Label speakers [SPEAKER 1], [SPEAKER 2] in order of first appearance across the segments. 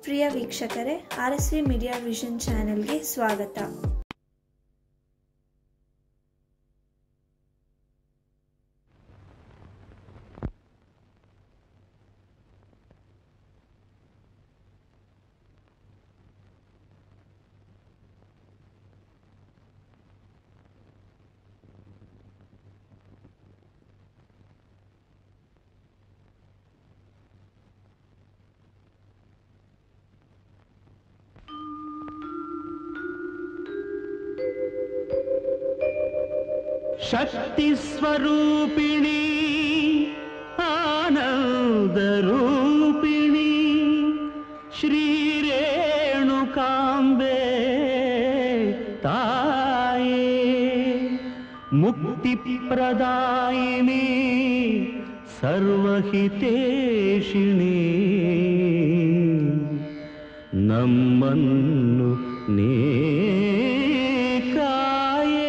[SPEAKER 1] ಪ್ರಿಯ ವೀಕ್ಷಕರೇ R S V media vision ಚಾನೆಲ್ಗೆ ಸ್ವಾಗತ
[SPEAKER 2] ಶಕ್ತಿ ಸ್ವರೂಪಿಣಿ ಆನಂದ ರೂಪಿಣಿ ಶ್ರೀ ರೇಣುಕಾಂಬೆ ತಾಯೇ ಮುಕ್ತಿ ಪ್ರದಾಯಿನಿ ಸರ್ವಹಿತೇಶಿಣಿ ನಮ್ಮನ್ನು ನೇ ಕಾಯೇ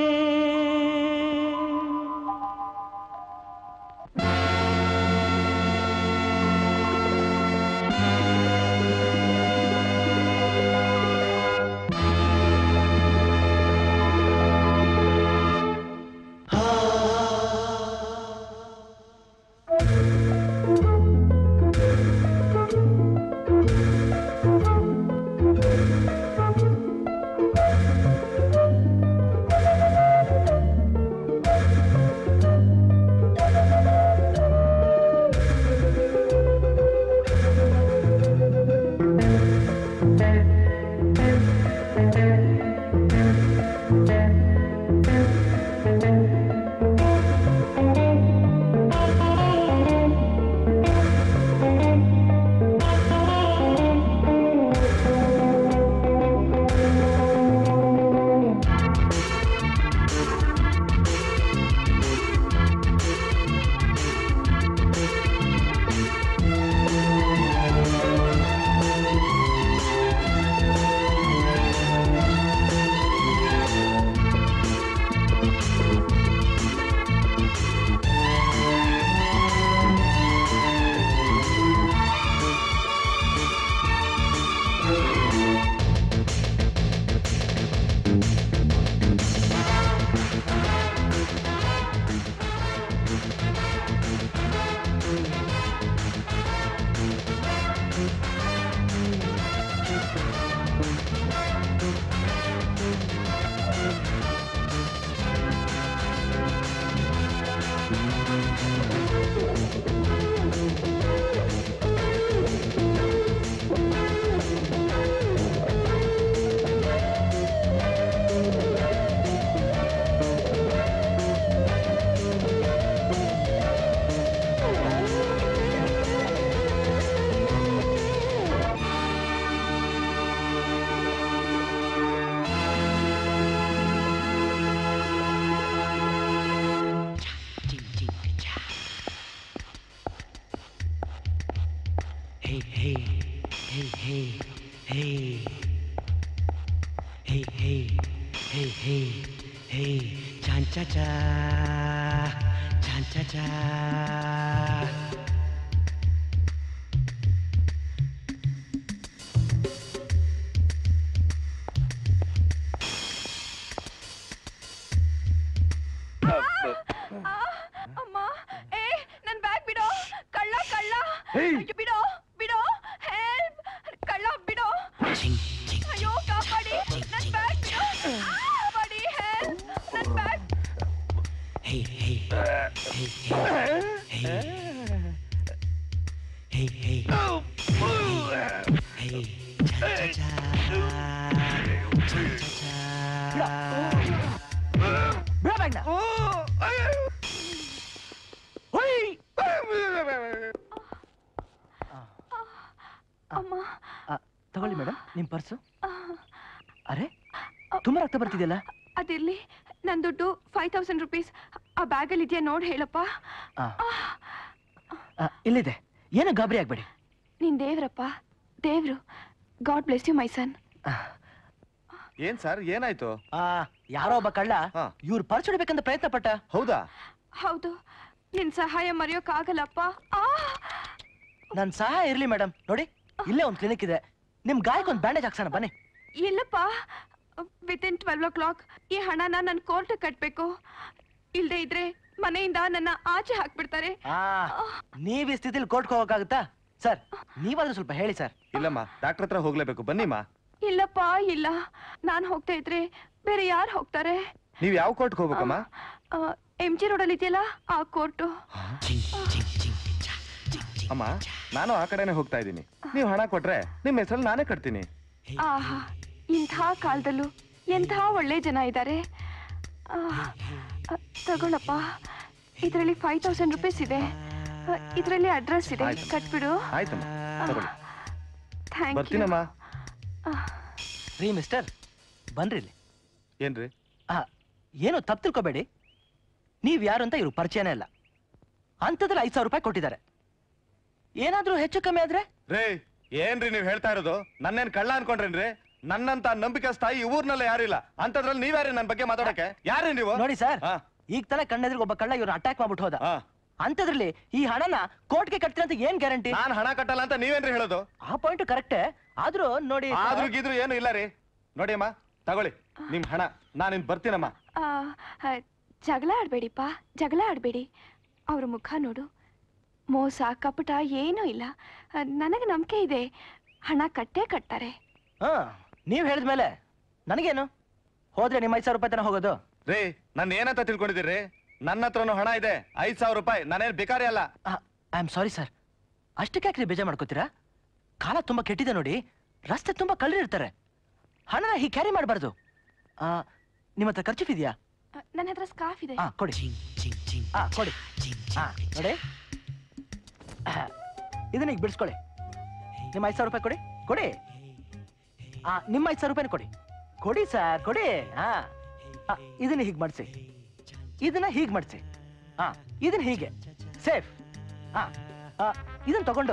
[SPEAKER 2] Hey, hey, hey, hey, hey. Hey, hey, hey, hey, hey. Chan cha cha. Chan cha cha.
[SPEAKER 3] ಅಮ್ಮ ಏ ನನ್ ಬ್ಯಾಗ್ ಬಿಡೋ ಕಳ್ಳ ಕಳ್ಳ
[SPEAKER 2] ಏಯ್!
[SPEAKER 3] ಅಯ್ಯೋ, ಬಿಡೋ ಬಿಡೋ ಹೆಲ್ಪ್ ಕಳ್ಳ ಬಿಡೋ
[SPEAKER 2] Ching, ching,
[SPEAKER 3] ಅಯ್ಯೋ ಕಾಪಾಡಿ ನನ್ ಬ್ಯಾಗ್ ಬಿಡೋ ಕಾಪಾಡಿ ಹೆಲ್ಪ್ ನನ್ bag
[SPEAKER 2] Hey, hey, hey, hey, hey. Hey, hey, hey. Cha cha cha. Cha cha cha.
[SPEAKER 3] ಅಮ್ಮ
[SPEAKER 4] ತಗೊಳ್ಳಿ ಮೇಡಮ್ ನಿಮ್ ಪರ್ಸು ಅರೆ ತುಂಬಾ ರಕ್ತ ಬರ್ತಿದೆಯಲ್ಲ
[SPEAKER 3] ಅದಿರ್ಲಿ ನನ್ ದುಡ್ಡು ಫೈವ್ ತೌಸಂಡ್ ರುಪೀಸ್ ಆ ಬ್ಯಾಗಲ್ಲಿ ಇದೆಯಾ ನೋಡ್ ಹೇಳಪ್ಪ
[SPEAKER 4] ಆ. ಆ, ಇಲ್ಲಿದೆ ಏನು ಗಾಬರಿ ಆಗ್ಬೇಡಿ
[SPEAKER 3] ನೀನ್ ದೇವ್ರಪ್ಪ ದೇವ್ರು God bless you my son
[SPEAKER 4] ಆ,
[SPEAKER 5] ಏನ್ ಸರ್ ಏನಾಯ್ತು
[SPEAKER 4] ಆ, ಯಾರೋ ಒಬ್ಬ ಕಳ್ಳ
[SPEAKER 5] ಹಾ.
[SPEAKER 4] ಇವ್ರು ಪರ್ಸ್ ಹೊಡಿಬೇಕಂತ ಪ್ರಯತ್ನ ಪಟ್ಟ
[SPEAKER 5] ಹೌದಾ
[SPEAKER 3] ಹೌದು ನಿನ್ ಸಹಾಯ ಮರೆಯೋಕ್ಕಾಗಲ್ಲಪ್ಪ ಆ
[SPEAKER 4] ನನ್ ಸಹಾಯ ಇರ್ಲಿ ಮೇಡಮ್ ನೋಡಿ ಇಲ್ಲೇ ಒಂದು ಕ್ಲಿನಿಕ್ ಇದೆ ನಿಮ್ ಗಾಯಕ್ಕೆ ಒಂದು ಬ್ಯಾಂಡೇಜ್ ಹಾಕ್ಸೋಣ ಬನ್ನಿ
[SPEAKER 3] ಇಲ್ಲಪ್ಪ within twelve o'clock ಈ ಹಣನ ನಾನು ಕೋರ್ಟ್ ಕಟ್ಬೇಕು ಇಲ್ದೇ ಇದ್ರೆ ಮನೆಯಿಂದ ನನ್ನ ಆಚೆ ಹಾಕ್ಬಿಡ್ತಾರೆ
[SPEAKER 4] ಆ ನೀವ್ ಈ ಸ್ಥಿತಿಲಿ ಕೋರ್ಟ್ಗೆ ಹೋಗಕ್ಕಾಗುತ್ತಾ ಸರ್ ನೀವಾದ್ರೂ ಸ್ವಲ್ಪ ಹೇಳಿ ಸರ್
[SPEAKER 5] ಇಲ್ಲಮ್ಮ ಡಾಕ್ಟರ್ ಹತ್ರ ಹೋಗ್ಲೇಬೇಕು ಬನ್ನಿಮ್ಮ
[SPEAKER 3] ಇಲ್ಲಪ್ಪ ಇಲ್ಲ ನಾನ್ ಹೋಗ್ತಾ ಇದ್ರೆ ಬೇರೆ ಯಾರು ಹೋಗ್ತಾರೆ
[SPEAKER 5] ನೀವ್ ಯಾವ ಕೋರ್ಟ್ಗೆ ಹೋಗ್ಬೇಕಮ್ಮ
[SPEAKER 3] ಎಂ ಜಿ ರೋಡಲ್ಲಿ ಇದೆಯಲ್ಲ ಆ court
[SPEAKER 2] Ching, ching, ching, cha, ching, ching.
[SPEAKER 5] ಅಮ್ಮ ನಾನು ಆ ಕಡೆನೆ ಹೋಗ್ತಾ ಇದ್ದೀನಿ ನೀವು ಹಣ ಕೊಟ್ರೆ ನಿಮ್ ಹೆಸರಲ್ಲಿ ನಾನೇ ಕಟ್ತೀನಿ
[SPEAKER 3] ಆಹಾ ಇಂಥ ಕಾಲದಲ್ಲೂ ಎಂಥ ಒಳ್ಳೆ ಜನ ಇದ್ದಾರೆ ತಗೊಳಪ್ಪ ಇದರಲ್ಲಿ ಫೈವ್ ತೌಸಂಡ್ ರುಪೀಸ್ ಇದೆ ಇದರಲ್ಲಿ ಅಡ್ರೆಸ್ ಇದೆ
[SPEAKER 5] ಆಯ್ತು.
[SPEAKER 3] ಕಟ್ಬಿಡು
[SPEAKER 5] ಆಯ್ತಮ್ಮ ತಗೊಳ್ಳಿ
[SPEAKER 3] ಥ್ಯಾಂಕ್ ಯು
[SPEAKER 5] ಬರ್ತೀನಮ್ಮ
[SPEAKER 4] ರೀ ಮಿಸ್ಟರ್ ಬನ್ರಿ ಇಲ್ಲಿ
[SPEAKER 5] ಏನ್ರಿ
[SPEAKER 4] ಆ, ಏನು ತಪ್ಪು ತಿಳ್ಕೊಬೇಡಿ ನೀವ್ ಯಾರು ಅಂತ ಇವ್ರು ಪರಿಚಯನೇ ಇಲ್ಲ ಅಂಥದ್ರಲ್ಲಿ ಐದು ಸಾವಿರ ರೂಪಾಯಿ ಕೊಟ್ಟಿದ್ದಾರೆ ಏನಾದ್ರೂ ಹೆಚ್ಚು ಕಮ್ಮಿ ಆದ್ರೆ
[SPEAKER 5] ರೇ ಏನ್ರಿ ನೀವ್ ಹೇಳ್ತಾ ಇರೋದು ನನ್ನೇನ್ ಕಳ್ಳ ಅನ್ಕೊಂಡ್ರೇನ್ರಿ ನನ್ನಂತ ನಂಬಿಕೆ ಸ್ಥಾಯಿ ಈ ಊರ್ನಲ್ಲ ಯಾರಿಲ್ಲ ಅಂತದ್ರಲ್ಲಿ ನೀವ್ಯಾರಿ ನನ್ ಬಗ್ಗೆ ಮಾತಾಡಕ್ಕೆ ಯಾರೇ ನೀವು
[SPEAKER 4] ನೋಡಿ ಸರ್
[SPEAKER 5] ಹಾ.
[SPEAKER 4] ಈಗ ತಾನೇ ಕಣ್ಣೆದ್ರಿಗೆ ಒಬ್ಬ ಕಳ್ಳ ಇವ್ರನ್ನ ಅಟ್ಯಾಕ್ ಮಾಡ್ಬಿಟ್ಟು ಹೋದ
[SPEAKER 5] ಹಾ.
[SPEAKER 4] ಅಂಥದ್ರಲ್ಲಿ ಈ ಹಣನ ಕೋರ್ಟ್ಗೆ ಕಟ್ತೀರ ಅಂತ ಏನ್ ಗ್ಯಾರಂಟಿ
[SPEAKER 5] ನಾನ್ ಹಣ ಕಟ್ಟಲ್ಲ ಅಂತ ನೀವೇನ್ರಿ ಹೇಳೋದು
[SPEAKER 4] ಆ ಪಾಯಿಂಟ್ ಕರೆಕ್ಟೇ ಆದ್ರೂ ನೋಡಿ ಸರ್,
[SPEAKER 5] ಆದ್ರೂ ಗೀದ್ರು ಏನು ಇಲ್ಲ ರೀ ನೋಡಿ ಅಮ್ಮ ತಗೊಳ್ಳಿ ನಿಮ್ ಹಣ ನಾನು ಇನ್ ಬರ್ತೀನಮ್ಮ
[SPEAKER 3] ಆ, ಆ, ಜಗಳ ಆಡ್ಬೇಡಿಪ್ಪ ಜಗಳ ಆಡ್ಬೇಡಿ ಅವ್ರ ಮುಖ ನೋಡು ಮೋಸ ಕಪಟ ಏನೂ ಇಲ್ಲ ಆ, ನನಗೆ ನಂಬಿಕೆ ಇದೆ ಹಣ ಕಟ್ಟೇ ಕಟ್ತಾರೆ
[SPEAKER 4] ಹಾ ನೀವ್ ಹೇಳಿದ್ಮೇಲೆ ನನಗೇನು ಹೋದ್ರೆ ನಿಮ್ಮ ಐದು ಸಾವಿರ ರೂಪಾಯಿ ತನ ಹೋಗೋದು
[SPEAKER 5] ರೀ ನನ್ನ ಏನಂತ ತಿಳ್ಕೊಂಡಿದ್ದೀರಿ ನನ್ನ ಹತ್ರನೂ ಹಣ ಇದೆ ಐದ್ ಸಾವಿರ ರೂಪಾಯಿ ನಾನೇನ್ ಬೇಕಾರಿ ಅಲ್ಲ
[SPEAKER 4] ಐ ಆಮ್ ಸಾರಿ ಸರ್ ಅಷ್ಟಕ್ಕೆ ಯಾಕೆ ಬೇಜಾರ್ ಮಾಡ್ಕೋತೀರಾ ಕಾಲ ತುಂಬಾ ಕೆಟ್ಟಿದೆ ನೋಡಿ ರಸ್ತೆ ತುಂಬಾ ಕಳ್ಳರಿರ್ತಾರೆ ಹಣನ ಹೀಗೆ ಕ್ಯಾರಿ ಮಾಡಬಾರ್ದು ನಿಮ್ಮ ಹತ್ರ ಖರ್ಚು ಇದೆಯಾ
[SPEAKER 3] ಆ, ನನ್ನ ಹತ್ರ ಸ್ಕಾಫ್ ಇದೆ
[SPEAKER 4] ಹಾ ಕೊಡಿ
[SPEAKER 2] Ching, ching, ching,
[SPEAKER 4] ಹಾ ಕೊಡಿ
[SPEAKER 2] ching,
[SPEAKER 4] ಹಾ
[SPEAKER 2] ching.
[SPEAKER 4] ನೋಡಿ ಆ, ಇದನ್ನ ಈಗ ಬಿಡಿಸ್ಕೊಳ್ಳಿ ನಿಮ್ಮ ಐದು ಸಾವಿರ ರೂಪಾಯಿ ಕೊಡಿ ಕೊಡಿ ಆ ನಿಮ್ಮ ಐದು ಸಾವಿರ ರೂಪಾಯಿನ ಕೊಡಿ ಕೊಡಿ ಸರ್ ಕೊಡಿ ಹಾ ಆ, ಇದನ್ನ ಹೀಗೆ ಮಾಡಿಸಿ ಇದನ್ನ ಹೀಗೆ ಮಾಡಿಸಿ ಹಾ ಇದನ್ನ ಹೀಗೆ ಸೇಫ್ ಹಾ ಆ, ಇದನ್ನ ತಗೊಂಡು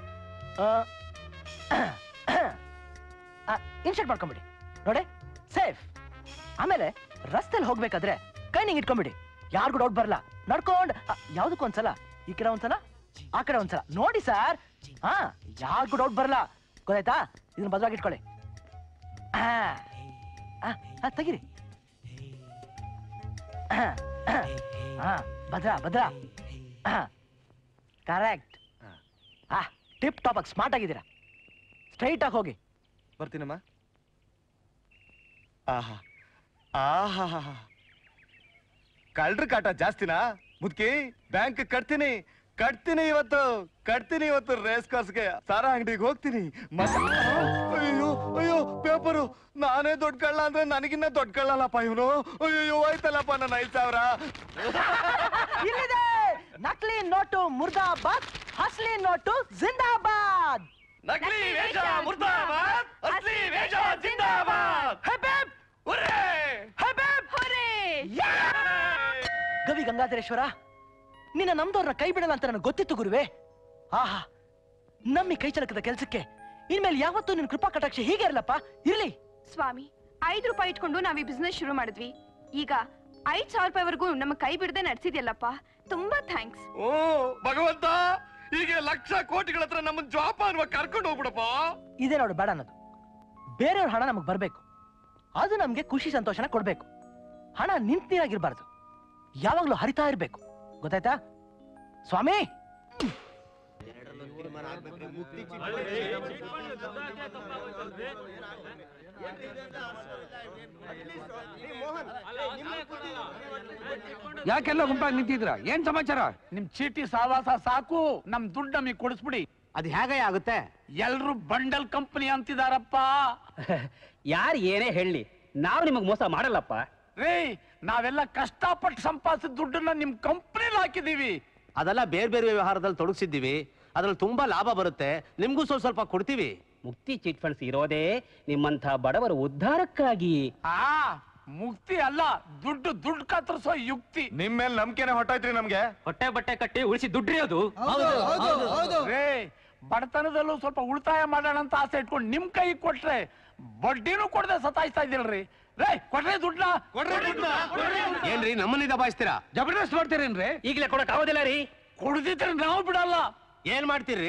[SPEAKER 4] ಇನ್ಶರ್ಟ್ ಮಾಡ್ಕೊಂಬಿಡಿ ನೋಡಿ ಸೇಫ್ ಆಮೇಲೆ ರಸ್ತೆಲಿ ಹೋಗ್ಬೇಕಾದ್ರೆ ಕೈ ನಿಂಗೆ ಇಟ್ಕೊಂಬಿಡಿ ಯಾರಿಗೂ ಡೌಟ್ ಬರಲ್ಲ ನಡ್ಕೊಂಡ್ ಆ, ಯಾವ್ದಕ್ಕೂ ಒಂದ್ಸಲ ಈ ಕಡೆ ಒಂದ್ಸಲ ಆ ಕಡೆ ಒಂದ್ಸಲ ನೋಡಿ ಸರ್ ಹಾ ಯಾರಿಗೂ ಡೌಟ್ ಬರಲ್ಲ ಗೊತ್ತಾಯ್ತಾ ಇದನ್ನ ಭದ್ರವಾಗಿ ಇಟ್ಕೊಳ್ಳಿ ಆ, ಆ, ಆ, ತೆಗೀರಿ ಆ, ಆ, ಆ, ಭದ್ರ ಭದ್ರ ಕರೆಕ್ಟ್ ಆ ಟಿಪ್ ಟಾಪ್ ಆಗಿ ಸ್ಮಾರ್ಟ್ ಆಗಿದ್ದೀರಾ ಸ್ಟ್ರೈಟ್ ಆಗಿ ಹೋಗಿ
[SPEAKER 5] ಬರ್ತೀನಮ್ಮ ಆಹಾ ಆಹಾ ಕಳ್ರ ಕಾಟ ಜಾಸ್ತಿನಾ ಮುದ್ಕಿ ಬ್ಯಾಂಕ್ ಕಟ್ತೀನಿ ಕಟ್ತೀನಿ ಇವತ್ತು ಕಟ್ತೀನಿ ಇವತ್ತು ರೇಸ್ ಕೋರ್ಸ್ಗೆ ಸಾರ ಅಂಗಡಿಗೆ ಹೋಗ್ತೀನಿ ಮತ್ತೆ ಅಯ್ಯೋ ಅಯ್ಯೋ ಪೇಪರು ನಾನೇ ದೊಡ್ಡ ಕಳ್ಳ ಅಂದ್ರೆ ನನಗಿನ್ನ ದೊಡ್ಡ ಕಳ್ಳಲ್ಲಪ್ಪ ಇವನು ಅಯ್ಯೋ ಆಯ್ತಲ್ಲಪ್ಪ ನನ್ನ ಐದ್ ಸಾವಿರ
[SPEAKER 4] ಇಲ್ಲಿದೆ ನಕಲಿ ನೋಟು ಮುರ್ದಾಬಾದ್ ಅಸ್ಲಿ ನೋಟು ಜಿಂದಾಬಾದ್
[SPEAKER 5] ನಕಲಿ ವೇಷ ಮುರ್ದಾಬಾದ್ ಅಸ್ಲಿ ವೇಷ ಜಿಂದಾಬಾದ್
[SPEAKER 4] ಹೆಪ್ ಹೆಪ್,
[SPEAKER 5] ಹುರ್ರೇ!
[SPEAKER 4] ಹೆಪ್ ಹೆಪ್. ಗವಿ ಗಂಗಾಧರೇಶ್ವರ ನಿನ್ನ ನಮ್ದವ್ರನ್ನ ಕೈ ಬಿಡಲ್ಲ ಅಂತ ನನಗೆ ಗೊತ್ತಿತ್ತು ಗುರುವೆ ಆಹಾ ನಮ್ಮಿ ಕೈ ಚಳಕದ ಕೆಲ್ಸಕ್ಕೆ ಇನ್ಮೇಲೆ ಯಾವತ್ತೂ ನಿನ್ ಕೃಪಾ ಕಟಾಕ್ಷ ಹೀಗೆ ಇರಲಪ್ಪ ಇರ್ಲಿ
[SPEAKER 3] ಸ್ವಾಮಿ ಐದು ರೂಪಾಯಿ ಇಟ್ಕೊಂಡು ನಾವ್ ಈ ಬಿಸ್ನೆಸ್ ಶುರು ಮಾಡಿದ್ವಿ ಈಗ ಐದ್ ಸಾವಿರ ರೂಪಾಯಿವರೆಗೂ ನಮ್ಮ ಕೈ ಬಿಡದೆ ನಡೆಸಿದ್ಯಲ್ಲಪ್ಪ ತುಂಬಾ ಥ್ಯಾಂಕ್ಸ್
[SPEAKER 5] ಓ ಭಗವಂತ ಹೀಗೆ ಲಕ್ಷ ಕೋಟಿಗಳ ಹತ್ರ ನಮ್ಮನ್ ಜ್ವಾಪ ಅನ್ನುವ ಕರ್ಕೊಂಡು ಹೋಗ್ಬಿಡಪ್ಪ
[SPEAKER 4] ಇದೇ ನೋಡು ಬೇಡ ಅನ್ನೋದು ಬೇರೆಯವ್ರ ಹಣ ನಮಗ್ ಬರ್ಬೇಕು ಅದು ನಮ್ಗೆ ಖುಷಿ ಸಂತೋಷನ ಕೊಡ್ಬೇಕು ಹಣ ನಿಂತ ನೀರಾಗಿರ್ಬಾರ್ದು ಯಾವಾಗ್ಲೂ ಹರಿತಾ ಇರ್ಬೇಕು ಗೊತ್ತಾಯ್ತಾ ಸ್ವಾಮಿ
[SPEAKER 6] ಯಾಕೆಲ್ಲ ಗುಂಪಾಗಿ ನಿಂತಿದ್ರ ಏನ್ ಸಮಾಚಾರ ನಿಮ್ ಚೀಟಿ ಸಾವಾಸ ಸಾಕು ನಮ್ ದುಡ್ಡು ನಮಗೆ ಕೊಡಿಸ್ಬಿಡಿ
[SPEAKER 7] ಅದು ಹೇಗೆ ಆಗುತ್ತೆ
[SPEAKER 6] ಎಲ್ರು ಬಂಡಲ್ ಕಂಪನಿ ಅಂತಿದಾರಪ್ಪ
[SPEAKER 7] ಯಾರು ಏನೇ ಹೇಳಿ ನಾವು ನಿಮಗ್ ಮೋಸ ಮಾಡಲ್ಲಪ್ಪ
[SPEAKER 6] ರೀ ನಾವೆಲ್ಲ ಕಷ್ಟಪಟ್ಟು ಸಂಪಾದಿಸಿದ ದುಡ್ಡನ್ನ ನಿಮ್ ಕಂಪನಿಲಿ ಹಾಕಿದೀವಿ
[SPEAKER 7] ಅದೆಲ್ಲ ಬೇರೆ ಬೇರೆ ವ್ಯವಹಾರದಲ್ಲಿ ತೊಡಗಿಸಿದ್ದೀವಿ ಅದ್ರಲ್ಲಿ ತುಂಬಾ ಲಾಭ ಬರುತ್ತೆ ನಿಮ್ಗೂ ಸ್ವಲ್ಪ ಸ್ವಲ್ಪ ಕೊಡ್ತೀವಿ ಮುಕ್ತಿ ಚಿಟ್ ಫಂಡ್ಸ್ ಇರೋದೇ ನಿಮ್ಮಂಥ ಬಡವರ ಉದ್ಧಾರಕ್ಕಾಗಿ
[SPEAKER 6] ಆ ಮುಕ್ತಿ ಅಲ್ಲ ದುಡ್ಡು ದುಡ್ಡು ಕತ್ತರಿಸೋ ಯುಕ್ತಿ
[SPEAKER 5] ನಿಮ್ ಮೇಲೆ ನಂಬಿಕೆನೆ ಹೊಟ್ಟೋಯ್ತ್ರಿ ನಮ್ಗೆ
[SPEAKER 7] ಹೊಟ್ಟೆ ಬಟ್ಟೆ ಕಟ್ಟಿ ಉಳಿಸಿ ದುಡ್ಡಿರೋದು
[SPEAKER 6] ರೇ ಬಡತನದಲ್ಲೂ ಸ್ವಲ್ಪ ಉಳಿತಾಯ ಮಾಡೋಣ ಅಂತ ಆಸೆ ಇಟ್ಕೊಂಡು ನಿಮ್ ಕೈ ಕೊಟ್ರೆ ಬಡ್ಡಿನೂ ಕೊಡದೆ ಸತಾಯಿಸ್ತಾ ಇದ್ದೀಲ್ರಿ ರೇ ಕೊಟ್ರೆ ದುಡ್ಡ
[SPEAKER 7] ಏನ್ರಿ ನಮ್ಮನ್ನ ದಬಾಯಿಸ್ತೀರಾ
[SPEAKER 6] ಜಬರ್ದಸ್ತ್ ಮಾಡ್ತೀರೇನ್ರಿ
[SPEAKER 7] ಈಗಲೇ ಕೊಡಕ್ ಆಗೋದಿಲ್ಲ ರೀ
[SPEAKER 6] ಕುಡ್ದಿದ್ರೆ ನಾವು ಬಿಡಲ್ಲ
[SPEAKER 7] ಏನ್ ಮಾಡ್ತೀರಿ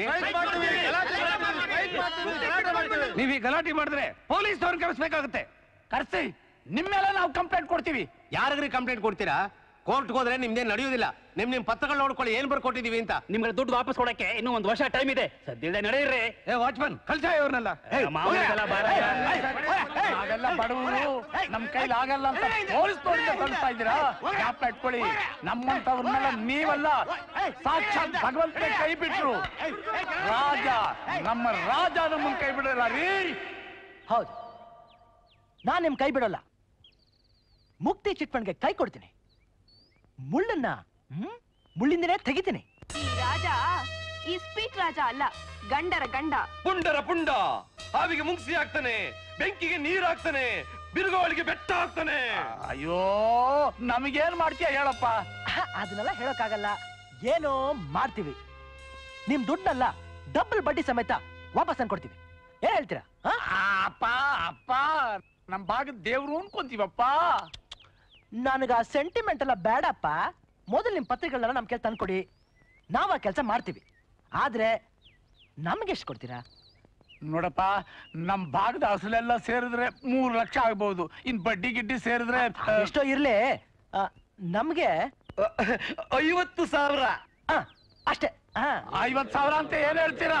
[SPEAKER 6] ನೀವ್ ಈ ಗಲಾಟೆ ಮಾಡಿದ್ರೆ ಪೊಲೀಸ್ ಅವ್ರನ್ನ ಕರೆಸ್ಬೇಕಾಗುತ್ತೆ ಕರ್ಸಿ ನಿಮ್ ಮೇಲೆ ನಾವು ಕಂಪ್ಲೇಂಟ್ ಕೊಡ್ತೀವಿ
[SPEAKER 7] ಯಾರಿಗ್ರಿ ಕಂಪ್ಲೇಂಟ್ ಕೊಡ್ತೀರಾ ಕೋರ್ಟ್ಗೆ ಹೋದ್ರೆ ನಿಮ್ದೇನ್ ನಡೆಯೋದಿಲ್ಲ ನಿಮ್ ನಿಮ್ ಪತ್ರಗಳು ನೋಡ್ಕೊಳ್ಳಿ ಏನ್ ಬರ್ಕೊಟ್ಟಿದೀವಿ ಅಂತ
[SPEAKER 8] ನಿಮ್ಗೆ ದುಡ್ಡು ವಾಪಸ್ ಕೊಡಕ್ಕೆ ಇನ್ನೂ ಒಂದು ವರ್ಷ ಟೈಮ್ ಇದೆ ಸದ್ಯದ ನಡೆಯಿರಿ
[SPEAKER 6] ಏ ವಾಚ್ಮನ್ ಕಳ್ಸ ಇವ್ರನ್ನೆಲ್ಲ
[SPEAKER 8] ಮಾಮೂಲಿಗೆಲ್ಲ ಬಾರ.
[SPEAKER 6] ನಾವೆಲ್ಲ ಬಡವರು ನಮ್ ಕೈಲಿ ಆಗಲ್ಲ ಅಂತ ಪೊಲೀಸ್ನವ್ರಿಂದ ಕಳಿಸ್ತಾ ಇದ್ದೀರಾ ಜ್ಞಾಪಕ ಇಟ್ಕೊಳ್ಳಿ ನಮ್ಮಂತವ್ರನ್ನೆಲ್ಲ ನೀವಲ್ಲ ಸಾಕ್ಷಾತ್ ಭಗವಂತ ಕೈ ಬಿಟ್ರು ರಾಜ ನಮ್ಮ ರಾಜ ನಮ್ಮನ್ ಕೈ ಬಿಡಲ್ಲ ರೀ
[SPEAKER 4] ಹೌದು ನಾನ್ ನಿಮ್ ಕೈ ಬಿಡೋಲ್ಲ ಮುಕ್ತಿ ಚಿಟ್ ಫಂಡ್ಗೆ ಕೈ ಕೊಡ್ತೀನಿ ಮುಳ್ಳನ್ನ ಹ್ಮ್ ಮುಳ್ಳಿಂದನೇ ತೆಗಿತೀನಿ
[SPEAKER 3] ಈ ರಾಜ ಈ ಸ್ಪೀಟ್ ರಾಜ ಅಲ್ಲ ಗಂಡರ ಗಂಡ
[SPEAKER 9] ಪುಂಡರ ಪುಂಡ ಹಾವಿಗೆ ಮುಂಗ್ಸಿ ಹಾಕ್ತಾನೆ ಬೆಂಕಿಗೆ ನೀರ್ ಹಾಕ್ತಾನೆ ಬಿರುಗಾಳಿಗೆ ಬೆಟ್ಟ ಹಾಕ್ತಾನೆ
[SPEAKER 6] ಅಯ್ಯೋ ನಮಗೇನ್ ಮಾಡ್ತೀಯ ಹೇಳಪ್ಪ
[SPEAKER 4] ಆಹ್, ಅದನ್ನೆಲ್ಲ ಹೇಳೋಕ್ಕಾಗಲ್ಲ ಏನೋ ಮಾಡ್ತೀವಿ ನಿಮ್ ದುಡ್ಡನ್ನ ಡಬಲ್ ಬಡ್ಡಿ ಸಮೇತ ವಾಪಸ್ ತಂದ್ಕೊಡ್ತೀವಿ ಏನ್ ಹೇಳ್ತೀರಾ ಆ?
[SPEAKER 6] ಅಪ್ಪ ಅಪ್ಪ ನಮ್ ಭಾಗದ ದೇವ್ರು ಅನ್ಕೊಂತೀವಪ್ಪ
[SPEAKER 4] ನನಗ ಸೆಂಟಿಮೆಂಟ್ ಎಲ್ಲ ಬೇಡಪ್ಪ ಮೊದಲು ನಿಮ್ ಪತ್ರಿಕೆಗಳನ್ನ ನಮ್ ಕೆಲ ತಂದ್ಕೊಡಿ ನಾವ್ ಆ ಕೆಲಸ ಮಾಡ್ತೀವಿ ಆದ್ರೆ ನಮ್ಗೆ ಎಷ್ಟು ಕೊಡ್ತೀರಾ
[SPEAKER 6] ನೋಡಪ್ಪ ನಮ್ ಭಾಗದ ಅಸಲೆಲ್ಲ ಸೇರಿದ್ರೆ ಮೂರ್ ಲಕ್ಷ ಆಗ್ಬಹುದು ಇನ್ ಬಡ್ಡಿ ಗಿಡ್ಡಿ ಸೇರಿದ್ರೆ ಆ,
[SPEAKER 4] ಎಷ್ಟೋ ಇರ್ಲಿ ಆ, ನಮ್ಗೆ
[SPEAKER 9] ಐವತ್ತು ಸಾವಿರ
[SPEAKER 4] ಆ, ಅಷ್ಟೇ ಹಾ
[SPEAKER 6] ಐವತ್ ಸಾವಿರ ಅಂತ ಏನ್ ಹೇಳ್ತೀರಾ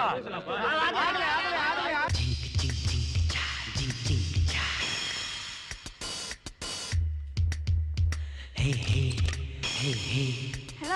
[SPEAKER 3] hello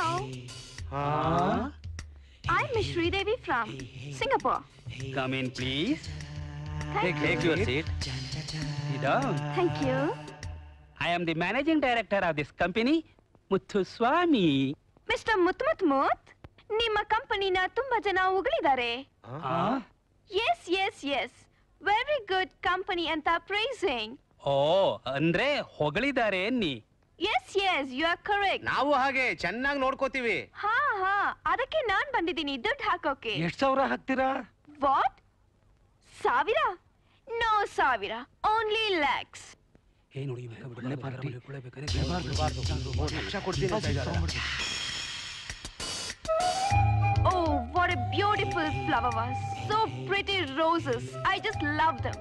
[SPEAKER 3] I miss Sridevi from Singapore
[SPEAKER 8] come in please
[SPEAKER 3] thank you
[SPEAKER 8] your seat
[SPEAKER 3] thank you
[SPEAKER 8] I am the managing director of this company Muthuswamy
[SPEAKER 3] mister Muth Muth Muth ನಿಮ್ಮ ಕಂಪನಿನ ತುಂಬಾ ಜನ ಉಗಳಿದ್ದಾರೆ yes yes yes very good company ಅಂತ ಪ್ರೈಸಿಂಗ್
[SPEAKER 8] ಓ ಅಂದ್ರೆ ಹೊಗಳಿದ್ದಾರೆ ನೀ
[SPEAKER 3] yes yes you are correct
[SPEAKER 7] ನಾವು ಹಾಗೆ ಚೆನ್ನಾಗಿ ನೋಡ್ಕೋತೀವಿ
[SPEAKER 3] ಹಾ ಹಾ ಅದಕ್ಕೆ ನಾನ್ ಬಂದಿದ್ದೀನಿ ದುಡ್ಡು ಹಾಕೋಕೆ
[SPEAKER 6] ಎಷ್ಟ್ ಸಾವಿರ ಹಾಕ್ತೀರಾ
[SPEAKER 3] ವಾಟ್ ಸಾವಿರ ನೋ ಸಾವಿರ ಓನ್ಲಿ ಲ್ಯಾಕ್ಸ್
[SPEAKER 8] ಏ ನೋಡಿ
[SPEAKER 3] Oh, what a beautiful flower vase. So pretty roses. I just love them.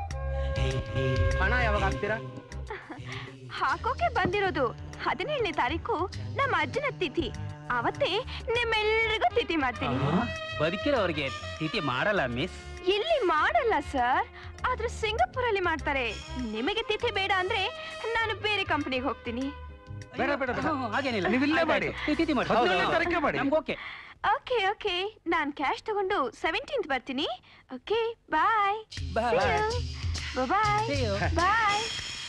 [SPEAKER 7] ಹಣ ಯಾವಾಗ ಹಾಕ್ತೀರಾ
[SPEAKER 3] ಹಾಕೋಕೆ ಬಂದಿರೋದು ಹದಿನೇಳನೇ ತಾರೀಕು ನಮ್ಮ ಅಜ್ಜನ ತಿಥಿ ಅವತ್ತೇ ನಿಮ್ಮೆಲ್ಲರಿಗೂ ತಿಥಿ ಮಾಡ್ತೀನಿ
[SPEAKER 8] ಬದುಕಿರೋರಿಗೆ ತಿಥಿ ಮಾಡಲ್ಲ ಮಿಸ್
[SPEAKER 3] ಇಲ್ಲಿ ಮಾಡಲ್ಲ ಸರ್ ಆದ್ರೆ ಸಿಂಗಪುರಲ್ಲಿ ಮಾಡ್ತಾರೆ ನಿಮಗೆ ತಿಥಿ ಬೇಡ ಅಂದ್ರೆ ನಾನು ಬೇರೆ ಕಂಪನಿಗೆ ಹೋಗ್ತೀನಿ
[SPEAKER 6] ಬೇಡ ಬೇಡ ಬೇಡ.
[SPEAKER 8] ಹಾಗೇನಿಲ್ಲ
[SPEAKER 6] ನೀವ್ ಇಲ್ಲೇ
[SPEAKER 8] ಆಯ್ತು,
[SPEAKER 6] ಮಾಡಿ.
[SPEAKER 8] ಆಯ್ತು. ತಿಥಿ ಮಾಡಿ
[SPEAKER 6] ಹದಿನೇಳನೇ ತಾರೀಖೇ ಮಾಡಿ.
[SPEAKER 8] ನಮ್ಗೆ ಓಕೆ
[SPEAKER 3] ಓಕೆ ಓಕೆ ನಾನ್ ಕ್ಯಾಶ್ ತಗೊಂಡು ಸೆವೆಂಟೀನ್ತ್ ಬರ್ತೀನಿ okay bye
[SPEAKER 8] Bye.
[SPEAKER 3] Bye
[SPEAKER 8] See you.
[SPEAKER 3] Bye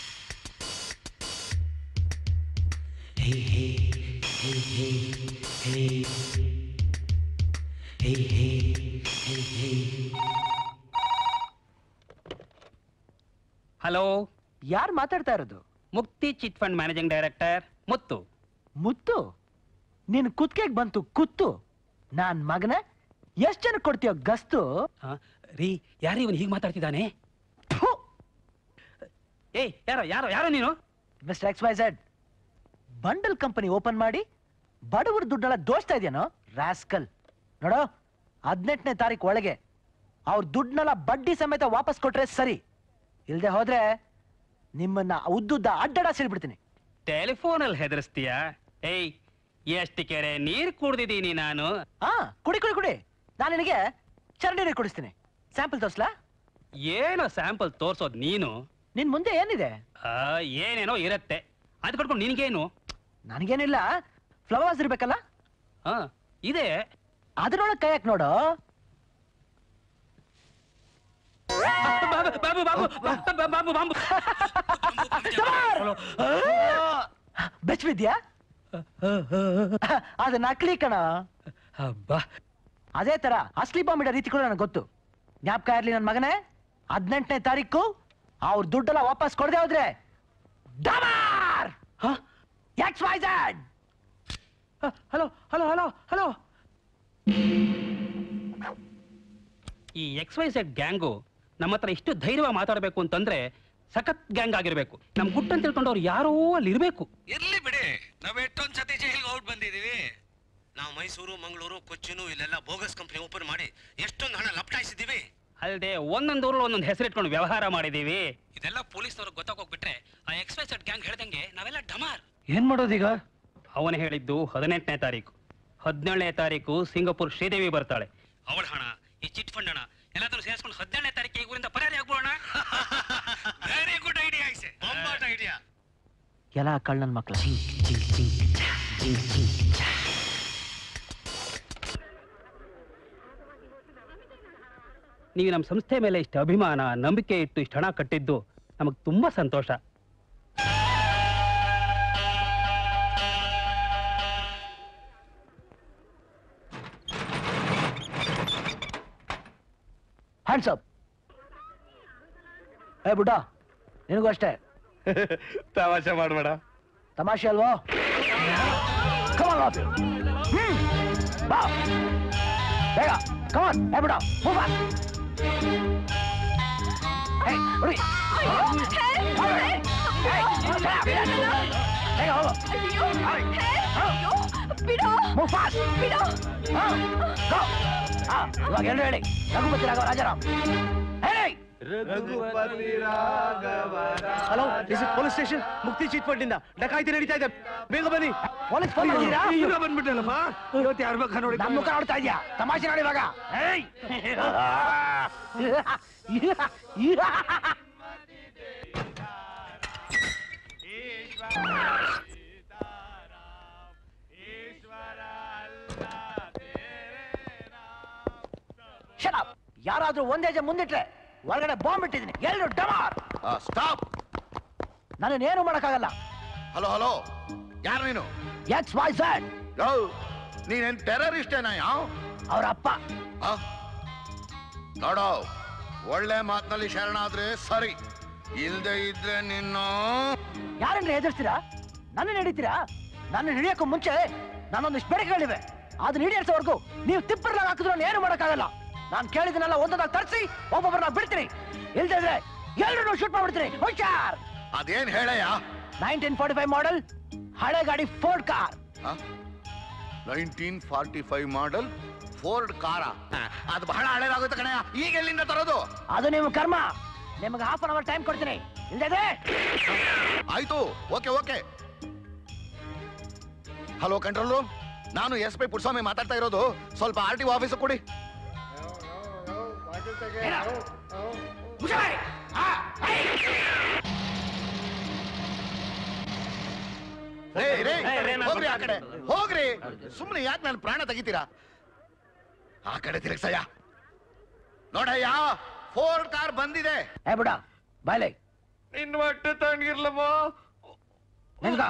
[SPEAKER 8] hello
[SPEAKER 4] ಯಾರು ಮಾತಾಡ್ತಾ ಇರೋದು
[SPEAKER 8] Mukti chit fund managing director Muthu
[SPEAKER 4] Muthu ನಿನ್ ಕುತ್ಕೆಗ್ ಬಂತು ಕುತ್ತು ನಾನ್ ಮಗನ ಎಷ್ಟ್ ಜನ ಕೊಡ್ತೀಯೋ ಗಸ್ತು
[SPEAKER 8] ಆ, ರೀ ಯಾರು ಇವನು ಹೀಗೆ ಮಾತಾಡ್ತಿದ್ದಾನೆ
[SPEAKER 4] ಥು,
[SPEAKER 8] ಏಯ್ ಯಾರೋ ಯಾರೋ ಯಾರೋ ನೀನು
[SPEAKER 4] mister X Y Z bundle company open ಮಾಡಿ ಬಡವರ ದುಡ್ಡೆಲ್ಲ ದೋಚ್ತಾ ಇದೆಯೇನೋ ರಾಸ್ಕಲ್ ನೋಡೋ ಹದಿನೆಂಟನೇ ತಾರೀಕು ಒಳಗೆ ಅವ್ರ ದುಡ್ಡನ್ನೆಲ್ಲ ಬಡ್ಡಿ ಸಮೇತ ವಾಪಸ್ ಕೊಟ್ರೆ ಸರಿ ಇಲ್ದೆ ಹೋದ್ರೆ ನಿಮ್ಮನ್ನ ಉದ್ದುದ್ದ ಅಡ್ಡಡ ಸಿಡ್ಬಿಡ್ತೀನಿ
[SPEAKER 8] ಟೆಲಿಫೋನಲ್ಲಿ ಹೆದರ್ಸ್ತೀಯಾ ಏಯ್ ಎಷ್ಟು ಕೆರೆ ನೀರ್ ಕುಡ್ದಿದ್ದೀನಿ ನಾನು
[SPEAKER 4] ಹಾ ಕುಡಿ ಕುಡಿ ಕುಡಿ ನಾನು ನಿನಗೆ ಚರಂಡಿ ನೀರು ಕುಡಿಸ್ತೀನಿ ಸ್ಯಾಂಪಲ್ ತೋರ್ಸ್ಲಾ
[SPEAKER 8] ಏನೋ ಸ್ಯಾಂಪಲ್ ತೋರ್ಸೋದ್ ನೀನು
[SPEAKER 4] ನಿನ್ ಮುಂದೆ ಏನಿದೆ
[SPEAKER 8] ಆ, ಏನೇನೋ ಇರತ್ತೆ ಅದು ಕಟ್ಕೊಂಡು ನಿನ್ಗೇನು
[SPEAKER 4] ನನಗೇನಿಲ್ಲ ಫ್ಲವರ್ಸ್ ಇರ್ಬೇಕಲ್ಲ
[SPEAKER 8] ಹಾ ಇದೆ
[SPEAKER 4] ಅದ್ರೊಳಗೆ ಕೈ ಹಾಕಿ ನೋಡು
[SPEAKER 8] ಬಾಬು ಬಾಬು ಬಾಬು ಬಾಬು ಬಾಬು ಬಾಬು
[SPEAKER 4] ಬೆಚ್ಚಬಿದ್ಯಾ ಅದು ನಕಲಿ ಕಣ
[SPEAKER 8] ಅಬ್ಬಾ
[SPEAKER 4] ಅದೇ ತರ ಅಸ್ಲಿ ಬಾಂಬ್ ಇಡೋ ರೀತಿ ಕೂಡ ನನಗೆ ಗೊತ್ತು ಜ್ಞಾಪಕ ಇರ್ಲಿ ನನ್ನ ಮಗನೇ ಹದಿನೆಂಟನೇ ತಾರೀಕು ಅವ್ರ ದುಡ್ಡೆಲ್ಲ ವಾಪಸ್ ಕೊಡದೆ ಹೋದ್ರೆ ಡಮಾರ್ X Y Z
[SPEAKER 8] hello hello hello hello ಈ ಎಕ್ಸ್ ವೈ ಸೆಡ್ ಗ್ಯಾಂಗು ನಮ್ಮ ಹತ್ರ ಇಷ್ಟು ಧೈರ್ಯವಾಗಿ ಮಾತಾಡಬೇಕು ಅಂತಂದ್ರೆ ಸಖತ್ ಗ್ಯಾಂಗ್ ಆಗಿರ್ಬೇಕು ನಮ್ ಗುಟ್ಟಂತ ತಿಳ್ಕೊಂಡವ್ರು ಯಾರೋ ಅಲ್ಲಿ ಇರ್ಬೇಕು
[SPEAKER 9] ಇರ್ಲಿ ಬಿಡಿ ನಾವ್ ಎಷ್ಟೊಂದ್ ಸತಿ ಜೈಲ್ಗೆ ಔಟ್ ಬಂದಿದೀವಿ ನಾವು
[SPEAKER 7] ಮೈಸೂರು ಮಂಗಳೂರು ಕೊಚ್ಚಿನು ಇಲ್ಲೆಲ್ಲ ಬೋಗಸ್ ಕಂಪ್ನಿ ಓಪನ್ ಮಾಡಿ ಎಷ್ಟೊಂದು ಹಣ ಲಪ್ಟಾಯಿಸಿದ್ದೀವಿ
[SPEAKER 8] ಅಲ್ಲದೆ ಒಂದೊಂದು ಊರಲ್ಲಿ ಒಂದೊಂದು ಹೆಸರಿಟ್ಕೊಂಡು ವ್ಯವಹಾರ ಮಾಡಿದೀವಿ ಇದೆಲ್ಲ ಪೊಲೀಸ್ನವ್ರಿಗೆ ಗೊತ್ತಾಗೋಗ್ಬಿಟ್ರೆ ಆ ಎಕ್ಸ್ಪ್ರೆಸ್ ಗ್ಯಾಂಗ್ ಹೇಳ್ದಂಗೆ ನಾವೆಲ್ಲ ಡಮಾರ್
[SPEAKER 4] ಏನ್ ಮಾಡೋದೀಗ
[SPEAKER 8] ಅವನು ಹೇಳಿದ್ದು ಹದಿನೆಂಟನೇ ತಾರೀಕು ಹದಿನೇಳನೇ ತಾರೀಕು ಸಿಂಗಪುರ್ ಶ್ರೀದೇವಿ ಬರ್ತಾಳೆ ಅವಳ ಹಣ ಈ ಚಿಟ್ ಫಂಡ್ ಹಣ ಎಲ್ಲಾದ್ರೂ ಸೇರಿಸ್ಕೊಂಡು ಹದಿನೇಳನೇ ತಾರೀಕಿಗೆ ಊರಿಂದ ಪರಾರಿ ಆಗ್ಬೋಣ
[SPEAKER 7] ವೆರಿ ಗುಡ್ ಐಡಿಯಾ ಬೊಂಬಾಟ್ ಐಡಿಯಾ
[SPEAKER 4] ಎಲ್ಲ ಕಳ್ಳನ್ ಮಕ್ಳು
[SPEAKER 8] ನೀವು ನಮ್ಮ ಸಂಸ್ಥೆ ಮೇಲೆ ಇಷ್ಟು ಅಭಿಮಾನ ನಂಬಿಕೆ ಇಟ್ಟು ಇಷ್ಟು ಹಣ ಕಟ್ಟಿದ್ದು ನಮಗೆ ತುಂಬಾ ಸಂತೋಷ
[SPEAKER 4] ಹ್ಯಾಂಡ್ಸ್ ಅಪ್ ಏ ಬುಡ್ಡ ನಿನಗೂ ಅಷ್ಟೇ
[SPEAKER 5] ತಮಾಷೆ ಮಾಡ್ಬೇಡ
[SPEAKER 4] ತಮಾಷೆ ಅಲ್ವೋ ಕಮಾನ್ ಲಾಫ್ ಹ್ಮ್ ಬಾ ಬೇಗ ಕಮಾನ್ ಏ ಬುಡ್ಡ ಮೂವ್ ಆನ್ ಏಯ್ ಹುಡುಗಿ ಬೇಗ ಹೋಗು ಮೂವ್ ಫಾಸ್ಟ್ ಗೋ ಹಾ ಇವಾಗ ಎಲ್ಲರೂ ಹೇಳಿ ರಘುಪತಿ ರಾಘವ ರಾಜಾರಾಮ್ ಹೇಳಿ
[SPEAKER 7] hello this is police station Mukti cheat fund ಇಂದ ಡಕಾಯಿತಿ ನಡೀತಾ ಇದೆ ಬೇಗ ಬನ್ನಿ
[SPEAKER 4] ಪೊಲೀಸ್ ಫೋನ್ ಮಾಡಿದ್ದೀರಾ
[SPEAKER 6] ಈಗ ಬಂದ್ಬಿಟ್ಟಲ್ಲಪ್ಪ ಇವತ್ತು ಯಾರ ಮುಖ ನೋಡಿ
[SPEAKER 4] ನಮ್ಮ ಮುಖ ನೋಡ್ತಾ ಇದೀಯಾ ತಮಾಷೆ ನೋಡಿ ಇವಾಗ ಏಯ್! Shut up! ಯಾರಾದ್ರೂ ಒಂದೇ ಹೆಜ್ಜೆ ಮುಂದಿಟ್ರೆ ಒಳಗಡೆ ಬಾಂಬ್ ಇಟ್ಟಿದ್ದೀನಿ ಎಲ್ಲರೂ ಡಮಾರ್
[SPEAKER 5] ಸ್ಟಾಪ್
[SPEAKER 4] ನಾನೇನು ಮಾಡಕ್ಕಾಗಲ್ಲ
[SPEAKER 5] ಹಲೋ ಹಲೋ ಯಾರು ನೀನು
[SPEAKER 4] ಎಕ್ಸ್ ವೈ ಝಡ್
[SPEAKER 5] ಯೋ ನೀನೇನ್ ಟೆರರಿಸ್ಟ್ ಏನಾ ಯಾವ
[SPEAKER 4] ಅವ್ರ ಅಪ್ಪ
[SPEAKER 5] ನೋಡೋ ಒಳ್ಳೆ ಮಾತಿನಲ್ಲಿ ಶರಣಾದ್ರೆ ಸರಿ ಇಲ್ದೆ ಇದ್ರೆ ನಿನ್ನ
[SPEAKER 4] ಯಾರನ್ನ ಹೆದರ್ಸ್ತೀರಾ ನನ್ನ ಹಿಡಿತೀರಾ ನನ್ನ ಹಿಡಿಯೋಕ್ಕೂ ಮುಂಚೆ ನಾನೊಂದಿಷ್ಟು ಬೇಡಿಕೆಗಳಿವೆ ಅದನ್ನ ಹಿಡಿಯರ್ಸೋವರೆಗೂ ನೀವು ತಿಪ್ಪರ್ಲಾಗ ಹಾಕಿದ್ರು ನಾನು ಏನು ಮಾಡೋಕ್ಕಾಗಲ್ಲ ನಾನು ಕೇಳಿದನ್ನೆಲ್ಲ ಒಂದೊಂದಾಗ ತರಿಸಿ ಒಬ್ಬೊಬ್ಬರನ್ನ ಬಿಡ್ತೀನಿ ಇಲ್ದಿದ್ರೆ ಎಲ್ಲರೂ ಶೂಟ್ ಮಾಡ್ಬಿಡ್ತೀನಿ ಹುಷಾರ್
[SPEAKER 5] ಅದೇನ್ ಹೇಳಯ್ಯ
[SPEAKER 4] ನೈನ್ಟೀನ್ ಫಾರ್ಟಿ ಫೈವ್ ಮಾಡೆಲ್ ಹಳೆ ಗಾಡಿ Ford car
[SPEAKER 5] nineteen forty five model Ford car ಅದು ಬಹಳ ಹಳೇದಾಗುತ್ತೆ ಕಣಯ್ಯ ಈಗ ಎಲ್ಲಿಂದ ತರೋದು
[SPEAKER 4] ಅದು ನಿಮ್ಮ ಕರ್ಮ ನಿಮಗೆ ಹಾಫ್ ಅನ್ ಅವರ್ ಟೈಮ್ ಕೊಡ್ತೀನಿ ಇಲ್ದಿದ್ರೆ
[SPEAKER 5] ಆಯ್ತು okay okay hello control room ನಾನು ಎಸ್ ಪಿ ಪುಟ್ಸ್ವಾಮಿ ಮಾತಾಡ್ತಾ ಇರೋದು ಸ್ವಲ್ಪ ಆರ್ ಟಿ ಆಫೀಸ್ ಕೊಡಿ ರೇ, ರೇ, ಹೋಗ್ರಿ ಆ ಕಡೆ ಹೋಗ್ರಿ ಸುಮ್ಮನೆ ಯಾಕೆ ನನ್ನ ಪ್ರಾಣ ತೆಗಿತೀರಾ ಆ ಕಡೆ ತಿರುಗ್ಸಯ್ಯ ನೋಡಯ್ಯ ಫೋರ್ಡ್ ಕಾರ್ ಬಂದಿದೆ
[SPEAKER 4] ಏ ಬಿಡ ಬಾಯ್ಲೆ
[SPEAKER 9] ನಿನ್ನ ಹೊಟ್ಟೆ ತಣ್ಣಗಿರ್ಲಮ್ಮ
[SPEAKER 4] ನಿಲ್ಗ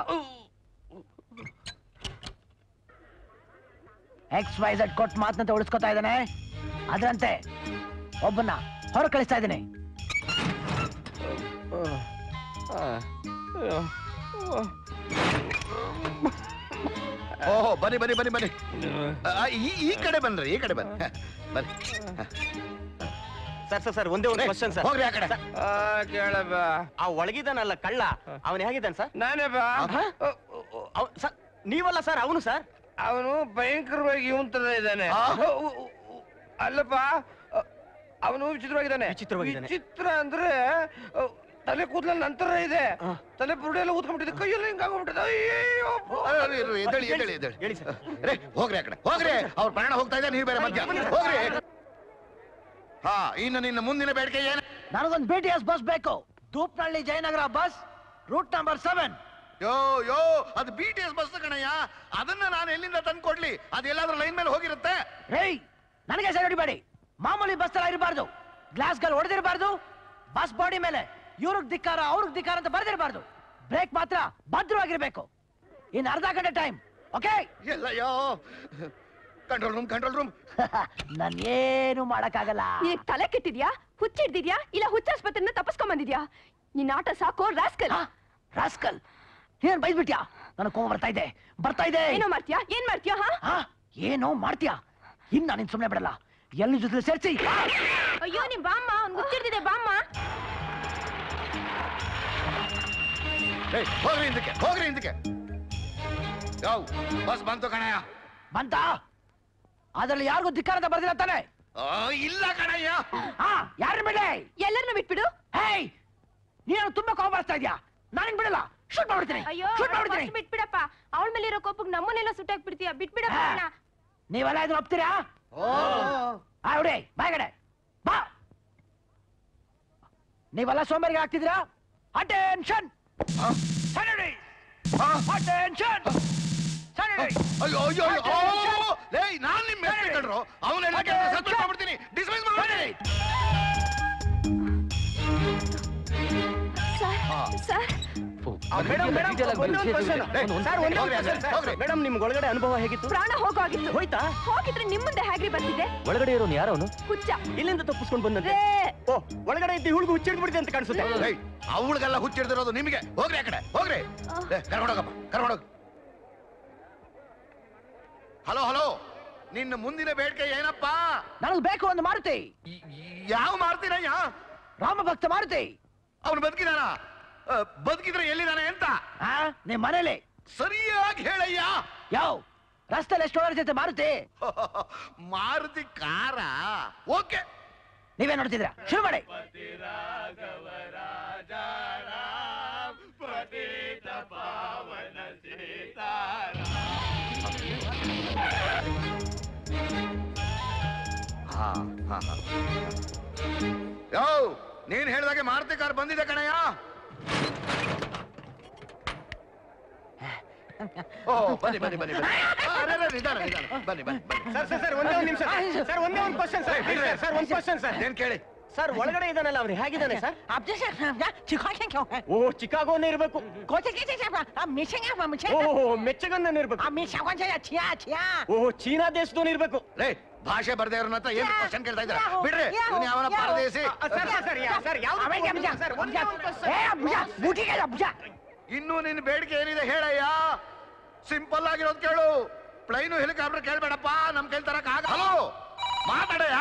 [SPEAKER 4] ಎಕ್ಸ್ ವೈ ಝಡ್ ಕೊಟ್ಟು ಮಾತನ್ನ ಉಳಿಸ್ಕೊತಾ ಇದ್ದಾನೆ ಅದರಂತೆ ಒಬ್ಬನ್ನ ಹೊರ ಕಳಿಸ್ತಾ ಇದ್ದೀನಿ
[SPEAKER 5] ಓಹೋ ಬನ್ನಿ ಬನ್ನಿ ಬನ್ನಿ ಬನ್ನಿ ಆ, ಈ ಈ ಕಡೆ ಬನ್ರಿ ಈ ಕಡೆ ಬನ್ನಿ ಹ, ಬನ್ನಿ
[SPEAKER 7] ಸರ್ ಸರ್ ಸರ್ ಒಂದೇ ಒಂದು ಕ್ವಶನ್ ಸರ್
[SPEAKER 5] ಹೋಗ್ರಿ ಆ ಕಡೆ
[SPEAKER 9] ಕೇಳಪ್ಪ
[SPEAKER 7] ಆ ಒಳಗಿದ್ದಾನಲ್ಲ ಕಳ್ಳ ಅವನು ಹೇಗಿದ್ದಾನೆ ಸರ್
[SPEAKER 9] ನಾನೇ ಬಾ
[SPEAKER 7] ಸರ್ ನೀವಲ್ಲ ಸರ್ ಅವನು ಸರ್
[SPEAKER 9] ಅವನು ಭಯಂಕರವಾಗಿ ಇವನ್ ತರ ಇದ್ದಾನೆ
[SPEAKER 5] ಆ?
[SPEAKER 9] ಅಲ್ಲಪ್ಪ ಅವನು ವಿಚಿತ್ರವಾಗಿದ್ದಾನೆ
[SPEAKER 7] ವಿಚಿತ್ರವಾಗಿದ್ದಾನೆ.
[SPEAKER 9] ವಿಚಿತ್ರ ಅಂದ್ರೆ ಅ, ತಲೆ ಕೂದಲ ನಂತರ ಇದೆ ತಲೆ ಬುರುಡೆ ಎಲ್ಲ ಊದ್ಕೊಂಡ್ಬಿಟ್ಟಿದೆ ಕೈಯೆಲ್ಲ ಹಿಂಗಾಗ್ಬಿಟ್ಟಿದೆ ಅಯ್ಯೋ
[SPEAKER 5] ಅರೆ, ಇರು, ಎದ್ದೇಳಿ ಎದ್ದೇಳಿ ಎದ್ದೇಳಿ
[SPEAKER 7] ಹೇಳಿ ಸರ್
[SPEAKER 5] ರೇ ಹೋಗ್ರಿ ಆ ಕಡೆ ಹೋಗ್ರಿ ಅವ್ರ ಪ್ರಾಣ ಹೋಗ್ತಾ ಇದೆ ನೀವು ಬೇರೆ ಮಧ್ಯ ಹೋಗ್ರಿ ಹಾ ಇನ್ನು ನಿನ್ನ ಮುಂದಿನ ಬೇಡಿಕೆ ಏನು
[SPEAKER 4] ನನಗೊಂದು ಬಿ ಟಿ ಎಸ್ ಬಸ್ ಬೇಕು Doopanahalli Jayanagar bus route number seven
[SPEAKER 5] yo yo ಅದು ಬಿ ಟಿ ಎಸ್ ಬಸ್ ಕಣಯ್ಯ ಅದನ್ನ ನಾನು ಎಲ್ಲಿಂದ ತಂದು ಕೊಡ್ಲಿ ಅದು ಎಲ್ಲಾದ್ರೂ ಲೈನ್ ಮೇಲೆ ಹೋಗಿರುತ್ತೆ
[SPEAKER 4] ರೇಯ್ ನನಗೆ ಸರಿ ಹೊಡಿಬೇಡಿ ಮಾಮೂಲಿ ಬಸ್ ತರ ಇರಬಾರ್ದು ಗ್ಲಾಸ್ಗಳು ಹೊಡೆದಿರಬಾರ್ದು ಬಸ್ ಬಾಡಿ ಮೇಲೆ ಇವ್ರಿಗೆ ಧಿಕ್ಕಾರ ಅವ್ರಿಗೆ ಧಿಕ್ಕಾರ ಅಂತ ಬರೆದಿರಬಾರ್ದು ಬ್ರೇಕ್ ಮಾತ್ರ ಭದ್ರವಾಗಿರ್ಬೇಕು ಇನ್ನು ಅರ್ಧ ಗಂಟೆ ಟೈಮ್ ಓಕೆ
[SPEAKER 5] ಎಲ್ಲಯ್ಯೋ ಕಂಟ್ರೋಲ್ ರೂಮ್ ಕಂಟ್ರೋಲ್ ರೂಮ್
[SPEAKER 4] ನಾನು ಏನು ಮಾಡಕ್ಕಾಗಲ್ಲ
[SPEAKER 3] ನಿನಗ್ ತಲೆ ಕೆಟ್ಟಿದ್ಯಾ ಹುಚ್ಚಿಡ್ದಿದ್ಯಾ ಇಲ್ಲ ಹುಚ್ಚಾಸ್ಪತ್ರೆನ ತಪ್ಪಿಸ್ಕೊಂಡ್ ಬಂದಿದ್ಯಾ ನಿನ್ನ ಆಟ ಸಾಕೋ ರಾಸ್ಕಲ್
[SPEAKER 4] ರಾಸ್ಕಲ್ ಏನ್ ಬೈದ್ಬಿಟ್ಯಾ ನನಗೆ ಕೋಪ ಬರ್ತಾ ಇದೆ ಬರ್ತಾ ಇದೆ
[SPEAKER 3] ಏನೋ ಮಾಡ್ತೀಯಾ ಏನ್ ಮಾಡ್ತೀಯಾ ಹಾ
[SPEAKER 4] ಹಾ ಏನೋ ಮಾಡ್ತೀಯಾ ಇನ್ನ ನೀನ್ ಸುಮ್ನೆ ಬಿಡಲ್ಲ ಎಲ್ಲಿ ಜೊತೆ ಸೇರ್ಸಿ
[SPEAKER 3] ಅಯ್ಯೋ ನಿಮ್ ಬಾಮ್ಮ ಅವ್ನ್ ಹುಚ್ಚಿಡ್ದಿದೆ ಬಾಮ್ಮ
[SPEAKER 5] ಏಯ್, ಹೋಗ್ರಿ ಹಿಂದಕ್ಕೆ ಹೋಗ್ರಿ ಹಿಂದಕ್ಕೆ ಯಾವ ಬಸ್ ಬಂತು ಕಣಯ್ಯ
[SPEAKER 4] ಬಂತ ಅದ್ರಲ್ಲಿ ಯಾರಿಗೂ ಧಿಕ್ಕಾರ ಅಂತ ಬರ್ದಿಲ್ಲ ತಾನೆ
[SPEAKER 9] ಇಲ್ಲ ಕಣಯ್ಯ
[SPEAKER 4] ಹಾ ಯಾರ ಮೇಲೆ
[SPEAKER 3] ಎಲ್ಲರನ್ನು ಬಿಟ್ಬಿಡು
[SPEAKER 4] ಹೇಯ್ ನೀನು ತುಂಬಾ ಕೋಪ ಬರ್ತಾ ಇದ್ಯಾ ನಾನು ಬಿಡಲ್ಲ ಶೂಟ್ ಮಾಡ್ಬಿಡ್ತೀನಿ
[SPEAKER 3] ಅಯ್ಯೋ
[SPEAKER 4] ಶೂಟ್ ಮಾಡ್ಬಿಡ್ತೀನಿ
[SPEAKER 3] first ಬಿಟ್ಬಿಡಪ್ಪ ಅವಳ ಮೇಲೆ ಇರೋ ಕೋಪಕ್ಕೆ ನಮ್ಮನ್ನೆಲ್ಲ ಸುಟ್ಟಾಕ್ಬಿಡ್ತೀಯ ಬಿಟ್ಬಿಡಪ್ಪ
[SPEAKER 4] ಹಾ.
[SPEAKER 3] ಅಣ್ಣ.
[SPEAKER 4] ನೀವೆಲ್ಲ ಇದನ್ನ ಒಪ್ತೀರಾ ಆ ಹುಡಿ ಬಾಯ್ಗಡೆ ಬಾ ನೀವೆಲ್ಲ ಸೋಂಬೇರಿಗೆ ಆಗ್ತಿದ್ದೀರಾ ಅಟೆನ್ಷನ್ ಅಟೆನ್ಷನ್
[SPEAKER 9] ಅಯ್ಯೋ ಅಯ್ಯೋ ಅಯ್ಯೋ ಲೇ ನಾನ್ ನಿಮ್ ಮೇಲೆ ಕಂಡ್ರು ಅವನೆಲ್ಲ ಸಸ್ಪೆಂಡ್ ಮಾಡ್ಬಿಡ್ತೀನಿ ಡಿಸ್ಮಿಸ್ ಮಾಡ್ಬಿಡ್ತೀನಿ
[SPEAKER 3] ಸರ್
[SPEAKER 4] ಮೇಡಮ್ ನಿಮ್ಗೆ ಒಳಗಡೆ ಅನುಭವ ಹೇಗಿತ್ತು
[SPEAKER 3] ಪ್ರಾಣ ಹೋಗೋಗಿತ್ತು
[SPEAKER 4] ಹೋಯ್ತಾ
[SPEAKER 3] ಹೋಗಿದ್ರೆ ನಿಮ್ಮ ಮುಂದೆ ಹೇಗ್ರಿ ಬಂದಿದೆ
[SPEAKER 4] ಒಳಗಡೆ ಇರೋನು ಯಾರವನು
[SPEAKER 3] ಹುಚ್ಚ
[SPEAKER 4] ಇಲ್ಲಿಂದ ತಪ್ಪಿಸ್ಕೊಂಡು ಬಂದಂತೆ ಓ ಒಳಗಡೆ ಇದ್ದು ಹುಡುಗ ಹುಚ್ಚಿಡ್ಬಿಡಿದೆ ಅಂತ ಕಾಣಿಸುತ್ತೆ
[SPEAKER 9] ಅವಳಿಗೆಲ್ಲ ಹುಚ್ಚಿಡ್ದಿರೋದು ನಿಮಗೆ ಹೋಗ್ರಿ ಆ ಕಡೆ ಹೋಗ್ರಿ ಕರ್ಕೊಂಡೋಗಪ್ಪ ಕರ್ಕೊಂಡೋಗ ಹಲೋ ಹಲೋ ನಿನ್ನ ಮುಂದಿನ ಬೇಡಿಕೆ ಏನಪ್ಪಾ
[SPEAKER 4] ನನಗೆ ಬೇಕು ಒಂದು ಮಾರುತಿ
[SPEAKER 9] ಯಾವ ಮಾಡ್ತೀನಯ್ಯ
[SPEAKER 4] ರಾಮ ಭಕ್ತ ಮಾರುತಿ
[SPEAKER 9] ಅವನು ಬದುಕಿದಾನ ಆ, ಬದುಕಿದ್ರೆ ಎಲ್ಲಿದಾನೆ ಅಂತ
[SPEAKER 4] ಆ ನಿಮ್ ಮನೇಲಿ
[SPEAKER 9] ಸರಿಯಾಗಿ ಹೇಳಯ್ಯ
[SPEAKER 4] ಯಾವ ರಸ್ತೆಲಿ ಎಷ್ಟು ಓಡಾಡ್ತೈತೆ ಮಾರುತಿ
[SPEAKER 9] ಮಾರುತಿ ಕಾರ ಓಕೆ
[SPEAKER 4] ನೀವೇ ನೋಡ್ತಿದ್ರ ಶುರು ಮಾಡಿ
[SPEAKER 9] ಹಾ ಹಾ ಹಾ ಯೋ ನೀನ್ ಹೇಳ್ದಾಗೆ ಮಾರುತಿ ಕಾರ್ ಬಂದಿದೆ ಕಣಯ್ಯ ಓ ಬನ್ನಿ ಬನ್ನಿ ಬನ್ನಿ ಬನ್ನಿ ಆ, ಅರೆ, ಅರೆ, ನಿಧಾನ ನಿಧಾನ ಬನ್ನಿ ಬನ್ನಿ ಬನ್ನಿ
[SPEAKER 4] ಸರ್ ಸರ್ ಸರ್ ಒಂದೇ ಒಂದು ನಿಮಿಷ ಸರ್ ಒಂದೇ ಒಂದು ಕ್ವಶನ್ ಸರ್ ಸರ್ ಒಂದು ಕ್ವಶನ್ ಸರ್
[SPEAKER 9] ಏನ್ ಕೇಳಿ
[SPEAKER 4] ಸರ್ ಒಳಗಡೆ ಇದಾನಲ್ಲ ಅವ್ರು ಹೇಗಿದ್ದಾನೆ ಸರ್ ಓ ಚಿಕಾಗೋನೇ ಇರಬೇಕು ಓ ಮೆಚ್ಚಗನ್ನ ಇರ್ಬೇಕು ಓ ಚೀನಾ ದೇಶದವನು ಇರ್ಬೇಕು
[SPEAKER 9] ಲೇ ಭಾಷೆ ಬರ್ದೇ ಇರೋನ ಹತ್ರ ಏನ್ ಕ್ವಶನ್ ಕೇಳ್ತಾ ಇದ್ದಾರೆ ಬಿಡ್ರಿ ಇವ್ನು ಯಾವನ ಪರದೇಸಿ ಇನ್ನು ನಿನ್ನ ಬೇಡಿಕೆ ಏನಿದೆ ಹೇಳಯ್ಯ ಸಿಂಪಲ್ ಆಗಿರೋದು ಕೇಳು ಪ್ಲೈನು ಹೆಲಿಕಾಪ್ಟರ್ ಕೇಳ್ಬೇಡಪ್ಪ ನಮ್ ಕೈಲಿ ತರಕ್ ಆಗ ಹಲೋ ಮಾತಾಡಯ್ಯ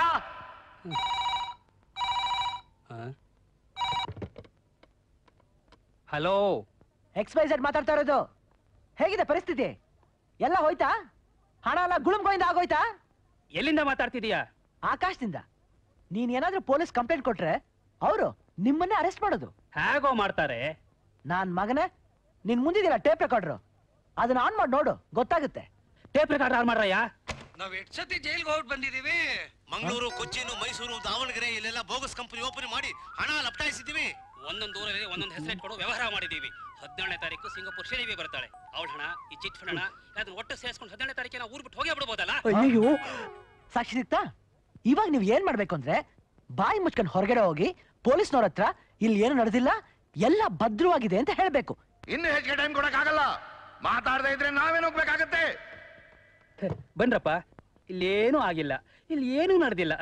[SPEAKER 8] ಹಲೋ
[SPEAKER 4] ಎಕ್ಸ್ ವೈ ಝೆಡ್ ಮಾತಾಡ್ತಾ ಇರೋದು ಹೇಗಿದೆ ಪರಿಸ್ಥಿತಿ ಎಲ್ಲ ಹೋಯ್ತಾ ಹಣ ಎಲ್ಲ ಗುಳುಮ್ಗೋಯಿಂದ ಆಗೋಯ್ತಾ
[SPEAKER 8] ಎಲ್ಲಿಂದ ಮಾತಾಡ್ತಿದೀಯಾ
[SPEAKER 4] ಆಕಾಶದಿಂದ ನೀನ್ ಏನಾದ್ರೂ ಪೊಲೀಸ್ ಕಂಪ್ಲೇಂಟ್ ಕೊಟ್ರೆ ಅವರು ನಿಮ್ಮನ್ನೇ ಅರೆಸ್ಟ್ ಮಾಡೋದು
[SPEAKER 8] ಹೇಗೋ ಮಾಡ್ತಾರೆ
[SPEAKER 4] ನಾನ್ ಮಗನೇ ನಿನ್ ಮುಂದಿದಿಲ್ಲ ಟೇಪ್ ರೆಕಾರ್ಡ್ರು ಅದನ್ನ ಆನ್ ಮಾಡಿ ನೋಡು ಗೊತ್ತಾಗುತ್ತೆ
[SPEAKER 8] ಟೇಪ್ ರೆಕಾರ್ಡ್ ಆನ್ ಮಾಡ್ರಯ್ಯ
[SPEAKER 10] ನಾವ್ ಎಷ್ಟ್ ಸತಿ ಜೈಲ್ಗೆ ಹೋಗಿ ಬಂದಿದೀವಿ ಮಂಗಳೂರು ಕೊಚ್ಚಿನು ಮೈಸೂರು ದಾವಣಗೆರೆ ಇಲ್ಲೆಲ್ಲ ಬೋಗಸ್ ಕಂಪನಿ ಓಪನ್ ಮಾಡಿ ಹಣ ಲಪಟಾಯಿಸಿದೀವಿ
[SPEAKER 8] ಒಂದೊಂದು ಊರಲ್ಲಿ ಒಂದೊಂದು ಹೆಸರು ಇಟ್ಕೊಂಡು ವ್ಯವಹಾರ ಮಾಡಿದೀವಿ ಹದಿನೇಳನೇ ತಾರೀಕು ಸಿಂಗಾಪುರ್ ಶ್ರೀದೇವಿ ಬರ್ತಾಳೆ ಅವಳ ಹಣ ಈ ಚಿಟ್ ಫಂಡ್ ಹಣ ಅದನ್ನ ಒಟ್ಟು ಸೇರಿಸ್ಕೊಂಡು ಹದಿನೇಳನೇ ತಾರೀಕಿನ ಊರ್ ಬಿಟ್ಟು ಹೋಗೇ ಬಿಡ್ಬೋದಲ್ಲ
[SPEAKER 4] ಅಯ್ಯೋ ಸಾಕ್ಷಿ ಸಿಕ್ತಾ ಇವಾಗ ನೀವು ಏನ್ ಮಾಡ್ಬೇಕು ಅಂದ್ರೆ ಬಾಯಿ ಮುಚ್ಕೊಂಡು ಹೊರಗಡೆ ಹೋಗಿ ಪೊಲೀಸ್ನವ್ರ ಹತ್ರ ಇಲ್ಲಿ ಏನು ನಡೆದಿಲ್ಲ ಎಲ್ಲ ಭದ್ರವಾಗಿದೆ ಅಂತ ಹೇಳ್ಬೇಕು
[SPEAKER 9] ಇನ್ನು ಹೆಚ್ಚಿಗೆ ಟೈಮ್ ಕೊಡಕ್ ಆಗಲ್ಲ ಮಾತಾಡದೇ ಇದ್ರೆ ನಾವೇನ್ ಹೋಗ್ಬೇಕಾಗತ್ತೆ
[SPEAKER 8] ಬನ್ರಪ್ಪ ಇಲ್ಲೇನೂ ಆಗಿಲ್ಲ ಇಲ್ಲಿ ಏನೂ ನಡೆದಿಲ್ಲ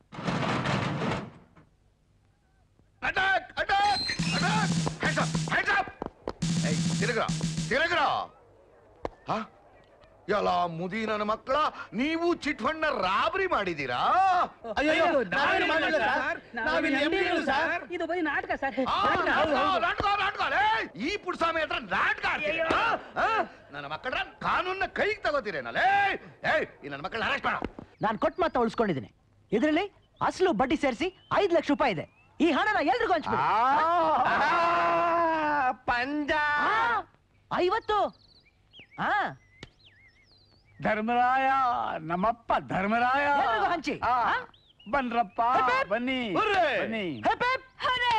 [SPEAKER 9] attack attack attack heads up heads up ಏಯ್ ತಿರುಗ್ರ ತಿರುಗ್ರ ಹಾ ಎಲ್ಲ ಮುದಿ ನನ್ನ ಮಕ್ಕಳ ನೀವು ಚಿಟ್ ಫಂಡ್ ರಾಬರಿ ಮಾಡಿದೀರಾ
[SPEAKER 8] ನಾವೇನು ಮಾಡಿಲ್ಲ ಸರ್. ನಾವಿಲ್ಲಿ MD ಸರ್. ಇದು ಬರೀ ನಾಟಕ ಸರ್
[SPEAKER 9] ಆ, ನಾಟಕ, ನಾಟಕ, ನಾಟಕ, ಲೇ! ಈ ಪುಡ್ಸ್ವಾಮಿ ಹತ್ರ ನಾಟಕ ಆಡ್ತೀರಾ? ಆ? ನನ್ನ ಮಕ್ಕಳ ಕಾನೂನ್ನ ಕೈಗೆ ತಗೋತೀರೇನಲ್ಲೇ ಏಯ್ ಈ ನನ್ನ ಮಕ್ಕಳನ್ನ ಅರೆಸ್ಟ್ ಮಾಡ
[SPEAKER 4] ನಾನು ಕೊಟ್ಟು ಮಾತ್ರ ಉಳಿಸ್ಕೊಂಡಿದ್ದೀನಿ ಇದರಲ್ಲಿ ಅಸಲು ಬಡ್ಡಿ ಸೇರಿಸಿ ಐದು ಲಕ್ಷ ರೂಪಾಯಿ ಇದೆ ಈ ಹಣನ ಎಲ್ರಿಗೂ ಹಂಚ್ಬಿಡಿ
[SPEAKER 6] ಪಂಜ
[SPEAKER 4] ಆ, ಐವತ್ತು ಹಾ
[SPEAKER 6] ಧರ್ಮರಾಯ ನಮ್ಮಪ್ಪ ಧರ್ಮರಾಯ
[SPEAKER 4] ಎಲ್ರಿಗೂ ಹಂಚಿ.
[SPEAKER 6] ಆ,
[SPEAKER 4] ಆ?
[SPEAKER 6] ಬನ್ರಪ್ಪ
[SPEAKER 4] ಹೆಪ್ ಹೆಪ್.
[SPEAKER 6] ಬನ್ನಿ
[SPEAKER 9] ಹುರ್ರೇ.
[SPEAKER 6] ಬನ್ನಿ
[SPEAKER 4] ಹೆಪ್ ಹೆಪ್.
[SPEAKER 3] ಹರೇ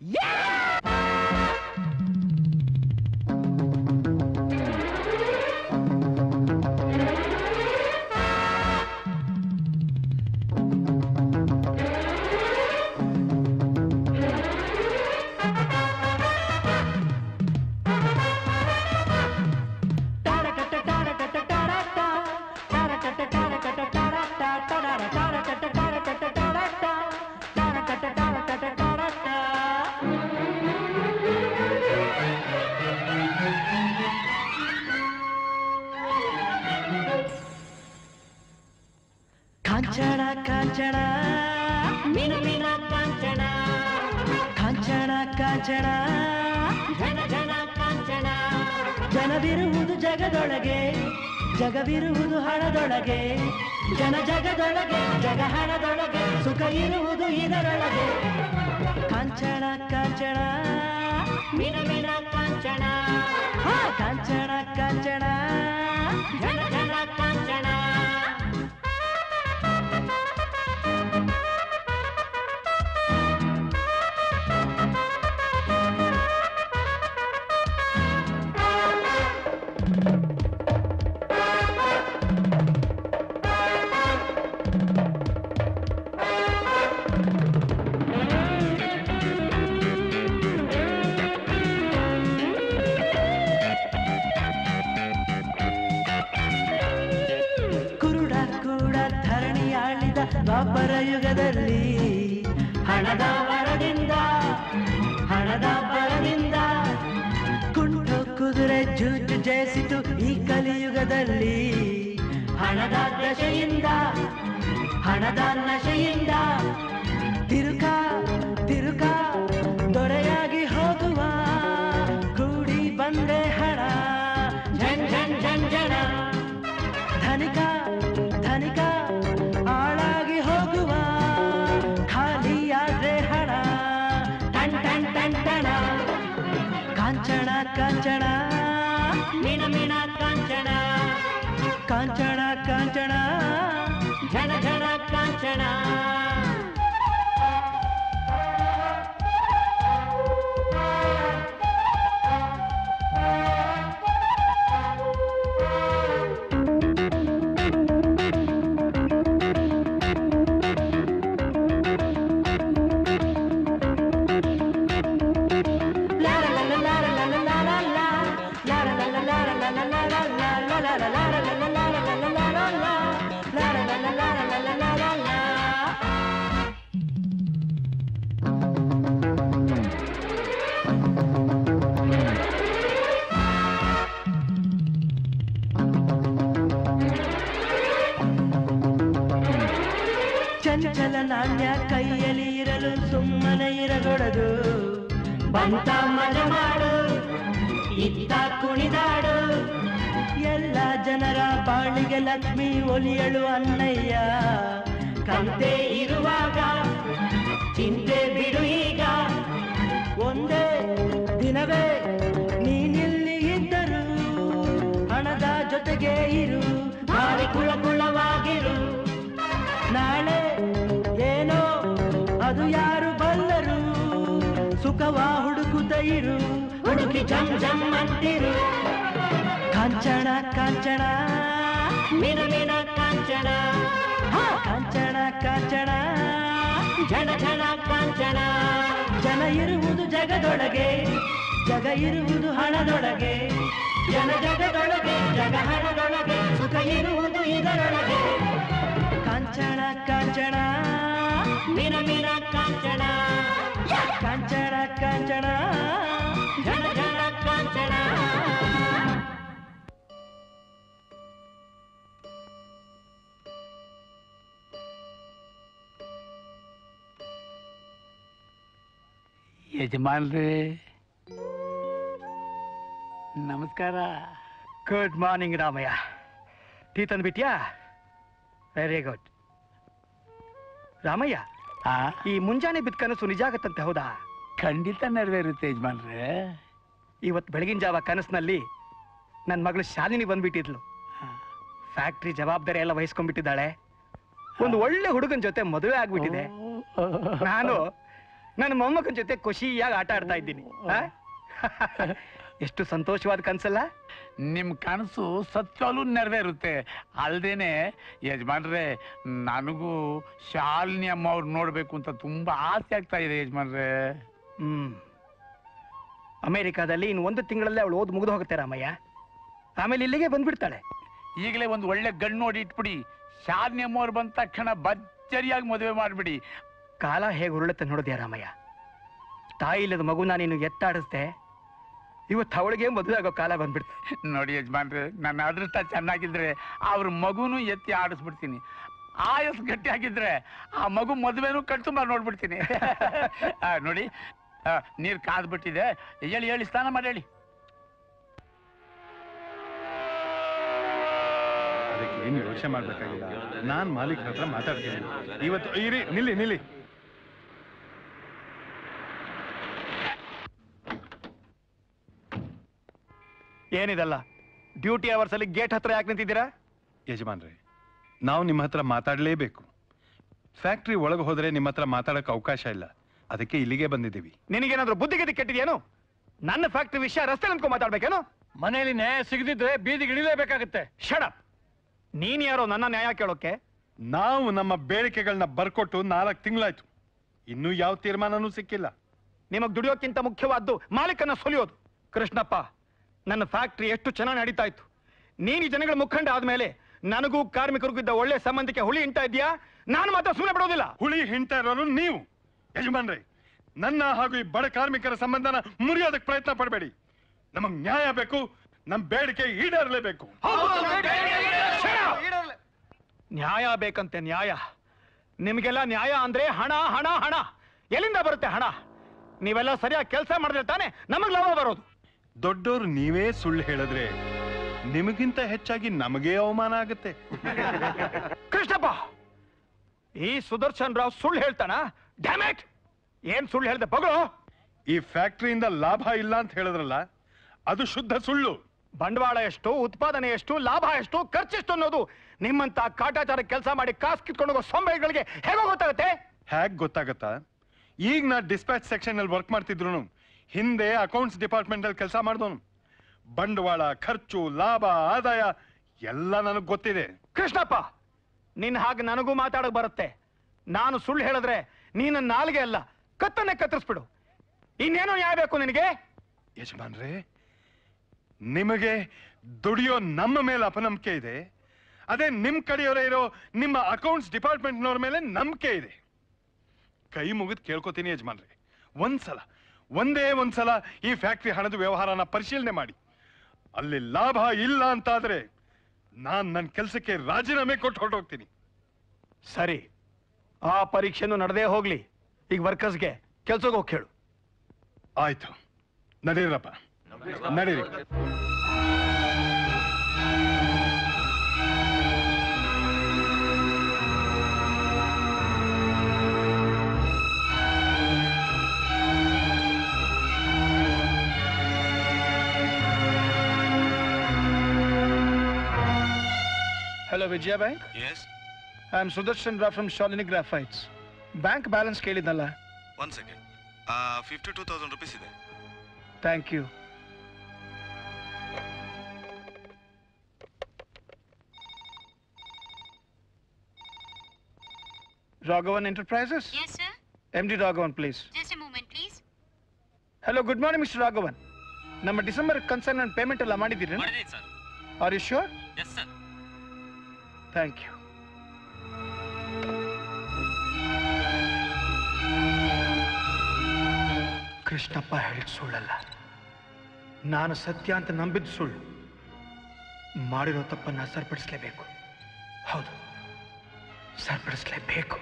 [SPEAKER 4] ಕಾಂಚನ ಕಾಂಚನ ಮೀನ ಮೀನ ಕಾಂಚನ ಕಾಂಚನ ಕಾಂಚನ ಜನ ಜನ ಕಾಂಚನ ಜನವಿರುವುದು ಜಗದೊಳಗೆ
[SPEAKER 11] ಜಗವಿರುವುದು ಹಣದೊಳಗೆ ಜನ ಜಗದೊಳಗೆ ಜಗ ಹಣದೊಳಗೆ ಸುಖ ಇರುವುದು ಇದರೊಳಗೆ ಕಾಂಚನ ಕಾಂಚನ ಮಿನ ಮಿನ ಕಾಂಚನ ಹಾ, ಕಾಂಚನ ಕಾಂಚನ ಜನ ಜನ ಕಾಂಚನ ಕುರುಡ ಕೂಡ ಧರಣಿಯಾಳಿದ ದ್ವಾಪರ ಯುಗದಲ್ಲಿ ಹಣದ ಬರದಿಂದ ಹಣದ ಬರದಿಂದ ಕುಂಟು ಕುದುರೆ ಜೂಜು ಜಯಿಸಿತು ಈ ಕಲಿಯುಗದಲ್ಲಿ ಹಣದ ದಶೆಯಿಂದ ಹಣದ ನಶೆಯಿಂದ ತಿರುಕ ತಿರುಕ ದೊರೆಯಾಗಿ ಹೋಗುವ ಕೂಡಿ ಬಂದೆ ಹಣ ಝಣ್ ಝಣ್ ಝಣ್ ಝಣ ಧನಿಕ ಧನಿಕ ಆಳಾಗಿ ಹೋಗುವ ಖಾಲಿಯಾದ್ರೆ ಹಣ ಟನ್ ಟನ್ ಟನ್ ಟಣ ಕಾಂಚನ ಕಾಂಚನ ಮಿಣ ಮಿಣ ಕಾಂಚನ ಕಾಂಚನ ಕಾಂಚನ ಝಣ ಝಣ ಕಾಂಚನ ಚಂಚಲ ನಾಣ್ಯ ಕೈಯಲ್ಲಿ ಇರಲು ಸುಮ್ಮನೆ ಇರಗೊಡದು ಬಂತ ಮಜ ಮಾಡು ಇತ್ತ ಕುಣಿದಾಡು ಎಲ್ಲ ಜನರ ಬಾಳಿಗೆ ಲಕ್ಷ್ಮಿ ಒಲಿಯಳು ಅನ್ನಯ್ಯ ಕಂತೆ ಇರುವಾಗ ಚಿಂತೆ ಬಿಡು ಈಗ ಒಂದೇ ದಿನವೇ ನೀನಿಲ್ಲಿ ಇದ್ದರು ಹಣದ ಜೊತೆಗೆ ಇರು ಭಾರಿ ಕುಳ ಕುಳವಾಗಿರು ನಾಳೆ ಏನೋ ಅದು ಯಾರು ಬಲ್ಲರು ಸುಖವ ಹುಡುಕುತ್ತ ಇರು ಹುಡುಕಿ ಜಮ್ ಜಮ್ ಅಂತಿರು ಕಾಂಚನ ಕಾಂಚನ ಮಿನ ಮಿನ ಕಾಂಚನ ಹಾ, ಕಾಂಚನ ಕಾಂಚನ ಜನ ಜನ ಕಾಂಚನ ಜನ ಇರುವುದು ಜಗದೊಳಗೆ ಜಗ ಇರುವುದು ಹಣದೊಳಗೆ ಜನ ಜಗದೊಳಗೆ ಜಗ ಹಣದೊಳಗೆ ಸುಖ ಇರುವುದು ಇದರೊಳಗೆ ಕಾಂಚನ ಕಾಂಚನ ಮಿನ ಮಿನ ಕಾಂಚನ ಕಾಂಚನ ಕಾಂಚನ ಜನ ಜನ ಕಾಂಚನ
[SPEAKER 6] ಯಜಮಾನ್ರೇ ನಮಸ್ಕಾರ
[SPEAKER 4] ಗುಡ್ ಮಾರ್ನಿಂಗ್ ರಾಮಯ್ಯ ಟೀ ತಂದ್ಬಿಟ್ಯಾ ವೆರಿ ಗುಡ್ ರಾಮಯ್ಯ ಈ ಮುಂಜಾನೆ ಬಿದ್ದ ಕನಸು ನಿಜ ಆಗತ್ತಂತೆ ಹೌದಾ
[SPEAKER 6] ಖಂಡಿತ ನೆರವೇರುತ್ತೆ ಯಜಮಾನ್ರೇ
[SPEAKER 4] ಇವತ್ತು ಬೆಳಗಿನ ಜಾವ ಕನಸಿನಲ್ಲಿ ನನ್ನ ಮಗಳು ಶಾಲಿನಿ ಬಂದ್ಬಿಟ್ಟಿದ್ಲು ಫ್ಯಾಕ್ಟ್ರಿ ಜವಾಬ್ದಾರಿ ಎಲ್ಲ ವಹಿಸ್ಕೊಂಡ್ಬಿಟ್ಟಿದ್ದಾಳೆ ಒಂದು ಒಳ್ಳೆ ಹುಡುಗನ ಜೊತೆ ಮದುವೆ ಆಗ್ಬಿಟ್ಟಿದೆ ನಾನು ನನ್ನ ಮೊಮ್ಮಗನ ಜೊತೆ ಖುಷಿಯಾಗಿ ಆಟ ಆಡ್ತಾ ಇದ್ದೀನಿ ಆ? ಎಷ್ಟು ಸಂತೋಷವಾದ ಕನ್ಸಲ್ಲ
[SPEAKER 6] ನಿಮ್ ಕನಸು ಸತ್ಯಲ್ಲೂ ನೆರವೇರುತ್ತೆ ಅಲ್ದೇನೆ ಯಜಮಾನ್ರೆ ನನಗೂ ಶಾಲಿನಿ ಅಮ್ಮ ಅವ್ರು ನೋಡ್ಬೇಕು ಅಂತ ತುಂಬಾ ಆಸೆ ಆಗ್ತಾ ಇದೆ ಯಜಮಾನ್ರೆ
[SPEAKER 4] ಹ್ಮ್ ಅಮೆರಿಕಾದಲ್ಲಿ ಇನ್ನು ಒಂದು ತಿಂಗಳಲ್ಲೇ ಅವಳು ಓದ್ ಮುಗಿದು ಹೋಗುತ್ತೆ ರಾಮಯ್ಯ ಆಮೇಲೆ ಇಲ್ಲಿಗೆ ಬಂದ್ಬಿಡ್ತಾಳೆ
[SPEAKER 6] ಈಗಲೇ ಒಂದು ಒಳ್ಳೆ ಗಂಡು ನೋಡಿ ಇಟ್ಬಿಡಿ ಶಾಲಿನಿ ಅಮ್ಮ ಅವ್ರು ಬಂದ ತಕ್ಷಣ ಭರ್ಜರಿಯಾಗಿ ಮದುವೆ ಮಾಡ್ಬಿಡಿ
[SPEAKER 4] ಕಾಲ ಹೇಗೆ ಉರುಳುತ್ತೆ ನೋಡಿದ್ಯಾ ರಾಮಯ್ಯ ತಾಯಿ ಇಲ್ಲದ ಮಗುನ ನೀನು ಎತ್ತಾಡಿಸ್ದೆ ಇವತ್ತು ಅವಳಿಗೆ ಮದುವೆ ಆಗೋ ಕಾಲ ಬಂದ್ಬಿಡ್ತು
[SPEAKER 6] ನೋಡಿ ಯಜಮಾನ್ರೆ ನನ್ನ ಅದೃಷ್ಟ ಚೆನ್ನಾಗಿದ್ರೆ ಅವ್ರ ಮಗುನು ಎತ್ತಿ ಆಡಿಸ್ಬಿಡ್ತೀನಿ ಆಯಸ್ ಗಟ್ಟಿ ಆಗಿದ್ರೆ ಆ ಮಗು ಮದುವೆನೂ ಕಣ್ತುಂಬ ನೋಡ್ಬಿಡ್ತೀನಿ ಆ, ನೋಡಿ ಆ, ನೀರ್ ಕಾದ್ಬಿಟ್ಟಿದೆ ಹೇಳಿ ಹೇಳಿ ಸ್ನಾನ ಮಾಡಿ ಹೇಳಿ
[SPEAKER 12] ಯೋಚನೆ ಮಾಡ್ಬೇಕಾಗಿಲ್ಲ ನಾನ್ ಮಾಲೀಕರ ಹತ್ರ ಮಾತಾಡ್ತೀನಿ ಇವತ್ತು ಇರಿ ನಿಲ್ಲಿ ನಿಲ್ಲಿ
[SPEAKER 13] ಏನಿದಲ್ಲ ಡ್ಯೂಟಿ ಅವರ್ಸ್ ಅಲ್ಲಿ ಗೇಟ್ ಹತ್ರ ಯಾಕೆ ನಿಂತಿದ್ದೀರಾ
[SPEAKER 12] ಯಜಮಾನ್ರೆ ನಾವು ನಿಮ್ಮ ಹತ್ರ ಮಾತಾಡಲೇಬೇಕು ಫ್ಯಾಕ್ಟ್ರಿ ಒಳಗೆ ಹೋದ್ರೆ ನಿಮ್ಮ ಹತ್ರ ಮಾತಾಡಕ್ಕೆ ಅವಕಾಶ ಇಲ್ಲ ಅದಕ್ಕೆ ಇಲ್ಲಿಗೆ ಬಂದಿದ್ದೀವಿ
[SPEAKER 13] ನಿನಗೇನಾದ್ರೂ ಬುದ್ಧಿ ಗಿದ್ದಿ ಕೆಟ್ಟಿದ್ಯೇನು ನನ್ನ ಫ್ಯಾಕ್ಟ್ರಿ ವಿಷಯ ರಸ್ತೆ ನಿಂತ್ಕೊಂಡು ಮಾತಾಡ್ಬೇಕೇನು
[SPEAKER 6] ಮನೆಯಲ್ಲಿ ನ್ಯಾಯ ಸಿಗದಿದ್ರೆ ಬೀದಿಗೆ ಇಳಿಲೇಬೇಕಾಗುತ್ತೆ
[SPEAKER 13] ಶಡಪ್ ನೀನ್ ಯಾರೋ ನನ್ನ ನ್ಯಾಯ ಕೇಳೋಕೆ
[SPEAKER 12] ನಾವು ನಮ್ಮ ಬೇಡಿಕೆಗಳನ್ನ ಬರ್ಕೊಟ್ಟು ನಾಲ್ಕು ತಿಂಗಳಾಯ್ತು ಇನ್ನೂ ಯಾವ ತೀರ್ಮಾನನೂ ಸಿಕ್ಕಿಲ್ಲ
[SPEAKER 13] ನಿಮಗ್ ದುಡಿಯೋಕ್ಕಿಂತ ಮುಖ್ಯವಾದ್ದು ಮಾಲೀಕನ ಸುಲಿಯೋದು ಕೃಷ್ಣಪ್ಪ ನನ್ನ ಫ್ಯಾಕ್ಟ್ರಿ ಎಷ್ಟು ಚೆನ್ನಾಗಿ ನಡೀತಾ ಇತ್ತು ನೀನು ಈ ಜನಗಳ ಮುಖಂಡ ಆದ್ಮೇಲೆ ನನಗೂ ಕಾರ್ಮಿಕರಿಗೂ ಇದ್ದ ಒಳ್ಳೆ ಸಂಬಂಧಕ್ಕೆ ಹುಳಿ ಇಂಟ ಇದೆಯಾ ನಾನು ಮಾತ್ರ ಸುಮ್ಮನೆ ಬಿಡೋದಿಲ್ಲ
[SPEAKER 12] ಹುಳಿ ಹಿಂಡ್ತಾ ಇರೋರು ನೀವು ಯಜಮಾನ್ರೆ ನನ್ನ ಹಾಗೂ ಈ ಬಡ ಕಾರ್ಮಿಕರ ಸಂಬಂಧನ ಮುರಿಯೋದಕ್ಕೆ ಪ್ರಯತ್ನ ಪಡಬೇಡಿ ನಮಗ್ ನ್ಯಾಯ ಬೇಕು ನಮ್ ಬೇಡಿಕೆ ಈಡೇರಲೇಬೇಕು
[SPEAKER 13] ನ್ಯಾಯ ಬೇಕಂತೆ ನ್ಯಾಯ ನಿಮಗೆಲ್ಲ ನ್ಯಾಯ ಅಂದ್ರೆ ಹಣ ಹಣ ಹಣ ಎಲ್ಲಿಂದ ಬರುತ್ತೆ ಹಣ ನೀವೆಲ್ಲ ಸರಿಯಾಗಿ ಕೆಲಸ ಮಾಡಿದ್ರೆ ತಾನೆ ನಮಗ್ ಲಾಭ ಬರೋದು
[SPEAKER 12] ದೊಡ್ಡೋರು ನೀವೇ ಸುಳ್ಳು ಹೇಳಿದ್ರೆ ನಿಮಗಿಂತ ಹೆಚ್ಚಾಗಿ ನಮಗೇ ಅವಮಾನ ಆಗುತ್ತೆ
[SPEAKER 13] ಕೃಷ್ಣಪ್ಪ ಈ ಸುದರ್ಶನ್ ರಾವ್ ಸುಳ್ಳು ಹೇಳ್ತಾನ ಡ್ಯಾಮೇಟ್ ಏನ್ ಸುಳ್ಳು ಹೇಳ್ದೆ ಬಗಳು
[SPEAKER 12] ಈ ಫ್ಯಾಕ್ಟ್ರಿಯಿಂದ ಲಾಭ ಇಲ್ಲ ಅಂತ ಹೇಳಿದ್ರಲ್ಲ ಅದು ಶುದ್ಧ ಸುಳ್ಳು
[SPEAKER 13] ಬಂಡವಾಳ ಎಷ್ಟು ಉತ್ಪಾದನೆ ಎಷ್ಟು ಲಾಭ ಎಷ್ಟು ಖರ್ಚೆಷ್ಟು ಅನ್ನೋದು ನಿಮ್ಮಂತ ಕಾಟಾಚಾರ ಕೆಲಸ ಮಾಡಿ ಕಾಸು ಕಿತ್ಕೊಂಡು ಹೋಗೋ ಸೊಂಬೆಗಳಿಗೆ ಹೇಗೋ ಗೊತ್ತಾಗುತ್ತೆ
[SPEAKER 12] ಹ್ಯಾಗ್ ಗೊತ್ತಾಗತ್ತಾ ಈಗ ನಾ ಡಿಸ್ಪ್ಯಾಚ್ ಸೆಕ್ಷನ್ ಅಲ್ಲಿ ವರ್ಕ್ ಮಾಡ್ತಿದ್ರು ಹಿಂದೆ ಅಕೌಂಟ್ಸ್ ಡಿಪಾರ್ಟ್ಮೆಂಟ್ ಅಲ್ಲಿ ಕೆಲಸ ಮಾಡಿದವನು ಬಂಡವಾಳ ಖರ್ಚು ಲಾಭ ಆದಾಯ ಎಲ್ಲ ನನಗ್ ಗೊತ್ತಿದೆ
[SPEAKER 13] ಕೃಷ್ಣಪ್ಪ ನಿನ್ ಹಾಗೆ ನನಗೂ ಮಾತಾಡಕ್ ಬರುತ್ತೆ ನಾನು ಸುಳ್ಳು ಹೇಳಿದ್ರೆ ನೀನ ನಾಲ್ಗೆ ಅಲ್ಲ ಕತ್ತನ್ನೇ ಕತ್ತರಿಸ್ಬಿಡು ಇನ್ನೇನು ನ್ಯಾಯ ಬೇಕು ನಿನಗೆ
[SPEAKER 12] ಯಜಮಾನ್ರೆ ನಿಮಗೆ ದುಡಿಯೋ ನಮ್ಮ ಮೇಲೆ ಅಪನಂಬಿಕೆ ಇದೆ ಅದೇ ನಿಮ್ ಕಡೆಯವರೇ ಇರೋ ನಿಮ್ಮ ಅಕೌಂಟ್ಸ್ ಡಿಪಾರ್ಟ್ಮೆಂಟ್ನವ್ರ ಮೇಲೆ ನಂಬಿಕೆ ಇದೆ ಕೈ ಮುಗಿದು ಕೇಳ್ಕೊತೀನಿ ಯಜಮಾನ್ರೆ ಒಂದ್ಸಲ ಒಂದೇ ಒಂದ್ಸಲ ಈ ಫ್ಯಾಕ್ಟ್ರಿ ಹಣದ ವ್ಯವಹಾರನ ಪರಿಶೀಲನೆ ಮಾಡಿ ಅಲ್ಲಿ ಲಾಭ ಇಲ್ಲ ಅಂತಾದ್ರೆ ನಾನ್ ನನ್ನ ಕೆಲಸಕ್ಕೆ ರಾಜೀನಾಮೆ ಕೊಟ್ಟು ಹೊರಟೋಗ್ತೀನಿ
[SPEAKER 13] ಸರಿ ಆ ಪರೀಕ್ಷೆನೂ ನಡೆದೇ ಹೋಗ್ಲಿ ಈಗ ವರ್ಕರ್ಸ್ಗೆ ಕೆಲ್ಸಕ್ಕೆ ಹೋಗಿ ಕೇಳು
[SPEAKER 12] ಆಯ್ತು ನಡೀರಪ್ಪ ನಡೀರಿ
[SPEAKER 13] hello Vijaya bank
[SPEAKER 5] yes
[SPEAKER 13] I am Sudarshan Rao from Shalini graphites bank balance ಕೇಳಿದ್ನಲ್ಲ
[SPEAKER 5] one second fifty two thousand rupees ಇದೆ
[SPEAKER 13] thank you Raghavan enterprises
[SPEAKER 14] Yes, sir.
[SPEAKER 13] M D Raghavan please
[SPEAKER 14] Just a moment, please.
[SPEAKER 13] Hello good morning mister Raghavan ನಮ್ಮ December concern payment ಎಲ್ಲ ಮಾಡಿದ್ದೀರಿ
[SPEAKER 8] sir
[SPEAKER 13] are you sure
[SPEAKER 8] yes sir
[SPEAKER 13] thank you Krishnappa ಹೇಳಿದ ಸುಳ್ಳಲ್ಲ ನಾನು ಸತ್ಯ ಅಂತ ನಂಬಿದ ಸುಳ್ಳು ಮಾಡಿರೋ ತಪ್ಪನ್ನ ಸರಿಪಡಿಸ್ಲೇಬೇಕು ಹೌದು ಸರಿಪಡಿಸ್ಲೇಬೇಕು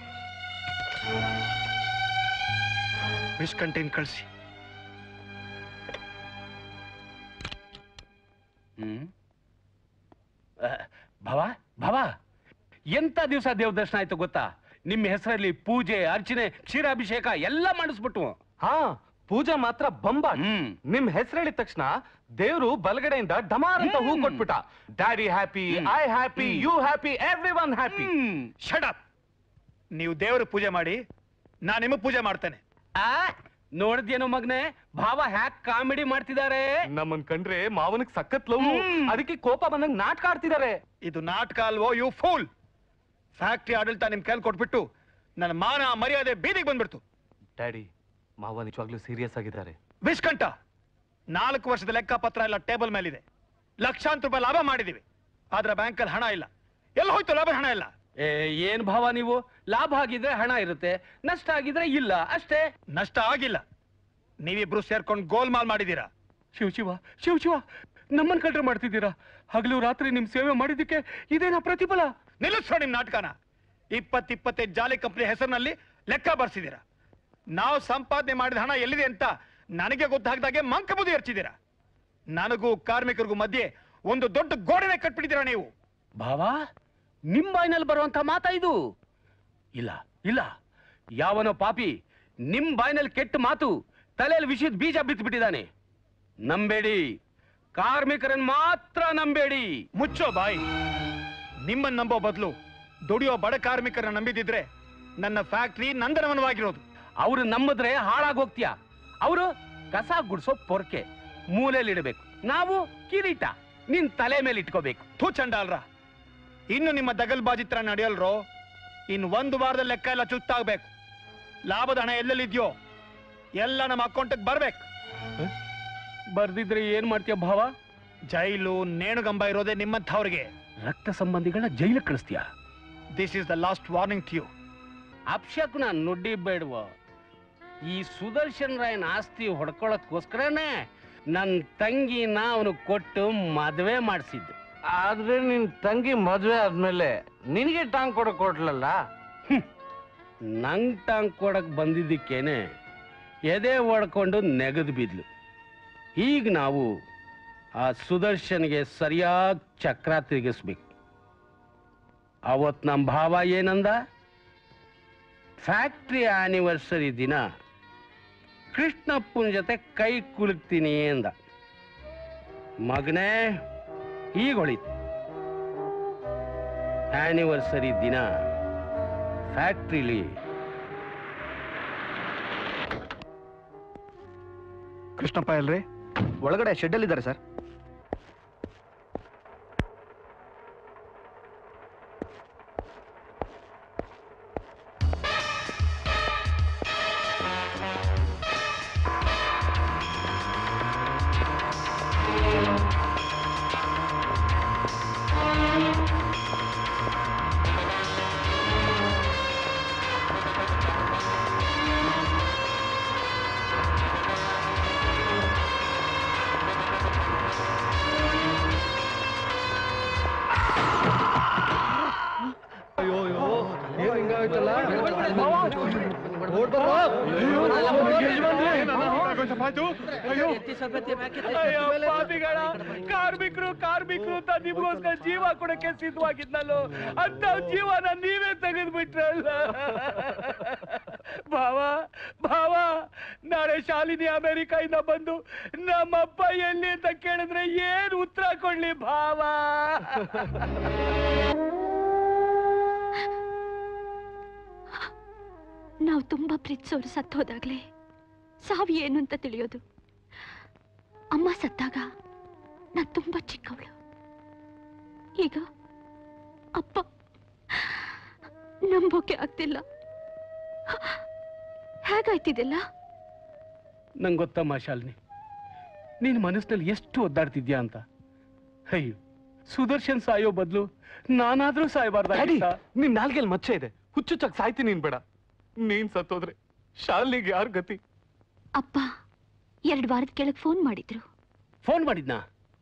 [SPEAKER 13] ವಿಶ್ ಕಂಟೈನ್ ಕಳಿಸಿ
[SPEAKER 7] ಹ್ಮ್ ಭವ ಭವ ಎಂತ ದಿವಸ ದೇವ್ರ ದರ್ಶನ ಆಯ್ತು ಗೊತ್ತಾ ನಿಮ್ಮ ಹೆಸರಲ್ಲಿ ಪೂಜೆ ಅರ್ಚನೆ ಕ್ಷೀರಾಭಿಷೇಕ ಎಲ್ಲ ಮಾಡಿಸ್ಬಿಟ್ಟು
[SPEAKER 15] ಹಾ ಪೂಜಾ ಮಾತ್ರ ಬಂಬ ನಿಮ್ ಹೆಸರು ಹೇಳಿದ ತಕ್ಷಣ ದೇವ್ರು ಬಲಗಡೆಯಿಂದ ಡಮಾರ್ ಅಂತ ಹೂ ಕೊಟ್ಬಿಟ್ಟ daddy happy I happy you happy everyone happy
[SPEAKER 13] shut up ನೀವು ದೇವರ ಪೂಜೆ ಮಾಡಿ ನಾನು ನಿಮಗೆ ಪೂಜೆ ಮಾಡ್ತೇನೆ
[SPEAKER 7] ಆ ನೋಡಿದ್ಯೇನೋ ಮಗ್ನೆ ಭಾವ ಹ್ಯಾಕ್ ಕಾಮಿಡಿ ಮಾಡ್ತಿದ್ದಾರೆ
[SPEAKER 15] ನಮ್ಮನ್ ಕಂಡ್ರೆ ಮಾವನಿಗೆ ಸಖತ್ ಲವ್ ಅದಕ್ಕೆ ಕೋಪ ಬಂದಂಗ್ ನಾಟಕ ಆಡ್ತಿದ್ದಾರೆ
[SPEAKER 13] ಇದು ನಾಟಕ ಅಲ್ವೋ ಯು ಫೂಲ್ ಫ್ಯಾಕ್ಟ್ರಿ ಆಡಳಿತ ನಿಮ್ ಕೈಲಿ ಕೊಟ್ಬಿಟ್ಟು ನನ್ನ ಮಾನ ಮರ್ಯಾದೆ ಬೀದಿಗೆ ಬಂದ್ಬಿಡ್ತು
[SPEAKER 15] ಡ್ಯಾಡಿ ಮಾವ ನಿಜವಾಗ್ಲೂ ಸೀರಿಯಸ್ ಆಗಿದ್ದಾರೆ
[SPEAKER 13] ವಿಸ್ಕಂಠ ನಾಲ್ಕು ವರ್ಷದ ಲೆಕ್ಕಪತ್ರ ಎಲ್ಲ ಟೇಬಲ್ ಮೇಲಿದೆ ಲಕ್ಷಾಂತರ ರೂಪಾಯಿ ಲಾಭ ಮಾಡಿದೀವಿ ಆದ್ರೆ ಬ್ಯಾಂಕಲ್ಲಿ ಹಣ ಇಲ್ಲ ಎಲ್ಲ ಹೋಯ್ತು ಲಾಭ ಹಣ ಇಲ್ಲ
[SPEAKER 7] ಏ ಏನ್ ಭಾವ ನೀವು ಲಾಭ ಆಗಿದ್ರೆ ಹಣ ಇರುತ್ತೆ ನಷ್ಟ ಆಗಿದ್ರೆ ಇಲ್ಲ ಅಷ್ಟೇ
[SPEAKER 13] ನಷ್ಟ ಆಗಿಲ್ಲ ನೀವಿಬ್ರು ಸೇರ್ಕೊಂಡು ಗೋಲ್ಮಾಲ್ ಮಾಡಿದೀರಾ
[SPEAKER 15] ಶಿವ ಶಿವ ಶಿವ ಶಿವ ನಮ್ಮನ್ ಕಳ್ರೆ ಮಾಡ್ತಿದ್ದೀರಾ ಹಗಲು ರಾತ್ರಿ ನಿಮ್ ಸೇವೆ ಮಾಡಿದ್ದಕ್ಕೆ ಇದೇನಾ ಪ್ರತಿಫಲ
[SPEAKER 13] ನಿಲ್ಲಿಸೋ ನಿಮ್ ನಾಟಕನ ಇಪ್ಪತ್ ಇಪ್ಪತ್ತೈದು ಜಾಲಿ ಕಂಪ್ನಿ ಹೆಸರಿನಲ್ಲಿ ಲೆಕ್ಕ ಬರ್ಸಿದ್ದೀರಾ ನಾವು ಸಂಪಾದನೆ ಮಾಡಿದ ಹಣ ಎಲ್ಲಿದೆ ಅಂತ ನನಗೆ ಗೊತ್ತಾಗ್ದಾಗೆ ಮಂಕ ಬುದ್ಧಿ ಎರ್ಚಿದ್ದೀರಾ ನನಗೂ ಕಾರ್ಮಿಕರಿಗೂ ಮಧ್ಯೆ ಒಂದು ದೊಡ್ಡ ಗೋಡೆನೆ ಕಟ್ಬಿಟ್ಟಿದ್ದೀರಾ ನೀವು
[SPEAKER 7] ಭಾವ ನಿಮ್ ಬಾಯಿನಲ್ಲಿ ಬರುವಂತ ಮಾತಾ ಇದು ಇಲ್ಲ ಇಲ್ಲ ಯಾವನೋ ಪಾಪಿ ನಿಮ್ ಬಾಯಿನಲ್ಲಿ ಕೆಟ್ಟ ಮಾತು ತಲೆಯಲ್ಲಿ ವಿಷಯದ ಬೀಜ ಬಿತ್ಬಿಟ್ಟಿದ್ದಾನೆ ನಂಬೇಡಿ ಕಾರ್ಮಿಕರನ್ನ ಮಾತ್ರ ನಂಬೇಡಿ
[SPEAKER 13] ಮುಚ್ಚೋ ಬಾಯಿ ನಿಮ್ಮನ್ನ ನಂಬೋ ಬದಲು ದುಡಿಯೋ ಬಡ ಕಾರ್ಮಿಕರನ್ನ ನಂಬಿದಿದ್ರೆ ನನ್ನ ಫ್ಯಾಕ್ಟ್ರಿ ನಂದನವನವಾಗಿರೋದು
[SPEAKER 7] ಅವ್ರು ನಂಬಿದ್ರೆ ಹಾಳಾಗೋಗ್ತೀಯ ಅವರು ಕಸ ಗುಡ್ಸೋ ಪೊರ್ಕೆ ಮೂಲೆಯಲ್ಲಿ ಇಡಬೇಕು ನಾವು ಕಿರೀಟ ನಿನ್ ತಲೆ ಮೇಲೆ ಇಟ್ಕೋಬೇಕು
[SPEAKER 13] ಥೂ ಚಂಡಾಲ್ರ ಇನ್ನು ನಿಮ್ಮ ದಗಲ್ಬಾಜಿ ತರ ನಡೆಯಲ್ರೋ ಇನ್ನು ಒಂದು ವಾರದ ಲೆಕ್ಕ ಎಲ್ಲ ಚುತ್ತಾಗ್ಬೇಕು ಲಾಭದ ಹಣ ಎಲ್ಲೆಲ್ಲಿದ್ಯೋ ಎಲ್ಲ ನಮ್ಮ ಅಕೌಂಟಿಗೆ ಬರ್ಬೇಕು
[SPEAKER 7] ಬರ್ದಿದ್ರೆ ಏನ್ ಮಾಡ್ತೀಯ ಭಾವ
[SPEAKER 13] ಜೈಲು ನೇಣುಗಂಬ ಇರೋದೇ ನಿಮ್ಮಂಥವ್ರಿಗೆ
[SPEAKER 7] ರಕ್ತ ಸಂಬಂಧಿಗಳನ್ನ ಜೈಲಿಗೆ ಕಳಿಸ್ತೀಯ
[SPEAKER 13] this is the last warning to you
[SPEAKER 7] ಅಪ್ಶಕ್ನ ನುಡ್ಡಿ ಬೇಡ್ವ ಈ ಸುದರ್ಶನ್ ರಾಯನ್ ಆಸ್ತಿ ಹೊಡ್ಕೊಳಕ್ಕೋಸ್ಕರನೇ ನನ್ನ ತಂಗಿನ ಅವನು ಕೊಟ್ಟು ಮದ್ವೆ ಮಾಡಿಸಿದ್ದು
[SPEAKER 15] ಆದ್ರೆ ನಿನ್ ತಂಗಿ ಮದ್ವೆ ಆದ್ಮೇಲೆ ನಿನಗೆ ಟಾಂಗ್ ಕೊಡಕ್ ಕೊಟ್ಲಲ್ಲ
[SPEAKER 7] ನಂಗ್ ಟಾಂಗ್ ಕೊಡಕ್ ಬಂದಿದ್ದಕ್ಕೇನೆ ಎದೆ ಹೊಡ್ಕೊಂಡು ನೆಗೆದು ಬಿದ್ಲು ಈಗ ನಾವು ಆ ಸುದರ್ಶನ್ಗೆ ಸರಿಯಾಗಿ ಚಕ್ರ ತಿರುಗಿಸ್ಬೇಕು ಅವತ್ ನಮ್ಮ ಭಾವ ಏನಂದ ಫ್ಯಾಕ್ಟ್ರಿ ಆನಿವರ್ಸರಿ ದಿನ ಕೃಷ್ಣಪ್ಪನ ಜೊತೆ ಕೈ ಕುಲುಕ್ತೀನಿ ಅಂದ ಮಗನೇ ಈಗ ಹೊಳಿತು ಆನಿವರ್ಸರಿ ದಿನ ಫ್ಯಾಕ್ಟ್ರಿಲಿ
[SPEAKER 13] ಕೃಷ್ಣಪ್ಪ ಎಲ್ರಿ
[SPEAKER 4] ಒಳಗಡೆ ಶೆಡ್ ಇದ್ದಾರೆ ಸರ್
[SPEAKER 6] ಅಯ್ಯೋ ಪಾಪಿಗಳ ಕಾರ್ಮಿಕರು ಕಾರ್ಮಿಕರು ಅಂತ ನಿಮ್ಗೋಸ್ಕರ ಜೀವ ಕೊಡಕ್ಕೆ ಸಿದ್ಧವಾಗಿದ್ನಲ್ಲೋ ಅಂತ ಜೀವನ ನೀವೇ ತೆಗೆದ್ಬಿಟ್ರಲ್ಲ ಭಾವ ಭಾವ ನಾಳೆ ಶಾಲಿನಿ ಅಮೆರಿಕಾಯಿಂದ ಬಂದು ನಮ್ಮಪ್ಪ ಎಲ್ಲಿ ಅಂತ ಕೇಳಿದ್ರೆ ಏನ್ ಉತ್ತರ ಕೊಡ್ಲಿ ಭಾವ
[SPEAKER 3] ನಾವು ತುಂಬಾ ಪ್ರೀತಿಸೋರು ಸತ್ತು ಹೋದಾಗ್ಲೇ ಸಾವು ಏನು ಅಂತ ತಿಳಿಯೋದು ಅಮ್ಮ ಸತ್ತಾಗ ನಾನು ತುಂಬಾ ಚಿಕ್ಕವಳು ಈಗ ಅಪ್ಪ ನಂಬೋಕೆ ಆಗ್ತಿಲ್ಲ ಹೇಗಾಯ್ತಿದೆಲ್ಲ
[SPEAKER 7] ನಂಗೆ ಗೊತ್ತಮ್ಮ ಶಾಲಿನಿ ನಿನ್ ಮನಸ್ಸಿನಲ್ಲಿ ಎಷ್ಟು ಒದ್ದಾಡ್ತಿದ್ಯಾ ಅಂತ ಅಯ್ಯೋ ಸುದರ್ಶನ್ ಸಾಯೋ ಬದಲು ನಾನಾದ್ರೂ
[SPEAKER 15] ಡ್ಯಾಡಿ
[SPEAKER 7] ಸಾಯಬಾರ್ದಾಗಿತ್ತ
[SPEAKER 15] ನಿನ್ ನಾಲ್ಗೆಲ್ ಮಚ್ಚೆ ಇದೆ ಹುಚ್ಚುಚ್ಚಾಕ್ ಸಾಯ್ತೀನಿ ನೀನ್ ಬೇಡ ನೀನ್ ಸತ್ತೋದ್ರೆ ಶಾಲಿನಿಗೆ ಯಾರ್ ಗತಿ
[SPEAKER 3] ಅಪ್ಪ ಎರಡು ವಾರದ ಕೆಳಗೆ ಫೋನ್ ಮಾಡಿದ್ರು
[SPEAKER 7] ಫೋನ್ ಮಾಡಿದ್ನಾ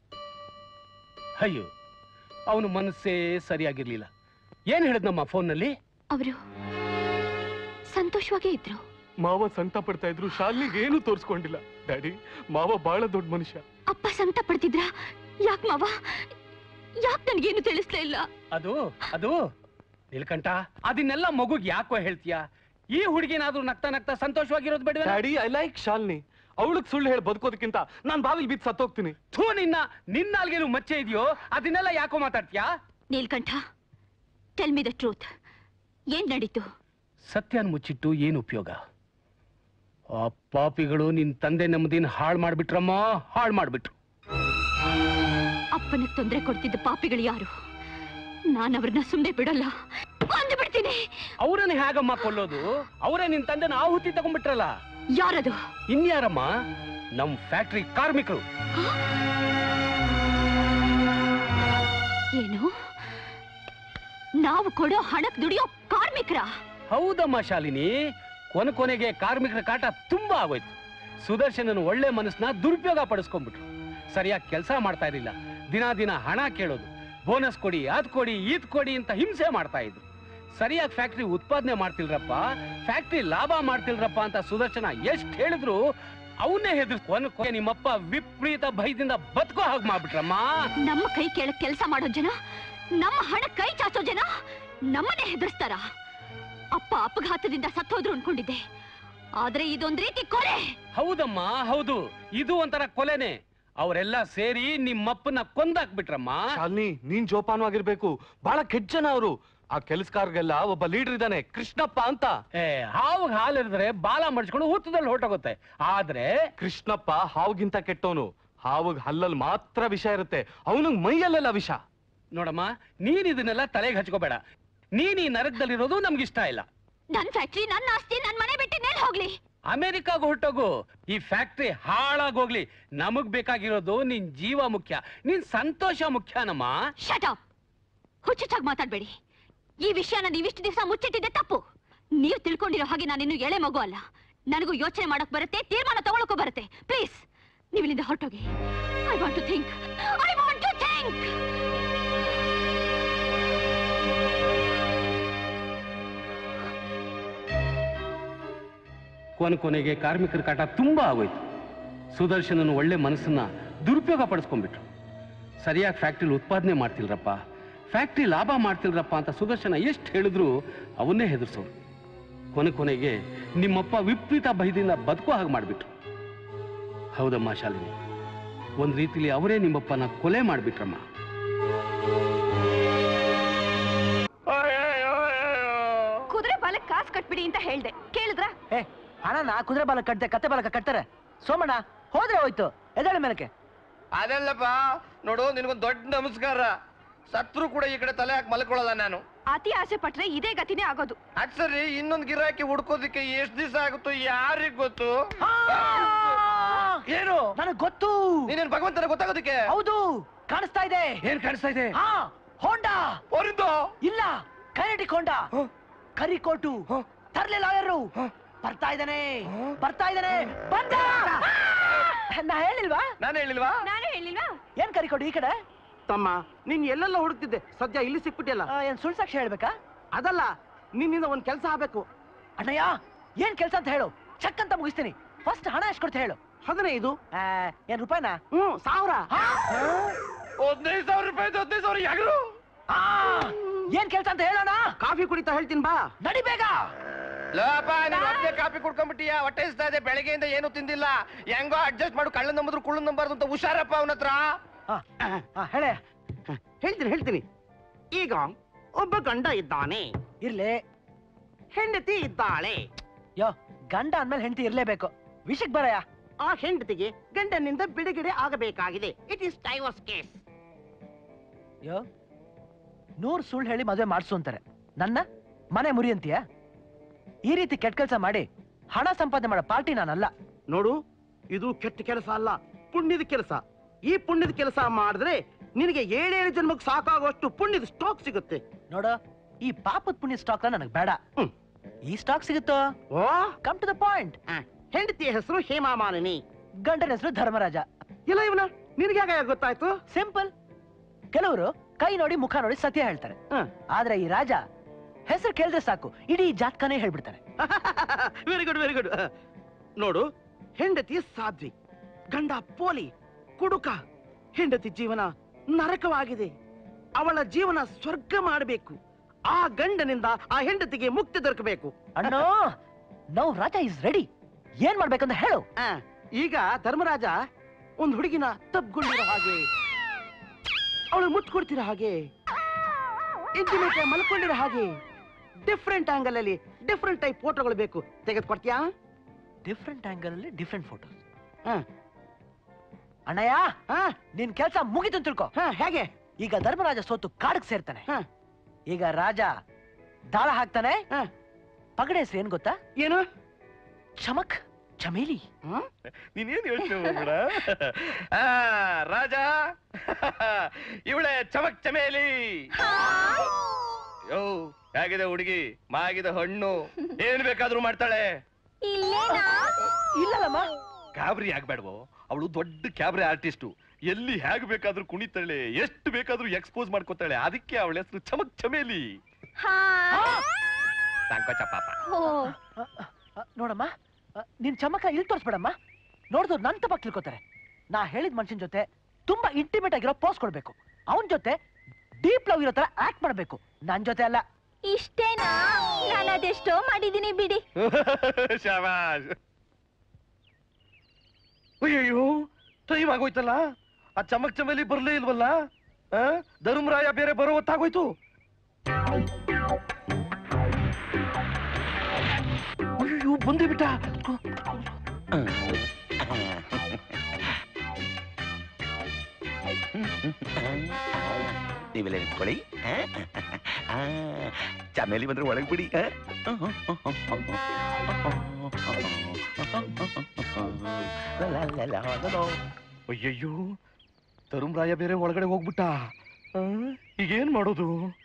[SPEAKER 7] ಅಯ್ಯೋ ಅವನು ಮನಸ್ಸೇ ಸರಿಯಾಗಿರ್ಲಿಲ್ಲ ಏನ್ ಹೇಳಿದ್ನಮ್ಮ ಫೋನ್ನಲ್ಲಿ
[SPEAKER 3] ಅವರು ಸಂತೋಷವಾಗೇ ಇದ್ರು
[SPEAKER 15] ಮಾವ ಸಂಕಟ ಪಡ್ತಾ ಇದ್ರು ಶಾಲಿನಿಗೆ ಏನು ತೋರಿಸ್ಕೊಂಡಿಲ್ಲ ಡ್ಯಾಡಿ ಮಾವ ಬಹಳ ದೊಡ್ಡ ಮನುಷ್ಯ
[SPEAKER 3] ಅಪ್ಪ ಸಂಕಟ ಪಡ್ತಿದ್ರ ಯಾಕೆ ಮಾವ ಯಾಕೆ ನನಗೇನು ತಿಳಿಸ್ಲೇ ಇಲ್ಲ
[SPEAKER 7] ಅದು ಅದು ನಿಲ್ಕಂಠ ಅದನ್ನೆಲ್ಲ ಮಗುಗ್ ಯಾಕೋ ಹೇಳ್ತೀಯ ಈ ಹುಡುಗಿನಾದ್ರೂ ನಗ್ತಾ ನಗ್ತಾ ಸಂತೋಷವಾಗಿರೋದು ಬೇಡ
[SPEAKER 15] ಡ್ಯಾಡಿ ಐ ಲೈಕ್ ಶಾಲಿನಿ ಅವಳಗ್ ಸುಳ್ಳು ಹೇಳಿ ಬದುಕೋದಕ್ಕಿಂತ ನಾನ್ ಬಾವಿಲ್ ಬಿದ್ದು ಸತ್ತೋಗ್ತೀನಿ
[SPEAKER 7] ಥೂ ನಿನ್ನ ನಿನ್ನಾಲ್ಗೇನು ಮಚ್ಚೆ ಇದೆಯೋ ಅದನ್ನೆಲ್ಲ ಯಾಕೋ ಮಾತಾಡ್ತೀಯಾ
[SPEAKER 3] Neelkanth tell me the truth ಏನ್ ನಡೀತು
[SPEAKER 7] ಸತ್ಯನ ಮುಚ್ಚಿಟ್ಟು ಏನು ಉಪಯೋಗ ಆ ಪಾಪಿಗಳು ನಿನ್ ತಂದೆ ನೆಮ್ಮದಿನ ಹಾಳು ಮಾಡ್ಬಿಟ್ರಮ್ಮ ಹಾಳು ಮಾಡ್ಬಿಟ್ರು
[SPEAKER 3] ಅಪ್ಪನಿಗೆ ತೊಂದರೆ ಕೊಡ್ತಿದ್ದ ಪಾಪಿಗಳು ಯಾರು ನಾನು ಅವ್ರನ್ನ ಸುಮ್ಮನೆ ಬಿಡಲ್ಲ ಕೊಂದು ಬಿಡ್ತೀನಿ
[SPEAKER 7] ಅವರನ್ನ ಹೇಗಮ್ಮ ಕೊಲ್ಲೋದು ಅವರೇ ನಿನ್ ತಂದೆನ ಆಹುತಿ ತಗೊಂಡ್ಬಿಟ್ರಲ್ಲ
[SPEAKER 3] ಯಾರದು
[SPEAKER 7] ಇನ್ಯಾರಮ್ಮ ನಮ್ ಫ್ಯಾಕ್ಟ್ರಿ ಕಾರ್ಮಿಕರು
[SPEAKER 3] ಏನು ನಾವು ಕೊಡೋ ಹಣಕ್ ದುಡಿಯೋ ಕಾರ್ಮಿಕರ
[SPEAKER 7] ಹೌದಮ್ಮ ಶಾಲಿನಿ ಕೊನೆ ಕೊನೆಗೆ ಕಾರ್ಮಿಕರ ಕಾಟ ತುಂಬಾ ಆಗೋಯ್ತು ಸುದರ್ಶನನ ಒಳ್ಳೆ ಮನಸ್ಸನ್ನ ದುರುಪಯೋಗ ಪಡಿಸ್ಕೊಂಡ್ಬಿಟ್ರು ಸರಿಯಾಗಿ ಕೆಲಸ ಮಾಡ್ತಾ ಇರಲಿಲ್ಲ ದಿನ ದಿನ ಹಣ ಕೇಳೋದು ಬೋನಸ್ ಕೊಡಿ ಅದ್ ಕೊಡಿ ಇದ್ ಕೊಡಿ ಅಂತ ಹಿಂಸೆ ಮಾಡ್ತಾ ಇದ್ರು ಸರಿಯಾಗಿ ಫ್ಯಾಕ್ಟ್ರಿ ಉತ್ಪಾದನೆ ಮಾಡ್ತಿಲ್ರಪ್ಪ ಫ್ಯಾಕ್ಟ್ರಿ ಲಾಭ ಮಾಡ್ತಿಲ್ರಪ್ಪ ಅಂತ ಸುದರ್ಶನ ಎಷ್ಟ್ ಹೇಳಿದ್ರು ಅವನ್ನೇ ಹೆದ್ರು ಕೊನೆ ಕೊನೆ ನಿಮ್ಮಪ್ಪ ವಿಪರೀತ ಭಯದಿಂದ ಬದುಕೋ ಹಾಗೆ ಮಾಡ್ಬಿಟ್ರಮ್ಮ
[SPEAKER 3] ನಮ್ಮ ಕೈ ಕೆಳಗ್ ಕೆಲಸ ಮಾಡೋ ಜನ
[SPEAKER 14] ನಮ್ಮ ಹಣ ಕೈ ಚಾಚೋ ಜನ ನಮ್ಮನ್ನೇ ಹೆದರ್ಸ್ತಾರ ಅಪ್ಪ ಅಪಘಾತದಿಂದ ಸತ್ತೋದ್ರು ಅನ್ಕೊಂಡಿದ್ದೆ ಆದ್ರೆ ಇದೊಂದ್ ರೀತಿ ಕೊಲೆ
[SPEAKER 7] ಹೌದಮ್ಮ ಹೌದು ಇದು ಒಂಥರ ಕೊಲೆನೆ ಅವರೆಲ್ಲ ಸೇರಿ ನಿಮ್ಮಪ್ಪನ ಕೊಂದಾಕ್ಬಿಟ್ರಮ್ಮ
[SPEAKER 15] ಶಾಲಿನಿ ನೀನ್ ಜೋಪಾನವಾಗಿರ್ಬೇಕು ಬಹಳ ಕೆಟ್ಟ ಜನ ಅವರು ಆ ಕೆಲಸಗಾರ್ಗೆಲ್ಲ ಒಬ್ಬ ಲೀಡರ್ ಇದ್ದಾನೆ ಕೃಷ್ಣಪ್ಪ ಅಂತ
[SPEAKER 7] ಏ ಹಾವು ಹಾಲಿರಿದ್ರೆ ಬಾಲ ಮಡ್ಸ್ಕೊಂಡು ಹುತ್ತದಲ್ಲಿ ಹೊರಟೋಗುತ್ತೆ ಆದ್ರೆ
[SPEAKER 15] ಕೃಷ್ಣಪ್ಪ ಹಾವುಗಿಂತ ಕೆಟ್ಟವನು ಹಾವುಗ್ ಹಲ್ಲಲ್ಲಿ ಮಾತ್ರ ವಿಷ ಇರುತ್ತೆ ಅವನಿಗೆ ಮೈಯಲ್ಲೆಲ್ಲ ವಿಷ
[SPEAKER 7] ನೋಡಮ್ಮ ನೀನ್ ಇದನ್ನೆಲ್ಲ ತಲೆಗೆ ಹಚ್ಕೋಬೇಡ ನೀನ್ ಈ ನರಕದಲ್ಲಿರೋದು ನಮ್ಗಿಷ್ಟ ಇಲ್ಲ
[SPEAKER 14] ನನ್ ಫ್ಯಾಕ್ಟ್ರಿ ನನ್ನ ಆಸ್ತಿ ನನ್ ಮನೆ ಬಿಟ್ಟು ನೆಲ್ ಹೋಗ್ಲಿ
[SPEAKER 7] ಅಮೆರಿಕಾಗ ಹೊರಟೋಗು ಈ ಫ್ಯಾಕ್ಟ್ರಿ ಹಾಳಾಗೋಗ್ಲಿ ನಮಗ್ ಬೇಕಾಗಿರೋದು ನಿನ್ ಜೀವ ಮುಖ್ಯ ನಿನ್ ಸಂತೋಷ ಮುಖ್ಯನಮ್ಮ
[SPEAKER 14] ಶಟ್ ಅಪ್ ಹುಚ್ಚುಚ್ಚಾಗಿ ಮಾತಾಡ್ಬೇಡಿ ಈ ವಿಷಯನ ನೀವಿಷ್ಟು ದಿವಸ ಮುಚ್ಚಿಟ್ಟಿದ್ದೆ ತಪ್ಪು ನೀವು ತಿಳ್ಕೊಂಡಿರೋ ಹಾಗೆ ನಾನಿನ್ನು ಎಳೆ ಮಗು ಅಲ್ಲ ನನಗೂ ಯೋಚನೆ ಮಾಡಕ್ ಬರುತ್ತೆ ತೀರ್ಮಾನ ತಗೊಳಕ್ಕೂ ಬರುತ್ತೆ ಪ್ಲೀಸ್ ನೀವು ಇಲ್ಲಿಂದ ಹೊರಟೋಗಿ I want to think I want to think
[SPEAKER 7] ಕೊನೆ ಕೊನೆಗೆ ಕಾರ್ಮಿಕರ ಕಾಟ ತುಂಬಾ ಆಗೋಯ್ತು ಸುದರ್ಶನನು ಒಳ್ಳೆ ಮನಸ್ಸನ್ನ ದುರುಪಯೋಗ ಪಡಿಸ್ಕೊಂಡ್ಬಿಟ್ರು ಸರಿಯಾಗಿ ಫ್ಯಾಕ್ಟ್ರಿಲಿ ಉತ್ಪಾದನೆ ಮಾಡ್ತಿಲ್ರಪ್ಪ ಫ್ಯಾಕ್ಟ್ರಿ ಲಾಭ ಮಾಡ್ತಿಲ್ರಪ್ಪ ಅಂತ ಸುದರ್ಶನ ಎಷ್ಟು ಹೇಳಿದ್ರು ಅವನ್ನೇ ಹೆದರ್ಸೋರು ಕೊನೆ ಕೊನೆಗೆ ನಿಮ್ಮಪ್ಪ ವಿಪರೀತ ಭಯದಿಂದ ಬದುಕೋ ಹಾಗೆ ಮಾಡಿಬಿಟ್ರು ಹೌದಮ್ಮ ಶಾಲಿನಿ ಒಂದ್ ರೀತಿಲಿ ಅವರೇ ನಿಮ್ಮಪ್ಪನ ಕೊಲೆ ಮಾಡಿಬಿಟ್ರಮ್ಮ
[SPEAKER 3] ಕುದುರೆ ಬಾಲಕ್ ಕಾಸು ಕಟ್ಬಿಡಿ ಅಂತ ಹೇಳ್ದೆ ಕೇಳಿದ್ರ
[SPEAKER 4] ಏ ಹಣನ ಕುದುರೆ ಬಾಲ ಕಟ್ತೆ ಕತ್ತೆ ಬಾಲಕ ಕಟ್ತಾರೆ ಸೋಮಣ್ಣ ಹೋದ್ರೆ ಹೋಯ್ತು ಎದಳ ಮೇಲಕ್ಕೆ
[SPEAKER 16] ಅದಲ್ಲಪ್ಪ ನೋಡು ನಿನಗೊಂದು ದೊಡ್ಡ ನಮಸ್ಕಾರ ಸತ್ರು ಕೂಡ ಈ ಕಡೆ ತಲೆ ಹಾಕಿ ಮಲ್ಕೊಳ್ಳಲ್ಲ ನಾನು
[SPEAKER 3] ಅತಿ ಆಸೆ ಪಟ್ರೆ ಇದೇ ಗತಿನೇ ಆಗೋದು
[SPEAKER 16] ಅದ್ ಸರಿ ಇನ್ನೊಂದು ಗಿರಾಕಿ ಹುಡ್ಕೋದಿಕ್ಕೆ ಎಷ್ಟ್ ದಿವಸ ಆಗುತ್ತೋ ಯಾರಿಗ್ ಗೊತ್ತು ಏನು
[SPEAKER 4] ನನಗ್ ಗೊತ್ತು
[SPEAKER 16] ನೀನೇನ್ ಭಗವಂತನ ಗೊತ್ತಾಗೋದಕ್ಕೆ
[SPEAKER 4] ಹೌದು ಕಾಣಿಸ್ತಾ ಇದೆ
[SPEAKER 16] ಏನ್ ಕಾಣಿಸ್ತಾ ಇದೆ
[SPEAKER 4] ಹಾ ಹೋಂಡಾ
[SPEAKER 16] ಅವರಿಂದು
[SPEAKER 4] ಇಲ್ಲ ಕೈನೆಟಿಕ್ ಹೋಂಡಾ ಕರಿ ಕೋಟು ತರ್ಲೆ ಲಾಯರು ಬರ್ತಾ ಇದ್ದಾನೆ ಬರ್ತಾ ಇದ್ದಾನೆ ಬಂದ ನಾ ಹೇಳಿಲ್ವಾ
[SPEAKER 16] ನಾನು ಹೇಳಿಲ್ವಾ
[SPEAKER 3] ನಾನು ಹೇಳಿಲ್ವಾ
[SPEAKER 4] ಏನ್ ಕರಿ ಕೋಟು ಈ ಕಡೆ
[SPEAKER 17] ತಮ್ಮ ನೀನ್ ಎಲ್ಲೆಲ್ಲ ಹುಡುಕ್ತಿದ್ದೆ ಸದ್ಯ ಇಲ್ಲಿ ಸಿಕ್ಬಿಟ್ಟಿಯಲ್ಲ
[SPEAKER 4] ಆ, ಏನ್ ಸುಳ್ಳು ಸಾಕ್ಷಿ ಹೇಳ್ಬೇಕಾ
[SPEAKER 17] ಅದಲ್ಲ ನಿನ್ನಿಂದ ಒಂದ್ ಕೆಲಸ ಆಗ್ಬೇಕು
[SPEAKER 4] ಅಣ್ಣಯ್ಯ ಏನ್ ಕೆಲ್ಸ ಅಂತ ಹೇಳು ಚೆಕ್ ಅಂತ ಮುಗಿಸ್ತೀನಿ ಫಸ್ಟ್ ಹಣ ಎಷ್ಟು ಕೊಡ್ತಾ ಹೇಳು
[SPEAKER 17] ಹದಿನೈದು
[SPEAKER 4] ಆ, ಏನ್ ರೂಪಾಯಿನಾ
[SPEAKER 17] ಹ್ಮ್ ಸಾವಿರ
[SPEAKER 16] ಹದಿನೈದು ಸಾವಿರ ರೂಪಾಯಿ ಹದಿನೈದು ಸಾವಿರ ಯಾರು
[SPEAKER 4] ಆ, ಏನ್ ಕೆಲ್ಸ ಅಂತ ಹೇಳೋಣ
[SPEAKER 17] ಕಾಫಿ ಕುಡಿತಾ ಹೇಳ್ತೀನಿ ಬಾ
[SPEAKER 4] ನಡಿ ಬೇಗ
[SPEAKER 16] ಲೋಪ ನೀನ್ ಒಬ್ಬನೇ ಕಾಪಿ ಕುಡ್ಕೊಂಡ್ಬಿಟ್ಟಿಯಾ ಹೊಟ್ಟೆ ಇಸ್ತಾ ಇದೆ ಬೆಳಗ್ಗೆಯಿಂದ ಏನು ತಿಂದಿಲ್ಲ ಹೆಂಗೋ ಅಡ್ಜಸ್ಟ್ ಮಾಡು ಕಳ್ಳ ನಂಬುದ್ರು ಕುಳ್ಳು ನಂಬಾರ್ದು ಅಂತ ಹುಷಾರಪ್ಪ ಅವನ ಹತ್ರ
[SPEAKER 4] ಹೇಳೆ
[SPEAKER 17] ಹೇಳ್ತೀನಿ ಹೇಳ್ತೀನಿ ಈಗ ಒಬ್ಬ ಗಂಡ ಇದ್ದಾನೆ
[SPEAKER 4] ಇರ್ಲಿ
[SPEAKER 17] ಹೆಂಡತಿ ಇದ್ದಾಳೆ
[SPEAKER 4] ಯೋ ಗಂಡ ಅಂದ್ಮೇಲೆ ಹೆಂಡತಿ ಇರ್ಲೇಬೇಕು ವಿಷಯಕ್ ಬರಯ್ಯ
[SPEAKER 17] ಆ ಹೆಂಡತಿಗೆ ಗಂಡನಿಂದ ಬಿಡುಗಡೆ ಆಗಬೇಕಾಗಿದೆ ಇಟ್ ಇಸ್ ಡೈವರ್ಸ್ ಕೇಸ್
[SPEAKER 4] ಯೋ ನೂರ್ ಸುಳ್ಳು ಹೇಳಿ ಮದುವೆ ಮಾಡ್ಸು ಅಂತಾರೆ ನನ್ನ ಮನೆ ಮುರಿ ಅಂತೀಯ ಈ ರೀತಿ ಕೆಟ್ಟ ಕೆಲಸ ಮಾಡಿ ಹಣ ಸಂಪಾದನೆ ಮಾಡೋ ಪಾರ್ಟಿ ನಾನಲ್ಲ
[SPEAKER 17] ನೋಡು ಇದು ಕೆಟ್ಟ ಕೆಲಸ ಅಲ್ಲ ಪುಣ್ಯದ ಕೆಲಸ ಈ ಪುಣ್ಯದ ಕೆಲಸ ಮಾಡಿದ್ರೆ ನಿನಗೆ ಏಳೇಳು ಜನ್ಮಕ್ಕೆ ಸಾಕಾಗುವಷ್ಟು ಪುಣ್ಯದ ಸ್ಟಾಕ್ ಸಿಗುತ್ತೆ
[SPEAKER 4] ನೋಡು ಈ ಪಾಪದ ಪುಣ್ಯ ಸ್ಟಾಕ್ ನನಗೆ ಬೇಡ ಈ ಸ್ಟಾಕ್ ಸಿಗುತ್ತೋ
[SPEAKER 17] oh
[SPEAKER 4] come to the point
[SPEAKER 17] ಹೆಂಡತಿಯ ಹೆಸರು ಹೇಮಾ ಮಾಲಿನಿ
[SPEAKER 4] ಗಂಡನ ಹೆಸರು ಧರ್ಮರಾಜ
[SPEAKER 17] ಇಲ್ಲ ಇವನ ನಿನಗೆ ಹೇಗೆ ಗೊತ್ತಾಯ್ತು
[SPEAKER 4] ಸಿಂಪಲ್ ಕೆಲವರು ಕೈ ನೋಡಿ ಮುಖ ನೋಡಿ ಸತ್ಯ ಹೇಳ್ತಾರೆ ಆದ್ರೆ ಈ ರಾಜ ಹೆಸರು ಕೇಳಿದ್ರೆ ಸಾಕು ಇಡೀ ಜಾತಕನೇ ಹೇಳ್ಬಿಡ್ತಾರೆ
[SPEAKER 17] ವೆರಿ ಗುಡ್ ವೆರಿ ಗುಡ್ ನೋಡು ಹೆಂಡತಿ ಸಾಧ್ವಿ ಗಂಡ ಪೋಲಿ ಕುಡುಕ ಹೆಂಡತಿ ಜೀವನ ನರಕವಾಗಿದೆ ಅವಳ ಜೀವನ ಸ್ವರ್ಗ ಮಾಡಬೇಕು ಆ ಗಂಡನಿಂದ ಆ ಹೆಂಡತಿಗೆ ಮುಕ್ತಿ ದೊರಕಬೇಕು
[SPEAKER 4] ಅಣ್ಣೋ ನೌ ರಾಜ ಇಸ್ ರೆಡಿ ಏನ್ ಮಾಡ್ಬೇಕಂತ ಹೇಳು
[SPEAKER 17] ಆ, ಈಗ ಧರ್ಮರಾಜ ಒಂದ್ ಹುಡುಗಿನ ತಬ್ಕೊಂಡಿರೋ ಹಾಗೆ ಅವಳು ಮುತ್ತು ಕೊಡ್ತಿರೋ ಹಾಗೆ ಇಂಟಿಮೇಟ್ ಮಲ್ಕೊಂಡಿರೋ ಹಾಗೆ ಡಿಫ್ರೆಂಟ್ ಆಂಗಲ್ ಅಲ್ಲಿ ಡಿಫ್ರೆಂಟ್ ಟೈಪ್ ಫೋಟೋಗಳು ಬೇಕು ತೆಗೆದುಕೊಡ್ತೀಯಾ
[SPEAKER 4] ಡಿಫ್ರೆಂಟ್ ಆಂಗಲ್ ಅಲ್ಲಿ ಡಿಫ್ರೆಂಟ್ ಫೋಟೋಸ್
[SPEAKER 17] ಹಾ.
[SPEAKER 4] ಅಣ್ಣಯ್ಯ ನಿನ್ ಕೆಲ್ಸ ಮುಗಿತು ಅಂತ ತಿಳ್ಕೊ
[SPEAKER 17] ಹೇಗೆ
[SPEAKER 4] ಈಗ ಧರ್ಮರಾಜ ಸೋತು ಕಾಡಕ್ ಸೇರ್ತಾನೆ ಈಗ ರಾಜ ದಾಳ ಹಾಕ್ತಾನೆ ಪಗಡೆ ಹೆಸರು ಏನ್ ಗೊತ್ತಾ
[SPEAKER 17] ಏನು
[SPEAKER 4] ಚಮಕ್ ಚಮೇಲಿ
[SPEAKER 16] ನೀನೇನ್ ಹೇಳ್ತೀವಿ ಬೇಡ ಆ ರಾಜ ಇವಳೆ ಚಮಕ್ ಚಮೇಲಿ ಯೋ ಹೇಗಿದೆ ಹುಡುಗಿ ಮಾಗಿದೆ ಹಣ್ಣು ಏನ್ ಬೇಕಾದ್ರೂ ಮಾಡ್ತಾಳೆ
[SPEAKER 4] ಇಲ್ಲಲ್ಲಮ್ಮ
[SPEAKER 5] ಕ್ಯಾಬ್ರಿ ಆಗ್ಬೇಡ್ವೋ ಅವಳು ದೊಡ್ಡ ಕ್ಯಾಬ್ರೆ ಆರ್ಟಿಸ್ಟು ಎಲ್ಲಿ ಹೇಗ್ ಬೇಕಾದ್ರೂ ಕುಣಿತಾಳೆ ಎಷ್ಟು ಬೇಕಾದ್ರೂ ಎಕ್ಸ್ಪೋಸ್ ಮಾಡ್ಕೋತಾಳೆ ಅದಕ್ಕೆ ಅವಳ ಹೆಸರು ಚಮಕ್ ಚಮೇಲಿ ಸಂಕೋಚ ಪಾಪ
[SPEAKER 4] ಅ, ನೋಡಮ್ಮ ಅ, ನಿನ್ ಚಮಕ ಇಲ್ಲಿ ತೋರಿಸ್ಬೇಡಮ್ಮ ನೋಡಿದ್ರು ನನ್ ತಪ್ಪ ತಿಳ್ಕೊತಾರೆ ನಾ ಹೇಳಿದ ಮನುಷ್ಯನ ಜೊತೆ ತುಂಬಾ ಇಂಟಿಮೇಟ್ ಆಗಿರೋ ಪೋಸ್ ಕೊಡ್ಬೇಕು ಅವನ್ ಜೊತೆ ಡೀಪ್ ಲವ್ ಇರೋ ತರ ಆಕ್ಟ್ ಮಾಡ್ಬೇಕು ನನ್ ಜೊತೆ ಅಲ್ಲ
[SPEAKER 14] ಇಷ್ಟೇನಾ ನಾನು ಅದೆಷ್ಟೋ ಮಾಡಿದೀನಿ ಬಿಡಿ
[SPEAKER 16] ಶಾಬಾಷ್ ಅಯ್ಯಯ್ಯೋ ಟೈಮ್ ಆಗೋಯ್ತಲ್ಲ ಆ ಚಮಕ್ ಚಮೇಲಿ ಬರ್ಲೇ ಇಲ್ವಲ್ಲ ಆ? ಧರ್ಮರಾಯ ಬೇರೆ ಬರೋ ಹೊತ್ತಾಗೋಯ್ತು ಅಯ್ಯೋ ಬಂದೇ ಬಿಟ್ಟ
[SPEAKER 9] ನೀವೆಲ್ಲ ನಿಂತ್ಕೊಳ್ಳಿ ಆ? ಆ, ಚಮೇಲಿ ಬಂದ್ರೆ ಒಳಗೆ ಬಿಡಿ ಆ?
[SPEAKER 16] ಅಯ್ಯಯ್ಯೋ ಧರ್ಮರಾಯ ಬೇರೆ ಒಳಗಡೆ ಹೋಗ್ಬಿಟ್ಟ ಆ? ಈಗೇನ್ ಮಾಡೋದು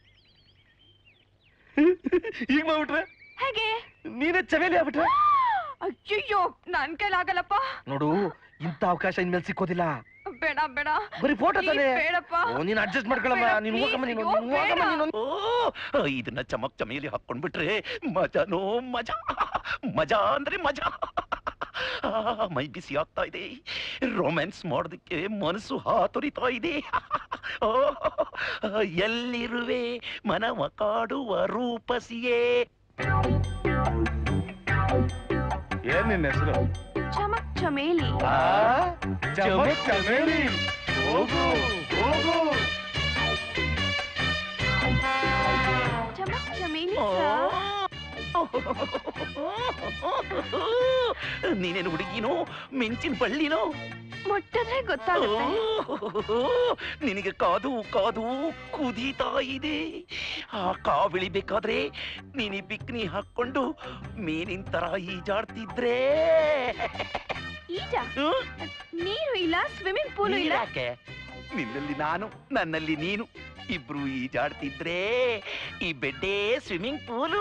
[SPEAKER 16] ಈಗ ಮಾಡ್ಬಿಟ್ರೆ
[SPEAKER 3] ಹೇಗೆ
[SPEAKER 16] ನೀನೇ ಚಮೇಲಿ ಆಗ್ಬಿಟ್ರೆ
[SPEAKER 3] ಅಯ್ಯಯ್ಯೋ ನನ್ ಕೈಲಾಗಲ್ಲಪ್ಪ
[SPEAKER 16] ನೋಡು ಇಂಥ ಅವಕಾಶ ಇನ್ಮೇಲೆ ಸಿಕ್ಕೋದಿಲ್ಲ
[SPEAKER 3] ಬೇಡ ಬೇಡ
[SPEAKER 16] ಬರೀ ಫೋಟೋ
[SPEAKER 3] Please,
[SPEAKER 16] ತಾನೆ
[SPEAKER 3] ಬೇಡಪ್ಪ
[SPEAKER 16] ಓ ನೀನ್ ಅಡ್ಜಸ್ಟ್ ಮಾಡ್ಕೊಳಮ್ಮ
[SPEAKER 3] ಬೇಡ,
[SPEAKER 16] ನೀನು
[SPEAKER 3] please,
[SPEAKER 16] ಹೋಗಮ್ಮ ನೀನು
[SPEAKER 3] ಅಯ್ಯೋ,
[SPEAKER 16] ನೀನು ಹೋಗಮ್ಮ
[SPEAKER 3] ಬೇಡ.
[SPEAKER 16] ನೀನು
[SPEAKER 9] ಓ ಇದನ್ನ ಚಮಕ್ ಚಮೇಲಿ ಹಾಕೊಂಡ್ಬಿಟ್ರೆ ಮಜಾನೋ ಮಜಾ ಮಜಾ ಅಂದ್ರೆ ಮಜಾ ಆ, ಮೈ ಬಿಸಿ ಆಗ್ತಾ ಇದೆ ರೊಮ್ಯಾನ್ಸ್ ಮಾಡೋದಕ್ಕೆ ಮನಸ್ಸು ಹಾತೊರಿತಾ ಇದೆ ಓ, ಎಲ್ಲಿರುವೆ ಮನವ ಕಾಡುವ ರೂಪಸಿಯೇ
[SPEAKER 5] ಏನ್ ನಿನ್ನ ಹೆಸರು
[SPEAKER 3] ಚಮಕ್ ಚಮೇಲಿ
[SPEAKER 5] ಚಮಕ್ ಚಮೇಲಿ ಹೋಗು ಹೋಗು
[SPEAKER 3] ಚಮಕ್ ಚಮೇಲಿ
[SPEAKER 9] ನೀನೇನು ಹುಡುಗಿನೋ ಮೆಂಚಿನ ಬಳ್ಳಿನೋ
[SPEAKER 3] ಮುಟ್ಟಿದ್ರೆ ಗೊತ್ತಾಗುತ್ತೆ
[SPEAKER 9] ಓ, ನಿನಗೆ ಕಾದು ಕಾದು ಕುದೀತಾ ಇದೆ ಆ ಕಾವಿಳಿಬೇಕಾದ್ರೆ ನೀನಿ ಬಿಕ್ನಿ ಹಾಕೊಂಡು ಮೀನಿನ ತರ ಈಜಾಡ್ತಿದ್ರೆ
[SPEAKER 3] ಈಜ ನೀರು ಇಲ್ಲ ಸ್ವಿಮ್ಮಿಂಗ್ ಪೂಲ್ ಇಲ್ಲ
[SPEAKER 9] ನೀರ್ಯಾಕೆ? ನಿನ್ನಲ್ಲಿ ನಾನು ನನ್ನಲ್ಲಿ ನೀನು ಇಬ್ರು ಈಜಾಡ್ತಿದ್ರೆ ಈ ಬೆಡ್ಡೇ ಸ್ವಿಮ್ಮಿಂಗ್ ಪೂಲು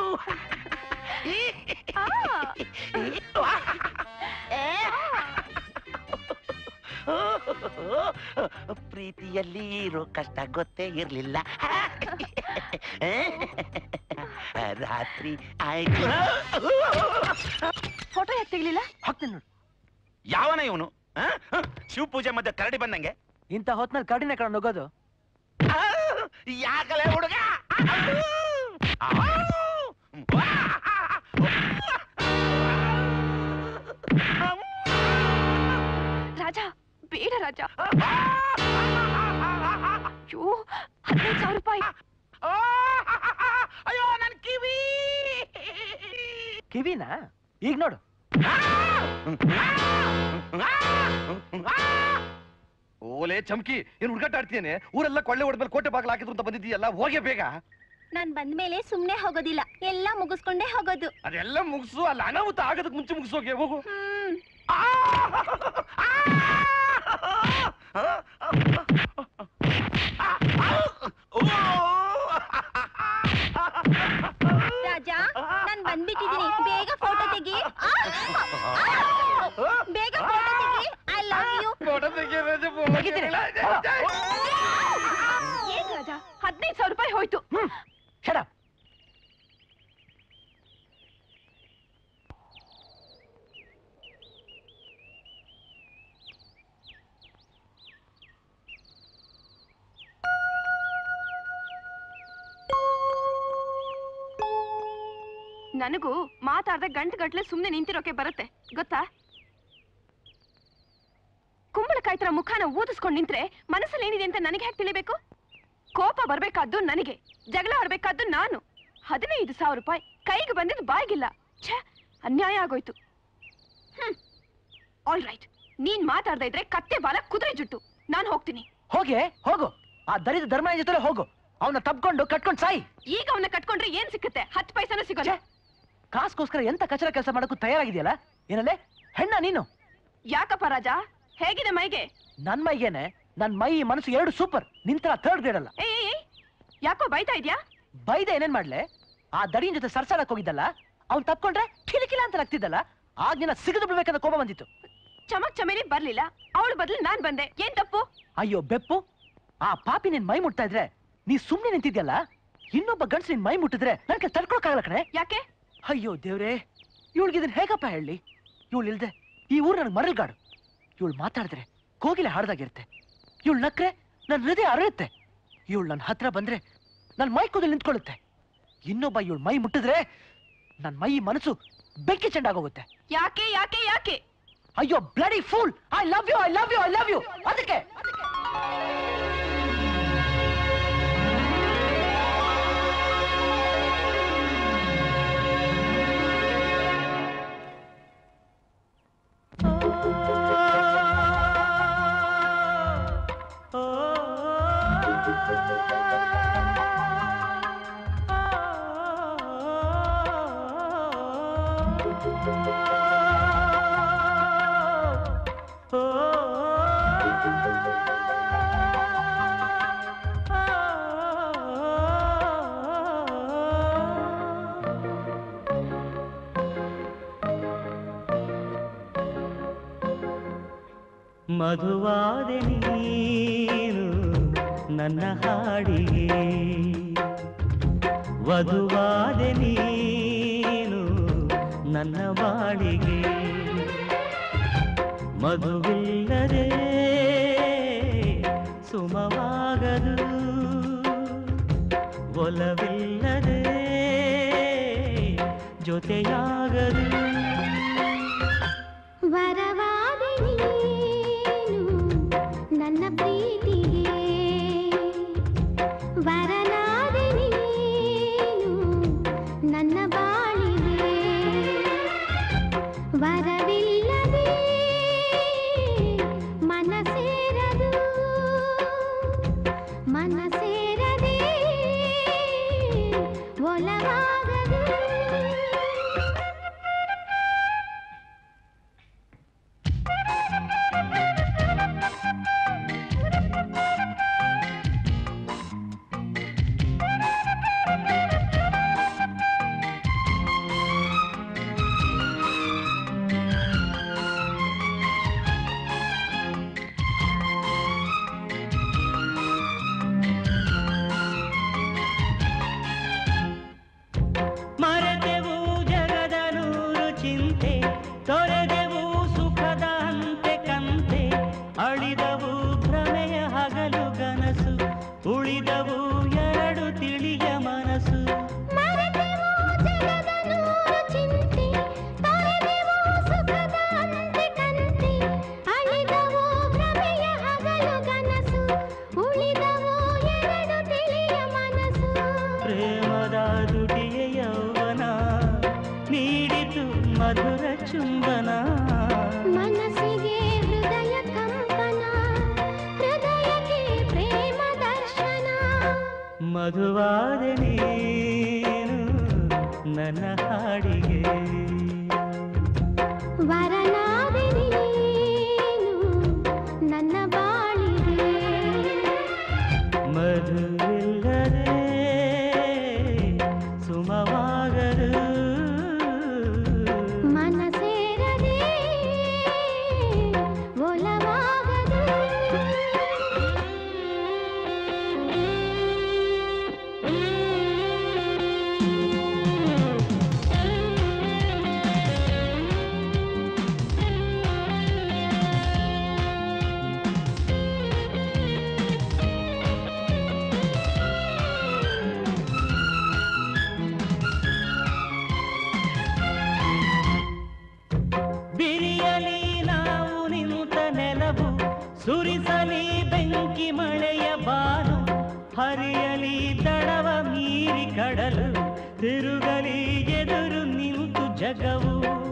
[SPEAKER 9] ಪ್ರೀತಿಯಲ್ಲಿ ಇರೋ ಕಷ್ಟ ಗೊತ್ತೇ ಇರ್ಲಿಲ್ಲ ರಾತ್ರಿ ಆಯ್ತು
[SPEAKER 3] ಫೋಟೋ ಯಾಕೆ ತೆಗಿಲಿಲ್ಲ
[SPEAKER 4] ಹಾಕ್ತೀನಿ ನೋಡು
[SPEAKER 9] ಯಾವನ ಇವನು ಶಿವ ಪೂಜೆ ಮಧ್ಯೆ ಕರಡಿ ಬಂದಂಗೆ
[SPEAKER 4] ಇಂಥ ಹೊತ್ನಲ್ಲಿ ಕಡಿನೆ ಕಣ ನುಗ್ಗೋದು
[SPEAKER 9] ಯಾಕಲೆ ಹುಡುಗ
[SPEAKER 3] ರಾಜ ಬೇಡ ರಾಜ ಅಯ್ಯೋ ಹದಿನೈದು ಸಾವಿರ ರೂಪಾಯಿ
[SPEAKER 9] ಅಯ್ಯೋ ನನ್ ಕಿವಿ
[SPEAKER 4] ಕಿವಿನಾ ಈಗ ನೋಡು
[SPEAKER 16] ಓಲೆ ಚಮ್ಕಿ ಏನ್ ಹುಡುಗಾಟ ಆಡ್ತೀಯನೆ ಊರೆಲ್ಲ ಕೊಳ್ಳೆ ಹೊಡೆದ್ಮೇಲೆ ಕೋಟೆ ಬಾಗಿಲು ಹಾಕಿದ್ರು ಅಂತ ಬಂದಿದ್ದೀಯಲ್ಲ ಹೋಗೇ ಬೇಗ
[SPEAKER 14] ನಾನ್ ಬಂದ್ಮೇಲೆ ಸುಮ್ನೆ ಹೋಗೋದಿಲ್ಲ ಎಲ್ಲ ಮುಗಿಸ್ಕೊಂಡೇ ಹೋಗೋದು
[SPEAKER 16] ಅದೆಲ್ಲ ಮುಗಿಸು ಅಲ್ಲಿ ಅನಾಹುತ ಆಗೋದಕ್ಕೆ ಮುಂಚೆ ಮುಗಿಸೋಗೆ ಹೋಗು
[SPEAKER 14] ರಾಜ ನಾನ್ ಬಂದ್ಬಿಟ್ಟಿದೀನಿ ಬೇಗ ಫೋಟೋ ತೆಗಿ ಆ! ಬೇಗ ಫೋಟೋ ತೆಗಿ ಐ ಲವ್ ಯು
[SPEAKER 16] ಫೋಟೋ ತೆಗಿ
[SPEAKER 3] ಏನ್ ರಾಜ ಹದಿನೈದು ಸಾವಿರ ರೂಪಾಯಿ ಹೋಯ್ತು
[SPEAKER 4] ಶಡ
[SPEAKER 3] ನನಗೂ ಮಾತಾಡ್ದೆ ಗಂಟು ಗಟ್ಲೆ ಸುಮ್ನೆ ನಿಂತಿರೋಕೆ ಬರುತ್ತೆ ಗೊತ್ತಾ ಕುಂಬಳಕಾಯಿ ತರ ಮುಖಾನ ಊದಿಸ್ಕೊಂಡ್ ನಿಂತ್ರೆ ಮನಸ್ಸಲ್ಲಿ ಏನಿದೆ ಅಂತ ನನಗೆ ಹೇಗೆ ತಿಳಿಬೇಕು ಕೋಪ ಬರ್ಬೇಕಾದ್ದು ನನಗೆ ಜಗಳ ಆಡ್ಬೇಕಾದ್ದು ನಾನು ಹದಿನೈದು ಸಾವಿರ ರೂಪಾಯಿ ಕೈಗೆ ಬಂದಿದ್ದು ಬಾಯ್ಗಿಲ್ಲ ಛೇ ಅನ್ಯಾಯ ಆಗೋಯ್ತು ಹ್ಮ್ ಆಲ್ ರೈಟ್ ನೀನ್ ಮಾತಾಡ್ತಾ ಇದ್ರೆ ಕತ್ತೆ ಬಾಲ ಕುದುರೆ ಜುಟ್ಟು ನಾನು ಹೋಗ್ತೀನಿ
[SPEAKER 4] ಹೋಗೆ ಹೋಗು ಆ ದರಿದ ಧರ್ಮನ ಜೊತೆ ಹೋಗು ಅವನ್ನ ತಬ್ಕೊಂಡು ಕಟ್ಕೊಂಡು ಸಾಯಿ
[SPEAKER 3] ಈಗ ಅವನ್ನ ಕಟ್ಕೊಂಡ್ರೆ ಏನ್ ಸಿಕ್ಕತ್ತೆ ಹತ್ತು ಪೈಸನೂ ಸಿಗೋಲ್ಲ
[SPEAKER 4] ಕಾಸ್ಗೋಸ್ಕರ ಎಂತ ಕಚರ ಕೆಲಸ ಮಾಡಕ್ಕೂ ತಯಾರಾಗಿದೆಯಲ್ಲ ಏನಲ್ಲೇ ಹೆಣ್ಣ ನೀನು
[SPEAKER 3] ಯಾಕಪ್ಪ ರಾಜ ಹೇಗಿದೆ ಮೈಗೆ
[SPEAKER 4] ನನ್ ಮೈಗೇನೆ ನನ್ ಮೈ ಮನಸ್ಸು ಎರಡು ಸೂಪರ್ ನಿಂತರ ಥರ್ಡ್ ಗ್ರೇಡ್ ಅಲ್ಲ
[SPEAKER 3] ಏಯ್ ಏಯ್, ಏಯ್, ಯಾಕೋ ಬೈತಾ ಇದ್ಯಾ
[SPEAKER 4] ಬೈದ ಏನೇನ್ ಮಾಡ್ಲೆ ಆ ದಡಿಯನ್ ಜೊತೆ ಸರ್ಸಾಡಕ್ ಹೋಗಿದ್ದಲ್ಲ ಅವ್ನ್ ತಪ್ಕೊಂಡ್ರೆ ಕಿಲಿಕಿಲ ಅಂತ ಆಗ್ತಿದ್ದಲ್ಲ ಆಗ ನಿನ್ನ ಸಿಗದು ಬಿಡ್ಬೇಕಂತ ಕೋಪ ಬಂದಿತ್ತು
[SPEAKER 3] ಚಮಕ್ ಚಮೇಲಿ ಬರ್ಲಿಲ್ಲ ಅವಳ ಬದಲು ನಾನ್ ಬಂದೆ ಏನ್ ತಪ್ಪು
[SPEAKER 4] ಅಯ್ಯೋ ಬೆಪ್ಪು ಆ ಪಾಪಿ ನಿನ್ ಮೈ ಮುಟ್ತಾ ಇದ್ರೆ ನೀ ಸುಮ್ನೆ ನಿಂತಿದ್ಯಲ್ಲ ಇನ್ನೊಬ್ಬ ಗಂಡ್ಸ್ ನಿನ್ ಮೈ ಮುಟ್ಟಿದ್ರೆ ನನ್ ಕೈ ತಡ್ಕೊಳಕ್ಕಾಗಲ್ಲ ಕಣೆ
[SPEAKER 3] ಯಾಕೆ
[SPEAKER 4] ಅಯ್ಯೋ ದೇವ್ರೇ ಇವಳಿಗೆ ಇದನ್ನ ಹೇಗಪ್ಪ ಹೇಳಿ ಇವಳು ಇಲ್ದೆ ಈ ಊರು ನನಗೆ ಮರಳ್ಗಾಡು ಇವಳು ಮಾತಾಡಿದ್ರೆ ಕೋಗಿಲೆ ಹಾಡ್ದಾಗಿರುತ್ತೆ ಇವಳು ನಕ್ರೆ ನನ್ನ ಹೃದಯ ಅರಳುತ್ತೆ ಇವಳು ನನ್ನ ಹತ್ರ ಬಂದ್ರೆ ನನ್ನ ಮೈ ಕೂದಲು ನಿಂತ್ಕೊಳ್ಳುತ್ತೆ ಇನ್ನೊಬ್ಬ ಇವಳು ಮೈ ಮುಟ್ಟಿದ್ರೆ ನನ್ನ ಮೈ ಮನಸ್ಸು ಬೆಂಕಿ ಚೆಂಡಾಗೋಗುತ್ತೆ
[SPEAKER 3] ಯಾಕೆ ಯಾಕೆ ಯಾಕೆ
[SPEAKER 4] ಅಯ್ಯೋ bloody fool I love you I love you I love you ಅದಕ್ಕೆ
[SPEAKER 11] ಮಧುವಾದೆ ನೀನು ನನ್ನ ಹಾಡಿಗೆ ವಧುವಾದೆ ನೀನು ನನ್ನ ಬಾಳಿಗೆ ಮಧುವಿಲ್ಲದೆ ಸುಮವಾಗದು ಒಲವಿಲ್ಲದೆ ಜೊತೆಯಾಗದು
[SPEAKER 18] ವರವಾದೆ ನೀನು ನನ್ನ ಪ್ರೀತಿಗೆ ವರನಾದೆ ನೀನು ನನ್ನ ಬಾಳಿಗೆ ವರವಿಲ್ಲದೆ ಮನಸೇರದು ಮನಸೇರದೆ ಒಲವಾಗದು
[SPEAKER 11] ಮರೆತೆವು ಜಗದ ನೂರು ಚಿಂತೆ ತೊರೆದೆವು ಸುಖದ ಅಂತೆ ಕಂತೆ ಅಳಿದವು ಭ್ರಮೆಯ ಹಗಲು ಗನಸು ಉಳಿದವು ಎರಡು ತಿಳಿಯ ಮನಸ್ಸು
[SPEAKER 18] ಮರೆತೆವು ಜಗದ ನೂರು ಚಿಂತೆ ತೊರೆದೆವು ಸುಖದ ಅಂತೆ ಕಂತೆ ಅಳಿದವು ಭ್ರಮೆಯ ಹಗಲು ಕನಸು ಉಳಿದವು ಎರಡು ತಿಳಿಯ ಮನಸ್ಸು
[SPEAKER 11] ಪ್ರೇಮದ ದುಡಿಯ ಯೌವನ ನೀಡಿತು ಮಧುರ ಚುಂಬನ
[SPEAKER 18] ಮನಸ್ಸಿಗೆ ಹೃದಯ ಕಂಪನ ಹೃದಯಕ್ಕೆ ಪ್ರೇಮ ದರ್ಶನ
[SPEAKER 11] ಮಧುವಾದ ನೀನು ನನ್ನ ಹಾಡಿಗೆ
[SPEAKER 18] ವರನಾದೆ ನೀನು ನನ್ನ ಬಾಳಿಗೆ
[SPEAKER 11] ಮಧುವಿಲ್ಲದೆ ಸುಮವಾಗದು
[SPEAKER 18] ಮನಸೇರದೆ ಒಲವಾಗದು
[SPEAKER 11] ಬಿರಿಯಲಿ ನಾವು ನಿಂತ ನೆಲವು ಸುರಿಸಲಿ ಬೆಂಕಿ ಮಳೆಯ ಬಾನು ಹರಿಯಲಿ ದಡವ ಮೀರಿ ಕಡಲು ತಿರುಗಲಿ ಎದುರು ನಿಂತು ಜಗವು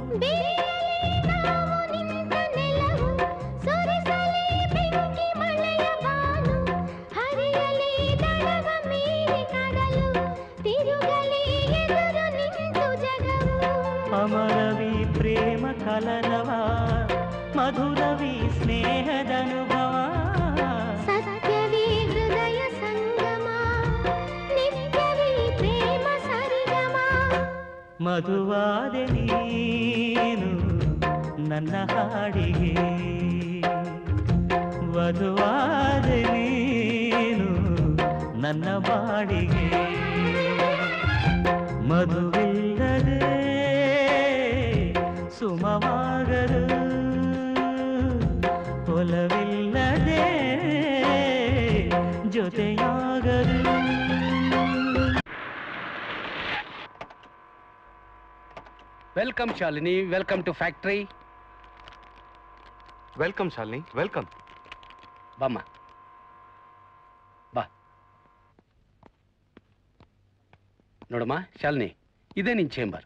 [SPEAKER 18] ಸುರಿಸಲಿ ಬೆಂಕಿ ಮಳೆಯ ಬಾನು ಹರಿಯಲಿ ದಡವ ಮೀರಿ ಕಡಲು ತಿರುಗಲಿ ಎದುರು ನಿಂತು ಜಗವು
[SPEAKER 11] ಅಮರವಿ ಪ್ರೇಮ ಕಲರವ ಮಧುರವಿ ಸ್ನೇಹದನುಭವ
[SPEAKER 18] ಸತ್ಯವೇ ಹೃದಯ ಸಂಗಮ ನಿತ್ಯವೇ ಪ್ರೇಮ ಸರಿಗಮ
[SPEAKER 11] ಮಧುವಾದ ನೀನು ನನ್ನ ಹಾಡಿಗೆ ವಧುವಾದ ನೀನು ನನ್ನ ಬಾಡಿಗೆ ಮಧುವಿಲ್ಲದೆ ಸುಮವಾಗದು ಒಲವಿಲ್ಲದೆ ಜೊತೆಯಾಗ
[SPEAKER 7] welcome Shalini welcome to factory
[SPEAKER 15] welcome Shalini welcome
[SPEAKER 7] ಬಮ್ಮ ಬಾ ನೋಡಮ್ಮ ಶಾಲಿನಿ ಇದೇ ನಿನ್ ಚೇಂಬರ್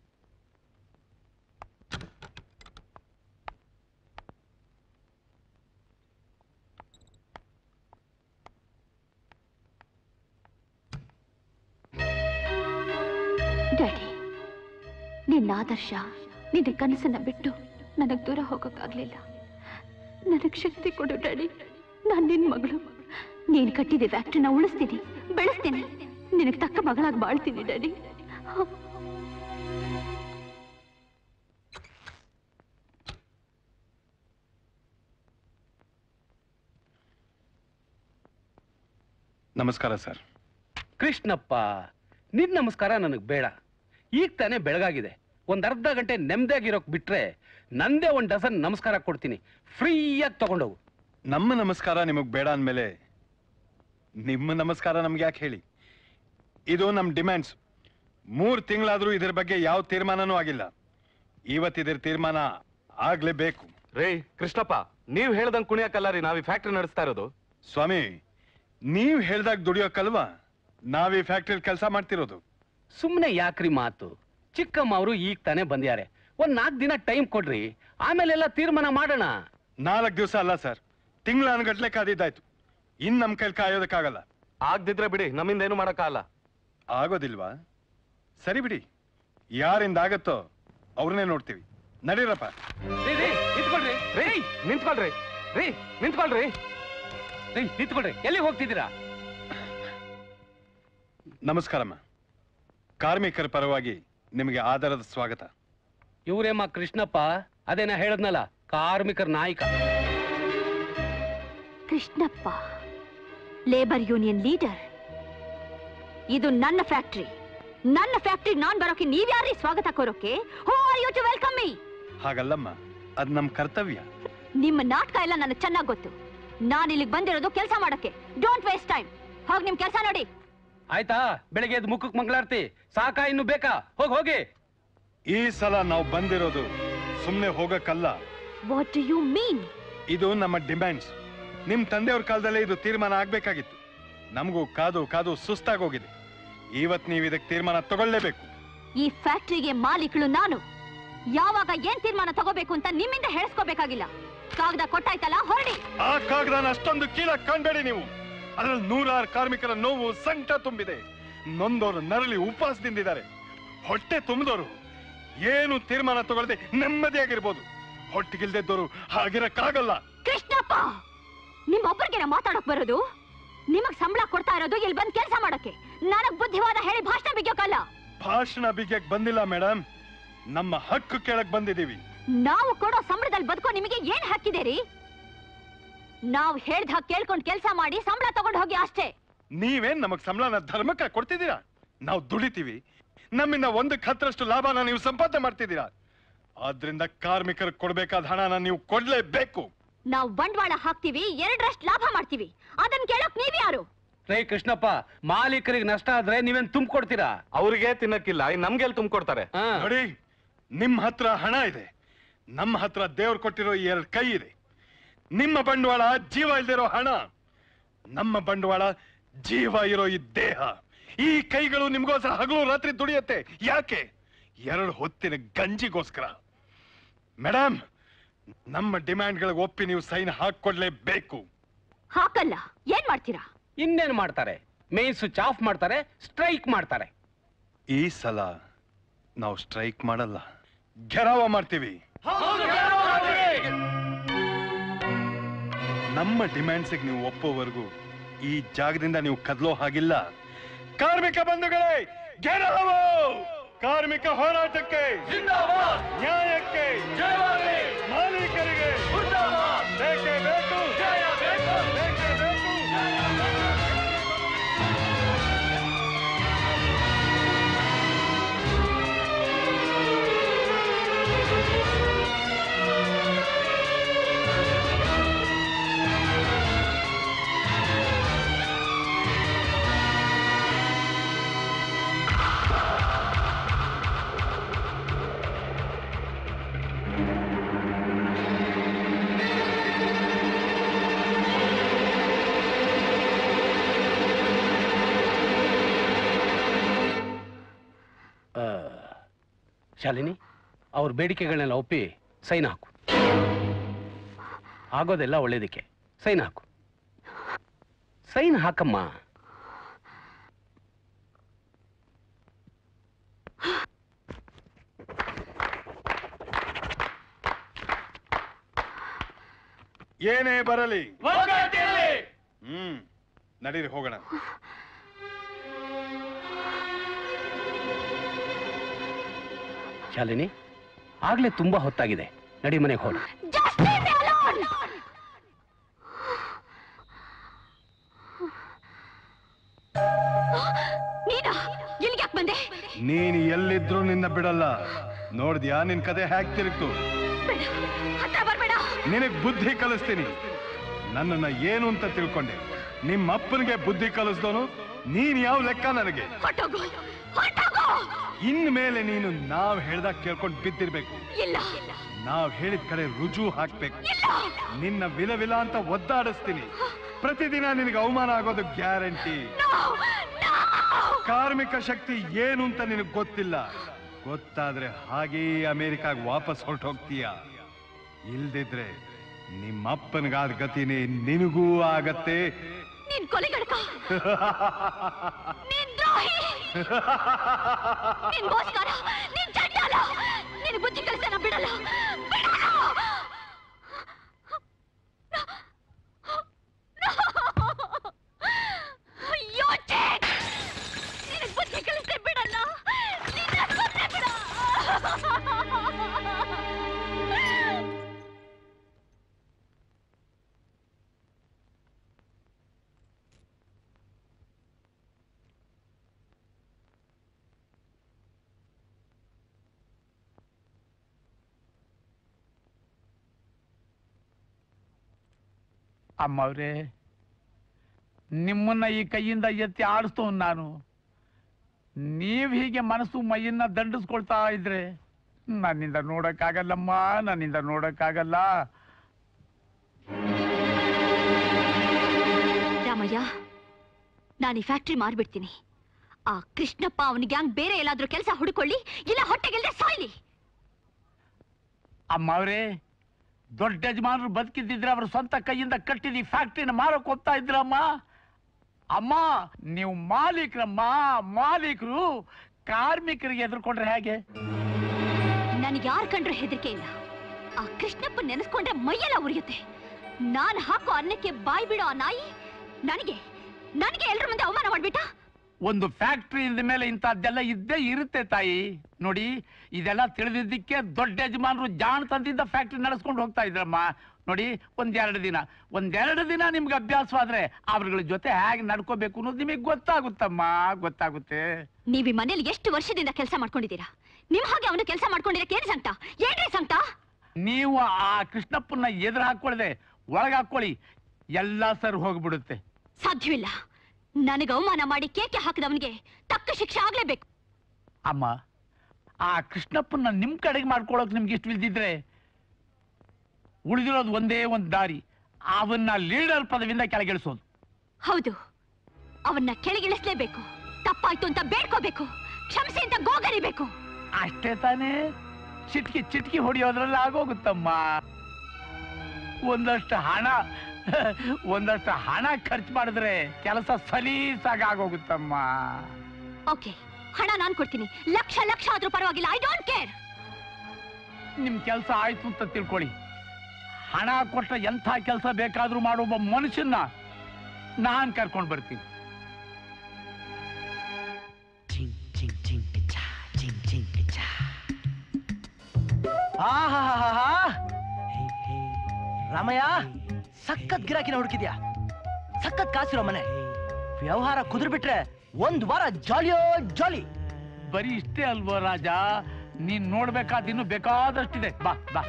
[SPEAKER 14] ಡ್ಯಾಡಿ ನಿನ್ನ ಆದರ್ಶ ನಿನ್ನ ಕನಸನ್ನ ಬಿಟ್ಟು ನನಗೆ ದೂರ ಹೋಗೋಕ್ಕಾಗ್ಲಿಲ್ಲ ನನಗೆ ಶಕ್ತಿ ಕೊಡು ಡ್ಯಾಡಿ ನಾನು ನಿನ್ನ ಮಗಳು ನೀನು ಕಟ್ಟಿದ ಫ್ಯಾಕ್ಟ್ರಿನ ಉಳಿಸ್ತೀನಿ ಬೆಳೆಸ್ತೀನಿ ನಿನಗೆ ತಕ್ಕ ಮಗಳಾಗಿ ಬಾಳ್ತೀನಿ ಡ್ಯಾಡಿ
[SPEAKER 12] ನಮಸ್ಕಾರ ಸರ್
[SPEAKER 7] ಕೃಷ್ಣಪ್ಪ ನಿನ್ ನಮಸ್ಕಾರ ನನಗೆ ಬೇಡ ಈಗ ತಾನೇ ಬೆಳಗಾಗಿದೆ ಒಂದ್ ಅರ್ಧ ಗಂಟೆ ನೆಮ್ಮದಿಯಾಗಿರೋಕ್ ಬಿಟ್ರೆ ನಂದೇ ಒಂದ್ ಡಜನ್ ನಮಸ್ಕಾರ ಕೊಡ್ತೀನಿ ಫ್ರೀಯಾಗಿ ತಗೊಂಡೋಗು
[SPEAKER 12] ನಮ್ಮ ನಮಸ್ಕಾರ ನಿಮಗ್ ಬೇಡ ಅಂದ್ಮೇಲೆ ನಿಮ್ಮ ನಮಸ್ಕಾರ ನಮ್ಗೆ ಯಾಕೆ ಹೇಳಿ ಇದು ನಮ್ಮ ಡಿಮ್ಯಾಂಡ್ಸ್ ಮೂರು ತಿಂಗಳಾದ್ರೂ ಇದ್ರ ಬಗ್ಗೆ ಯಾವ ತೀರ್ಮಾನನೂ ಆಗಿಲ್ಲ ಇವತ್ತು ಇದ್ರ ತೀರ್ಮಾನ ಆಗ್ಲೇಬೇಕು
[SPEAKER 15] ರೇ ಕೃಷ್ಣಪ್ಪ ನೀವ್ ಹೇಳ್ದಂಗ್ ಕುಣಿಯಕ್ಕಲ್ಲ ರೀ ನಾವ್ ಈ ಫ್ಯಾಕ್ಟ್ರಿ ನಡೆಸ್ತಾ ಇರೋದು
[SPEAKER 12] ಸ್ವಾಮಿ ನೀವ್ ಹೇಳ್ದಾಗ ದುಡಿಯೋಕಲ್ವಾ ನಾವ್ ಈ ಫ್ಯಾಕ್ಟ್ರಿಲಿ ಕೆಲಸ ಮಾಡ್ತಿರೋದು
[SPEAKER 7] ಸುಮ್ಮನೆ ಯಾಕ್ರಿ ಮಾತು ಚಿಕ್ಕಮ್ಮ ಅವರು ಈಗ ತಾನೇ ಬಂದ್ಯಾರೆ ಒಂದ್ ನಾಲ್ಕು ದಿನ ಟೈಮ್ ಕೊಡ್ರಿ ಆಮೇಲೆಲ್ಲ ತೀರ್ಮಾನ ಮಾಡೋಣ
[SPEAKER 12] ನಾಲ್ಕು ದಿವಸ ಅಲ್ಲ ಸರ್ ತಿಂಗಳ ಅನ್ಗಟ್ಲೆ ಕಾದಿದ್ದಾಯ್ತು ಇನ್ ನಮ್ ಕೈಲಿ ಕಾಯೋದಕ್ಕಾಗಲ್ಲ
[SPEAKER 15] ಆಗ್ದಿದ್ರೆ ಬಿಡಿ ನಮ್ಮಿಂದ ಏನು ಮಾಡಕ್ಕಾಗಲ್ಲ
[SPEAKER 12] ಆಗೋದಿಲ್ವಾ ಸರಿ ಬಿಡಿ ಯಾರಿಂದ ಆಗತ್ತೋ ಅವ್ರನ್ನೇ ನೋಡ್ತೀವಿ ನಡೀರಪ್ಪ
[SPEAKER 7] ನಿಂತ್ಕೊಳ್ರಿ
[SPEAKER 15] ರೀ ನಿಂತ್ಕೊಳ್ರಿ ರೀ ನಿಂತ್ಕೊಳ್ರಿ
[SPEAKER 7] ರೀ ನಿಂತ್ಕೊಳ್ರಿ ಎಲ್ಲಿಗೆ ಹೋಗ್ತಿದ್ದೀರಾ
[SPEAKER 12] ನಮಸ್ಕಾರಮ್ಮ ಕಾರ್ಮಿಕರ ಪರವಾಗಿ ನಿಮಗೆ ಆಧಾರದ ಸ್ವಾಗತ
[SPEAKER 7] ಇವ್ರೇಮ್ಮ ಕೃಷ್ಣಪ್ಪ ಅದೇನ ಹೇಳದ್ನಲ್ಲ ಕಾರ್ಮಿಕರ ನಾಯಕ
[SPEAKER 14] ಕೃಷ್ಣಪ್ಪ ಲೇಬರ್ ಯೂನಿಯನ್ ಲೀಡರ್ ಇದು ನನ್ನ ಫ್ಯಾಕ್ಟ್ರಿ ನನ್ನ ಫ್ಯಾಕ್ಟ್ರಿ ನಾನ್ ಬರೋಕೆ ನೀವ್ಯಾರೀ ಸ್ವಾಗತ ಕೋರೋಕೆ who are you to welcome me
[SPEAKER 12] ಹಾಗಲ್ಲಮ್ಮ ಅದ್ ನಮ್ ಕರ್ತವ್ಯ
[SPEAKER 14] ನಿಮ್ಮ ನಾಟಕ ಎಲ್ಲ ನನಗೆ ಚೆನ್ನಾಗಿ ಗೊತ್ತು ನಾನು ಇಲ್ಲಿಗೆ ಬಂದಿರೋದು ಕೆಲಸ ಮಾಡಕ್ಕೆ ಡೋಂಟ್ ವೇಸ್ಟ್ ಟೈಮ್ ಹೋಗಿ ನಿಮ್ ಕೆಲಸ ನೋಡಿ
[SPEAKER 7] ಆಯ್ತಾ ಬೆಳಗ್ಗೆ ಎದ್ದು ಮುಖಕ್ಕೆ ಮಂಗಳಾರತಿ ಸಾಕಾ ಇನ್ನು ಬೇಕಾ ಹೋಗಿ ಹೋಗಿ
[SPEAKER 12] ಈ ಸಲ ನಾವು ಬಂದಿರೋದು ಸುಮ್ನೆ ಹೋಗಕ್ಕಲ್ಲ
[SPEAKER 14] ವಾಟ್ ಡು ಯು ಮೀನ್
[SPEAKER 12] ಇದು ನಮ್ಮ ಡಿಮ್ಯಾಂಡ್ಸ್ ನಿಮ್ ತಂದೆಯವ್ರ ಕಾಲದಲ್ಲೇ ಇದು ತೀರ್ಮಾನ ಆಗ್ಬೇಕಾಗಿತ್ತು ನಮಗೂ ಕಾದು ಕಾದು ಸುಸ್ತಾಗೋಗಿದೆ ಇವತ್ ನೀವು ಇದಕ್ಕೆ ತೀರ್ಮಾನ ತಗೊಳ್ಳೇಬೇಕು
[SPEAKER 14] ಈ ಫ್ಯಾಕ್ಟ್ರಿಗೆ ಮಾಲೀಕಳು ನಾನು ಯಾವಾಗ ಏನ್ ತೀರ್ಮಾನ ತಗೋಬೇಕು ಅಂತ ನಿಮ್ಮಿಂದ ಹೇಳಿಸ್ಕೋಬೇಕಾಗಿಲ್ಲ ಕಾಗದ ಕೊಟ್ಟಾಯ್ತಲ್ಲ ಹೊರಡಿ
[SPEAKER 12] ಆ ಕಾಗದಾನ ಅಷ್ಟೊಂದು ಕೀಳ ಕಾಣ್ಬೇಡಿ ನೀವು ಅದ್ರಲ್ಲಿ ನೂರಾರು ಕಾರ್ಮಿಕರ ನೋವು ಸಂಕಟ ತುಂಬಿದೆ ನೊಂದವರು ನರಳಿ ಉಪವಾಸದಿಂದಿದ್ದಾರೆ ಹೊಟ್ಟೆ ತುಂಬಿದವರು ಏನು ತೀರ್ಮಾನ ತಗೊಳ್ಳದೆ ನೆಮ್ಮದಿಯಾಗಿರ್ಬೋದು ಹೊಟ್ಟಿಗಿಲ್ದಿದ್ದವರು ಹಾಗಿರಕ್ಕಾಗಲ್ಲ
[SPEAKER 14] ಕೃಷ್ಣಪ್ಪ ನಿಮ್ಮೊಬ್ಬರಿಗೆ ಮಾತಾಡಕ್ ಬರೋದು ನಿಮಗ್ ಸಂಬಳ ಕೊಡ್ತಾ ಇರೋದು ಇಲ್ಲಿ ಬಂದ್ ಕೆಲಸ ಮಾಡಕ್ಕೆ ನನಗ್ ಬುದ್ಧಿವಾದ ಹೇಳಿ ಭಾಷಣ ಬಿಗ್ಯೋಕಲ್ಲ
[SPEAKER 12] ಭಾಷಣ ಬಿಗ್ಯಕ್ ಬಂದಿಲ್ಲ ಮೇಡಮ್ ನಮ್ಮ ಹಕ್ಕು ಕೇಳಕ್ ಬಂದಿದೀವಿ
[SPEAKER 14] ನಾವು ಕೊಡೋ ಸಂಬಳದಲ್ಲಿ ಬದುಕೋ ನಿಮಗೆ ಏನ್ ಹಾಕಿದೆ ರೀ ನಾವ್ ಹೇಳ್ದ ಹಾಗೆ ಕೇಳ್ಕೊಂಡ್ ಕೆಲಸ ಮಾಡಿ ಸಂಬಳ ತಗೊಂಡ್ ಹೋಗಿ ಅಷ್ಟೇ
[SPEAKER 12] ನೀವೇನ್ ನಮಗ್ ಸಂಬಳನ ಧರ್ಮಕ್ಕ ಕೊಡ್ತಿದ್ದೀರಾ ನಾವು ದುಡಿತೀವಿ ನಮ್ಮಿಂದ ಒಂದಕ್ಕೆ ಹತ್ತರಷ್ಟು ಲಾಭನ ನೀವು ಸಂಪಾದನೆ ಮಾಡ್ತಿದ್ದೀರಾ ಆದ್ರಿಂದ ಕಾರ್ಮಿಕರಿಗೆ ಕೊಡ್ಬೇಕಾದ ಹಣನ ನೀವು ಕೊಡ್ಲೇಬೇಕು
[SPEAKER 14] ನಾವ್ ಬಂಡವಾಳ ಹಾಕ್ತಿವಿ ಎರಡರಷ್ಟು ಲಾಭ ಮಾಡ್ತೀವಿ ಅದನ್ ಕೇಳಕ್ ನೀವ್ಯಾರು
[SPEAKER 7] ರೇ ಕೃಷ್ಣಪ್ಪ ಮಾಲೀಕರಿಗೆ ನಷ್ಟ ಆದ್ರೆ ನೀವೇನ್ ತುಂಬಿಕೊಡ್ತೀರಾ
[SPEAKER 15] ಅವ್ರಿಗೆ ತಿನ್ನಕ್ಕಿಲ್ಲ ಇನ್ ನಮ್ಗೆಲ್ ತುಂಬಿಕೊಡ್ತಾರೆ
[SPEAKER 12] ನೋಡಿ ನಿಮ್ ಹತ್ರ ಹಣ ಇದೆ ನಮ್ಮ ಹತ್ರ ದೇವ್ರು ಕೊಟ್ಟಿರೋ ಈ ಎರಡು ಕೈ ಇದೆ ನಿಮ್ಮ ಬಂಡವಾಳ ಜೀವ ಇಲ್ದಿರೋ ಹಣ ನಮ್ಮ ಬಂಡವಾಳ ಜೀವ ಇರೋ ಈ ದೇಹ ಈ ಕೈಗಳು ನಿಮ್ಗೋಸ್ಕರ ಹಗಲು ರಾತ್ರಿ ದುಡಿಯತ್ತೆ ಯಾಕೆ ಎರಡು ಹೊತ್ತಿನ ಗಂಜಿಗೋಸ್ಕರ ಮೇಡಮ್ ನಮ್ಮ ಡಿಮ್ಯಾಂಡ್ಗಳಿಗೆ ಒಪ್ಪಿ ನೀವು ಸೈನ್ ಹಾಕೊಡ್ಲೇಬೇಕು
[SPEAKER 14] ಹಾಕಲ್ಲ ಏನ್ ಮಾಡ್ತೀರಾ
[SPEAKER 7] ಇನ್ನೇನ್ ಮಾಡ್ತಾರೆ ಮೇನ್ ಸ್ವಿಚ್ ಆಫ್ ಮಾಡ್ತಾರೆ ಸ್ಟ್ರೈಕ್ ಮಾಡ್ತಾರೆ
[SPEAKER 12] ಈ ಸಲ ನಾವು ಸ್ಟ್ರೈಕ್ ಮಾಡಲ್ಲ ಘೆರಾವ ಮಾಡ್ತೀವಿ ನಮ್ಮ ಡಿಮ್ಯಾಂಡ್ಸಿಗೆ ನೀವು ಒಪ್ಪೋವರೆಗೂ ಈ ಜಾಗದಿಂದ ನೀವು ಕದಲೋ ಹಾಗಿಲ್ಲ ಕಾರ್ಮಿಕ ಬಂಧುಗಳೇ ಘೆರಾವ ಕಾರ್ಮಿಕ ಹೋರಾಟಕ್ಕೆ ನ್ಯಾಯಕ್ಕೆ ಮಾಲೀಕರಿಗೆ ಬೇಕೇ ಬೇಕು ಬೇಕೇ ಬೇಕು
[SPEAKER 7] ಆ, ಶಾಲಿನಿ ಅವ್ರ ಬೇಡಿಕೆಗಳನ್ನೆಲ್ಲ ಒಪ್ಪಿ ಸೈನ್ ಹಾಕು ಆಗೋದೆಲ್ಲ ಒಳ್ಳೇದಕ್ಕೆ ಸೈನ್ ಹಾಕು ಸೈನ್ ಹಾಕಮ್ಮ
[SPEAKER 12] ಏನೇ ಬರಲಿ ಹ್ಮ್ ನಡೀರಿ ಹೋಗೋಣ
[SPEAKER 7] ಶಾಲಿನಿ ಆಗ್ಲೇ ತುಂಬಾ ಹೊತ್ತಾಗಿದೆ ನಡಿ ಮನೆಗೆ ಹೋಗೋಣ
[SPEAKER 14] ನೀನಾ ಇಲ್ಲಿಗೆ ಯಾಕೆ ಬಂದೆ
[SPEAKER 12] ನೀನ್ ಎಲ್ಲಿದ್ರು ನಿನ್ನ ಬಿಡಲ್ಲ ನೋಡ್ದ್ಯಾ ನಿನ್ ಕತೆ ಹ್ಯಾಕ್ ತಿರುಗ್ತು
[SPEAKER 14] ಬೇಡ ಹತ್ರ ಬರ್ಬೇಡ
[SPEAKER 12] ನಿನಗ್ ಬುದ್ಧಿ ಕಲಿಸ್ತೀನಿ ನನ್ನನ್ನ ಏನು ಅಂತ ತಿಳ್ಕೊಂಡೆ ನಿಮ್ಮ ಅಪ್ಪನಿಗೆ ಬುದ್ಧಿ ಕಲಿಸ್ದೋನು ನೀನ್ ಯಾವ ಲೆಕ್ಕ ನನಗೆ
[SPEAKER 14] ಹೊಟ್ಟೋಗು ಹೊಟ್ಟೋಗು
[SPEAKER 12] ಇನ್ ಮೇಲೆ ನೀನು ನಾವ್ ಹೇಳ್ದಾಗ ಕೇಳ್ಕೊಂಡ್ ಬಿದ್ದಿರ್ಬೇಕು
[SPEAKER 14] ಇಲ್ಲ
[SPEAKER 12] ನಾವ್ ಹೇಳಿದ ಕಡೆ ರುಜು ಹಾಕ್ಬೇಕು ನಿನ್ನ ವಿಲ ವಿಲ ಅಂತ ಒದ್ದಾಡಿಸ್ತೀನಿ ಪ್ರತಿದಿನ ನಿನಗೆ ಅವಮಾನ ಆಗೋದು ಗ್ಯಾರಂಟಿ ಕಾರ್ಮಿಕ ಶಕ್ತಿ ಏನು ಅಂತ ನಿನಗೆ ಗೊತ್ತಿಲ್ಲ ಗೊತ್ತಾದ್ರೆ ಹಾಗೇ ಅಮೆರಿಕಾಗ್ ವಾಪಸ್ ಹೊರಟೋಗ್ತೀಯ ಇಲ್ದಿದ್ರೆ ನಿಮ್ಮಪ್ಪನಿಗಾದ ಗತಿನೇ ನಿನಗೂ ಆಗತ್ತೆ
[SPEAKER 14] ನೀನ್ ಕೊಲೆಗಡಕ ನೀನ್ ದ್ರೋಹಿ ನೀನ್ ಮೋಸ್ಕಾರ ನೀನ್ ಚಂಡಾಲ ನೀನ್ ಬುದ್ಧಿ ಕಲಿಸನ ಬಿಡಲ್ಲ ಬಿಡಲ್ಲ ಯೋಚೆ ನಿನಗ್ ಬುದ್ಧಿ ಕಲಿಸೆ ಬಿಡಲ್ಲ ನಿನ್ನ ಸುಮ್ನೆ ಬಿಡ
[SPEAKER 6] ಅಮ್ಮವ್ರೆ ನಿಮ್ಮನ್ನ ಈ ಕೈಯಿಂದ ಎತ್ತಿ ಆಡಿಸ್ತವ್ ನಾನು ನೀವ್ ಹೀಗೆ ಮನಸ್ಸು ಮೈಯನ್ನ ದಂಡಿಸ್ಕೊಳ್ತಾ ಇದ್ರೆ ನನ್ನಿಂದ ನೋಡಕ್ಕಾಗಲ್ಲಮ್ಮ ನನ್ನಿಂದ ನೋಡಕ್ಕಾಗಲ್ಲ
[SPEAKER 14] ರಾಮಯ್ಯ ನಾನು ಈ ಫ್ಯಾಕ್ಟ್ರಿ ಮಾರ್ಬಿಡ್ತೀನಿ ಆ ಕೃಷ್ಣಪ್ಪ ಅವನ ಗ್ಯಾಂಗ್ ಬೇರೆ ಎಲ್ಲಾದ್ರೂ ಕೆಲಸ ಹುಡುಕೊಳ್ಳಿ ಇಲ್ಲ ಹೊಟ್ಟೆಗೆಲ್ದೆ ಸಾಯ್ಲಿ
[SPEAKER 6] ಅಮ್ಮವ್ರೆ ದೊಡ್ಡ ಯಜಮಾನರು ಬದುಕಿದ್ದಿದ್ರೆ ಅವ್ರ ಸ್ವಂತ ಕೈಯಿಂದ ಕಟ್ಟಿದ ಈ ಫ್ಯಾಕ್ಟ್ರಿನ ಮಾರಕ್ ಹೋಗ್ತಾ ಇದ್ರಮ್ಮ ಅಮ್ಮ ನೀವು ಮಾಲೀಕರಮ್ಮ ಮಾಲೀಕರು ಕಾರ್ಮಿಕರಿಗೆ ಎದುರ್ಕೊಂಡ್ರೆ ಹೇಗೆ
[SPEAKER 14] ನನಗೆ ಯಾರು ಕಂಡ್ರೆ ಹೆದರಿಕೆ ಇಲ್ಲ ಆ ಕೃಷ್ಣಪ್ಪ ನೆನೆಸ್ಕೊಂಡ್ರೆ ಮೈಯೆಲ್ಲ ಉರಿಯುತ್ತೆ ನಾನು ಹಾಕೋ ಅನ್ನಕ್ಕೆ ಬಾಯ್ ಬಿಡೋ ಆ ನಾಯಿ ನನಗೆ ನನಗೆ ಎಲ್ರ ಮುಂದೆ ಅವಮಾನ ಮಾಡ್ಬಿಟ್ಟ
[SPEAKER 6] ಒಂದು ಫ್ಯಾಕ್ಟ್ರಿ ಇಂದ ಮೇಲೆ ಇಂಥದ್ದೆಲ್ಲ ಇದ್ದೇ ಇರುತ್ತೆ ತಾಯಿ ನೋಡಿ ಇದೆಲ್ಲ ತಿಳಿದಿದ್ದಕ್ಕೆ ದೊಡ್ಡ ಯಜಮಾನರು ಜಾಣ ತಂದಿಂದ ಫ್ಯಾಕ್ಟ್ರಿ ನಡೆಸ್ಕೊಂಡು ಹೋಗ್ತಾ ಇದ್ರಮ್ಮ ನೋಡಿ ಒಂದೆರಡು ದಿನ ಒಂದೆರಡು ದಿನ ನಿಮ್ಗೆ ಅಭ್ಯಾಸವಾದ್ರೆ ಅವ್ರಗಳ ಜೊತೆ ಹೇಗೆ ನಡ್ಕೋಬೇಕು ಅನ್ನೋದು ನಿಮಗೆ ಗೊತ್ತಾಗುತ್ತಮ್ಮ ಗೊತ್ತಾಗುತ್ತೆ
[SPEAKER 14] ನೀವ್ ಈ ಮನೇಲಿ ಎಷ್ಟು ವರ್ಷದಿಂದ ಕೆಲಸ ಮಾಡ್ಕೊಂಡಿದ್ದೀರಾ ನಿಮ್ ಹಾಗೆ ಅವನು ಕೆಲಸ ಮಾಡ್ಕೊಂಡಿರಕ್ಕೆ ಏನ್ ಸಂಕಟ ಏನ್ರಿ ಸಂಕಟ
[SPEAKER 6] ನೀವು ಆ ಕೃಷ್ಣಪ್ಪನ ಎದುರು ಹಾಕೊಳ್ಳದೆ ಒಳಗೆ ಹಾಕೊಳ್ಳಿ ಎಲ್ಲ ಸರ್ ಹೋಗ್ಬಿಡುತ್ತೆ
[SPEAKER 14] ಸಾಧ್ಯವಿಲ್ಲ ನನಗೆ ಅವಮಾನ ಮಾಡಿ ಕೇಕೆ ಹಾಕಿದವನಿಗೆ ತಕ್ಕ ಶಿಕ್ಷೆ ಆಗ್ಲೇಬೇಕು
[SPEAKER 6] ಅಮ್ಮ ಆ ಕೃಷ್ಣಪ್ಪನ ನಿಮ್ ಕಡೆಗೆ ಮಾಡ್ಕೊಳಕ್ ನಿಮ್ಗೆ ಇಷ್ಟ ಇಲ್ದಿದ್ರೆ ಉಳಿದಿರೋದು ಒಂದೇ ಒಂದು ದಾರಿ ಅವನ್ನ ಲೀಡರ್ ಪದವಿಯಿಂದ ಕೆಳಗಿಳಿಸೋದು
[SPEAKER 14] ಹೌದು ಅವನ್ನ ಕೆಳಗಿಳಿಸ್ಲೇಬೇಕು ತಪ್ಪಾಯ್ತು ಅಂತ ಬೇಡ್ಕೋಬೇಕು ಕ್ಷಮಿಸಿ ಅಂತ ಗೋಗರಿಬೇಕು
[SPEAKER 6] ಅಷ್ಟೇ ತಾನೇ ಚಿಟ್ಕಿ ಚಿಟ್ಕಿ ಹೊಡಿಯೋದ್ರಲ್ಲಿ ಆಗೋಗುತ್ತಮ್ಮ ಒಂದಷ್ಟು ಹಣ ಒಂದಷ್ಟು ಹಣ ಖರ್ಚು ಮಾಡಿದ್ರೆ ಕೆಲಸ ಸಲೀಸಾಗಿ ಆಗೋಗುತ್ತಮ್ಮ
[SPEAKER 14] ಓಕೆ ಹಣ ನಾನ್ ಕೊಡ್ತೀನಿ ಲಕ್ಷ ಲಕ್ಷ ಆದ್ರೂ ಪರವಾಗಿಲ್ಲ ಐ ಡೋಂಟ್ ಕೇರ್
[SPEAKER 6] ನಿಮ್ ಕೆಲಸ ಆಯ್ತು ಅಂತ ತಿಳ್ಕೊಳ್ಳಿ ಹಣ ಕೊಟ್ಟ ಎಂಥ ಕೆಲಸ ಬೇಕಾದ್ರೂ ಮಾಡೋ ಒಬ್ಬ ಮನುಷ್ಯನ್ನ ನಾನ್ ಕರ್ಕೊಂಡು ಬರ್ತೀನಿ
[SPEAKER 4] ಆಹಾಹಾಹಾ. ರಾಮಯ್ಯ ಸಖತ್ ಗಿರಾಕಿನ ಹುಡುಕಿದ್ಯಾ ಸಖತ್ ಕಾಸಿರೋ ಮನೆ ವ್ಯವಹಾರ ಕುದುರ್ ಬಿಟ್ರೆ ಒಂದ್ ವಾರ ಜಾಲಿಯೋ ಜಾಲಿ
[SPEAKER 6] ಬರೀ ಇಷ್ಟೇ ಅಲ್ವೋ ರಾಜ ನೀನ್ ನೋಡ್ಬೇಕಾದ ಇನ್ನು ಬೇಕಾದಷ್ಟಿದೆ ಬಾ ಬಾ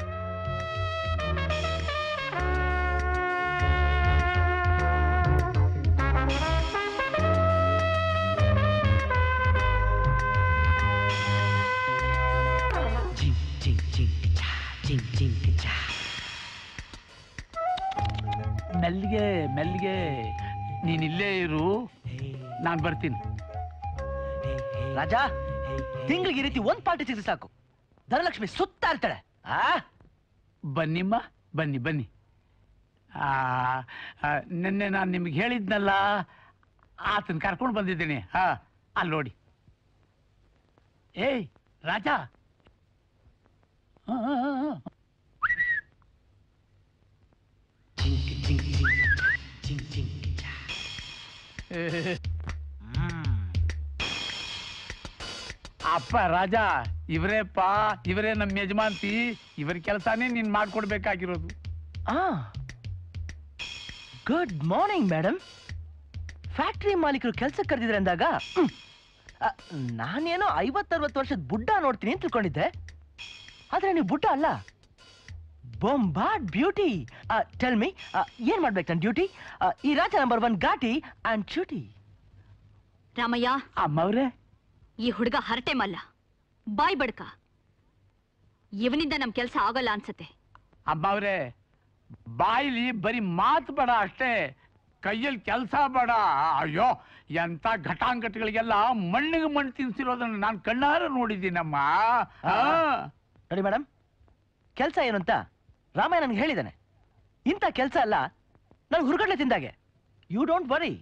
[SPEAKER 6] ಮೆಲ್ಗೆ ಮೆಲ್ಗೆ ನೀನ್ ಇಲ್ಲೇ ಇರು ನಾನ್ ಬರ್ತೀನಿ
[SPEAKER 4] ರಾಜ ತಿಂಗಳಿಗೆ ಈ ರೀತಿ ಒಂದ್ ಪಾರ್ಟಿ ಸಿಕ್ಸ್ ಸಾಕು ಧನಲಕ್ಷ್ಮಿ ಸುತ್ತಾ ಇರ್ತಾಳೆ ಆ
[SPEAKER 6] ಬನ್ನಿಮ್ಮ ಬನ್ನಿ ಬನ್ನಿ ಆ, ಆ, ನಿನ್ನೆ ನಾನು ನಿಮ್ಗೆ ಹೇಳಿದ್ನಲ್ಲ ಆತನ ಕರ್ಕೊಂಡು ಬಂದಿದ್ದೀನಿ ಹಾ ಅಲ್ಲಿ ನೋಡಿ ಏಯ್ ರಾಜ ಆ, ಆ, ಆ, ಆ. ಅಪ್ಪ ರಾಜ ಇವರೇಪ್ಪ ಇವರೇ ನಮ್ಮ ಯಜಮಾನ್ತಿ ಇವರ ಕೆಲಸನೇ ನೀನ್ ಮಾಡ್ಕೊಡ್ಬೇಕಾಗಿರೋದು
[SPEAKER 4] ಆ ಗುಡ್ ಮಾರ್ನಿಂಗ್ ಮೇಡಮ್ ಫ್ಯಾಕ್ಟ್ರಿ ಮಾಲೀಕರು ಕೆಲ್ಸಕ್ಕೆ ಕರೆದಿದ್ರೆ ಅಂದಾಗ ಹ್ಮ್, ಆ, ನಾನೇನೋ ಐವತ್ತರವತ್ತು ವರ್ಷದ ಬುಡ್ಡ ನೋಡ್ತೀನಿ ಅಂತ ತಿಳ್ಕೊಂಡಿದ್ದೆ ಆದ್ರೆ ನೀವು ಬುಡ್ಡ ಅಲ್ಲ ಬೊಂಬಾಟ್ ಬ್ಯೂಟಿ ಟೆಲ್ ಮಿ ಏನ್ ಮಾಡ್ಬೇಕು ನನ್ನ ಡ್ಯೂಟಿ ಈ ರಾಜ ನಂಬರ್ ಒನ್ ಘಾಟಿ ಅಂಡ್ ಚ್ಯೂಟಿ
[SPEAKER 14] ರಾಮಯ್ಯ
[SPEAKER 6] ಅಮ್ಮವ್ರೆ
[SPEAKER 14] ಈ ಹುಡುಗ ಹರಟೆ ಮಲ್ಲ ಬಾಯ್ ಬಡ್ಕ ಇವನಿಂದ ನಮ್ ಕೆಲ್ಸ ಆಗಲ್ಲ ಅನ್ಸತ್ತೆ
[SPEAKER 6] ಅಮ್ಮವ್ರೆ ಬಾಯಿಲಿ ಬರೀ ಮಾತು ಬೇಡ ಅಷ್ಟೇ ಕೈಯಲ್ಲಿ ಕೆಲಸ ಬೇಡ ಅಯ್ಯೋ ಎಂತ ಘಟಾಂಘಟಿಗಳಿಗೆಲ್ಲ ಮಣ್ಣಿಗೆ ಮಣ್ಣು ತಿನ್ಸಿರೋದನ್ನ ನಾನು ಕಣ್ಣಾರ ನೋಡಿದ್ದೀನಮ್ಮ ಆ.
[SPEAKER 4] ನೋಡಿ ಮೇಡಮ್ ಕೆಲಸ ಏನು ಅಂತ ರಾಮಯ್ಯ ನನ್ಗೆ ಹೇಳಿದ್ದಾನೆ ಇಂಥ ಕೆಲಸ ಅಲ್ಲ ನಾನು ಹುರುಗಡ್ಲೆ ತಿಂದಾಗೆ ಯು ಡೋಂಟ್ ವರಿ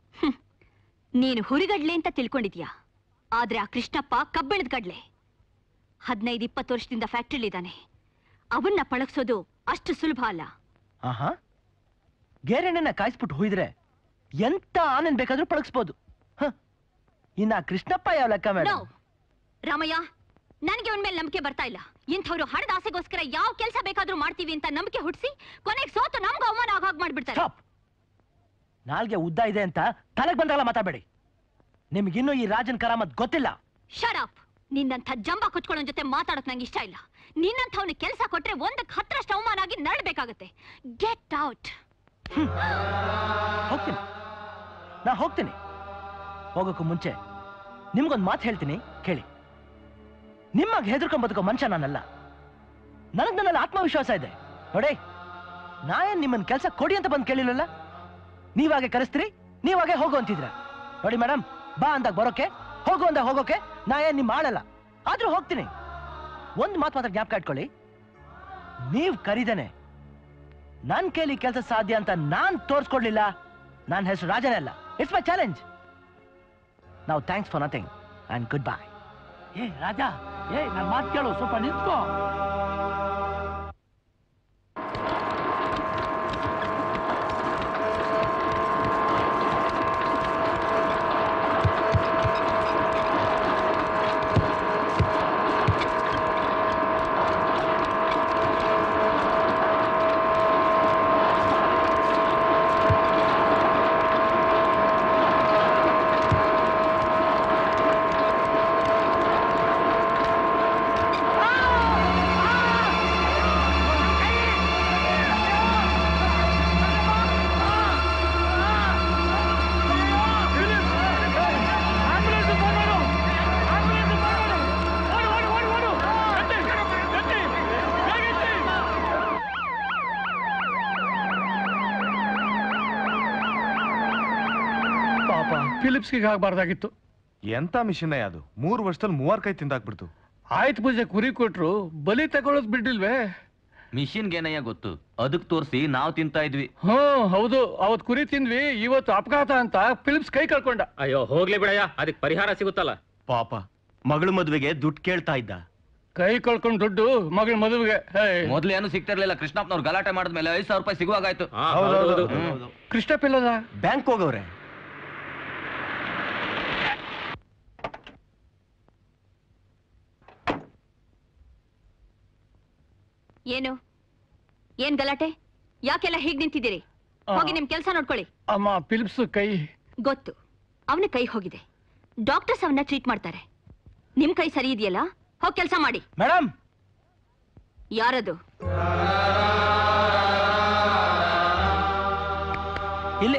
[SPEAKER 14] ನೀನು ಹುರಿಗಡ್ಲೆ ಅಂತ ತಿಳ್ಕೊಂಡಿದ್ಯಾ ಆದ್ರೆ ಆ ಕೃಷ್ಣಪ್ಪ ಕಬ್ಬಿಣದ ಕಡ್ಲೆ ಹದಿನೈದು ಇಪ್ಪತ್ತು ವರ್ಷದಿಂದ ಫ್ಯಾಕ್ಟ್ರಿಲಿದ್ದಾನೆ ಅವನ್ನ ಪಳಗ್ಸೋದು ಅಷ್ಟು ಸುಲಭ ಅಲ್ಲ
[SPEAKER 4] ಆಹಾ ಗೇರೆಣ್ಣೆನ ಕಾಯಿಸ್ಬಿಟ್ಟು ಹೋಯ್ದ್ರೆ ಎಂತ ಆನೆನ್ ಬೇಕಾದ್ರೂ ಪಳಗಿಸ್ಬೋದು ಹ. ಇನ್ನ ಆ ಕೃಷ್ಣಪ್ಪ ಯಾವ ಲೆಕ್ಕ
[SPEAKER 14] ನೋ
[SPEAKER 4] ಮೇಡಮ್
[SPEAKER 14] ರಾಮಯ್ಯ ನನಗೆ ಅವನ ಮೇಲೆ ನಂಬಿಕೆ ಬರ್ತಾ ಇಲ್ಲ ಇಂಥವ್ರು ಹಣದ ಆಸೆಗೋಸ್ಕರ ಯಾವ ಕೆಲಸ ಬೇಕಾದ್ರೂ ಮಾಡ್ತೀವಿ ಅಂತ ನಂಬಿಕೆ ಹುಟ್ಟಿಸಿ ಕೊನೆಗೆ ಸೋತು ನಮ್ಗೆ ಅವಮಾನ ಆಗ ಹಾಗೆ ಮಾಡ್ಬಿಡ್ತಾರೆ
[SPEAKER 4] ನಾಲ್ಗೆ ಉದ್ದ ಇದೆ ಅಂತ ತಲೆಗೆ ಬಂದಾಗಲ್ಲ ಮಾತಾಡಬೇಡಿ ನಿಮ್ಗಿನ್ನೂ ಈ ರಾಜನ್ ಕರಾಮತ್ ಗೊತ್ತಿಲ್ಲ
[SPEAKER 14] ಶರಾಪ್ ನಿನ್ನಂಥ ಜಂಬ ಕೊಚ್ಕೊಳ್ಳೋ ಜೊತೆ ಮಾತಾಡೋಕ್ ನಂಗೆ ಇಷ್ಟ ಇಲ್ಲ ನಿನ್ನಂಥವ್ನ ಕೆಲಸ ಕೊಟ್ರೆ ಒಂದಕ್ಕೆ ಹತ್ತರಷ್ಟು ಅವಮಾನ ಆಗಿ ನಡ್ಬೇಕಾಗತ್ತೆ ಗೆಟ್ ಔಟ್
[SPEAKER 4] ಹೋಗ್ತೀನಿ ನಾ ಹೋಗ್ತೀನಿ ಹೋಗೋಕ್ಕೂ ಮುಂಚೆ ನಿಮ್ಗೊಂದು ಮಾತು ಹೇಳ್ತೀನಿ ಕೇಳಿ ನಿಮ್ಮಾಗ ಹೆದರ್ಕೊಂಡ್ ಬದುಕೋ ಮನುಷ್ಯ ನಾನಲ್ಲ ನನಗ್ ನನ್ನಲ್ಲಿ ಆತ್ಮವಿಶ್ವಾಸ ಇದೆ ನೋಡಿ ನಾ ಏನ್ ನಿಮ್ಮನ್ನ ಕೆಲಸ ಕೊಡಿ ಅಂತ ಬಂದು ಕೇಳಿಲ್ಲಲ್ಲ ನೀವಾಗೆ ಕರೆಸ್ತೀರಿ ನೀವಾಗೆ ಹೋಗು ಅಂತಿದ್ರ ನೋಡಿ ಮೇಡಮ್ ಬಾ ಅಂದಾಗ ಬರೋಕೆ ಹೋಗು ಅಂದಾಗ ಹೋಗೋಕೆ ನಾ ಏನ್ ನಿಮ್ಮ ಆಳಲ್ಲ ಆದ್ರೂ ಹೋಗ್ತೀನಿ ಒಂದ್ ಮಾತು ಮಾತ್ರ ಜ್ಞಾಪಕ ಇಟ್ಕೊಳ್ಳಿ ನೀವ್ ಕರಿದೇನೆ ನನ್ ಕೈಲಿ ಕೆಲಸ ಸಾಧ್ಯ ಅಂತ ನಾನ್ ತೋರ್ಸ್ಕೊಡ್ಲಿಲ್ಲ ನನ್ನ ಹೆಸರು ರಾಜನೇ ಅಲ್ಲ ಇಟ್ಸ್ ಮೈ ಚಾಲೆಂಜ್ ನಾವು thanks for nothing and good bye
[SPEAKER 6] ಏ ರಾಜ ಏ ನನ್ನ ಮಾತು ಕೇಳು ಸ್ವಲ್ಪ ನಿಂತ್ಕೋ
[SPEAKER 12] ಪಾಪ
[SPEAKER 7] ಫಿಲಿಪ್ಸ್ಗೆ ಆಗ್ಬಾರ್ದಾಗಿತ್ತು
[SPEAKER 12] ಎಂತ ಮಿಷನ್ ಅದು ಮೂರು ವರ್ಷದಲ್ಲಿ ಮೂವಾರ್ ಕೈ ತಿಂದಾಕ್ಬಿಡ್ತು
[SPEAKER 7] ಆಯ್ತು ಪೂಜೆ ಕುರಿ ಕೊಟ್ರು ಬಲಿ ತಗೊಳ್ಳೋದು ಬಿಟ್ಟಿಲ್ವೇ
[SPEAKER 19] ಮಿಷಿನ್ಗೆ ಏನಯ್ಯ ಗೊತ್ತು ಅದಕ್ ತೋರಿಸಿ ನಾವು ತಿಂತಾ ಇದ್ವಿ
[SPEAKER 7] ಹ್ಮ್ ಹೌದು ಅವತ್ ಕುರಿ ತಿಂದ್ವಿ ಇವತ್ತು ಅಪಘಾತ ಅಂತ ಫಿಲಿಪ್ಸ್ ಕೈ ಕಳ್ಕೊಂಡ
[SPEAKER 8] ಅಯ್ಯೋ ಹೋಗ್ಲಿ ಬಿಡಯ್ಯ ಅದಕ್ಕೆ ಪರಿಹಾರ ಸಿಗುತ್ತಲ್ಲ
[SPEAKER 19] ಪಾಪ ಮಗಳ ಮದುವೆಗೆ ದುಡ್ಡು ಕೇಳ್ತಾ ಇದ್ದ
[SPEAKER 7] ಕೈ ಕಳ್ಕೊಂಡ್ ದುಡ್ಡು ಮಗಳ ಮದುವೆಗೆ
[SPEAKER 19] ಮೊದ್ಲು ಏನು ಸಿಗ್ತಿರ್ಲಿಲ್ಲ ಕೃಷ್ಣಪ್ಪನವ್ರು ಗಲಾಟೆ ಮಾಡಿದ್ಮೇಲೆ ಐದ್ ಸಾವಿರ ರೂಪಾಯಿ ಸಿಗುವಾಗಾಯ್ತು
[SPEAKER 7] ಹೌದೌದು. ಕೃಷ್ಣಪ್ಪ ಇಲ್ಲದ
[SPEAKER 19] ಬ್ಯಾಂಕ್ ಹೋಗವ್ರೆ
[SPEAKER 14] ಏನು ಏನ್ ಗಲಾಟೆ ಯಾಕೆಲ್ಲ ಹೀಗ್ ನಿಂತಿದ್ದೀರಿ ಹೋಗಿ ನಿಮ್ ಕೆಲಸ ನೋಡ್ಕೊಳ್ಳಿ
[SPEAKER 7] ಅಮ್ಮ ಫಿಲಿಪ್ಸ್ ಕೈ
[SPEAKER 14] ಗೊತ್ತು ಅವನ ಕೈ ಹೋಗಿದೆ ಡಾಕ್ಟರ್ಸ್ ಅವನ್ನ ಟ್ರೀಟ್ ಮಾಡ್ತಾರೆ ನಿಮ್ ಕೈ ಸರಿ ಇದೆಯಲ್ಲ ಹೋಗಿ ಕೆಲಸ ಮಾಡಿ
[SPEAKER 4] ಮೇಡಮ್
[SPEAKER 14] ಯಾರದು
[SPEAKER 4] ಇಲ್ಲಿ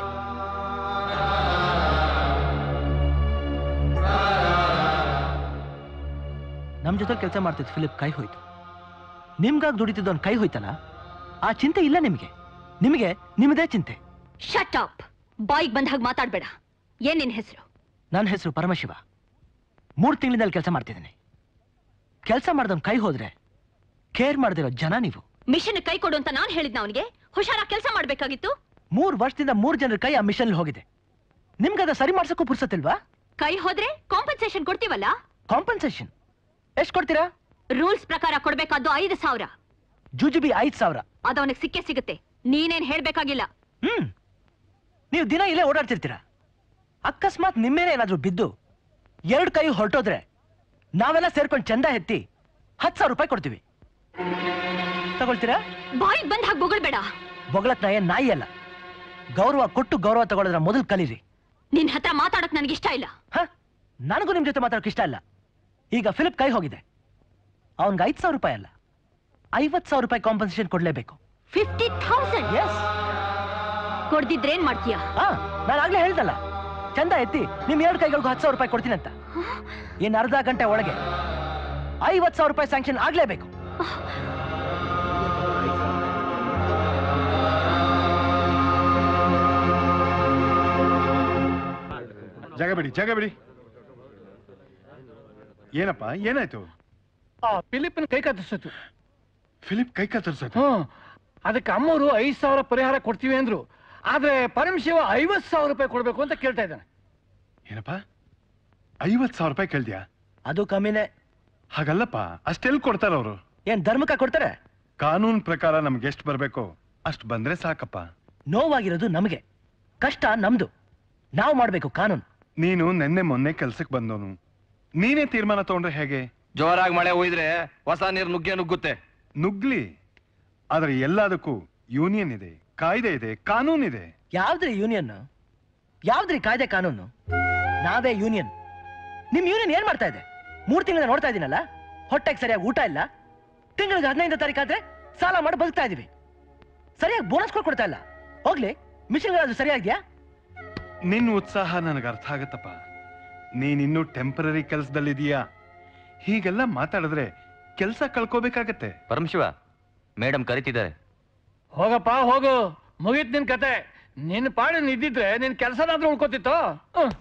[SPEAKER 4] ನಮ್ ಜೊತೆ ಕೆಲಸ ಮಾಡ್ತಿದ್ ಫಿಲಿಪ್ ಕೈ ಹೋಯ್ತು ನಿಮ್ಗಾಗಿ ದುಡಿತಿದ್ದವನ್ ಕೈ ಹೋಯ್ತಲ್ಲ ಆ ಚಿಂತೆ ಇಲ್ಲ ನಿಮಗೆ ನಿಮಗೆ ನಿಮ್ಮದೇ ಚಿಂತೆ
[SPEAKER 14] ಶಟ್ ಅಪ್ ಬಾಯಿಗೆ ಬಂದಾಗ ಮಾತಾಡ್ಬೇಡ ಏನ್ ನಿನ್ ಹೆಸರು
[SPEAKER 4] ನನ್ನ ಹೆಸರು ಪರಮಶಿವ ಮೂರು ತಿಂಗಳಿಂದ ಕೆಲಸ ಮಾಡ್ತಿದ್ದೀನಿ ಕೆಲಸ ಮಾಡ್ದವ್ನ್ ಕೈ ಹೋದ್ರೆ ಕೇರ್ ಮಾಡದಿರೋ ಜನ ನೀವು
[SPEAKER 14] ಮಿಷನ್ ಕೈ ಕೊಡು ಅಂತ ನಾನ್ ಹೇಳಿದ್ನ ಅವನಿಗೆ ಹುಷಾರಾಗಿ ಕೆಲಸ ಮಾಡ್ಬೇಕಾಗಿತ್ತು
[SPEAKER 4] ಮೂರು ವರ್ಷದಿಂದ ಮೂರು ಜನರ ಕೈ ಆ ಮಿಷನ್ ಹೋಗಿದೆ ನಿಮ್ಗದ ಸರಿ ಮಾಡ್ಸಕ್ಕೂ ಪುರ್ಸತ್ತಿಲ್ವಾ
[SPEAKER 14] ಕೈ ಹೋದ್ರೆ ಕಾಂಪನ್ಸೇಷನ್ ಕೊಡ್ತೀವಲ್ಲ
[SPEAKER 4] ಕಾಂಪನ್ಸೇಷನ್ ಎಷ್ಟು ಕೊಡ್ತೀರಾ
[SPEAKER 14] ರೂಲ್ಸ್ ಪ್ರಕಾರ ಕೊಡ್ಬೇಕಾದ್ದು ಐದು ಸಾವಿರ
[SPEAKER 4] ಜುಜುಬಿ ಐದ್ ಸಾವಿರ
[SPEAKER 14] ಅದು ಅವನಿಗೆ ಸಿಕ್ಕೇ ಸಿಗುತ್ತೆ ನೀನೇನ್ ಹೇಳ್ಬೇಕಾಗಿಲ್ಲ
[SPEAKER 4] ಹ್ಮ್ ನೀವು ದಿನ ಇಲ್ಲೇ ಓಡಾಡ್ತಿರ್ತೀರಾ ಅಕಸ್ಮಾತ್ ನಿಮ್ಮೇನೆ ಏನಾದ್ರೂ ಬಿದ್ದು ಎರಡು ಕೈ ಹೊರಟೋದ್ರೆ ನಾವೆಲ್ಲ ಸೇರ್ಕೊಂಡು ಚಂದ ಎತ್ತಿ ಹತ್ತು ಸಾವಿರ ರೂಪಾಯಿ ಕೊಡ್ತೀವಿ ತಗೊಳ್ತೀರಾ
[SPEAKER 14] ಬಾಯಿಗೆ ಬಂದ್ ಹಾಗೆ ಬೊಗಳ್ಬೇಡ
[SPEAKER 4] ಬೊಗಳಕ್ ನಾ ಏನ್ ನಾಯಿ ಅಲ್ಲ ಗೌರವ ಕೊಟ್ಟು ಗೌರವ ತಗೊಳ್ಳೋದ್ರ ಮೊದಲು ಕಲೀರಿ
[SPEAKER 14] ನಿನ್ ಹತ್ರ ಮಾತಾಡಕ್ ನನಗೆ ಇಷ್ಟ ಇಲ್ಲ
[SPEAKER 4] ನನಗೂ ನಿಮ್ ಜೊತೆ ಮಾತಾಡೋಕೆ ಇಷ್ಟ ಇಲ್ಲ ಈಗ ಫಿಲಿಪ್ ಕೈ ಹೋಗಿದೆ ಅವನ್ಗೆ ಐದು ಸಾವಿರ ರೂಪಾಯಿ ಅಲ್ಲ ಐವತ್ತು ಸಾವಿರ ರೂಪಾಯಿ ಕಾಂಪನ್ಸೇಷನ್ ಕೊಡ್ಲೇಬೇಕು
[SPEAKER 14] ಫಿಫ್ಟಿ ಥೌಸಂಡ್ ಕೊಡ್ದಿದ್ರೇನ್ ಮಾಡ್ತೀಯಾ
[SPEAKER 4] ಹಾ ನಾನು ಆಗ್ಲೇ ಹೇಳ್ದಲ್ಲ ಚಂದ ಎತ್ತಿ ನಿಮ್ ಎರಡು ಕೈಗಳಿಗೂ ಹತ್ತು ಸಾವಿರ ರೂಪಾಯಿ ಕೊಡ್ತೀನಿ ಅಂತ ಇನ್ನು ಅರ್ಧ ಗಂಟೆ ಒಳಗೆ ಐವತ್ತು ಸಾವಿರ ರೂಪಾಯಿ ಸ್ಯಾಂಕ್ಷನ್ ಆಗ್ಲೇಬೇಕು
[SPEAKER 12] ಜಾಗ ಬಿಡಿ ಜಾಗ ಬಿಡಿ ಏನಪ್ಪ ಏನಾಯ್ತು
[SPEAKER 6] ಆ ಫಿಲಿಪ್ನ ಕೈ ಕತ್ತರಿಸಿತು
[SPEAKER 12] ಫಿಲಿಪ್ ಕೈ ಕತ್ತರಿಸೋದು
[SPEAKER 6] ಹ್ಮ್ ಅದಕ್ಕೆ ಅಮ್ಮವರು ಐದ್ ಸಾವಿರ ಪರಿಹಾರ ಕೊಡ್ತೀವಿ ಅಂದ್ರು ಆದ್ರೆ ಪರಮಶಿವ ಐವತ್ ಸಾವಿರ ರೂಪಾಯಿ ಕೊಡ್ಬೇಕು ಅಂತ ಕೇಳ್ತಾ ಇದ್ದಾನೆ
[SPEAKER 12] ಏನಪ್ಪ ಐವತ್ ಸಾವಿರ ರೂಪಾಯಿ ಕೇಳ್ದ್ಯಾ
[SPEAKER 4] ಅದು ಕಮ್ಮಿನೇ
[SPEAKER 12] ಹಾಗಲ್ಲಪ್ಪ ಅಷ್ಟೆಲ್ ಕೊಡ್ತಾರ ಅವರು
[SPEAKER 4] ಏನ್ ಧರ್ಮಕ್ಕ ಕೊಡ್ತಾರೆ
[SPEAKER 12] ಕಾನೂನ್ ಪ್ರಕಾರ ನಮ್ಗೆ ಎಷ್ಟು ಬರ್ಬೇಕು ಅಷ್ಟು ಬಂದ್ರೆ ಸಾಕಪ್ಪ
[SPEAKER 4] ನೋವಾಗಿರೋದು ನಮಗೆ ಕಷ್ಟ ನಮ್ದು ನಾವು ಮಾಡ್ಬೇಕು ಕಾನೂನು
[SPEAKER 12] ನೀನು ನೆನ್ನೆ ಮೊನ್ನೆ ಕೆಲ್ಸಕ್ಕೆ ಬಂದವನು ನೀನೇ ತೀರ್ಮಾನ ತಗೊಂಡ್ರೆ ಹೇಗೆ
[SPEAKER 19] ಜೋರಾಗಿ ಮಳೆ ಹೋಯ್ದ್ರೆ ಹೊಸ ನೀರು ನುಗ್ಗೆ ನುಗ್ಗುತ್ತೆ
[SPEAKER 12] ನುಗ್ಲಿ ಆದ್ರೆ ಎಲ್ಲದಕ್ಕೂ ಯೂನಿಯನ್ ಇದೆ ಕಾಯ್ದೆ ಇದೆ ಕಾನೂನ್ ಇದೆ
[SPEAKER 4] ಯಾವ್ದ್ರಿ ಯೂನಿಯನ್ ಯಾವ್ದ್ರಿ ಕಾಯ್ದೆ ಕಾನೂನು ನಾವೇ ಯೂನಿಯನ್ ನಿಮ್ ಯೂನಿಯನ್ ಏನ್ ಮಾಡ್ತಾ ಇದೆ ಮೂರ್ ತಿಂಗಳ ನೋಡ್ತಾ ಇದೀನಲ್ಲ ಹೊಟ್ಟೆಗೆ ಸರಿಯಾಗಿ ಊಟ ಇಲ್ಲ ತಿಂಗಳಿಗೆ ಹದಿನೈದು ತಾರೀಕು ಆದ್ರೆ ಸಾಲ ಮಾಡಿ ಬದುಕ್ತಾ ಇದೀವಿ ಸರಿಯಾಗಿ ಬೋನಸ್ ಕೊಡ್ತಾ ಇಲ್ಲ ಹೋಗ್ಲಿ ಮಿಷನ್ಗಳಾದ್ರು ಸರಿಯಾಗಿದ್ಯಾ
[SPEAKER 12] ನಿನ್ನ ಉತ್ಸಾಹ ನನಗೆ ಅರ್ಥ ಆಗತ್ತಪ್ಪ ನೀನಿನ್ನೂ ಟೆಂಪರರಿ ಕೆಲಸದಲ್ಲಿದೀಯಾ ಹೀಗೆಲ್ಲ ಮಾತಾಡಿದ್ರೆ ಕೆಲಸ ಕಳ್ಕೋಬೇಕಾಗತ್ತೆ
[SPEAKER 19] ಪರಮಶಿವ ಮೇಡಮ್ ಕರಿತಿದ್ದಾರೆ
[SPEAKER 6] ಹೋಗಪ್ಪ ಹೋಗು ಮುಗೀತ್ ನಿನ್ ಕತೆ ನಿನ್ ಪಾಡು ಇದ್ದಿದ್ರೆ ನಿನ್ ಕೆಲಸನಾದ್ರೂ ಉಳ್ಕೋತಿತ್ತು ಹ್ಮ್.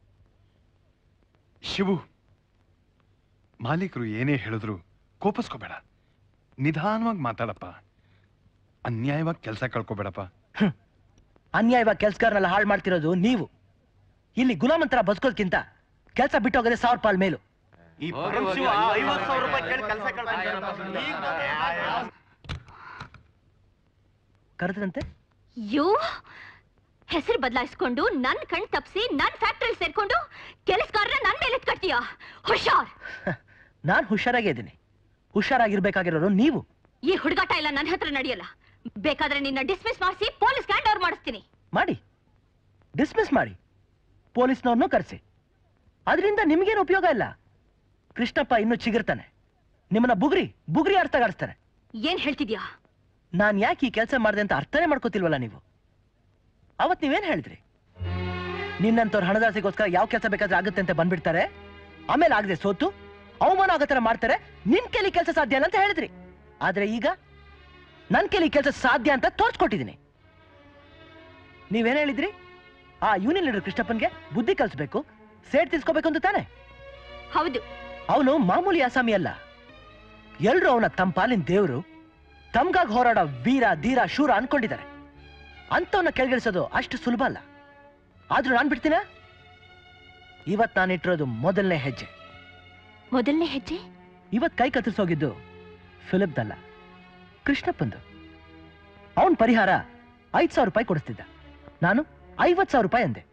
[SPEAKER 12] ಶಿವು ಮಾಲೀಕರು ಏನೇ ಹೇಳಿದ್ರು ಕೋಪಿಸ್ಕೋಬೇಡ ನಿಧಾನವಾಗಿ ಮಾತಾಡಪ್ಪ ಅನ್ಯಾಯವಾಗಿ ಕೆಲಸ ಕಳ್ಕೋಬೇಡಪ್ಪ
[SPEAKER 4] ಅನ್ಯಾಯವಾಗಿ ಕೆಲ್ಸಗಾರನೆಲ್ಲ ಹಾಳು ಮಾಡ್ತಿರೋದು ನೀವು ಇಲ್ಲಿ ಗುಲಾಮಂತರ ಬದುಕೋದ್ಕಿಂತ ಕೆಲಸ ಬಿಟ್ಟು ಹೋಗೋದೇ ಸಾವಿರ ಪಾಲ್ ಮೇಲು
[SPEAKER 17] ಈ ಪರಮಶಿವ ಐವತ್ತು ಸಾವಿರ ರೂಪಾಯಿ ಕೇಳಿ ಕೆಲಸ
[SPEAKER 4] ಕರೆದ್ರಂತೆ
[SPEAKER 14] ಯೋ ಹೆಸರು ಬದಲಾಯಿಸ್ಕೊಂಡು ನನ್ ಕಣ್ ತಪ್ಸಿ ನನ್ ಫ್ಯಾಕ್ಟರಿ ಸೇರ್ಕೊಂಡು ಕೆಲಸಗಾರನ ನನ್ ಮೇಲೆ ಕಟ್ತೀಯಾ ಹುಷಾರ್
[SPEAKER 4] ನಾನ್ ಹುಷಾರಾಗೇ ಇದ್ದೀನಿ ಹುಷಾರಾಗಿರ್ಬೇಕಾಗಿರೋರು ನೀವು
[SPEAKER 14] ಈ ಹುಡುಗಾಟ ಎಲ್ಲ ನನ್ನ ಹತ್ರ ನಡೆಯಲ್ಲ ಬೇಕಾದ್ರೆ ನಿನ್ನ ಡಿಸ್ಮಿಸ್ ಮಾಡಿಸಿ ಪೊಲೀಸ್ ಹ್ಯಾಂಡ್ ಓವರ್ ಮಾಡಿಸ್ತೀನಿ
[SPEAKER 4] ಮಾಡಿ ಡಿಸ್ಮಿಸ್ ಮಾಡಿ ಪೊಲೀಸ್ನವ್ರನ್ನೂ ಕರೆಸಿ ಅದರಿಂದ ನಿಮ್ಗೇನು ಉಪಯೋಗ ಇಲ್ಲ ಕೃಷ್ಣಪ್ಪ ಇನ್ನೂ ಚಿಗಿರ್ತಾನೆ ನಿಮ್ಮನ್ನ ಬುಗ್ರಿ ಬುಗ್ರಿ ಅರ್ಥಗಾಡಿಸ್ತಾನೆ
[SPEAKER 14] ಏನ್ ಹೇಳ್ತಿದ್ಯಾ
[SPEAKER 4] ನಾನ್ ಯಾಕೆ ಈ ಕೆಲಸ ಮಾಡಿದೆ ಅಂತ ಅರ್ಥನೇ ಮಾಡ್ಕೋತಿಲ್ವಲ್ಲ ನೀವು ಅವತ್ ನೀವೇನ್ ಹೇಳಿದ್ರಿ ನಿನ್ನಂತವ್ರ ಹಣದಾಸೆಗೋಸ್ಕರ ಯಾವ ಕೆಲಸ ಬೇಕಾದ್ರೆ ಆಗುತ್ತೆ ಅಂತ ಬಂದ್ಬಿಡ್ತಾರೆ ಆಮೇಲೆ ಆಗದೆ ಸೋತು ಅವಮಾನ ಆಗೋ ಥರ ಮಾಡ್ತಾರೆ ನಿನ್ ಕೈಲಿ ಕೆಲಸ ಸಾಧ್ಯ ಇಲ್ಲ ಅಂತ ಹೇಳಿದ್ರಿ ಆದ್ರೆ ಈಗ ನನ್ ಕೈಲಿ ಕೆಲಸ ಸಾಧ್ಯ ಅಂತ ತೋರ್ಸ್ಕೊಟ್ಟಿದ್ದೀನಿ ನೀವೇನ್ ಹೇಳಿದ್ರಿ ಆ ಯೂನಿಯನ್ ಲೀಡರ್ ಕೃಷ್ಣಪ್ಪನ್ಗೆ ಬುದ್ಧಿ ಕಲಿಸ್ಬೇಕು ಸೇಟ್ ತಿಳ್ಸ್ಕೋಬೇಕು ಅಂತ ತಾನೆ
[SPEAKER 14] ಹೌದು
[SPEAKER 4] ಅವನು ಮಾಮೂಲಿ ಅಸಾಮಿ ಅಲ್ಲ ಎಲ್ರು ಅವನ ತಮ್ಮ ಪಾಲಿನ ದೇವರು ತಮ್ಗಾಗಿ ಹೋರಾಡೋ ವೀರ ಧೀರ ಶೂರ ಅನ್ಕೊಂಡಿದ್ದಾರೆ ಅಂತವನ್ನ ಕೆಳಗಿಳಿಸೋದು ಅಷ್ಟು ಸುಲಭ ಅಲ್ಲ ಆದ್ರೂ ನಾನ್ ಬಿಡ್ತೀನ ಇವತ್ ನಾನು ಇಟ್ಟಿರೋದು ಮೊದಲನೇ ಹೆಜ್ಜೆ
[SPEAKER 14] ಮೊದಲನೇ ಹೆಜ್ಜೆ
[SPEAKER 4] ಇವತ್ ಕೈ ಕತ್ತರಿಸೋಗಿದ್ದು ಫಿಲಿಪ್ದಲ್ಲ ಕೃಷ್ಣಪ್ಪಂದು ಅವನ್ ಪರಿಹಾರ ಐದ್ ಸಾವಿರ ರೂಪಾಯಿ ಕೊಡಿಸ್ತಿದ್ದ ನಾನು ಐವತ್ ಸಾವಿರ ರೂಪಾಯಿ ಅಂದೆ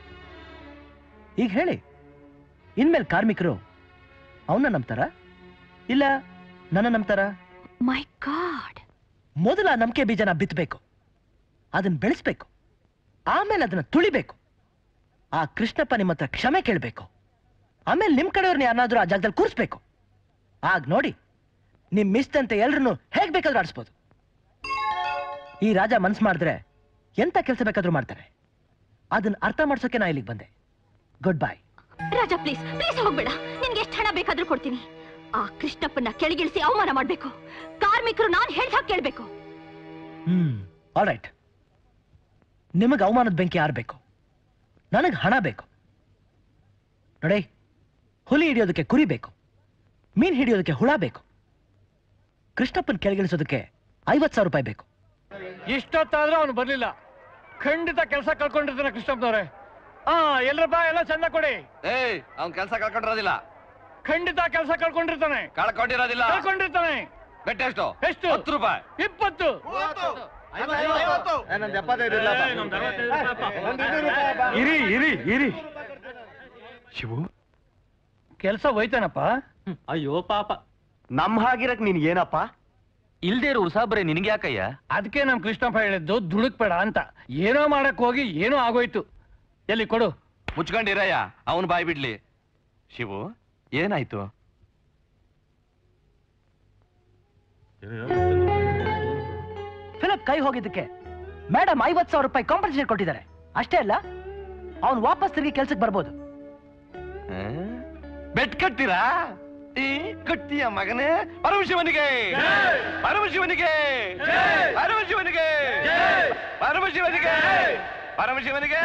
[SPEAKER 4] ಈಗ ಹೇಳಿ ಇನ್ಮೇಲೆ ಕಾರ್ಮಿಕರು ಅವನ್ನ ನಂಬ್ತಾರ ಇಲ್ಲ ನನ್ನ ನಂಬ್ತಾರ
[SPEAKER 14] ಮೈ ಗಾಡ್
[SPEAKER 4] ಮೊದಲ ಆ ನಂಬಿಕೆ ಬೀಜನ ಬಿತ್ತಬೇಕು ಅದನ್ನ ಬೆಳೆಸ್ಬೇಕು ಆಮೇಲೆ ಅದನ್ನ ತುಳಿಬೇಕು ಆ ಕೃಷ್ಣಪ್ಪ ನಿಮ್ಮ ಹತ್ರ ಕ್ಷಮೆ ಕೇಳಬೇಕು ಆಮೇಲೆ ನಿಮ್ ಕಡೆಯವ್ರನ್ನ ಯಾರನ್ನಾದ್ರೂ ಆ ಜಾಗದಲ್ಲಿ ಕೂರಿಸ್ಬೇಕು ಆಗ ನೋಡಿ ನಿಮ್ ಮಿಸ್ತಂತೆ ಎಲ್ರನ್ನೂ ಹೇಗ್ ಬೇಕಾದ್ರೂ ಆಡಿಸ್ಬೋದು ಈ ರಾಜ ಮನ್ಸ್ ಮಾಡಿದ್ರೆ ಎಂತ ಕೆಲಸ ಬೇಕಾದ್ರೂ ಮಾಡ್ತಾರೆ ಅದನ್ನ ಅರ್ಥ ಮಾಡ್ಸೋಕೆ ನಾ ಇಲ್ಲಿಗೆ ಬಂದೆ good bye
[SPEAKER 14] Raja please please ಹೋಗ್ಬೇಡ ನಿನ್ಗೆ ಎಷ್ಟು ಹಣ ಬೇಕಾದ್ರೂ ಕೊಡ್ತೀನಿ ಆ ಕೃಷ್ಣಪ್ಪನ ಕೆಳಗಿಳಿಸಿ ಅವಮಾನ ಮಾಡ್ಬೇಕು ಕಾರ್ಮಿಕರು ನಾನ್ ಹೇಳ್ದಾಗ ಕೇಳ್ಬೇಕು
[SPEAKER 4] ಹ್ಮ್ ಆಲ್ ರೈಟ್ ನಿಮಗೆ ಅವಮಾನದ ಬೆಂಕಿ ಆರ್ಬೇಕು ನನಗೆ ಹಣ ಬೇಕು ನೋಡಿ ಹುಲಿ ಹಿಡಿಯೋದಕ್ಕೆ ಕುರಿ ಬೇಕು ಮೀನ್ ಹಿಡಿಯೋದಕ್ಕೆ ಹುಳ ಬೇಕು ಕೃಷ್ಣಪ್ಪನ್ ಕೆಳಗಿಳಿಸೋದಕ್ಕೆ ಐವತ್ ಸಾವಿರ ರೂಪಾಯಿ ಬೇಕು
[SPEAKER 13] ಇಷ್ಟೊತ್ತಾದ್ರೂ ಅವನು ಬರ್ಲಿಲ್ಲ ಖಂಡಿತ ಕೆಲಸ ಕಳ್ಕೊಂಡಿರ್ತಾನೆ ಕೃಷ್ಣಪ್ಪನವ್ರೆ ಹಾ ಎಲ್ರಪ್ಪ ಎಲ್ಲ ಚಂದ ಕೊಡಿ
[SPEAKER 19] ಏಯ್ ಅವ್ನ್ ಕೆಲಸ ಕಳ್ಕೊಂಡಿರೋದಿಲ್ಲ
[SPEAKER 13] ಖಂಡಿತ ಕೆಲಸ ಕಳ್ಕೊಂಡಿರ್ತಾನೆ
[SPEAKER 19] ಕಳ್ಕೊಂಡಿರೋದಿಲ್ಲ
[SPEAKER 13] ಕಳ್ಕೊಂಡಿರ್ತಾನೆ
[SPEAKER 19] ಬೆಟ್ಟ ಎಷ್ಟು
[SPEAKER 13] ಎಷ್ಟು
[SPEAKER 19] ಹತ್ತು ರೂಪಾಯಿ
[SPEAKER 13] ಇಪ್ಪತ್ತು
[SPEAKER 12] ಇರಿ ಇರಿ ಇರಿ ಶಿವು
[SPEAKER 13] ಕೆಲಸ ಹೋಯ್ತಾನಪ್ಪ
[SPEAKER 15] ಅಯ್ಯೋ ಪಾಪ
[SPEAKER 4] ನಮ್ ಹಾಗಿರಕ್ ನೀನ್ ಏನಪ್ಪ
[SPEAKER 19] ಇಲ್ದೇ ಇರೋ ಉಸಾಬ್ರೆ ನಿನ್ಗೆ ಯಾಕಯ್ಯ
[SPEAKER 13] ಅದಕ್ಕೆ ನಮ್ ಕೃಷ್ಣಪ್ಪ ಹೇಳಿದ್ದು ದುಡುಕ್ಬೇಡ ಅಂತ ಏನೋ ಮಾಡಕ್ ಹೋಗಿ ಏನೋ ಆಗೋಯ್ತು ಎಲ್ಲಿ ಕೊಡು
[SPEAKER 19] ಮುಚ್ಕೊಂಡಿರಯ್ಯ ಅವನ್ ಬಾಯ್ ಬಿಡ್ಲಿ ಶಿವು ಏನಾಯ್ತು
[SPEAKER 4] ಫಿಲಪ್ ಕೈ ಹೋಗಿದ್ದಕ್ಕೆ ಮೇಡಮ್ ಐವತ್ ಸಾವಿರ ರೂಪಾಯಿ ಕಾಂಪನ್ಸೇಷನ್ ಕೊಟ್ಟಿದ್ದಾರೆ ಅಷ್ಟೇ ಅಲ್ಲ ಅವ್ನು ವಾಪಸ್ ತಿರುಗಿ ಕೆಲ್ಸಕ್ಕೆ ಬರ್ಬೋದು
[SPEAKER 19] ಬೆಟ್ ಕಟ್ತೀರಾ ಈ ಕಟ್ತೀಯ ಮಗನೇ ಪರಮಶಿವನಿಗೆ ಪರಮಶಿವನಿಗೆ ಪರಮಶಿವನಿಗೆ ಪರಮಶಿವನಿಗೆ ಪರಮಶಿವನಿಗೆ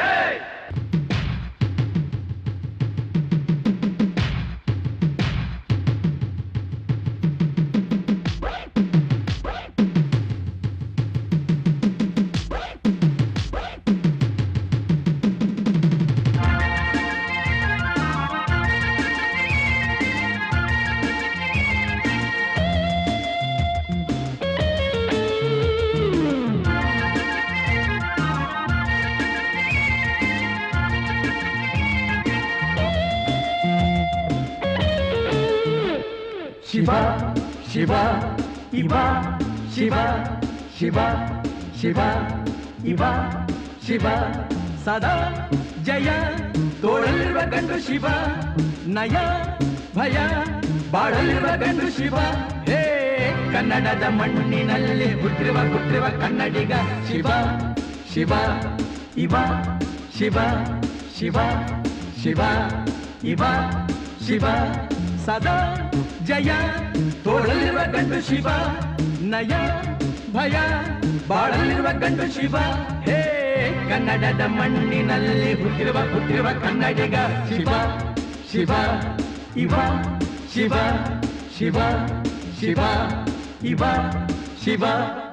[SPEAKER 11] ಶಿವ ಶಿವ ಇವ ಶಿವ ಶಿವ ಶಿವ ಇವ ಶಿವ ಸದಾ ಜಯ ತೋಳಲಿರುವ ಗಂಡು ಶಿವ ನಯ ಭಯ ಬಾಳಲಿರುವ ಗಂಡು ಶಿವ ಹೇ ಕನ್ನಡದ ಮಣ್ಣಿನಲ್ಲಿ ಹುಟ್ಟಿರುವ ಹುಟ್ಟಿರುವ ಕನ್ನಡಿಗ ಶಿವ ಶಿವ ಇವ ಶಿವ ಶಿವ ಶಿವ ಇವ ಶಿವ ಸದಾ ಜಯ ತೋಳಲಿರುವ ಗಂಡು ಶಿವ ನಯ ಭಯ ಬಾಳಲಿರುವ ಗಂಡು ಶಿವ ಹೇ ಕನ್ನಡದ ಮಣ್ಣಿನಲ್ಲಿ ಹುಟ್ಟಿರುವ ಹುಟ್ಟಿರುವ ಕನ್ನಡಿಗ ಶಿವ ಶಿವ ಇವ ಶಿವ ಶಿವ ಶಿವ ಇವ ಶಿವ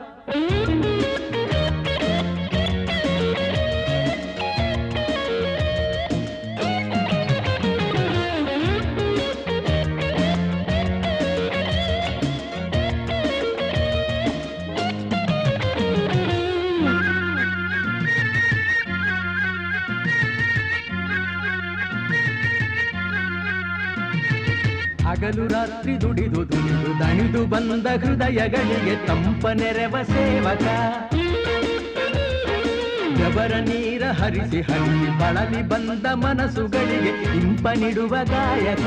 [SPEAKER 11] ಹಗಲು ರಾತ್ರಿ ದುಡಿದು ದುಡಿದು ದಣಿದು ಬಂದ ಹೃದಯಗಳಿಗೆ ತಂಪ ನೆರವ ಸೇವಕ ಬೆವರ ನೀರ ಹರಿಸಿ ಹರಿಸಿ ಬಳಲಿ ಬಂದ ಮನಸ್ಸುಗಳಿಗೆ ಇಂಪ ನೀಡುವ ಗಾಯಕ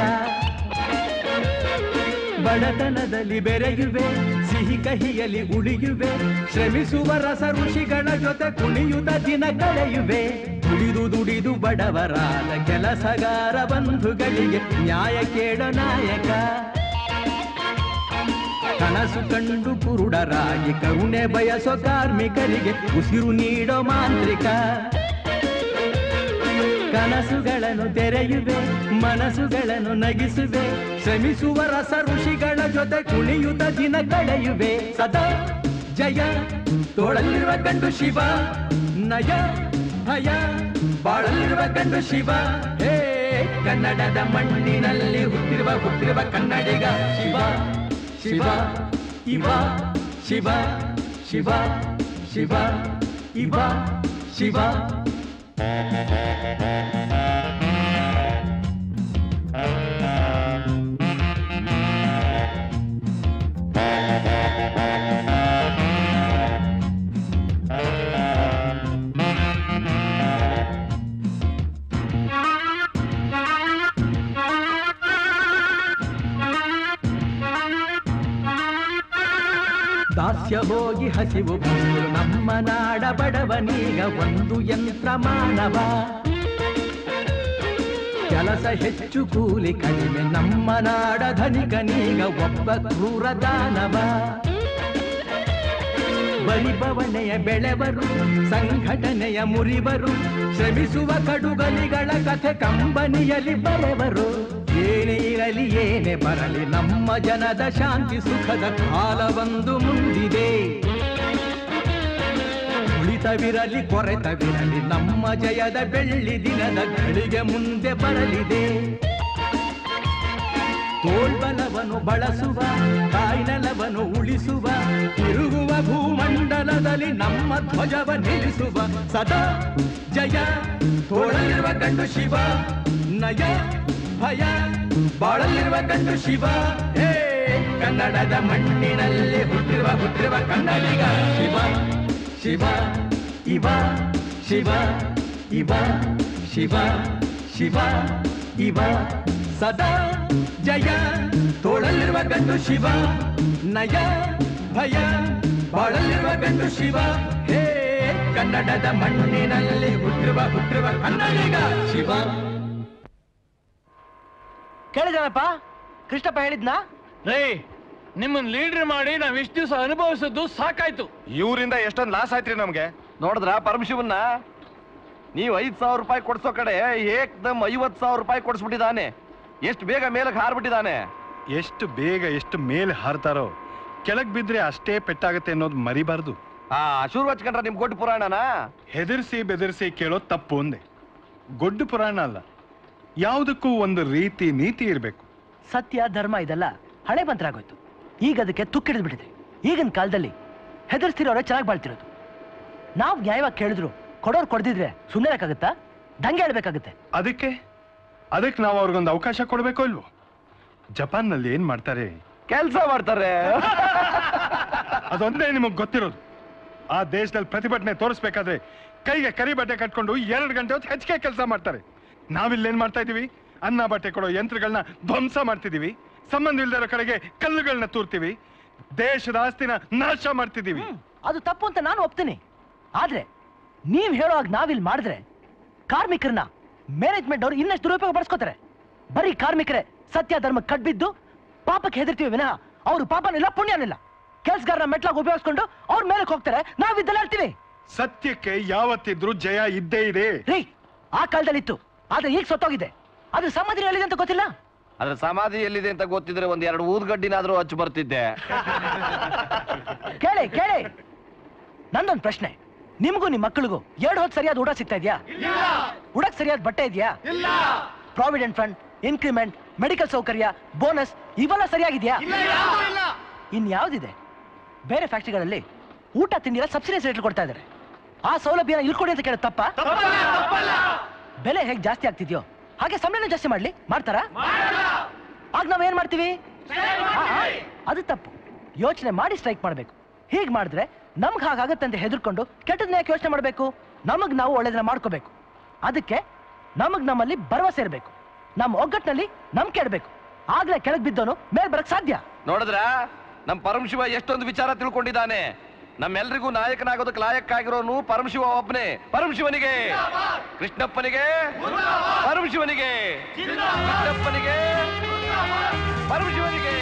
[SPEAKER 11] ಬಡತನದಲ್ಲಿ ಬೆರೆಯುವೆ ಸಿಹಿ ಕಹಿಯಲ್ಲಿ ಉಳಿಯುವೆ ಶ್ರಮಿಸುವ ರಸ ಋಷಿಗಳ ಜೊತೆ ಕುಣಿಯುತ್ತ ದಿನ ಕಳೆಯುವೆ ದುಡಿದು ದುಡಿದು ಬಡವರಾದ ಕೆಲಸಗಾರ ಬಂಧುಗಳಿಗೆ ನ್ಯಾಯ ಕೇಳ ನಾಯಕ ಕನಸು ಕಂಡು ಕುರುಡರಾಗಿ ಕರುಣೆ ಬಯಸೋ ಕಾರ್ಮಿಕರಿಗೆ ಉಸಿರು ನೀಡೋ ಮಾಂತ್ರಿಕ ಕನಸುಗಳನ್ನು ತೆರೆಯುವೆ ಮನಸ್ಸುಗಳನ್ನು ನಗಿಸುವೆ ಶ್ರಮಿಸುವ ರಸ ಋಷಿಗಳ ಜೊತೆ ಕುಣಿಯುತ್ತ ದಿನ ಕಳೆಯುವೆ ಸದಾ ಜಯ ತೋಳಲಿರುವ ಗಂಡು ಶಿವ ನಯ ಭಯ ಬಾಳಲಿರುವ ಗಂಡು ಶಿವ ಹೇ ಕನ್ನಡದ ಮಣ್ಣಿನಲ್ಲಿ ಹುಟ್ಟಿರುವ ಹುಟ್ಟಿರುವ ಕನ್ನಡಿಗ ಶಿವ ಶಿವ ಇವ ಶಿವ ಶಿವ ಶಿವ ಇವ ಶಿವ ದಾಸ್ಯ ಹೋಗಿ ಹಸಿವು ಬಂದು ನಮ್ಮ ನಾಡ ಬಡವನೀಗ ಒಂದು ಯಂತ್ರ ಮಾನವ ಕೆಲಸ ಹೆಚ್ಚು ಕೂಲಿ ಕಡಿಮೆ ನಮ್ಮ ನಾಡ ಧನಿಕನೀಗ ಒಬ್ಬ ಕ್ರೂರ ದಾನವ ಪರಿಭವನೆಯ ಬೆಳೆವರು ಸಂಘಟನೆಯ ಮುರಿವರು ಶ್ರಮಿಸುವ ಕಡುಗಲಿಗಳ ಕಥೆ ಕಂಬನಿಯಲ್ಲಿ ಬರೆವರು ಏನೇ ಇರಲಿ ಏನೇ ಬರಲಿ ನಮ್ಮ ಜನದ ಶಾಂತಿ ಸುಖದ ಕಾಲವೊಂದು ಮುಂದಿದೆ ಉಳಿತವಿರಲಿ ಕೊರೆತವಿರಲಿ ನಮ್ಮ ಜಯದ ಬೆಳ್ಳಿ ದಿನದ ಗಳಿಗೆ ಮುಂದೆ ಬರಲಿದೆ ತೋಳ್ಬಲವನ್ನು ಬಳಸುವ ತಾಯ್ನಲವನ್ನು ಉಳಿಸುವ ತಿರುಗುವ ಭೂಮಂಡಲದಲ್ಲಿ ನಮ್ಮ ಧ್ವಜವ ನಿಲ್ಲಿಸುವ ಸದಾ ಜಯ ತೋಳಲಿರುವ ಗಂಡು ಶಿವ ನಯ ಭಯ ಬಾಳಲಿರುವ ಗಂಡು ಶಿವ ಹೇ ಕನ್ನಡದ ಮಣ್ಣಿನಲ್ಲಿ ಹುಟ್ಟಿರುವ ಹುಟ್ಟಿರುವ ಕನ್ನಡಿಗ ಶಿವ ಶಿವ ಇವ ಶಿವ ಇವ ಶಿವ ಶಿವ ಇವ ಸದಾ ಜಯ ತೋಳಲಿರುವ ಗಂಡು ಶಿವ ನಯ ಭಯ ಬಾಳಲಿರುವ ಗಂಡು ಶಿವ ಹೇ ಕನ್ನಡದ ಮಣ್ಣಿನಲ್ಲಿ ಹುಟ್ಟಿರುವ ಹುಟ್ಟಿರುವ ಕನ್ನಡಿಗ ಶಿವ
[SPEAKER 4] ಕೇಳಿದನಪ್ಪ ಕೃಷ್ಣಪ್ಪ ಹೇಳಿದ್ನಾ
[SPEAKER 6] ರೇ ನಿಮ್ಮನ್ನ ಲೀಡರ್ ಮಾಡಿ ನಾವ್ ಇಷ್ಟು ದಿವಸ ಅನುಭವಿಸೋದು ಸಾಕಾಯ್ತು
[SPEAKER 5] ಇವರಿಂದ ಎಷ್ಟೊಂದು ಲಾಸ್ ಆಯ್ತ್ರಿ ನಮ್ಗೆ
[SPEAKER 16] ನೋಡಿದ್ರ ಪರಮಶಿವನ್ನ ನೀವು ಐದ್ ಸಾವಿರ ರೂಪಾಯಿ ಕೊಡ್ಸೋ ಕಡೆ ಏಕ್ದಮ್ ಐವತ್ ಸಾವಿರ ರೂಪಾಯಿ ಕೊಡ್ಸ್ಬಿಟ್ಟಿದ್ದಾನೆ ಎಷ್ಟು ಬೇಗ ಮೇಲಕ್ಕೆ ಹಾರ್ಬಿಟ್ಟಿದ್ದಾನೆ
[SPEAKER 12] ಎಷ್ಟು ಬೇಗ ಎಷ್ಟು ಮೇಲೆ ಹಾರ್ತಾರೋ ಕೆಳಗ್ ಬಿದ್ರೆ ಅಷ್ಟೇ ಪೆಟ್ಟಾಗತ್ತೆ ಅನ್ನೋದು ಮರಿಬಾರ್ದು
[SPEAKER 16] ಆ ಶುರು ಹಚ್ಕೊಂಡ್ರ ನಿಮ್ ಗೊಡ್ಡ ಪುರಾಣನ
[SPEAKER 12] ಹೆದರ್ಸಿ ಬೆದರ್ಸಿ ಕೇಳೋದು ತಪ್ಪು ಒಂದೇ ಗೊಡ್ಡು ಪುರಾಣ ಅಲ್ಲ ಯಾವುದಕ್ಕೂ ಒಂದು ರೀತಿ ನೀತಿ ಇರಬೇಕು
[SPEAKER 4] ಸತ್ಯ ಧರ್ಮ ಇದೆಲ್ಲ ಹಳೆ ಮಂತ್ರ ಆಗೋಯ್ತು ಈಗ ಅದಕ್ಕೆ ತುಕ್ಕಿಡಿದು ಬಿಟ್ಟಿದೆ ಈಗಿನ ಕಾಲದಲ್ಲಿ ಹೆದರ್ಸ್ತಿರೋರೇ ಚೆನ್ನಾಗಿ ಬಾಳ್ತಿರೋದು ನಾವು ನ್ಯಾಯವಾಗಿ ಕೇಳಿದ್ರು ಕೊಡೋರು ಕೊಡ್ದಿದ್ರೆ ಸುಮ್ಮನೆ ಇರಕ್ಕಾಗತ್ತಾ ದಂಗೆ ಹೇಳ್ಬೇಕಾಗತ್ತೆ
[SPEAKER 12] ಅದಕ್ಕೆ ಅದಕ್ಕೆ ನಾವು ಅವ್ರಿಗೊಂದು ಅವಕಾಶ ಕೊಡಬೇಕೋ ಇಲ್ವೋ ಜಪಾನ್ನಲ್ಲಿ ಏನ್ ಮಾಡ್ತಾರೆ
[SPEAKER 16] ಕೆಲಸ ಮಾಡ್ತಾರೆ
[SPEAKER 12] ಅದೊಂದೇ ನಿಮಗ್ ಗೊತ್ತಿರೋದು ಆ ದೇಶದಲ್ಲಿ ಪ್ರತಿಭಟನೆ ತೋರಿಸ್ಬೇಕಾದ್ರೆ ಕೈಗೆ ಕರಿ ಬಟ್ಟೆ ಕಟ್ಕೊಂಡು ಎರಡು ಗಂಟೆ ಹೊತ್ತು ಹೆಚ್ಚಿಗೆ ಕೆಲಸ ಮಾಡ್ತಾರೆ ನಾವಿಲ್ಲೇನ್ ಮಾಡ್ತಾ ಇದೀವಿ ಅನ್ನ ಬಟ್ಟೆ ಕೊಡೋ ಯಂತ್ರಗಳನ್ನ ಧ್ವಂಸ ಮಾಡ್ತಿದೀವಿ ಸಂಬಂಧ ಇಲ್ದಿರೋ ಕಡೆಗೆ ಕಲ್ಲುಗಳನ್ನ ತೂರ್ತೀವಿ ದೇಶದ ಆಸ್ತಿನ ನಾಶ ಮಾಡ್ತಿದೀವಿ
[SPEAKER 4] ಅದು ತಪ್ಪು ಅಂತ ನಾನು ಒಪ್ತೀನಿ ಆದ್ರೆ ನೀವ್ ಹೇಳುವಾಗ ನಾವಿಲ್ಲಿ ಮಾಡಿದ್ರೆ ಕಾರ್ಮಿಕರನ್ನ ಮ್ಯಾನೇಜ್ಮೆಂಟ್ ಅವ್ರು ಇನ್ನಷ್ಟು ದುರುಪಯೋಗ ಪಡಿಸ್ಕೋತಾರೆ ಬರೀ ಕಾರ್ಮಿಕರೇ ಸತ್ಯ ಧರ್ಮ ಕಡ್ಬಿದ್ದು ಪಾಪಕ್ಕೆ ಹೆದರ್ತೀವಿ ವಿನಃ ಅವ್ರು ಪಾಪನಿಲ್ಲ ಪುಣ್ಯನಿಲ್ಲ ಕೆಲ್ಸಗಾರನ ಮೆಟ್ಲಾಗ ಉಪಯೋಗಿಸ್ಕೊಂಡು ಅವ್ರ ಮೇಲೆ ಹೋಗ್ತಾರೆ ನಾವಿದ್ದೆಲ್ಲ ಹೇಳ್ತೀವಿ
[SPEAKER 12] ಸತ್ಯಕ್ಕೆ ಯಾವತ್ತಿದ್ರೂ ಜಯ ಇದ್ದೇ ಇದೆ
[SPEAKER 4] ರೀ ಆ ಕಾಲದಲ್ಲಿ ಇತ್ತು ಆದ್ರೆ ಈಗ ಸತ್ತೋಗಿದೆ ಅದ್ರ ಸಮಾಧಿ ಎಲ್ಲಿದೆ ಅಂತ ಗೊತ್ತಿಲ್ಲ
[SPEAKER 16] ಅದ್ರ ಸಮಾಧಿ ಎಲ್ಲಿದೆ ಅಂತ ಗೊತ್ತಿದ್ರೆ ಒಂದ್ ಎರಡು ಊದ್ಗಡ್ಡಿನಾದ್ರೂ ಹಚ್ಚಿ ಬರ್ತಿದ್ದೆ
[SPEAKER 4] ಕೇಳಿ ಕೇಳಿ ನಂದೊಂದು ಪ್ರಶ್ನೆ ನಿಮಗೂ ನಿಮ್ ಮಕ್ಕಳಿಗೂ ಎರಡು ಹೊತ್ತು ಸರಿಯಾದ ಊಟ ಸಿಗ್ತಾ ಇದೆಯಾ ಉಡಕ್ ಸರಿಯಾದ ಬಟ್ಟೆ ಇದೆಯಾ ಪ್ರಾವಿಡೆಂಟ್ ಫಂಡ್ ಇನ್ಕ್ರಿಮೆಂಟ್ ಮೆಡಿಕಲ್ ಸೌಕರ್ಯ ಬೋನಸ್ ಇವೆಲ್ಲ ಸರಿಯಾಗಿದೆಯಾ ಇನ್ ಯಾವ್ದಿದೆ ಬೇರೆ ಫ್ಯಾಕ್ಟ್ರಿಗಳಲ್ಲಿ ಊಟ ತಿಂಡಿ ಎಲ್ಲ ಸಬ್ಸಿಡೈಸ್ ರೇಟ್ ಕೊಡ್ತಾ ಇದ್ದಾರೆ ಆ ಸೌಲಭ್ಯನ ಇಲ್ಲಿ ಕೊಡಿ ಅಂತ ಕೇಳೋದು ತಪ್ಪ ಬೆಲೆ ಹೇಗೆ ಜಾಸ್ತಿ ಆಗ್ತಿದ್ಯೋ ಹಾಗೆ ಸಂಬಳನೂ ಜಾಸ್ತಿ ಮಾಡ್ಲಿ ಮಾಡ್ತಾರಾ ಆಗ ನಾವ್ ಏನ್ ಮಾಡ್ತೀವಿ ಆ, ಆ, ಅದು ತಪ್ಪು ಯೋಚನೆ ಮಾಡಿ ಸ್ಟ್ರೈಕ್ ಮಾಡ್ಬೇಕು ಹೀಗ್ ಮಾಡಿದ್ರೆ ನಮ್ಗೆ ಹಾಗಾಗತ್ತೆ ಅಂತ ಹೆದರ್ಕೊಂಡು ಕೆಟ್ಟದನ್ನ ಯಾಕೆ ಯೋಚನೆ ಮಾಡ್ಬೇಕು ನಮಗ್ ನಾವು ಒಳ್ಳೇದನ್ನ ಮಾಡ್ಕೋಬೇಕು ಅದಕ್ಕೆ ನಮಗ್ ನಮ್ಮಲ್ಲಿ ಭರವಸೆ ಇರಬೇಕು ನಮ್ಮ ಒಗ್ಗಟ್ಟಿನಲ್ಲಿ ನಂಬಿಕೆ ಇಡಬೇಕು ಆಗ್ಲೇ ಕೆಳಗ್ ಬಿದ್ದವನು ಮೇಲ್ ಬರಕ್ ಸಾಧ್ಯ
[SPEAKER 16] ನೋಡಿದ್ರ ನಮ್ ಪರಮಶಿವ ಎಷ್ಟೊಂದು ವಿಚಾರ ತಿಳ್ಕೊಂಡಿದ್ದಾನೆ ನಮ್ಮೆಲ್ರಿಗೂ ನಾಯಕನಾಗೋದಕ್ಕೆ ಲಾಯಕ್ಕಾಗಿರೋನು ಪರಮಶಿವ ಒಬ್ಬನೇ ಪರಮಶಿವನಿಗೆ ಕೃಷ್ಣಪ್ಪನಿಗೆ ಪರಮಶಿವನಿಗೆ ಕೃಷ್ಣಪ್ಪನಿಗೆ ಪರಮಶಿವನಿಗೆ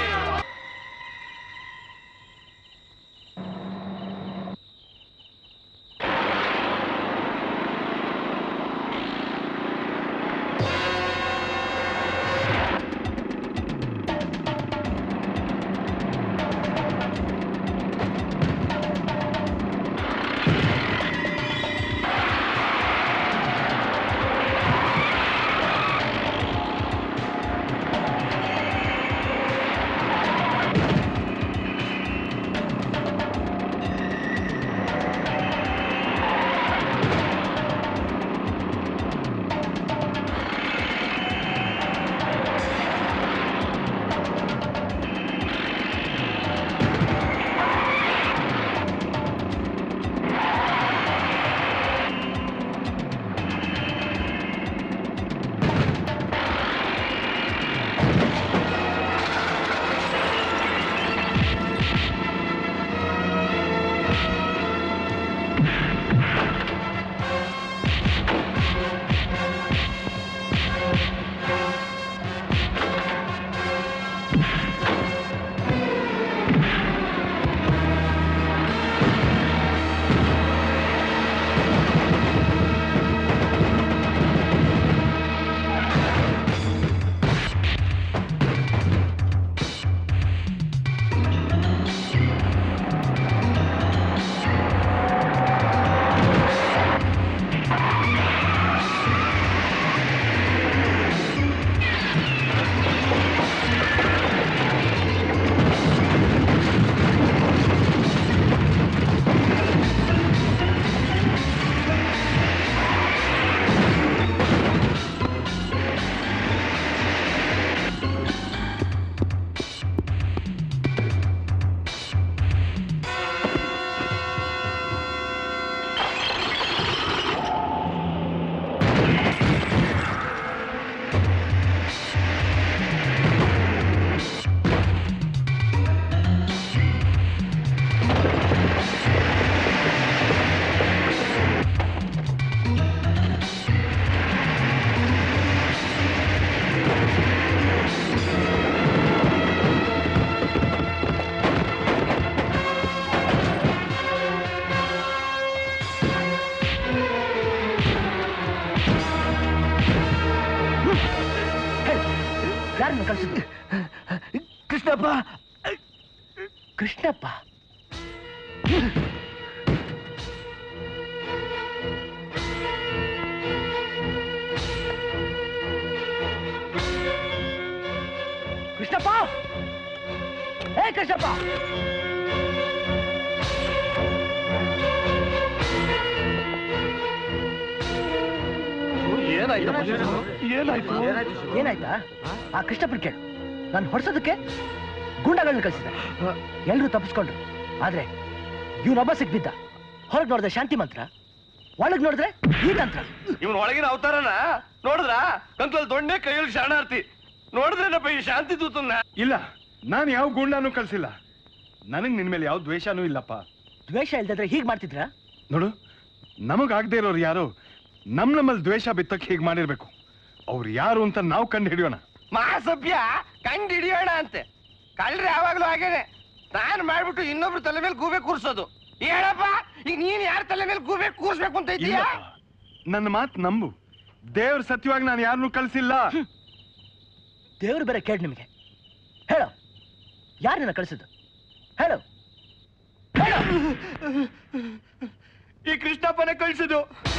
[SPEAKER 4] ಕೃಷ್ಣಪ್ಪ ಕೃಷ್ಣಪ್ಪ ಕೃಷ್ಣಪ್ಪ ಏ ಕೃಷ್ಣಪ್ಪ
[SPEAKER 16] ಏನಾಯ್ತು
[SPEAKER 4] ಏನಾಯ್ತಾ ಆ ಕೃಷ್ಣಪ್ಪನ ಕೇಳು ನಾನು ಹೊಡ್ಸೋದಕ್ಕೆ ಗುಂಡಗಳನ್ನ ಕಳಿಸಿದೆ ಎಲ್ರೂ ತಪ್ಪಿಸ್ಕೊಂಡ್ರು ಆದ್ರೆ ಇವನೊಬ್ಬ ಸಿಕ್ಬಿದ್ದ ಹೊರಗೆ ನೋಡಿದ್ರೆ ಶಾಂತಿ ಮಂತ್ರ ಒಳಗ್ ನೋಡಿದ್ರೆ ಈ ತಂತ್ರ
[SPEAKER 16] ಇವನ್ ಒಳಗಿನ ಅವತಾರನ ನೋಡಿದ್ರ ಕಂತಲ್ ದೊಣ್ಣೆ ಕೈಯಲ್ಲಿ ಶರಣಾರ್ಥಿ ನೋಡಿದ್ರೇನಪ್ಪ ಈ ಶಾಂತಿ ದೂತನ್ನ
[SPEAKER 12] ಇಲ್ಲ ನಾನು ಯಾವ ಗುಂಡಾನು ಕಳ್ಸಿಲ್ಲ ನನಗ್ ನಿನ್ ಮೇಲೆ ಯಾವ ದ್ವೇಷನೂ ಇಲ್ಲಪ್ಪ
[SPEAKER 4] ದ್ವೇಷ ಇಲ್ದಿದ್ರೆ ಹೀಗ್ ಮಾಡ್ತಿದ್ರಾ
[SPEAKER 12] ನೋಡು ನಮಗಾಗದೇ ಇರೋರು ಯಾರು ನಮ್ ನಮ್ಮಲ್ಲಿ ದ್ವೇಷ ಬಿತ್ತಕ್ಕೆ ಹೀಗೆ ಮಾಡಿರ್ಬೇಕು ಅವ್ರು ಯಾರು ಅಂತ ನಾವು ಕಂಡು ಹಿಡಿಯೋಣ
[SPEAKER 16] ಮಹಾಸಭ್ಯ ಕಂಡು ಹಿಡಿಯೋಣ ಅಂತೆ ಕಳ್ರಿ ಯಾವಾಗ್ಲೂ ಹಾಗೇನೆ ನಾನು ಮಾಡ್ಬಿಟ್ಟು ಇನ್ನೊಬ್ರು ತಲೆ ಮೇಲೆ ಗೂಬೆ ಕೂರ್ಸೋದು ಹೇಳಪ್ಪ ಈಗ ನೀನ್ ಯಾರ ತಲೆ ಮೇಲೆ ಗೂಬೆ ಕೂರ್ಸ್ಬೇಕು ಅಂತ ಇದೀಯಾ
[SPEAKER 12] ನನ್ನ ಮಾತು ನಂಬು ದೇವ್ರ ಸತ್ಯವಾಗಿ ನಾನು ಯಾರನ್ನೂ ಕಳ್ಸಿಲ್ಲ
[SPEAKER 4] ದೇವ್ರು ಬೇರೆ ಕೇಳಿ ನಿಮಗೆ ಹೇಳೋ ಯಾರು ನಿನ್ನ ಕಳಿಸಿದ್ದು ಹೇಳು
[SPEAKER 16] ಈ ಕೃಷ್ಣಪ್ಪನೇ ಕಳ್ಸಿದ್ದು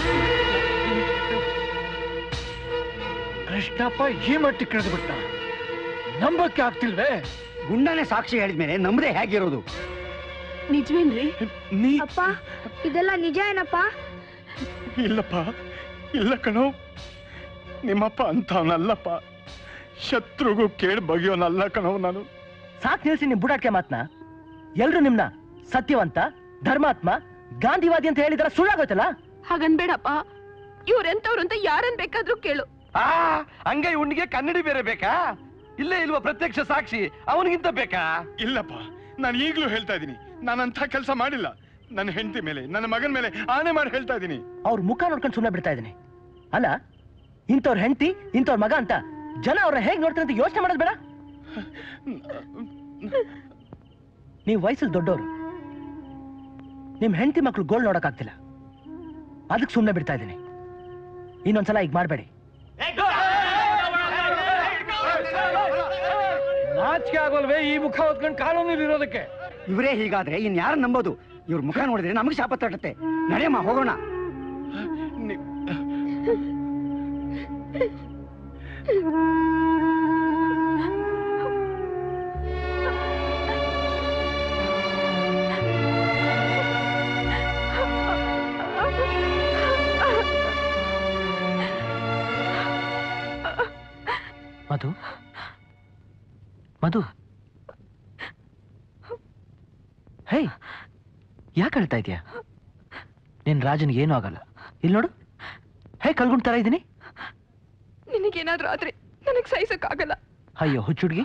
[SPEAKER 4] ಕೃಷ್ಣಪ್ಪ ಈ ಮಟ್ಟಿಗೆ ಕಳೆದು ಬಿಟ್ಟ ನಂಬಕ್ಕೆ ಆಗ್ತಿಲ್ವೇ
[SPEAKER 20] ಗುಂಡನೇ ಸಾಕ್ಷಿ ಹೇಳಿದ್ಮೇಲೆ ನಮ್ದೇ ಹೇಗಿರೋದು
[SPEAKER 3] ನಿಜವೇನ್ರಿ
[SPEAKER 18] ಅಪ್ಪ ಇದೆಲ್ಲ ನಿಜ ಏನಪ್ಪ
[SPEAKER 12] ಇಲ್ಲಪ್ಪ ಇಲ್ಲ ಕಣೋ ನಿಮ್ಮಪ್ಪ ಅಂತವನಲ್ಲಪ್ಪ ಶತ್ರುಗೂ ಕೇಳಿ ಬಗೆಯೋನಲ್ಲ ಕಣೋ ನಾನು
[SPEAKER 4] ಸಾಕ್ ನಿಲ್ಸಿ ನಿಮ್ ಬುಡಾಟ್ಕೆ ಮಾತ್ನ ಎಲ್ರು ನಿಮ್ನ ಸತ್ಯವಂತ ಧರ್ಮಾತ್ಮ ಗಾಂಧಿವಾದಿ ಅಂತ ಹೇಳಿದಾರ ಸುಳ್ಳಾಗೋಯ್ತಲ್ಲ
[SPEAKER 3] ಹಾಗನ್ಬೇಡಪ್ಪ ಇವ್ರೆಂತವ್ರು ಅಂತ ಯಾರನ್ ಬೇಕಾದ್ರೂ ಕೇಳು
[SPEAKER 16] ಆ ಹಂಗೆ ಉಣ್ಣಿಗೆ ಕನ್ನಡಿ ಬೇರೆ ಬೇಕಾ ಇಲ್ಲೇ ಇಲ್ವಾ ಪ್ರತ್ಯಕ್ಷ ಸಾಕ್ಷಿ ಅವನಿಗಿಂತ ಬೇಕಾ
[SPEAKER 12] ಇಲ್ಲಪ್ಪ ನಾನು ಈಗಲೂ ಹೇಳ್ತಾ ಇದ್ದೀನಿ ನಾನಂಥ ಕೆಲಸ ಮಾಡಿಲ್ಲ ನನ್ನ ಹೆಂಡತಿ ಮೇಲೆ ನನ್ನ ಮಗನ ಮೇಲೆ ಆನೆ ಮಾಡಿ ಹೇಳ್ತಾ ಇದ್ದೀನಿ
[SPEAKER 4] ಅವ್ರ ಮುಖ ನೋಡ್ಕೊಂಡು ಸುಮ್ಮನೆ ಬಿಡ್ತಾ ಇದೀನಿ ಅಲ್ಲ ಇಂಥವ್ರ ಹೆಂಡತಿ ಇಂಥವ್ರ ಮಗ ಅಂತ ಜನ ಅವ್ರನ್ನ ಹೇಗ್ ನೋಡ್ತಾರೆ ಅಂತ ಯೋಚನೆ ಮಾಡೋದು ಬೇಡ ನೀವು ವಯಸ್ಸಲ್ಲಿ ದೊಡ್ಡವರು ನಿಮ್ ಹೆಂಡತಿ ಮಕ್ಳು ಗೋಲ್ ನೋಡಕ್ಕಾಗ್ತಿಲ್ಲ ಅದಕ್ಕೆ ಸುಮ್ಮನೆ ಬಿಡ್ತಾ ಇದ್ದೀನಿ ಇನ್ನೊಂದ್ಸಲ ಈಗ ಮಾಡಬೇಡಿ
[SPEAKER 6] ನಾಚಿಕೆ ಆಗೋಲ್ವೇ ಈ ಮುಖ ಹೊತ್ಕೊಂಡು ಕಾನೂನಲ್ಲಿ ಇರೋದಕ್ಕೆ
[SPEAKER 20] ಇವರೇ ಹೀಗಾದ್ರೆ ಇನ್ ಯಾರು ನಂಬೋದು ಇವ್ರ ಮುಖ ನೋಡಿದ್ರೆ ನಮಗೆ ಶಾಪ ತಟ್ಟತ್ತೆ ನಡೆಯಮ್ಮ ಹೋಗೋಣ
[SPEAKER 4] ಮಧು ಮಧು ಹೇ ಯಾಕೆ ಹೇಳ್ತಾ ಇದೀಯ ನಿನ್ ರಾಜನ್ಗೆ ಏನೂ ಆಗಲ್ಲ ಇಲ್ಲಿ ನೋಡು ಹೇ ಕಲ್ಗುಂಡ್ ತರ ಇದ್ದೀನಿ
[SPEAKER 3] ನಿನಗೇನಾದ್ರೂ ಆದ್ರೆ ನನಗ್ ಸಹಿಸಕ್ಕಾಗಲ್ಲ
[SPEAKER 4] ಅಯ್ಯೋ ಹುಚ್ಚುಡ್ಗಿ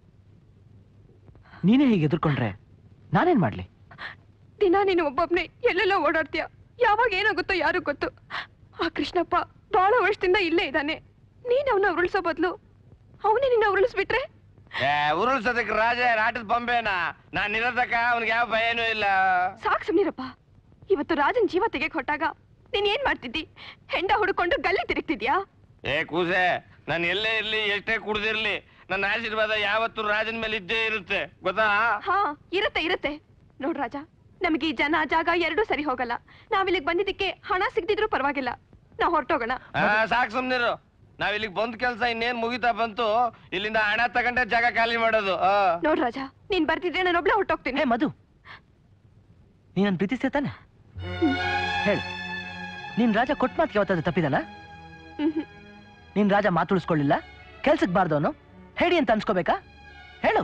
[SPEAKER 4] ನೀನೇ ಹೀಗೆ ಎದುರ್ಕೊಂಡ್ರೆ ನಾನೇನ್ ಮಾಡ್ಲಿ
[SPEAKER 3] ದಿನ ನೀನು ಒಬ್ಬೊಬ್ನೇ ಎಲ್ಲೆಲ್ಲೋ ಓಡಾಡ್ತೀಯ ಯಾವಾಗ ಏನಾಗುತ್ತೋ ಯಾರು ಗೊತ್ತು ಆ ಕೃಷ್ಣಪ್ಪ ಬಹಳ ವರ್ಷದಿಂದ ಇಲ್ಲೇ ಇದ್ದಾನೆ ನೀನ್ ಅವನ ಉರುಳಿಸೋ ಬದ್ಲು ಅವನೇ ನಿನ್ನ ಉರುಳಿಸ್ಬಿಟ್ರೆ
[SPEAKER 16] ಏ ಉರುಳ್ಸೋದಕ್ಕೆ ರಾಜ ಆಟದ ಬೊಂಬೆನಾ ನಾನ್ ಇರೋದಕ್ಕ ಅವ್ನಿಗೆ ಯಾವ ಭಯನೂ ಇಲ್ಲ
[SPEAKER 3] ಸಾಕ್ ಸುಮ್ನಿರಪ್ಪ ಇವತ್ತು ರಾಜನ್ ಜೀವ ತೆಗೆಕ್ ಹೊಟ್ಟಾಗ ನೀನ್ ಏನ್ ಮಾಡ್ತಿದ್ದಿ ಹೆಂಡ ಹುಡ್ಕೊಂಡು ಗಲ್ಲಿ ತಿರುಗ್ತಿದ್ಯಾ
[SPEAKER 16] ಏ ಕೂಸೆ ನಾನು ಎಲ್ಲೇ ಇರ್ಲಿ ಎಷ್ಟೇ ಕುಡ್ದಿರ್ಲಿ ನನ್ನ ಆಶೀರ್ವಾದ ಯಾವತ್ತು ರಾಜನ ಮೇಲೆ ಇದ್ದೇ ಇರುತ್ತೆ ಗೊತ್ತಾ
[SPEAKER 3] ಹಾ ಇರುತ್ತೆ ಇರುತ್ತೆ ನೋಡ್ ರಾಜ ನಮಗೆ ಈ ಜನ ಜಾಗ ಎರಡೂ ಸರಿ ಹೋಗಲ್ಲ ನಾವಿಲ್ಲಿಗೆ ಬಂದಿದ್ದಕ್ಕೆ ಹಣ ಸಿಗ್ದಿದ್ರು ಪರವಾಗಿಲ್ಲ ನಾವ್ ಹೊರಟೋಗೋಣ
[SPEAKER 16] ಆ, ಸಾಕ್ ಸುಮ್ನಿರು ನಾವ್ ಇಲ್ಲಿಗೆ ಬಂದ್ ಕೆಲ್ಸ ಇನ್ನೇನ್ ಮುಗಿತಾ ಬಂತು ಇಲ್ಲಿಂದ ಹಣ ತಗೊಂಡೆ ಜಾಗ ಖಾಲಿ ಮಾಡೋದು ಆ.
[SPEAKER 3] ನೋಡ್ ರಾಜ ನೀನ್ ಬರ್ತಿದ್ರೆ ನಾನು ಒಬ್ಳೆ ಹೊರಟೋಗ್ತೀನಿ
[SPEAKER 4] ಮಧು ನೀನನ್ ಪ್ರೀತಿಸ್ತೀಯ ತಾನೆ ಹೇಳು ನಿನ್ ರಾಜ ಕೊಟ್ಟ ಮಾತಿಗೆ ಯಾವತ್ತಾದ್ರೂ ತಪ್ಪಿದಲ್ಲ ನಿನ್ ರಾಜ ಮಾತುಳಿಸ್ಕೊಳ್ಳಿಲ್ಲ ಕೆಲ್ಸಕ್ಕೆ ಬಾರ್ದವನು ಹೇಳಿ ಅಂತ ಅನ್ಸ್ಕೋಬೇಕಾ ಹೇಳು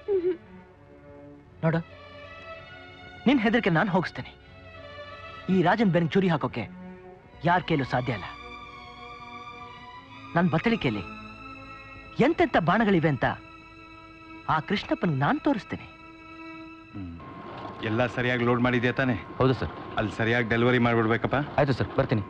[SPEAKER 4] ನೋಡು ನಿನ್ ಹೆದರಿಕೆ ನಾನು ಹೋಗಿಸ್ತೇನೆ ಈ ರಾಜನ್ ಬೆನ್ ಚೂರಿ ಹಾಕೋಕೆ ಯಾರ ಕೈಲೂ ಸಾಧ್ಯ ಇಲ್ಲ ನನ್ನ ಬತ್ತಳಿಕೆಯಲ್ಲಿ ಎಂತೆಂತ ಬಾಣಗಳಿವೆ ಅಂತ ಆ ಕೃಷ್ಣಪ್ಪನಿಗೆ ನಾನು ತೋರಿಸ್ತೇನೆ
[SPEAKER 12] ಎಲ್ಲ ಸರಿಯಾಗಿ ಲೋಡ್ ಮಾಡಿದ್ಯಾ ತಾನೆ
[SPEAKER 15] ಹೌದು ಸರ್
[SPEAKER 12] ಅಲ್ಲಿ ಸರಿಯಾಗಿ ಡೆಲಿವರಿ ಮಾಡ್ಬಿಡ್ಬೇಕಪ್ಪ
[SPEAKER 15] ಆಯ್ತು ಸರ್ ಬರ್ತೀನಿ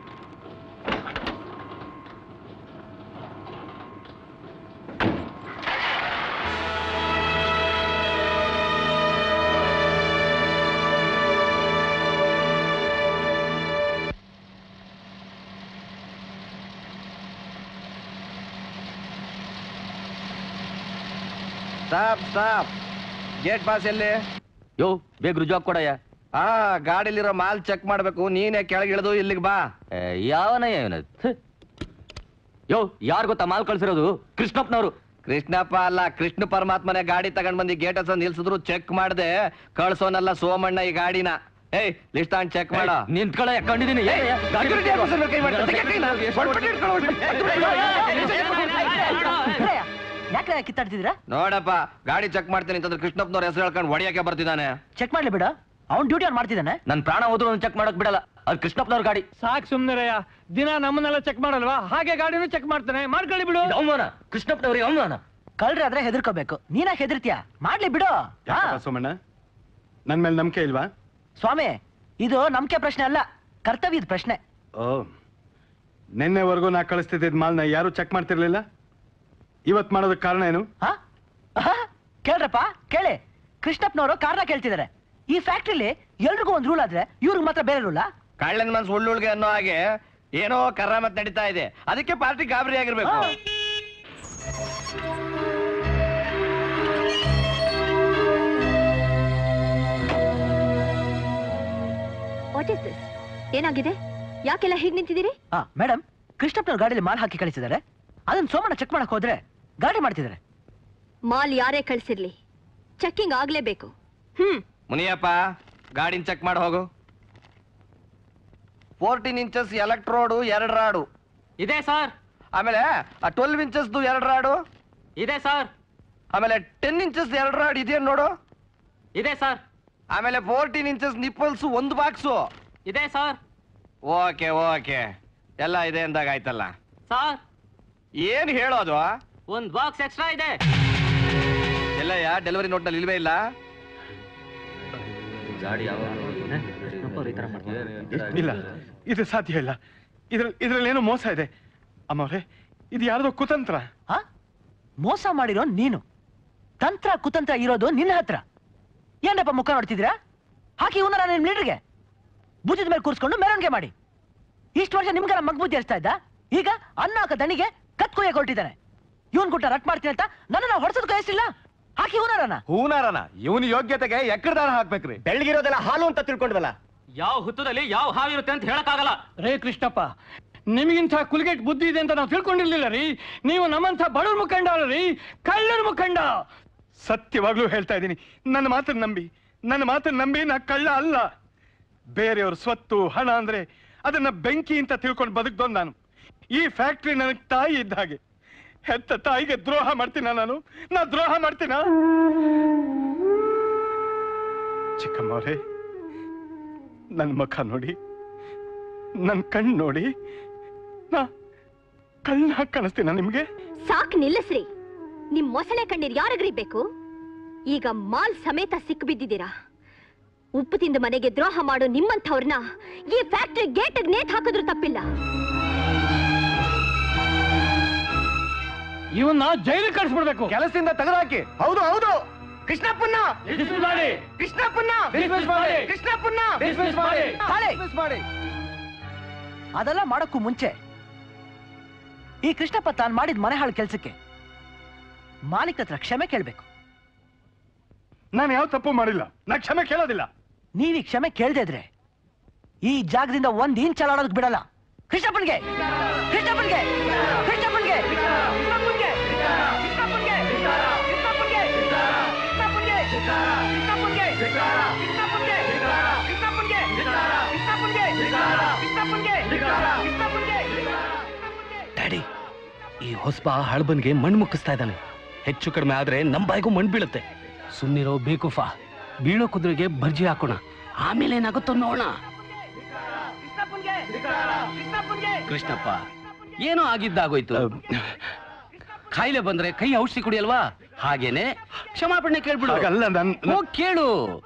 [SPEAKER 16] ಸ್ಟಾಪ್ ಸ್ಟಾಪ್ ಗೇಟ್ ಪಾಸ್ ಎಲ್ಲಿ
[SPEAKER 19] ಯೋ ಬೇಗ ರುಜುವಾಗ್ ಕೊಡಯ್ಯ
[SPEAKER 16] ಆ ಗಾಡಿಲಿರೋ ಮಾಲ್ ಚೆಕ್ ಮಾಡ್ಬೇಕು ನೀನೇ ಕೆಳಗೆ ಇಳಿದು ಇಲ್ಲಿಗೆ ಬಾ
[SPEAKER 19] ಯಾವನಯ್ಯ ಇವನ ಯೋ ಯಾರ್ ಗೊತ್ತಾ ಮಾಲ್ ಕಳ್ಸಿರೋದು ಕೃಷ್ಣಪ್ಪನವರು
[SPEAKER 16] ಕೃಷ್ಣಪ್ಪ ಅಲ್ಲ ಕೃಷ್ಣ ಪರಮಾತ್ಮನೇ ಗಾಡಿ ತಗೊಂಡ್ ಬಂದು ಗೇಟ್ ಹತ್ರ ನಿಲ್ಸಿದ್ರು ಚೆಕ್ ಮಾಡ್ದೆ ಕಳ್ಸೋನಲ್ಲ ಸೋಮಣ್ಣ ಈ ಗಾಡಿನ ಏಯ್ ಲಿಸ್ಟ್ ತಗೊಂಡ್ ಚೆಕ್ ಮಾಡ
[SPEAKER 19] ನಿಂತ್ಕೊಳ್ಳ ಕಂಡಿದ್ದೀನಿ
[SPEAKER 4] ಯಾಕೆ ಕಿತ್ತಾಡ್ತಿದ್ದೀರಾ
[SPEAKER 16] ನೋಡಪ್ಪ ಗಾಡಿ ಚೆಕ್ ಮಾಡ್ತೀನಿ ಅಂತಂದ್ರೆ ಕೃಷ್ಣಪ್ಪನವ್ರ ಹೆಸರು ಹೇಳ್ಕೊಂಡು ಹೊಡಿಯಕ್ಕೆ ಬರ್ತಿದ್ದಾನೆ
[SPEAKER 4] ಚೆಕ್ ಮಾಡ್ಲಿ ಬಿಡ ಅವ್ನ್ ಡ್ಯೂಟಿ ಅವ್ನು ಮಾಡ್ತಿದ್ದಾನೆ
[SPEAKER 19] ನನ್ ಪ್ರಾಣ ಹೋದ್ರು ಚೆಕ್ ಮಾಡಕ್ ಬಿಡಲ್ಲ ಅದು ಕೃಷ್ಣಪ್ಪನವ್ರ ಗಾಡಿ
[SPEAKER 13] ಸಾಕ್ ಸುಮ್ನಿರಯ್ಯ ದಿನ ನಮ್ಮನ್ನೆಲ್ಲ ಚೆಕ್ ಮಾಡಲ್ವಾ ಹಾಗೆ ಗಾಡಿನೂ ಚೆಕ್ ಮಾಡ್ತಾನೆ ಮಾಡ್ಕೊಳ್ಳಿ ಬಿಡು
[SPEAKER 19] ಇದು ಅವಮಾನ ಕೃಷ್ಣಪ್ಪನವ್ರಿಗೆ ಅವಮಾನ
[SPEAKER 4] ಕಳ್ರೆ ಆದ್ರೆ ಹೆದರ್ಕೋಬೇಕು ನೀನಾಕ್ ಹೆದರ್ತೀಯ ಮಾಡ್ಲಿ ಬಿಡು ಹಾ.
[SPEAKER 12] ಸೋಮಣ್ಣ ನನ್ ಮೇಲೆ ನಂಬಿಕೆ ಇಲ್ವಾ
[SPEAKER 4] ಸ್ವಾಮಿ ಇದು ನಂಬಿಕೆ ಪ್ರಶ್ನೆ ಅಲ್ಲ ಕರ್ತವ್ಯದ ಪ್ರಶ್ನೆ
[SPEAKER 12] ಓ ನಿನ್ನೆವರೆಗೂ ನಾ ಕಳಿಸ್ತಿದ್ದ ಮಾಲ್ನ ಯಾರು ಚೆಕ್ ಮಾಡ್ತಿರ್ಲಿಲ್ಲ ಇವತ್ ಮಾಡೋದಕ್ಕೆ ಕಾರಣ ಏನು
[SPEAKER 4] ಆಹಾ, ಕೇಳ್ರಪ್ಪ ಕೇಳಿ ಕೃಷ್ಣಪ್ಪನವರು ಕಾರಣ ಕೇಳ್ತಿದ್ದಾರೆ ಈ ಫ್ಯಾಕ್ಟ್ರಿಲಿ ಎಲ್ರಿಗೂ ಒಂದ್ ರೂಲ್ ಆದ್ರೆ ಇವ್ರಿಗೆ ಮಾತ್ರ ಬೇರೆ ರೂಲಾ
[SPEAKER 16] ಕಳ್ಳನ ಮನ್ಸು ಉಳ್ಳುಳ್ಗೆ ಅನ್ನೋ ಹಾಗೆ ಏನೋ ಕರ್ರಾಮತ್ ನಡೀತಾ ಇದೆ ಅದಕ್ಕೆ ಪಾರ್ಟಿ ಗಾಬರಿ ಆಗಿರ್ಬೇಕು
[SPEAKER 14] ವಾಟ್ ಇಸ್ ದಿಸ್ ಏನಾಗಿದೆ ಯಾಕೆಲ್ಲ ಹೀಗೆ ನಿಂತಿದ್ದೀರಿ
[SPEAKER 4] ಹಾ ಮೇಡಮ್ ಕೃಷ್ಣಪ್ಪನವ್ರ ಗಾಡಿಲಿ ಮಾಲ್ ಹಾಕಿ ಕಳಿಸಿದ್ದಾರೆ ಅದನ್ನ ಸೋಮಣ್ಣ ಚೆಕ್ ಮಾಡಕ್ ಹೋದ್ರೆ ಗಾಡಿ ಮಾಡ್ತಿದ್ದಾರೆ
[SPEAKER 14] ಮಾಲ್ ಯಾರೇ ಕಳ್ಸಿರ್ಲಿ ಚೆಕ್ಕಿಂಗ್ ಆಗ್ಲೇಬೇಕು ಹ್ಮ್
[SPEAKER 16] ಮುನಿಯಪ್ಪ ಗಾಡಿನ ಚೆಕ್ ಮಾಡಿ ಹೋಗು ಫೋರ್ಟೀನ್ ಇಂಚಸ್ ಎಲೆಕ್ಟ್ರೋಡು ಎರಡು ರಾಡು
[SPEAKER 19] ಇದೆ ಸರ್
[SPEAKER 16] ಆಮೇಲೆ ಆ ಟ್ವೆಲ್ವ್ ಇಂಚಸ್ದು ಎರಡು ರಾಡು
[SPEAKER 19] ಇದೆ ಸರ್
[SPEAKER 16] ಆಮೇಲೆ ಟೆನ್ ಇಂಚಸ್ ಎರಡು ರಾಡ್ ಇದೆಯಾ ನೋಡು
[SPEAKER 19] ಇದೆ ಸರ್
[SPEAKER 16] ಆಮೇಲೆ ಫೋರ್ಟೀನ್ ಇಂಚಸ್ ನಿಪ್ಪಲ್ಸ್ ಒಂದು ಬಾಕ್ಸು
[SPEAKER 19] ಇದೆ ಸರ್
[SPEAKER 16] ಓಕೆ ಓಕೆ ಎಲ್ಲ ಇದೆ ಅಂದಾಗ ಆಯ್ತಲ್ಲ
[SPEAKER 19] ಸರ್
[SPEAKER 16] ಏನ್ ಹೇಳೋದು
[SPEAKER 19] ಒಂದ್ ಬಾಕ್ಸ್ ಎಕ್ಸ್ಟ್ರಾ ಇದೆ
[SPEAKER 16] ಎಲ್ಲ ಯಾ ಡೆಲಿವರಿ ನೋಟ್ನಲ್ಲಿ ಇಲ್ವೇ ಇಲ್ಲ
[SPEAKER 12] ಇಲ್ಲ ಇದು ಸಾಧ್ಯ ಇಲ್ಲ ಇದ್ರಲ್ಲಿ ಇದ್ರಲ್ಲಿ ಏನೋ ಮೋಸ ಇದೆ ಅಮ್ಮವ್ರೆ ಇದು ಯಾರ್ದೋ ಕುತಂತ್ರ
[SPEAKER 4] ಆ ಮೋಸ ಮಾಡಿರೋ ನೀನು ತಂತ್ರ ಕುತಂತ್ರ ಇರೋದು ನಿನ್ನ ಹತ್ರ ಏನಪ್ಪ ಮುಖ ನೋಡ್ತಿದ್ದೀರಾ ಹಾಕಿ ಇವನ ನಿಮ್ ಲೀಡರ್ಗೆ ಭುಜದ ಮೇಲೆ ಕೂರಿಸ್ಕೊಂಡು ಮೆರವಣಿಗೆ ಮಾಡಿ ಇಷ್ಟು ವರ್ಷ ನಿಮ್ಗೆಲ್ಲ ಮಗ್ಬುದ್ಧಿ ಹರಿಸ್ತಾ ಇದ್ದ ಈಗ ಅನ್ನ ಹಾಕ ದಣಿಗೆ ಕತ್ ಕೊಯ್ಯಕ್ಕೆ ಹೊರಟಿದ್ದಾನೆ ಇವನ್ ಗುಟ್ಟ ರಟ್ ಮಾಡ್ತೀನಿ ಅಂತ ನನ್ನ ಹೊಡ್ಸೋದ್ ಕಳಿಸಿಲ್ಲ ಹಾಕಿ ಹೂನಾರನ
[SPEAKER 5] ಹೂನಾರನ ಇವನ್ ಯೋಗ್ಯತೆಗೆ ಎಕ್ಕಡ ದಾನ ಹಾಕ್ಬೇಕ್ರಿ
[SPEAKER 13] ಬೆಳಗಿರೋದೆಲ್ಲ ಹಾಲು ಅಂತ ತಿಳ್ಕೊಂಡ್ವಲ್ಲ
[SPEAKER 19] ಯಾವ ಹುತ್ತದಲ್ಲಿ ಯಾವ ಹಾವಿರುತ್ತೆ ಅಂತ ಹೇಳಕ್ಕಾಗಲ್ಲ
[SPEAKER 13] ರೇ ಕೃಷ್ಣಪ್ಪ ನಿಮಗಿಂತ ಕುಲ್ಗೆಟ್ ಬುದ್ಧಿ ಇದೆ ಅಂತ ನಾವು ತಿಳ್ಕೊಂಡಿರ್ಲಿಲ್ಲ ರೀ ನೀವು ನಮ್ಮಂಥ ಬಡವ್ರ ಮುಖಂಡ ಅಲ್ಲ ರೀ ಕಳ್ಳರ ಮುಖಂಡ
[SPEAKER 12] ಸತ್ಯವಾಗ್ಲೂ ಹೇಳ್ತಾ ಇದ್ದೀನಿ ನನ್ನ ಮಾತನ್ನ ನಂಬಿ ನನ್ನ ಮಾತನ್ನ ನಂಬಿ ನಾ ಕಳ್ಳ ಅಲ್ಲ ಬೇರೆಯವ್ರ ಸ್ವತ್ತು ಹಣ ಅಂದ್ರೆ ಅದನ್ನ ಬೆಂಕಿ ಅಂತ ತಿಳ್ಕೊಂಡು ಬದುಕ್ದೋನ್ ನಾನು ಈ ಫ್ಯಾಕ್ಟ್ರಿ ನನಗೆ ತಾಯಿ ಇದ್ದ ಹಾಗೆ ಹೆತ್ತ ತಾಯಿಗೆ ದ್ರೋಹ ಮಾಡ್ತೀನ ನಾನು ನಾ ದ್ರೋಹ ಮಾಡ್ತೀನ ಚಿಕ್ಕಮ್ಮವ್ರೆ ನನ್ನ ಮುಖ ನೋಡಿ ನನ್ನ ಕಣ್ಣು ನೋಡಿ ನಾ ಕಳ್ಳ ಕಾಣಿಸ್ತೀನ ನಿಮ್ಗೆ
[SPEAKER 14] ಸಾಕ್ ನಿಲ್ಲಿಸ್ರಿ ನಿಮ್ ಮೊಸಳೆ ಕಣ್ಣೀರ್ ಯಾರಿಗ್ರಿ ಬೇಕು ಈಗ ಮಾಲ್ ಸಮೇತ ಸಿಕ್ ಬಿದ್ದಿದ್ದೀರಾ ಉಪ್ಪು ತಿಂದು ಮನೆಗೆ ದ್ರೋಹ ಮಾಡೋ ನಿಮ್ಮಂಥವ್ರನ್ನ ಈ ಫ್ಯಾಕ್ಟ್ರಿ ಗೇಟ್ ನೇತ್ ಹಾಕಿದ್ರು ತಪ್ಪಿಲ್ಲ
[SPEAKER 13] ಇವನ್ನ ಜೈಲಿಗೆ ಕಳಿಸ್ಬಿಡ್ಬೇಕು
[SPEAKER 5] ಕೆಲಸದಿಂದ ತೆಗೆದಾಕಿ ಹೌದು ಹೌದು
[SPEAKER 13] ಕೃಷ್ಣಪ್ಪನ್ನ ಮಾಡಿ
[SPEAKER 16] ಕೃಷ್ಣಪ್ಪನ್ನ
[SPEAKER 13] Dismiss ಮಾಡಿ.
[SPEAKER 16] ಕೃಷ್ಣಪ್ಪನ್ನ
[SPEAKER 13] Dismiss ಮಾಡಿ.
[SPEAKER 4] ತಾಳೆ. ಅದೆಲ್ಲ ಮಾಡಕ್ಕೂ ಮುಂಚೆ ಈ ಕೃಷ್ಣಪ್ಪ ತಾನು ಮಾಡಿದ ಮನೆ ಹಾಳು ಕೆಲ್ಸಕ್ಕೆ ಮಾಲೀಕ ಹತ್ರ ಕ್ಷಮೆ ಕೇಳ್ಬೇಕು
[SPEAKER 12] ನಾನು ಯಾವ ತಪ್ಪು ಮಾಡಿಲ್ಲ ನಾ ಕ್ಷಮೆ ಕೇಳೋದಿಲ್ಲ
[SPEAKER 4] ನೀವ್ ಈ ಕ್ಷಮೆ ಕೇಳ್ದೆ ಇದ್ರೆ ಈ ಜಾಗದಿಂದ ಒಂದ್ ಇಂಚ್ ಚಲಾಡೋದಕ್ ಬಿಡಲ್ಲ ಕೃಷ್ಣಪ್ಪನ್ಗೆ ಕೃಷ್ಣಪ್ಪನ್ಗೆ ಕೃಷ್ಣಪ್ಪನ್ಗೆ ಕೃಷ್ಣಪ್ಪನ್ಗೆ ಕೃಷ್ಣಪ್ಪನ್ಗೆ ಕೃಷ್ಣಪ್ಪನ್ಗೆ ಕೃಷ್ಣಪ್ಪನ್ಗೆ ಕೃಷ್ಣಪ್ಪನ್ಗೆ ಕೃಷ್ಣಪ್ಪನ್ಗೆ ಕೃಷ್ಣಪ್ಪನ್ಗೆ ಕೃಷ್ಣಪ್ಪನ್ಗೆ ಕೃಷ್ಣಪ್ಪನ್ಗೆ ಕೃಷ್ಣಪ್ಪನ್ಗೆ
[SPEAKER 7] ಡ್ಯಾಡಿ ಈ ಹೊಸಬ ಹಳಬನ್ಗೆ ಮಣ್ಣು ಮುಕ್ಕಿಸ್ತಾ ಇದ್ದಾನೆ ಹೆಚ್ಚು ಕಡಿಮೆ ಆದ್ರೆ ನಮ್ ಬಾಯಿಗೂ ಮಣ್ಣು ಬೀಳುತ್ತೆ ಸುಮ್ನಿರೋ ಬೇಕುಫಾ ಬೀಳೋ ಕುದುರೆಗೆ ಭರ್ಜಿ ಹಾಕೋಣ ಆಮೇಲೆ ಏನಾಗುತ್ತೋ ನೋಡೋಣ ಕೃಷ್ಣಪ್ಪ ಏನೋ ಆಗಿದ್ದಾಗೋಯ್ತು ಕಾಯಿಲೆ ಬಂದ್ರೆ ಕೈ ಔಷಧಿ ಕುಡಿಯಲ್ವಾ ಹಾಗೇನೆ ಕ್ಷಮಾಪಣೆ ಕೇಳ್ಬಿಡು
[SPEAKER 12] ಹಾಗಲ್ಲ ನನ್
[SPEAKER 7] ಹೋಗ್ ಕೇಳು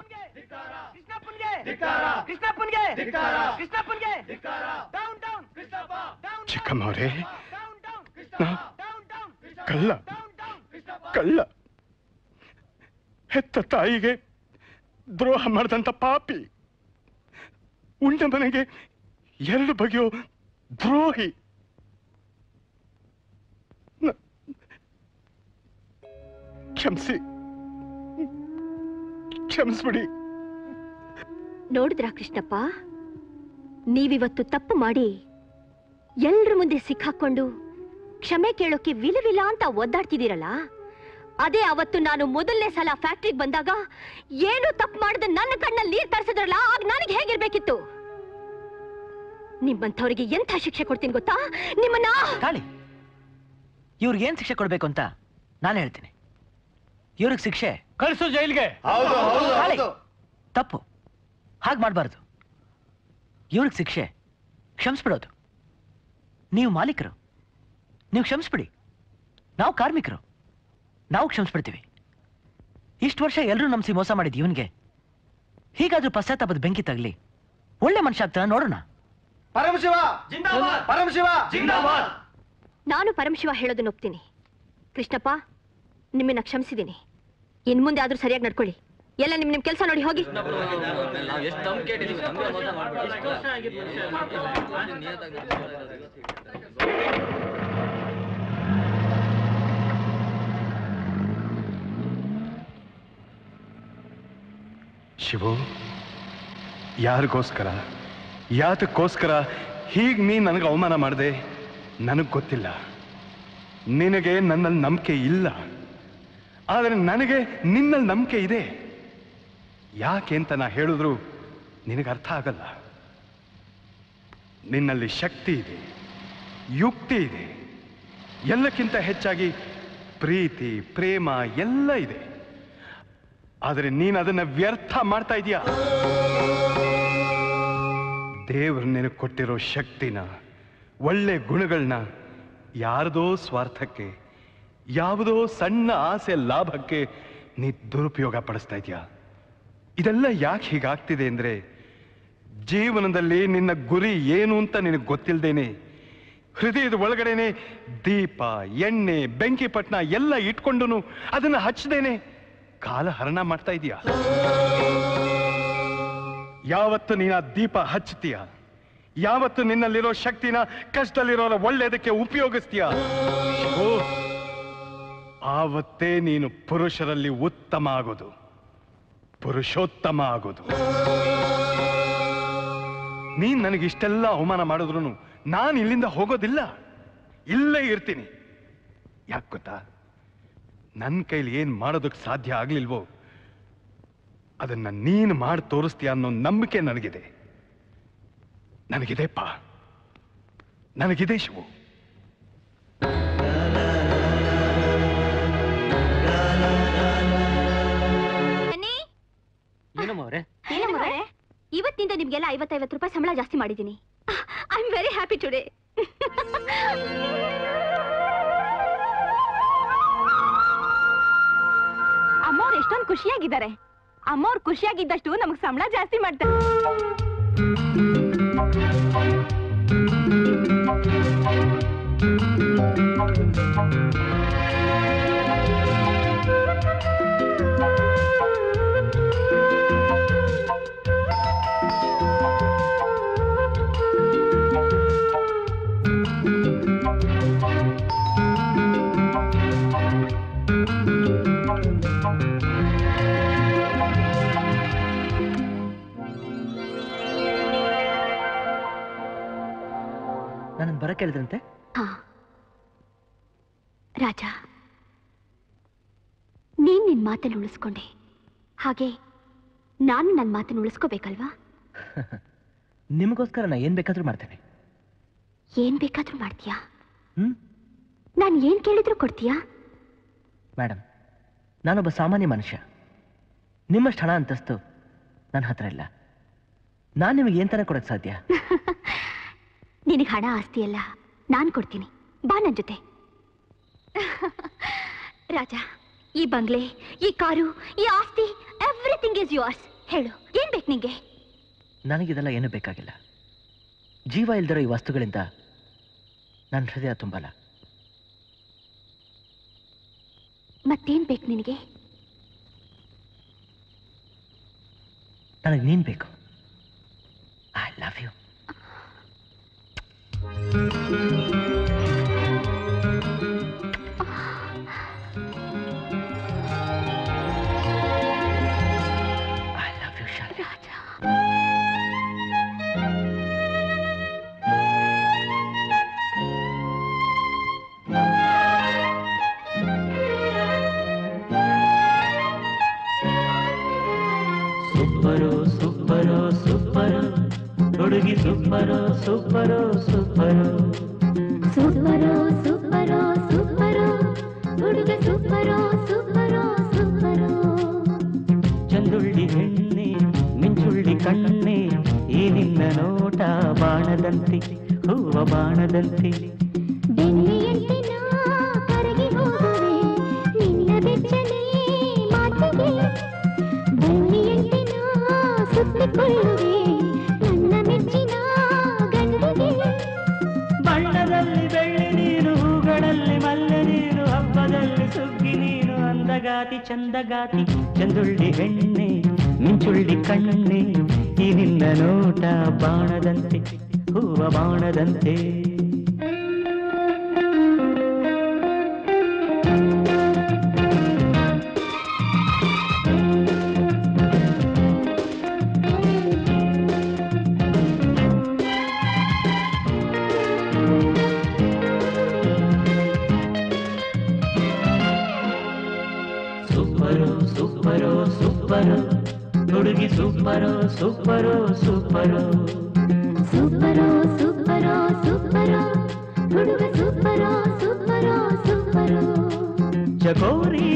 [SPEAKER 4] ಕೃಷ್ಣಪ್ಪನ್ಗೆ ಕೃಷ್ಣಪ್ಪನ್ಗೆ
[SPEAKER 12] ಚಿಕ್ಕಮ್ಮವ್ರೆ ನಾ ಕಳ್ಳ ಕಳ್ಳ ಹೆತ್ತ ತಾಯಿಗೆ ದ್ರೋಹ ಮಾಡಿದಂತ ಪಾಪಿ ಉಂಡ ಮನೆಗೆ ಎರಡು ಬಗೆಯೋ ದ್ರೋಹಿ ನ- ಕ್ಷಮಿಸಿ ಕ್ಷಮಿಸ್ಬಿಡಿ
[SPEAKER 14] ನೋಡಿದ್ರಾ ಕೃಷ್ಣಪ್ಪ ನೀವಿವತ್ತು ತಪ್ಪು ಮಾಡಿ ಎಲ್ರ ಮುಂದೆ ಸಿಕ್ಕಾಕೊಂಡು ಕ್ಷಮೆ ಕೇಳೋಕೆ ವಿಲವಿಲ ಅಂತ ಒದ್ದಾಡ್ತಿದ್ದೀರಲ್ಲ ಅದೇ ಅವತ್ತು ನಾನು ಮೊದಲನೇ ಸಲ ಫ್ಯಾಕ್ಟ್ರಿಗೆ ಬಂದಾಗ ಏನು ತಪ್ಪು ಮಾಡದೆ ನನ್ನ ಕಣ್ಣಲ್ಲಿ ನೀರ್ ತರಿಸಿದ್ರಲ್ಲ ಆಗ ನನಗೆ ಹೇಗಿರ್ಬೇಕಿತ್ತು ನಿಮ್ಮಂಥವ್ರಿಗೆ ಎಂಥ ಶಿಕ್ಷೆ ಕೊಡ್ತೀನಿ ಗೊತ್ತಾ ನಿಮ್ಮನ್ನ
[SPEAKER 4] ತಾಳಿ ಇವ್ರಿಗೆ ಏನ್ ಶಿಕ್ಷೆ ಕೊಡ್ಬೇಕು ಅಂತ ನಾನು ಹೇಳ್ತೀನಿ ಇವ್ರಿಗೆ ಶಿಕ್ಷೆ
[SPEAKER 7] ಕಳಿಸು ಜೈಲ್ಗೆ
[SPEAKER 4] ತಾಳಿ, ತಪ್ಪು ಹಾಗೆ ಮಾಡಬಾರ್ದು ಇವ್ರಿಗೆ ಶಿಕ್ಷೆ ಕ್ಷಮಿಸ್ಬಿಡೋದು ನೀವು ಮಾಲೀಕರು ನೀವು ಕ್ಷಮಿಸ್ಬಿಡಿ ನಾವು ಕಾರ್ಮಿಕರು ನಾವು ಕ್ಷಮಿಸ್ಬಿಡ್ತೀವಿ ಇಷ್ಟು ವರ್ಷ ಎಲ್ಲರೂ ನಂಬಿಸಿ ಮೋಸ ಮಾಡಿದ್ ಇವನ್ಗೆ ಹೀಗಾದ್ರೂ ಪಶ್ಚಾತ್ತಾಪದ ಬೆಂಕಿ ತಗಲಿ ಒಳ್ಳೆ ಮನುಷ್ಯ ಆಗ್ತಾನ ನೋಡೋಣ
[SPEAKER 17] ಪರಮಶಿವ ಪರಮಶಿವ ಜಿಂದಾಬಾದ್
[SPEAKER 14] ನಾನು ಪರಮಶಿವ ಹೇಳೋದನ್ನ ಒಪ್ತೀನಿ ಕೃಷ್ಣಪ್ಪ ನಿಮ್ಮನ್ನ ಕ್ಷಮಿಸಿದ್ದೀನಿ ಇನ್ ಮುಂದೆ ಆದ್ರೂ ಸರಿಯಾಗಿ ನಡ್ಕೊಳ್ಳಿ ಎಲ್ಲ ನಿಮ್ ನಿಮ್ ಕೆಲಸ ನೋಡಿ ಹೋಗಿ
[SPEAKER 12] ಶಿವು ಯಾರಿಗೋಸ್ಕರ ಯಾತಕ್ಕೋಸ್ಕರ ಹೀಗೆ ನೀ ನನಗೆ ಅವಮಾನ ಮಾಡಿದೆ ನನಗೆ ಗೊತ್ತಿಲ್ಲ ನಿನಗೆ ನನ್ನಲ್ಲಿ ನಂಬಿಕೆ ಇಲ್ಲ ಆದರೆ ನನಗೆ ನಿನ್ನಲ್ಲಿ ನಂಬಿಕೆ ಇದೆ ಯಾಕೆ ಅಂತ ನಾ ಹೇಳಿದ್ರು ನಿನಗೆ ಅರ್ಥ ಆಗಲ್ಲ ನಿನ್ನಲ್ಲಿ ಶಕ್ತಿ ಇದೆ ಯುಕ್ತಿ ಇದೆ ಎಲ್ಲಕ್ಕಿಂತ ಹೆಚ್ಚಾಗಿ ಪ್ರೀತಿ ಪ್ರೇಮ ಎಲ್ಲ ಇದೆ ಆದರೆ ನೀನು ಅದನ್ನ ವ್ಯರ್ಥ ಮಾಡ್ತಾ ಇದೀಯ ದೇವರು ನಿನಗೆ ಕೊಟ್ಟಿರೋ ಶಕ್ತಿನ ಒಳ್ಳೆ ಗುಣಗಳನ್ನ ಯಾರದೋ ಸ್ವಾರ್ಥಕ್ಕೆ ಯಾವುದೋ ಸಣ್ಣ ಆಸೆ ಲಾಭಕ್ಕೆ ನೀ ದುರುಪಯೋಗ ಪಡಿಸ್ತಾ ಇದೀಯ ಇದೆಲ್ಲ ಯಾಕೆ ಹೀಗಾಗ್ತಿದೆ ಅಂದ್ರೆ ಜೀವನದಲ್ಲಿ ನಿನ್ನ ಗುರಿ ಏನು ಅಂತ ನಿನಗೆ ಗೊತ್ತಿಲ್ಲದೇನೆ ಹೃದಯದ ಒಳಗಡೆನೆ ದೀಪ ಎಣ್ಣೆ ಬೆಂಕಿ ಪಟ್ನ ಎಲ್ಲ ಇಟ್ಕೊಂಡು ಅದನ್ನ ಹಚ್ಚದೇನೆ ಕಾಲ ಹರಣ ಮಾಡ್ತಾ ಇದೀಯ ಯಾವತ್ತು ನೀನು ಆ ದೀಪ ಹಚ್ತೀಯ ಯಾವತ್ತು ನಿನ್ನಲ್ಲಿರೋ ಶಕ್ತಿನ ಕಷ್ಟದಲ್ಲಿರೋರ ಒಳ್ಳೆಯದಕ್ಕೆ ಉಪಯೋಗಿಸ್ತೀಯ ಶಿವು, ಆವತ್ತೇ ನೀನು ಪುರುಷರಲ್ಲಿ ಉತ್ತಮ ಆಗೋದು ಪುರುಷೋತ್ತಮ ಆಗೋದು ನೀನ್ ನನಗೆ ಇಷ್ಟೆಲ್ಲ ಅವಮಾನ ಮಾಡಿದ್ರು ನಾನು ಇಲ್ಲಿಂದ ಹೋಗೋದಿಲ್ಲ ಇಲ್ಲೇ ಇರ್ತೀನಿ ಯಾಕೆ ಗೊತ್ತಾ ನನ್ನ ಕೈಲಿ ಏನ್ ಮಾಡೋದಕ್ಕೆ ಸಾಧ್ಯ ಆಗ್ಲಿಲ್ವೋ ಅದನ್ನ ನೀನು ಮಾಡಿ ತೋರಿಸ್ತೀಯ ಅನ್ನೋ ನಂಬಿಕೆ ನನಗಿದೆ ನನಗಿದೆಪ್ಪ ನನಗಿದೆ ಶಿವು
[SPEAKER 14] ಏನಮ್ಮ ಇವತ್ತಿಂದ ನಿಮ್ಗೆಲ್ಲ ಐವತ್ತೈವತ್ತು ರೂಪಾಯಿ ಸಂಬಳ ಜಾಸ್ತಿ ಮಾಡಿದ್ದೀನಿ I am very happy today
[SPEAKER 3] ಅಮ್ಮವ್ರು ಎಷ್ಟೊಂದು ಖುಷಿಯಾಗಿದ್ದಾರೆ ಅಮ್ಮವ್ರು ಖುಷಿಯಾಗಿದ್ದಷ್ಟು ನಮಗ್ ಸಂಬಳ ಜಾಸ್ತಿ ಮಾಡ್ತಾರೆ
[SPEAKER 4] ನನ್ನ ಬರಕ್ಕೆ ಹೇಳಿದ್ರಂತೆ
[SPEAKER 14] ಹಾ ರಾಜ ನೀನ್ ನಿನ್ ಮಾತನ್ನು ಉಳಿಸ್ಕೊಂಡೆ ಹಾಗೆ ನಾನು ನನ್ನ ಮಾತನ್ನು ಉಳಿಸ್ಕೋಬೇಕಲ್ವಾ
[SPEAKER 4] ನಿಮಗೋಸ್ಕರ ನಾ ಏನ್ ಬೇಕಾದ್ರೂ ಮಾಡ್ತೇನೆ
[SPEAKER 14] ಏನ್ ಬೇಕಾದ್ರೂ ಮಾಡ್ತೀಯಾ
[SPEAKER 4] ಹ್ಮ್?
[SPEAKER 14] ನಾನು ಏನ್ ಕೇಳಿದ್ರು ಕೊಡ್ತೀಯಾ
[SPEAKER 4] ಮೇಡಮ್ ನಾನೊಬ್ಬ ಸಾಮಾನ್ಯ ಮನುಷ್ಯ ನಿಮ್ಮಷ್ಟು ಹಣ ಅಂತಸ್ತು ನನ್ನ ಹತ್ರ ಇಲ್ಲ ನಾನು ನಿಮಗೆ ಏನ್ ತಾನೇ ಕೊಡಕ್ ಸಾಧ್ಯ
[SPEAKER 14] ನಿನಗೆ ಹಣ ಆಸ್ತಿ ಅಲ್ಲ ನಾನ್ ಕೊಡ್ತೀನಿ ಬಾ ನನ್ ಜೊತೆ ರಾಜ ಈ ಬಂಗ್ಲೆ ಈ ಕಾರು ಈ ಆಸ್ತಿ ಎವ್ರಿಥಿಂಗ್ ಇಸ್ ಯುವರ್ಸ್ ಹೇಳು ಏನ್ ಬೇಕು ನಿಂಗೆ
[SPEAKER 4] ನನಗಿದೆಲ್ಲ ಏನು ಬೇಕಾಗಿಲ್ಲ ಜೀವ ಇಲ್ದಿರೋ ಈ ವಸ್ತುಗಳಿಂದ ನನ್ನ ಹೃದಯ ತುಂಬಲ್ಲ
[SPEAKER 14] ಮತ್ತೇನ್ ಬೇಕು ನಿನಗೆ
[SPEAKER 4] ನನಗೆ ನೀನ್ ಬೇಕು I love you
[SPEAKER 11] super super super ಹುಡುಗಿ ಸೂಪರು ಸೂಪರು ಸೂಪರು
[SPEAKER 21] ಸೂಪರೋ ಸೂಪರೋ ಸೂಪರೋ ಹುಡುಗ ಸೂಪರೋ ಸೂಪರೋ ಸೂಪರೋ
[SPEAKER 11] ಚಂದುಳ್ಳಿ ಹೆಣ್ಣೆ ಮಿಂಚುಳ್ಳಿ ಕಣ್ಣೆ ಈ ನಿನ್ನ ನೋಟ ಬಾಣದಂತೆ ಹೂವ ಬಾಣದಂತೆ
[SPEAKER 21] ಬೆಣ್ಣೆಯಂತೆ ನಾ ಕರಗಿ ಹೋಗುವೆ ನಿನ್ನ ಬೆಚ್ಚನೆ ಮಾತಿಗೆ ಬೆಣ್ಣೆಯಂತೆ ನಾ ಸುತ್ತಿಕೊಳ್ಳುವೆ ನನ್ನ ಮೆಚ್ಚಿನ ಗಂಡಿಗೆ
[SPEAKER 11] ಬಣ್ಣದಲ್ಲಿ ಬೆಳ್ಳಿ ನೀನು ಹೂಗಳಲ್ಲಿ ಮಲ್ಲೆ ನೀನು ಹಬ್ಬದಲ್ಲಿ ಸುಗ್ಗಿ ನೀನು ಅಂದಗಾತಿ ಚಂದಗಾತಿ ಚಂದುಳ್ಳಿ ಹೆಣ್ಣೆ ಮಿಂಚುಳ್ಳಿ ಕಣ್ಣೆ ಈ ನಿನ್ನ ನೋಟ ಬಾಣದಂತೆ ಹೂವ ಬಾಣದಂತೆ ಸೂಪರು ಸೂಪರು ಸೂಪರು ಹುಡುಗಿ ಸೂಪರು ಸೂಪರು ಸೂಪರು
[SPEAKER 21] ಸೂಪರೋ ಸೂಪರೋ ಸೂಪರೋ ಹುಡುಗ ಸೂಪರೋ ಸೂಪರೋ ಸೂಪರೋ
[SPEAKER 11] ಚಕೋರಿ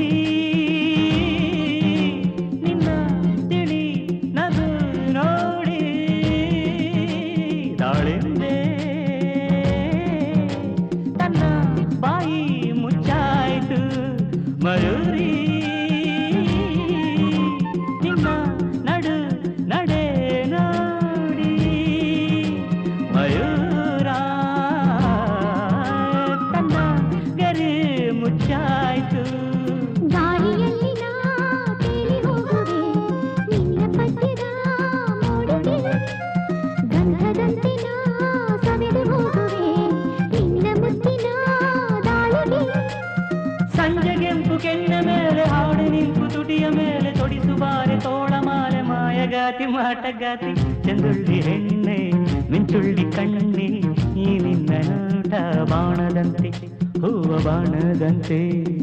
[SPEAKER 11] ನಿನ್ನ ತಿಳಿ ನಗು ನೋಡಿ ದಾಳಿಂಬೆ ತನ್ನ ಬಾಯಿ ಮುಚ್ಚಾಯ್ತು ಮಯೂರಿ ನಿನ್ನ ನಡು ನಡೆ ನೋಡಿ ಮಯೂರ ತನ್ನ ಗರಿ ಮುಚ್ಚಾಯ್ತು
[SPEAKER 21] ಗಾಳಿಯಲ್ಲಿ ನಾ ತೇಲಿ ಹೋಗುವೆ ನಿನ್ನ ಪದ್ಯದ ಮೋಡಿಗೆ ಗಂಧದಂತೆ ನಾ ಸವೆದು ಹೋಗುವೆ ನಿನ್ನ ಮುತ್ತಿನ ದಾಳಿಗೆ
[SPEAKER 11] ಸಂಜೆಗೆಂಪು ಕೆನ್ನ ಮೇಲೆ ಹಾಡು ನಿಂಪು ತುಟಿಯ ಮೇಲೆ ತೊಡಿಸುವಾರೆ ತೋಳ ಮಾಲೆ ಮಾಯಗಾತಿ ಮಾಟಗಾತಿ ಚಂದುಳ್ಳಿ ಹೆಣ್ಣೆ ಮಿಂಚುಳ್ಳಿ ಕಣ್ಣೆ ಈ ನಿನ್ನ ನೋಟ ಬಾಣದಂತೆ ಹೂವ ಬಾಣದಂತೆ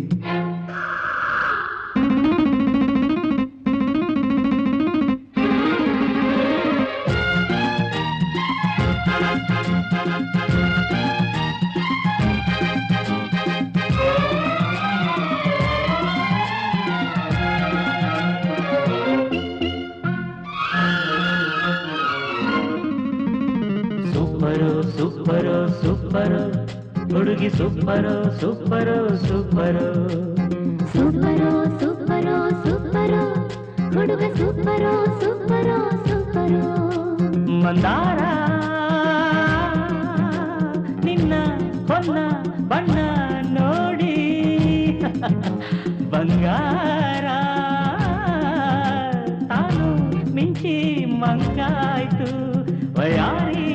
[SPEAKER 11] ಸೂಪರು ಸೂಪರು ಸೂಪರು ಹುಡುಗಿ ಸೂಪರು ಸೂಪರು ಸೂಪರು
[SPEAKER 21] ಸೂಪರೋ ಸೂಪರೋ ಸೂಪರೋ ಹುಡುಗ ಸೂಪರೋ ಸೂಪರೋ ಸೂಪರೋ
[SPEAKER 11] ಮಂದಾರ ನಿನ್ನ ಹೊನ್ನ ಬಣ್ಣ ನೋಡಿ ಬಂಗಾರ ತಾನು ಮಿಂಚಿ ಮಂಗಾಯ್ತು ವಯಾರಿ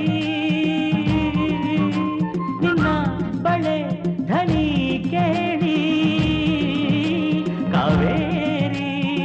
[SPEAKER 11] ನಿನ್ನ ಬಳೆ ಧನಿ ಕೇಳಿ ಕಾವೇರಿ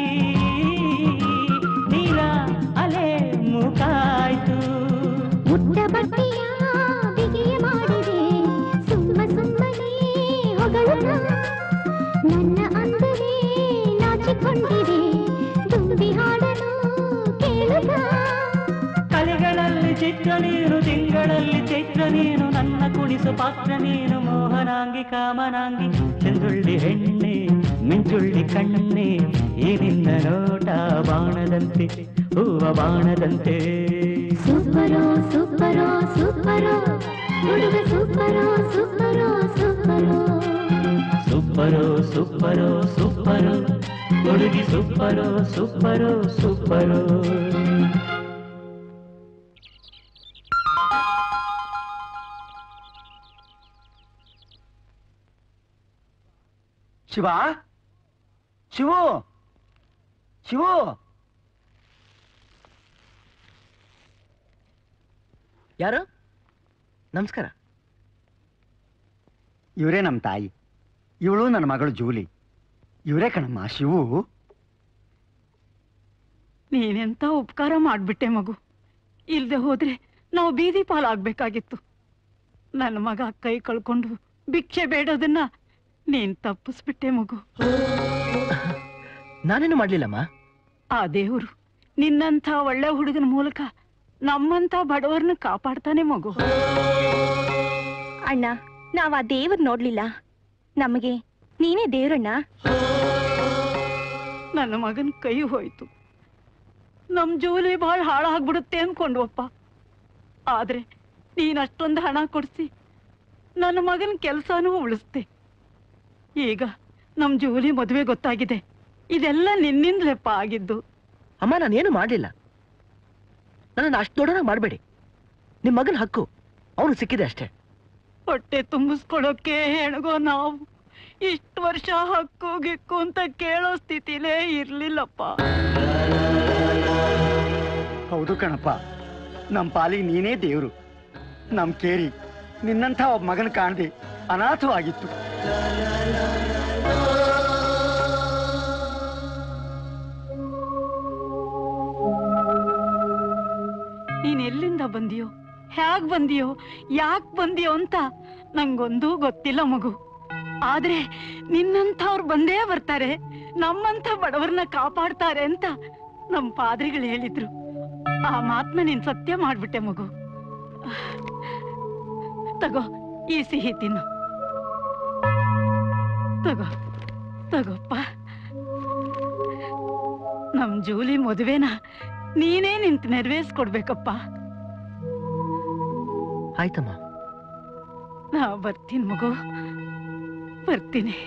[SPEAKER 11] ನೀರ ಅಲೆ ಮುಖಾಯ್ತು
[SPEAKER 21] ಮುಟ್ಟ ಬಟ್ಟೆಯ ಬಿಗಿಯ ಮಾಡಿದೆ ಸುಮ್ಮ ಸುಮ್ಮನೆ ಹೊಗಳುತ್ತ ನನ್ನ ಅಂದವೇ ನಾಚಿಕೊಂಡಿದೆ ತುಂಬಿ ಹಾಡಲು ಕೇಳುತ್ತ
[SPEAKER 11] ಕಲೆಗಳಲ್ಲಿ ಚಿತ್ರ ನೀನು ತಿಂಗಳಲ್ಲಿ ಚೈತ್ರ ನೀನು ನನ್ನ ಕುಣಿಸು ಪಾತ್ರ ನೀನು ಮೋಹನಾಂಗಿ ಕಾಮನಾಂಗಿ ಚಂದುಳ್ಳಿ ಹೆಣ್ಣೆ ಮಿಂಚುಳ್ಳಿ ಕಣ್ಣೆ ಈ ನಿನ್ನ ನೋಟ ಬಾಣದಂತೆ ಹೂವ ಬಾಣದಂತೆ
[SPEAKER 21] ಸೂಪರೋ ಸೂಪರೋ ಸೂಪರೋ ಹುಡುಗ ಸೂಪರೋ ಸೂಪರೋ ಸೂಪರೋ
[SPEAKER 11] ಸೂಪರು ಸೂಪರು ಸೂಪರು ಹುಡುಗಿ super super super
[SPEAKER 20] Shiva Shivu Shivu
[SPEAKER 4] ಯಾರು ನಮಸ್ಕಾರ
[SPEAKER 20] ಇವರೇ ನಮ್ಮ ತಾಯಿ ಇವಳು ನನ್ನ ಮಗಳು ಜೂಲಿ ಇವರೇ ಕಣಮ್ಮ ಶಿವು
[SPEAKER 22] ನೀನೆಂತ ಉಪಕಾರ ಮಾಡ್ಬಿಟ್ಟೆ ಮಗು ಇಲ್ದೆ ಹೋದ್ರೆ ನಾವು ಬೀದಿ ಪಾಲಾಗ್ಬೇಕಾಗಿತ್ತು ನನ್ನ ಮಗ ಕೈ ಕಳ್ಕೊಂಡು ಭಿಕ್ಷೆ ಬೇಡೋದನ್ನ ನೀನ್ ತಪ್ಪಿಸ್ಬಿಟ್ಟೆ ಮಗು
[SPEAKER 4] ನಾನೇನು ಮಾಡ್ಲಿಲ್ಲಮ್ಮ
[SPEAKER 22] ಆ ದೇವರು ನಿನ್ನಂಥ ಒಳ್ಳೆ ಹುಡುಗನ ಮೂಲಕ ನಮ್ಮಂಥ ಬಡವರನ್ನ ಕಾಪಾಡ್ತಾನೆ ಮಗು
[SPEAKER 1] ಅಣ್ಣ ನಾವ್ ಆ ದೇವ್ರ ನೋಡ್ಲಿಲ್ಲ ನಮಗೆ ನೀನೇ ದೇವ್ರಣ್ಣ
[SPEAKER 22] ನನ್ನ ಮಗನ ಕೈ ಹೋಯ್ತು ನಮ್ ಜೋಲಿ ಭಾಳ ಹಾಳಾಗ್ಬಿಡುತ್ತೆ ಅನ್ಕೊಂಡ್ವಪ್ಪ ಆದ್ರೆ ನೀನ್ ಅಷ್ಟೊಂದು ಹಣ ಕೊಡ್ಸಿ ನನ್ನ ಮಗನ ಕೆಲ್ಸನೂ ಉಳಿಸ್ತೆ ಈಗ ನಮ್ ಜೋಲಿ ಮದುವೆ ಗೊತ್ತಾಗಿದೆ ಇದೆಲ್ಲ ನಿನ್ನಿಂದಲೇಪ್ಪ ಆಗಿದ್ದು
[SPEAKER 4] ಅಮ್ಮ ನಾನೇನು ಮಾಡಲಿಲ್ಲ ನನ್ನನ್ನು ಅಷ್ಟು ದೊಡ್ಡನ ಮಾಡಬೇಡಿ ನಿಮ್ಮ ಮಗನ ಹಕ್ಕು ಅವನು ಸಿಕ್ಕಿದೆ ಅಷ್ಟೇ
[SPEAKER 22] ಹೊಟ್ಟೆ ತುಂಬಿಸ್ಕೊಳಕ್ಕೆ ಹೆಣಗೋ ನಾವು ಇಷ್ಟು ವರ್ಷ ಹಕ್ಕು ಗಿಕ್ಕು ಅಂತ ಕೇಳೋ ಸ್ಥಿತಿಲೇ ಇರ್ಲಿಲ್ಲಪ್ಪ
[SPEAKER 20] ಹೌದು ಕಣಪ್ಪ ನಮ್ ಪಾಲಿಗೆ ನೀನೇ ದೇವ್ರು ನಮ್ ಕೇರಿ ನಿನ್ನಂಥ ಒಬ್ಬ ಮಗನ ಕಾಣದೆ ಅನಾಥವಾಗಿತ್ತು
[SPEAKER 22] ನೀನ್ ಎಲ್ಲಿಂದ ಬಂದಿಯೋ ಹ್ಯಾಗ್ ಬಂದಿಯೋ ಯಾಕ್ ಬಂದಿಯೋ ಅಂತ ನಂಗೊಂದೂ ಗೊತ್ತಿಲ್ಲ ಮಗು ಆದ್ರೆ ನಿನ್ನಂಥವ್ರು ಬಂದೇ ಬರ್ತಾರೆ ನಮ್ಮಂಥ ಬಡವರನ್ನ ಕಾಪಾಡ್ತಾರೆ ಅಂತ ನಮ್ ಪಾದ್ರಿಗಳು ಹೇಳಿದ್ರು ಆ ಮಾತ್ನ ನೀನ್ ಸತ್ಯ ಮಾಡ್ಬಿಟ್ಟೆ ಮಗು ತಗೋ ಈ ಸಿಹಿ ತಿನ್ನು ತಗೋ ತಗೋಪ್ಪ ನಮ್ ಜೂಲಿ ಮದುವೆನ ನೀನೇ ನಿಂತು ನೆರವೇರಿಸ್ಕೊಡ್ಬೇಕಪ್ಪ
[SPEAKER 4] ಆಯ್ತಮ್ಮ
[SPEAKER 22] ನಾ ಬರ್ತೀನಿ ಮಗು ಬರ್ತೀನಿ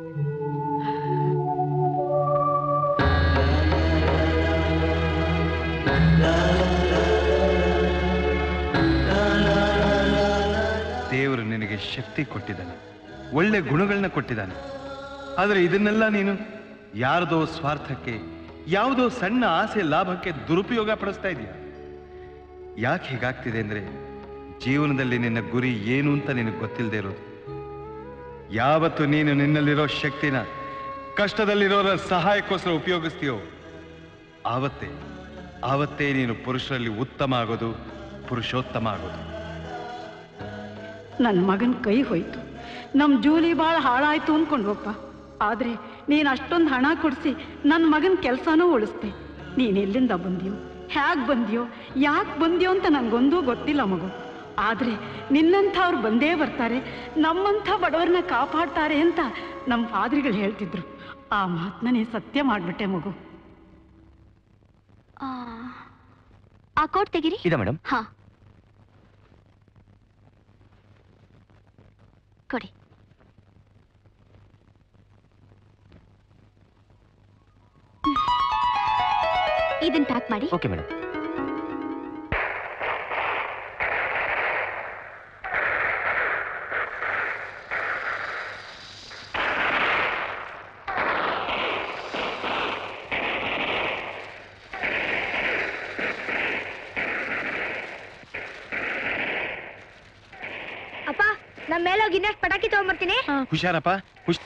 [SPEAKER 12] ದೇವರು ನಿನಗೆ ಶಕ್ತಿ ಕೊಟ್ಟಿದ್ದಾನೆ ಒಳ್ಳೆ ಗುಣಗಳನ್ನ ಕೊಟ್ಟಿದ್ದಾನೆ ಆದರೆ ಇದನ್ನೆಲ್ಲ ನೀನು ಯಾರದೋ ಸ್ವಾರ್ಥಕ್ಕೆ ಯಾವುದೋ ಸಣ್ಣ ಆಸೆ ಲಾಭಕ್ಕೆ ದುರುಪಯೋಗ ಪಡಿಸ್ತಾ ಇದೀಯ ಯಾಕೆ ಹೀಗಾಗ್ತಿದೆ ಅಂದ್ರೆ ಜೀವನದಲ್ಲಿ ನಿನ್ನ ಗುರಿ ಏನು ಅಂತ ನಿನಗೆ ಗೊತ್ತಿಲ್ಲದೆ ಇರೋದು ಯಾವತ್ತು ನೀನು ನಿನ್ನಲ್ಲಿರೋ ಶಕ್ತಿನ ಕಷ್ಟದಲ್ಲಿರೋರ ಸಹಾಯಕ್ಕೋಸ್ಕರ ಉಪಯೋಗಿಸ್ತೀಯೋ ಆವತ್ತೇ ಆವತ್ತೇ ನೀನು ಪುರುಷರಲ್ಲಿ ಉತ್ತಮ ಆಗೋದು ಪುರುಷೋತ್ತಮ ಆಗೋದು
[SPEAKER 22] ನನ್ನ ಮಗನ ಕೈ ಹೋಯ್ತು ನಮ್ ಜೂಲಿ ಭಾಳ ಹಾಳಾಯ್ತು ಅನ್ಕೊಂಡ್ವಪ್ಪ ಆದ್ರೆ ನೀನ್ ಅಷ್ಟೊಂದು ಹಣ ಕೊಡಿಸಿ ನನ್ನ ಮಗನ ಕೆಲ್ಸನೂ ಉಳಿಸ್ದೆ ನೀನ್ ಎಲ್ಲಿಂದ ಬಂದಿಯೋ ಹ್ಯಾಗ್ ಬಂದಿಯೋ ಯಾಕೆ ಬಂದಿಯೋ ಅಂತ ನಂಗೊಂದೂ ಗೊತ್ತಿಲ್ಲ ಮಗು ಆದ್ರೆ ನಿನ್ನಂಥವ್ರು ಬಂದೇ ಬರ್ತಾರೆ ನಮ್ಮಂಥ ಬಡವರನ್ನ ಕಾಪಾಡ್ತಾರೆ ಅಂತ ನಮ್ಮ ಪಾದ್ರಿಗಳು ಹೇಳ್ತಿದ್ರು ಆ ಮಾತನ್ನ ನೀ ಸತ್ಯ ಮಾಡ್ಬಿಟ್ಟೆ ಮಗು
[SPEAKER 14] ಆ, ಆ ಕೋಟ್ ತೆಗಿರಿ
[SPEAKER 4] ಇದೆ ಮೇಡಮ್
[SPEAKER 14] ಹಾ ಕೊಡಿ ಇದನ್ನ ಪ್ಯಾಕ್ ಮಾಡಿ
[SPEAKER 4] ಓಕೆ ಮೇಡಮ್
[SPEAKER 18] ಅಪ್ಪ ನಮ್ಮ ಮೇಲೋಗಿ ಇನ್ನಷ್ಟು ಪಟಾಕಿ ತಗೊಂಬರ್ತೀನಿ
[SPEAKER 12] ಹುಷಾರಪ್ಪ ಹುಷ್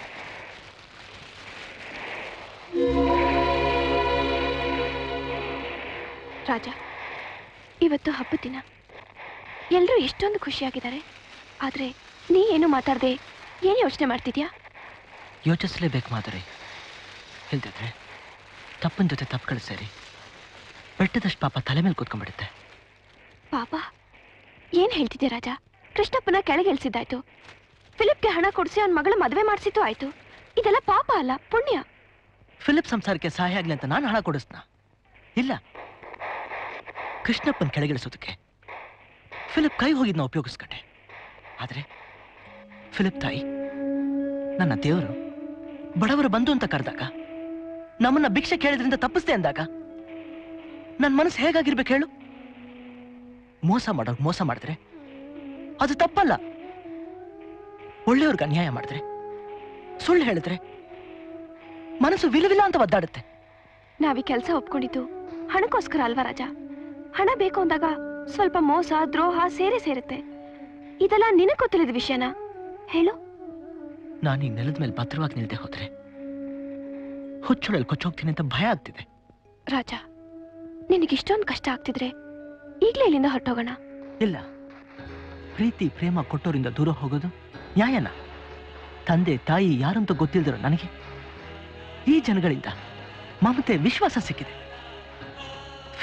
[SPEAKER 3] ರಾಜ ಇವತ್ತು ಹಬ್ಬದ ದಿನ ಎಲ್ಲರೂ ಎಷ್ಟೊಂದು ಖುಷಿಯಾಗಿದ್ದಾರೆ ಆದ್ರೆ ನೀ ಏನು ಮಾತಾಡದೆ ಏನು ಯೋಚನೆ ಮಾಡ್ತಿದ್ಯಾ
[SPEAKER 4] ಯೋಚಿಸಲೇಬೇಕು ಮಾಧುರಿ ಇಲ್ದಿದ್ರೆ ತಪ್ಪನ ಜೊತೆ ತಪ್ಪುಗಳು ಸೇರಿ ಬೆಟ್ಟದಷ್ಟು ಪಾಪ ತಲೆ ಮೇಲೆ ಕೂತ್ಕೊಂಡ್ಬಿಡುತ್ತೆ
[SPEAKER 3] ಪಾಪ ಏನ್ ಹೇಳ್ತಿದ್ಯಾ ರಾಜ ಕೃಷ್ಣಪ್ಪನ ಕೆಳಗೆ ಇಳಿಸಿದ್ದಾಯ್ತು ಫಿಲಿಪ್ಗೆ ಹಣ ಕೊಡಿಸಿ ಅವನ ಮಗಳ ಮದುವೆ ಮಾಡಿಸಿದ್ದು ಆಯ್ತು ಇದೆಲ್ಲ ಪಾಪ ಅಲ್ಲ ಪುಣ್ಯ
[SPEAKER 4] ಫಿಲಿಪ್ ಸಂಸಾರಕ್ಕೆ ಸಹಾಯ ಆಗ್ಲಿ ಅಂತ ನಾನು ಹಣ ಕೊಡಿಸ್ನ ಇಲ್ಲ ಕೃಷ್ಣಪ್ಪನ ಕೆಳಗಿಳಿಸೋದಕ್ಕೆ ಫಿಲಿಪ್ ಕೈ ಹೋಗಿದ್ನ ಉಪಯೋಗಿಸ್ಕೊಂಡೆ ಆದ್ರೆ ಫಿಲಿಪ್ ತಾಯಿ ನನ್ನ ದೇವರು ಬಡವರು ಬಂದು ಅಂತ ಕರೆದಾಗ ನಮ್ಮನ್ನ ಭಿಕ್ಷೆ ಕೇಳಿದ್ರಿಂದ ತಪ್ಪಿಸ್ದೆ ಅಂದಾಗ ನನ್ನ ಮನಸ್ಸು ಹೇಗಾಗಿರ್ಬೇಕು ಹೇಳು ಮೋಸ ಮಾಡೋರು ಮೋಸ ಮಾಡಿದ್ರೆ ಅದು ತಪ್ಪಲ್ಲ ಒಳ್ಳೆಯವ್ರಿಗೆ ಅನ್ಯಾಯ ಮಾಡಿದ್ರೆ ಸುಳ್ಳು ಹೇಳಿದ್ರೆ ಮನಸ್ಸು ವಿಲವಿಲ ಅಂತ ಒದ್ದಾಡುತ್ತೆ
[SPEAKER 3] ನಾವೀ ಕೆಲಸ ಒಪ್ಕೊಂಡಿದ್ದು ಹಣಕ್ಕೋಸ್ಕರ ಅಲ್ವಾ ರಾಜ ಹಣ ಬೇಕು ಅಂದಾಗ ಸ್ವಲ್ಪ ಮೋಸ ದ್ರೋಹ ಸೇರೇ ಸೇರುತ್ತೆ ಇದೆಲ್ಲ ನಿನಗೆ ಗೊತ್ತಿಲ್ಲದ ವಿಷಯನಾ ಹೇಳು
[SPEAKER 4] ನಾನು ಈ ನೆಲದ ಮೇಲೆ ಭದ್ರವಾಗಿ ನಿಲ್ದೆ ಹೋದ್ರೆ ಹುಚ್ಚೊಳಲ್ಲಿ ಕೊಚ್ಚೋಗ್ತೀನಿ ಅಂತ ಭಯ ಆಗ್ತಿದೆ
[SPEAKER 3] ರಾಜ ನಿನಗಿಷ್ಟೊಂದು ಕಷ್ಟ ಆಗ್ತಿದ್ರೆ ಈಗ್ಲೇ ಇಲ್ಲಿಂದ ಹೊರಟೋಗೋಣ
[SPEAKER 4] ಇಲ್ಲ ಪ್ರೀತಿ ಪ್ರೇಮ ಕೊಟ್ಟೋರಿಂದ ದೂರ ಹೋಗೋದು ನ್ಯಾಯನ ತಂದೆ ತಾಯಿ ಯಾರಂತ ಗೊತ್ತಿಲ್ದಿರೋ ನನಗೆ ಈ ಜನಗಳಿಂದ ಮಮತೆ ವಿಶ್ವಾಸ ಸಿಕ್ಕಿದೆ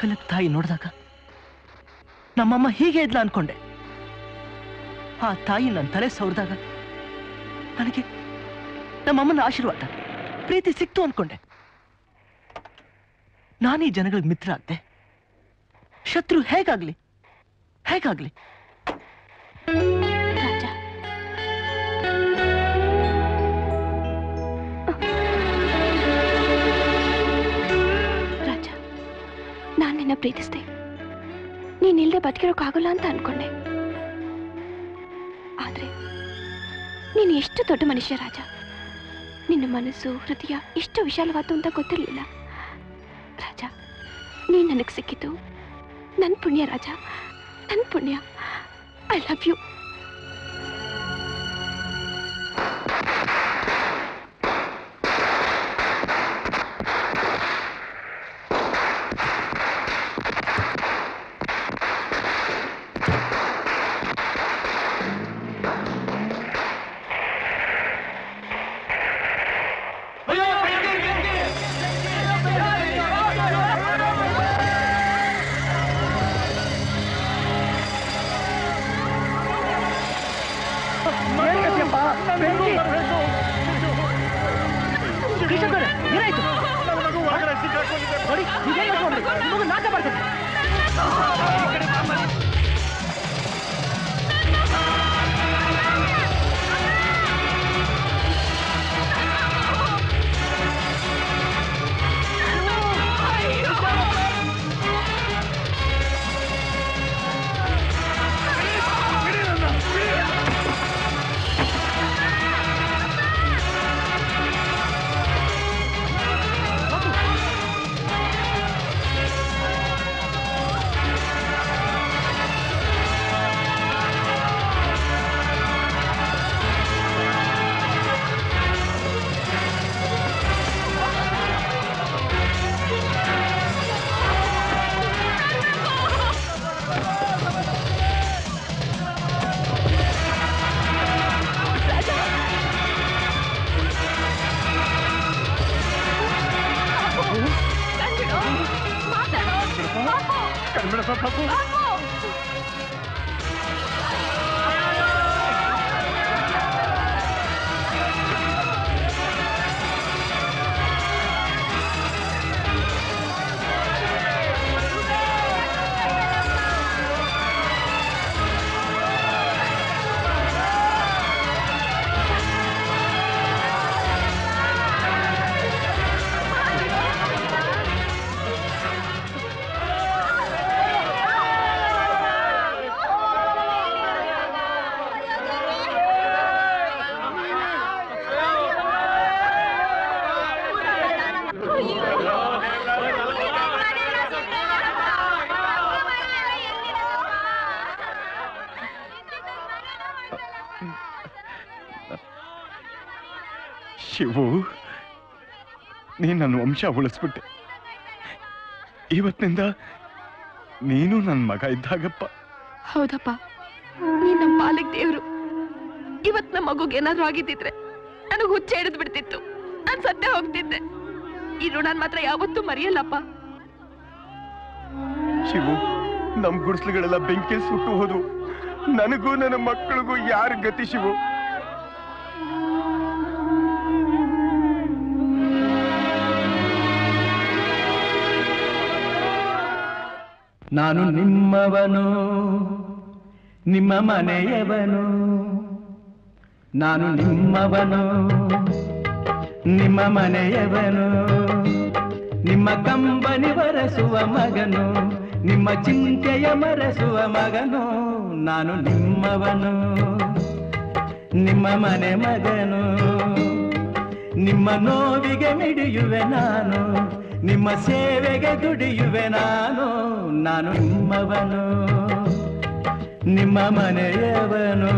[SPEAKER 4] ಫಲಕ್ ತಾಯಿ ನೋಡಿದಾಗ ನಮ್ಮಮ್ಮ ಹೀಗೆ ಇದ್ಲ ಅನ್ಕೊಂಡೆ ಆ ತಾಯಿ ನನ್ನ ತಲೆ ಸವರಿದಾಗ ನನಗೆ ನಮ್ಮಮ್ಮನ ಆಶೀರ್ವಾದ ಪ್ರೀತಿ ಸಿಕ್ತು ಅನ್ಕೊಂಡೆ ನಾನೀ ಜನಗಳಿಗೆ ಮಿತ್ರ ಆಗ್ದೆ ಶತ್ರು ಹೇಗಾಗ್ಲಿ ಹೇಗಾಗ್ಲಿ
[SPEAKER 3] ರಾಜ ನಾನು ನಿನ್ನ ಪ್ರೀತಿಸ್ದೆ ನೀನಿಲ್ದೆ ಬದುಕಿರೋಕ್ಕಾಗಲ್ಲ ಅಂತ ಅನ್ಕೊಂಡೆ ಆದ್ರೆ ನೀನು ಎಷ್ಟು ದೊಡ್ಡ ಮನುಷ್ಯ ರಾಜ ನಿನ್ನ ಮನಸ್ಸು ಹೃದಯ ಎಷ್ಟು ವಿಶಾಲವಾದ್ದು ಅಂತ ಗೊತ್ತಿರಲಿಲ್ಲ ರಾಜ ನೀನು ನನಗೆ ಸಿಕ್ಕಿದ್ದು ನನ್ನ ಪುಣ್ಯ ರಾಜ ನನ್ನ ಪುಣ್ಯ ಐ ಲವ್ ಯು
[SPEAKER 4] ಕೃಷ್ಣಪ್ಪನವ್ರೆ, ಏನಾಯ್ತು ನೋಡಿ ಇದೇನ್ ಮಾಡ್ಕೊಂಡ್ರಿ? ನಿಮಗೂ ನಾಟ ಬರ್ತದೆ
[SPEAKER 12] ಶಿವು ನೀನ್ ನನ್ನ ವಂಶ ಉಳಿಸ್ಬಿಟ್ಟೆ ಇವತ್ತಿನಿಂದ ನೀನು ನನ್ನ ಮಗ ಇದ್ದಾಗಪ್ಪ
[SPEAKER 3] ಹೌದಪ್ಪ ನೀನ್ ನಮ್ಮ ಪಾಲಿಗೆ ದೇವ್ರು ಇವತ್ ನಮ್ಮ ಮಗುಗೆ ಏನಾದ್ರೂ ಆಗಿದ್ದಿದ್ರೆ ನನಗ್ ಹುಚ್ಚ ಹಿಡಿದು ಬಿಡ್ತಿತ್ತು ನಾನ್ ಸತ್ತೇ ಹೋಗ್ತಿದ್ದೆ ಈ ಋಣನ್ ಮಾತ್ರ ಯಾವತ್ತೂ ಮರೆಯಲ್ಲಪ್ಪ
[SPEAKER 12] ಶಿವು ನಮ್ ಗುಡಿಸ್ಲುಗಳೆಲ್ಲ ಬೆಂಕಿ ಸುಟ್ಟು ಹೋದು ನನಗೂ ನನ್ನ ಮಕ್ಕಳಿಗೂ ಯಾರ ಗತಿ ಶಿವು
[SPEAKER 11] ನಾನು ನಿಮ್ಮವನು ನಿಮ್ಮ ಮನೆಯವನು ನಾನು ನಿಮ್ಮವನು ನಿಮ್ಮ ಮನೆಯವನು ನಿಮ್ಮ ಕಂಬನಿ ಬರೆಸುವ ಮಗನು ನಿಮ್ಮ ಚಿಂತೆಯ ಮರೆಸುವ ಮಗನು ನಾನು ನಿಮ್ಮವನು ನಿಮ್ಮ ಮನೆ ಮಗನು ನಿಮ್ಮ ನೋವಿಗೆ ಮಿಡಿಯುವೆ ನಾನು ನಿಮ್ಮ ಸೇವೆಗೆ ದುಡಿಯುವೆ ನಾನು ನಾನು ನಿಮ್ಮವನು ನಿಮ್ಮ ಮನೆಯವನು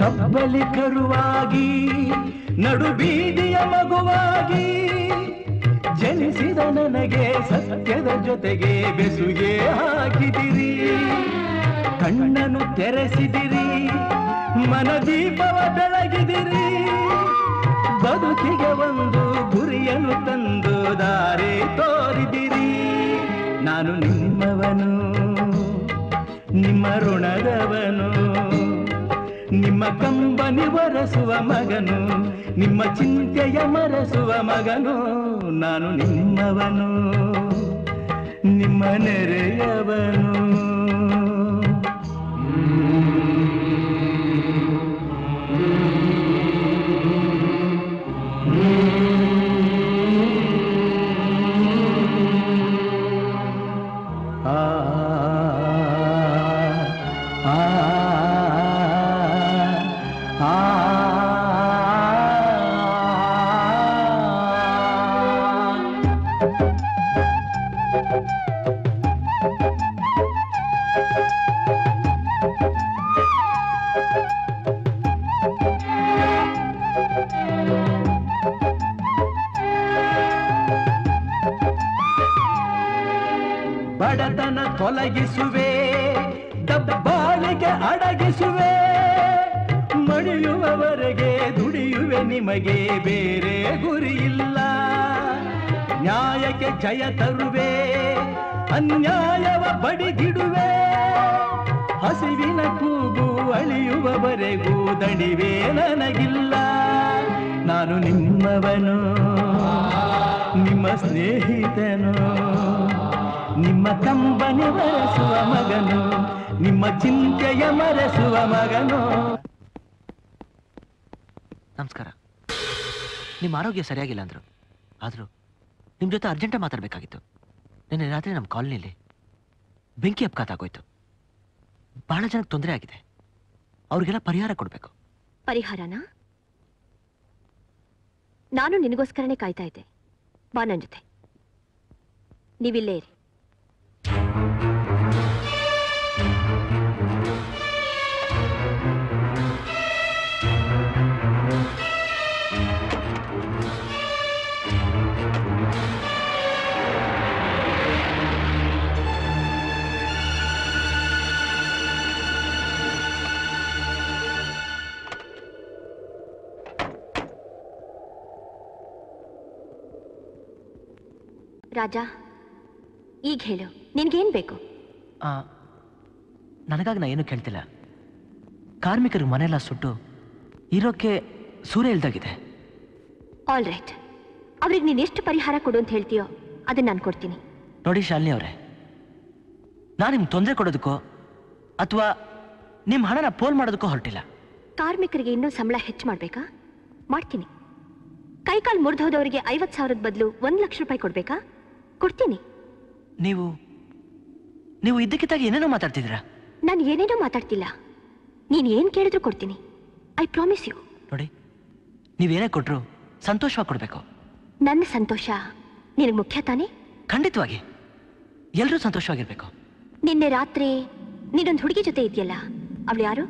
[SPEAKER 11] ತಬ್ಬಲಿ ಕರುವಾಗಿ ನಡು ಬೀದಿಯ ಮಗುವಾಗಿ ಜನಿಸಿದ ನನಗೆ ಸತ್ಯದ ಜೊತೆಗೆ ಬೆಸುಗೆ ಹಾಕಿದಿರಿ ಕಣ್ಣನ್ನು ತೆರೆಸಿದಿರಿ ಮನದೀಪವ ಬೆಳಗಿದಿರಿ ಬದುಕಿಗೆ ಒಂದು ಗುರಿಯನ್ನು ತಂದು ದಾರಿ ತೋರಿದಿರಿ ನಾನು ನಿಮ್ಮವನು ನಿಮ್ಮ ಋಣದವನು ನಿಮ್ಮ ಕಂಬನಿ ಬರಸುವ ಮಗನು ನಿಮ್ಮ ಚಿಂತೆಯ ಮರೆಸುವ ಮಗನು ನಾನು ನಿಮ್ಮವನು ನಿಮ್ಮ ನೆರೆಯವನು ಆ ಆ ಆ ಬಡತನ ತೊಲಗಿಸುವೆ ದಬ್ಬಾಳಿಗೆ ಅಡಗಿಸುವೆ ಮಡಿಯುವವರೆಗೆ ದುಡಿಯುವೆ ನಿಮಗೆ ಬೇರೆ ಗುರಿಯಿಲ್ಲ ನ್ಯಾಯಕ್ಕೆ ಜಯ ತರುವೆ ಅನ್ಯಾಯವ ಬಡಿಗಿಡುವೆ ಹಸಿವಿನ ಕೂಗು ಅಳಿಯುವವರೆಗೂ ದಣಿವೆ ನನಗಿಲ್ಲ ನಾನು ನಿಮ್ಮವನು ನಿಮ್ಮ ಸ್ನೇಹಿತನು ನಿಮ್ಮ ಕಂಬನಿ ಬರೆಸುವ ಮಗನು ನಿಮ್ಮ ಚಿಂತೆಯ ಮರೆಸುವ ಮಗನು
[SPEAKER 4] ನಮಸ್ಕಾರ ನಿಮ್ಮ ಆರೋಗ್ಯ ಸರಿಯಾಗಿಲ್ಲ ಅಂದ್ರು ಆದರೂ ನಿಮ್ಮ ಜೊತೆ ಅರ್ಜೆಂಟ ಮಾತಾಡಬೇಕಾಗಿತ್ತು ನಿನ್ನೆ ರಾತ್ರಿ ನಮ್ಮ ಕಾಲನಿಲಿ ಬೆಂಕಿ ಅಪಘಾತ ಆಗೋಯ್ತು ಬಹಳ ಜನಕ್ಕೆ ತೊಂದರೆ ಆಗಿದೆ ಅವ್ರಿಗೆಲ್ಲ ಪರಿಹಾರ ಕೊಡಬೇಕು
[SPEAKER 14] ಪರಿಹಾರನಾ ನಾನು ನಿನಗೋಸ್ಕರನೇ ಕಾಯ್ತಾ ಇದ್ದೆ ಬಾ ನನ್ ಜೊತೆ ನೀವಿಲ್ಲೇ ಇರಿ ರಾಜ ಈಗ ಹೇಳು ನಿನ್ಗೇನ್ ಬೇಕು
[SPEAKER 4] ಆ, ನನಗಾಗಿ ನಾ ಏನು ಕೇಳ್ತಿಲ್ಲ ಕಾರ್ಮಿಕರಿಗೆ ಮನೆಯೆಲ್ಲ ಸುಟ್ಟು ಇರೋಕ್ಕೆ ಸೂರ್ಯ ಇಲ್ದಾಗಿದೆ
[SPEAKER 14] ಆಲ್ ರೈಟ್ ಅವ್ರಿಗೆ ನೀನ್ ಎಷ್ಟು ಪರಿಹಾರ ಕೊಡು ಅಂತ ಹೇಳ್ತೀಯೋ ಅದನ್ನ ನಾನು ಕೊಡ್ತೀನಿ
[SPEAKER 4] ನೋಡಿ ಶಾಲಿನಿ ಅವರೇ ನಾನು ನಿಮ್ಗೆ ತೊಂದರೆ ಕೊಡೋದಕ್ಕೋ ಅಥವಾ ನಿಮ್ಮ ಹಣನ ಪೋಲ್ ಮಾಡೋದಕ್ಕೋ ಹೊರಟಿಲ್ಲ
[SPEAKER 14] ಕಾರ್ಮಿಕರಿಗೆ ಇನ್ನೂ ಸಂಬಳ ಹೆಚ್ಚು ಮಾಡ್ಬೇಕಾ ಮಾಡ್ತೀನಿ ಕೈಕಾಲು ಮುರಿದು ಹೋದವರಿಗೆ ಐವತ್ತು ಸಾವಿರದ ಬದಲು ಒಂದು ಲಕ್ಷ ರೂಪಾಯಿ ಕೊಡ್ಬೇಕಾ ಕೊಡ್ತೀನಿ
[SPEAKER 4] ನೀವು ನೀವು ಇದ್ದಕ್ಕಿದ್ದಾಗಿ ಏನೇನೋ ಮಾತಾಡ್ತಿದ್ದೀರಾ
[SPEAKER 14] ನಾನು ಏನೇನೋ ಮಾತಾಡ್ತಿಲ್ಲ ನೀನ್ ಏನ್ ಕೇಳಿದ್ರು ಕೊಡ್ತೀನಿ ಐ ಪ್ರಾಮಿಸ್ ಯು
[SPEAKER 4] ನೋಡಿ ನೀವೇನೇ ಕೊಟ್ರು ಸಂತೋಷವಾಗಿ ಕೊಡಬೇಕು
[SPEAKER 14] ನನ್ನ ಸಂತೋಷ ನಿನಗೆ ಮುಖ್ಯ ತಾನೇ
[SPEAKER 4] ಖಂಡಿತವಾಗಿ ಎಲ್ಲರೂ ಸಂತೋಷವಾಗಿರ್ಬೇಕು
[SPEAKER 14] ನಿನ್ನೆ ರಾತ್ರಿ ನೀನೊಂದು ಹುಡುಗಿ ಜೊತೆ ಇದೆಯಲ್ಲ ಅವಳು ಯಾರು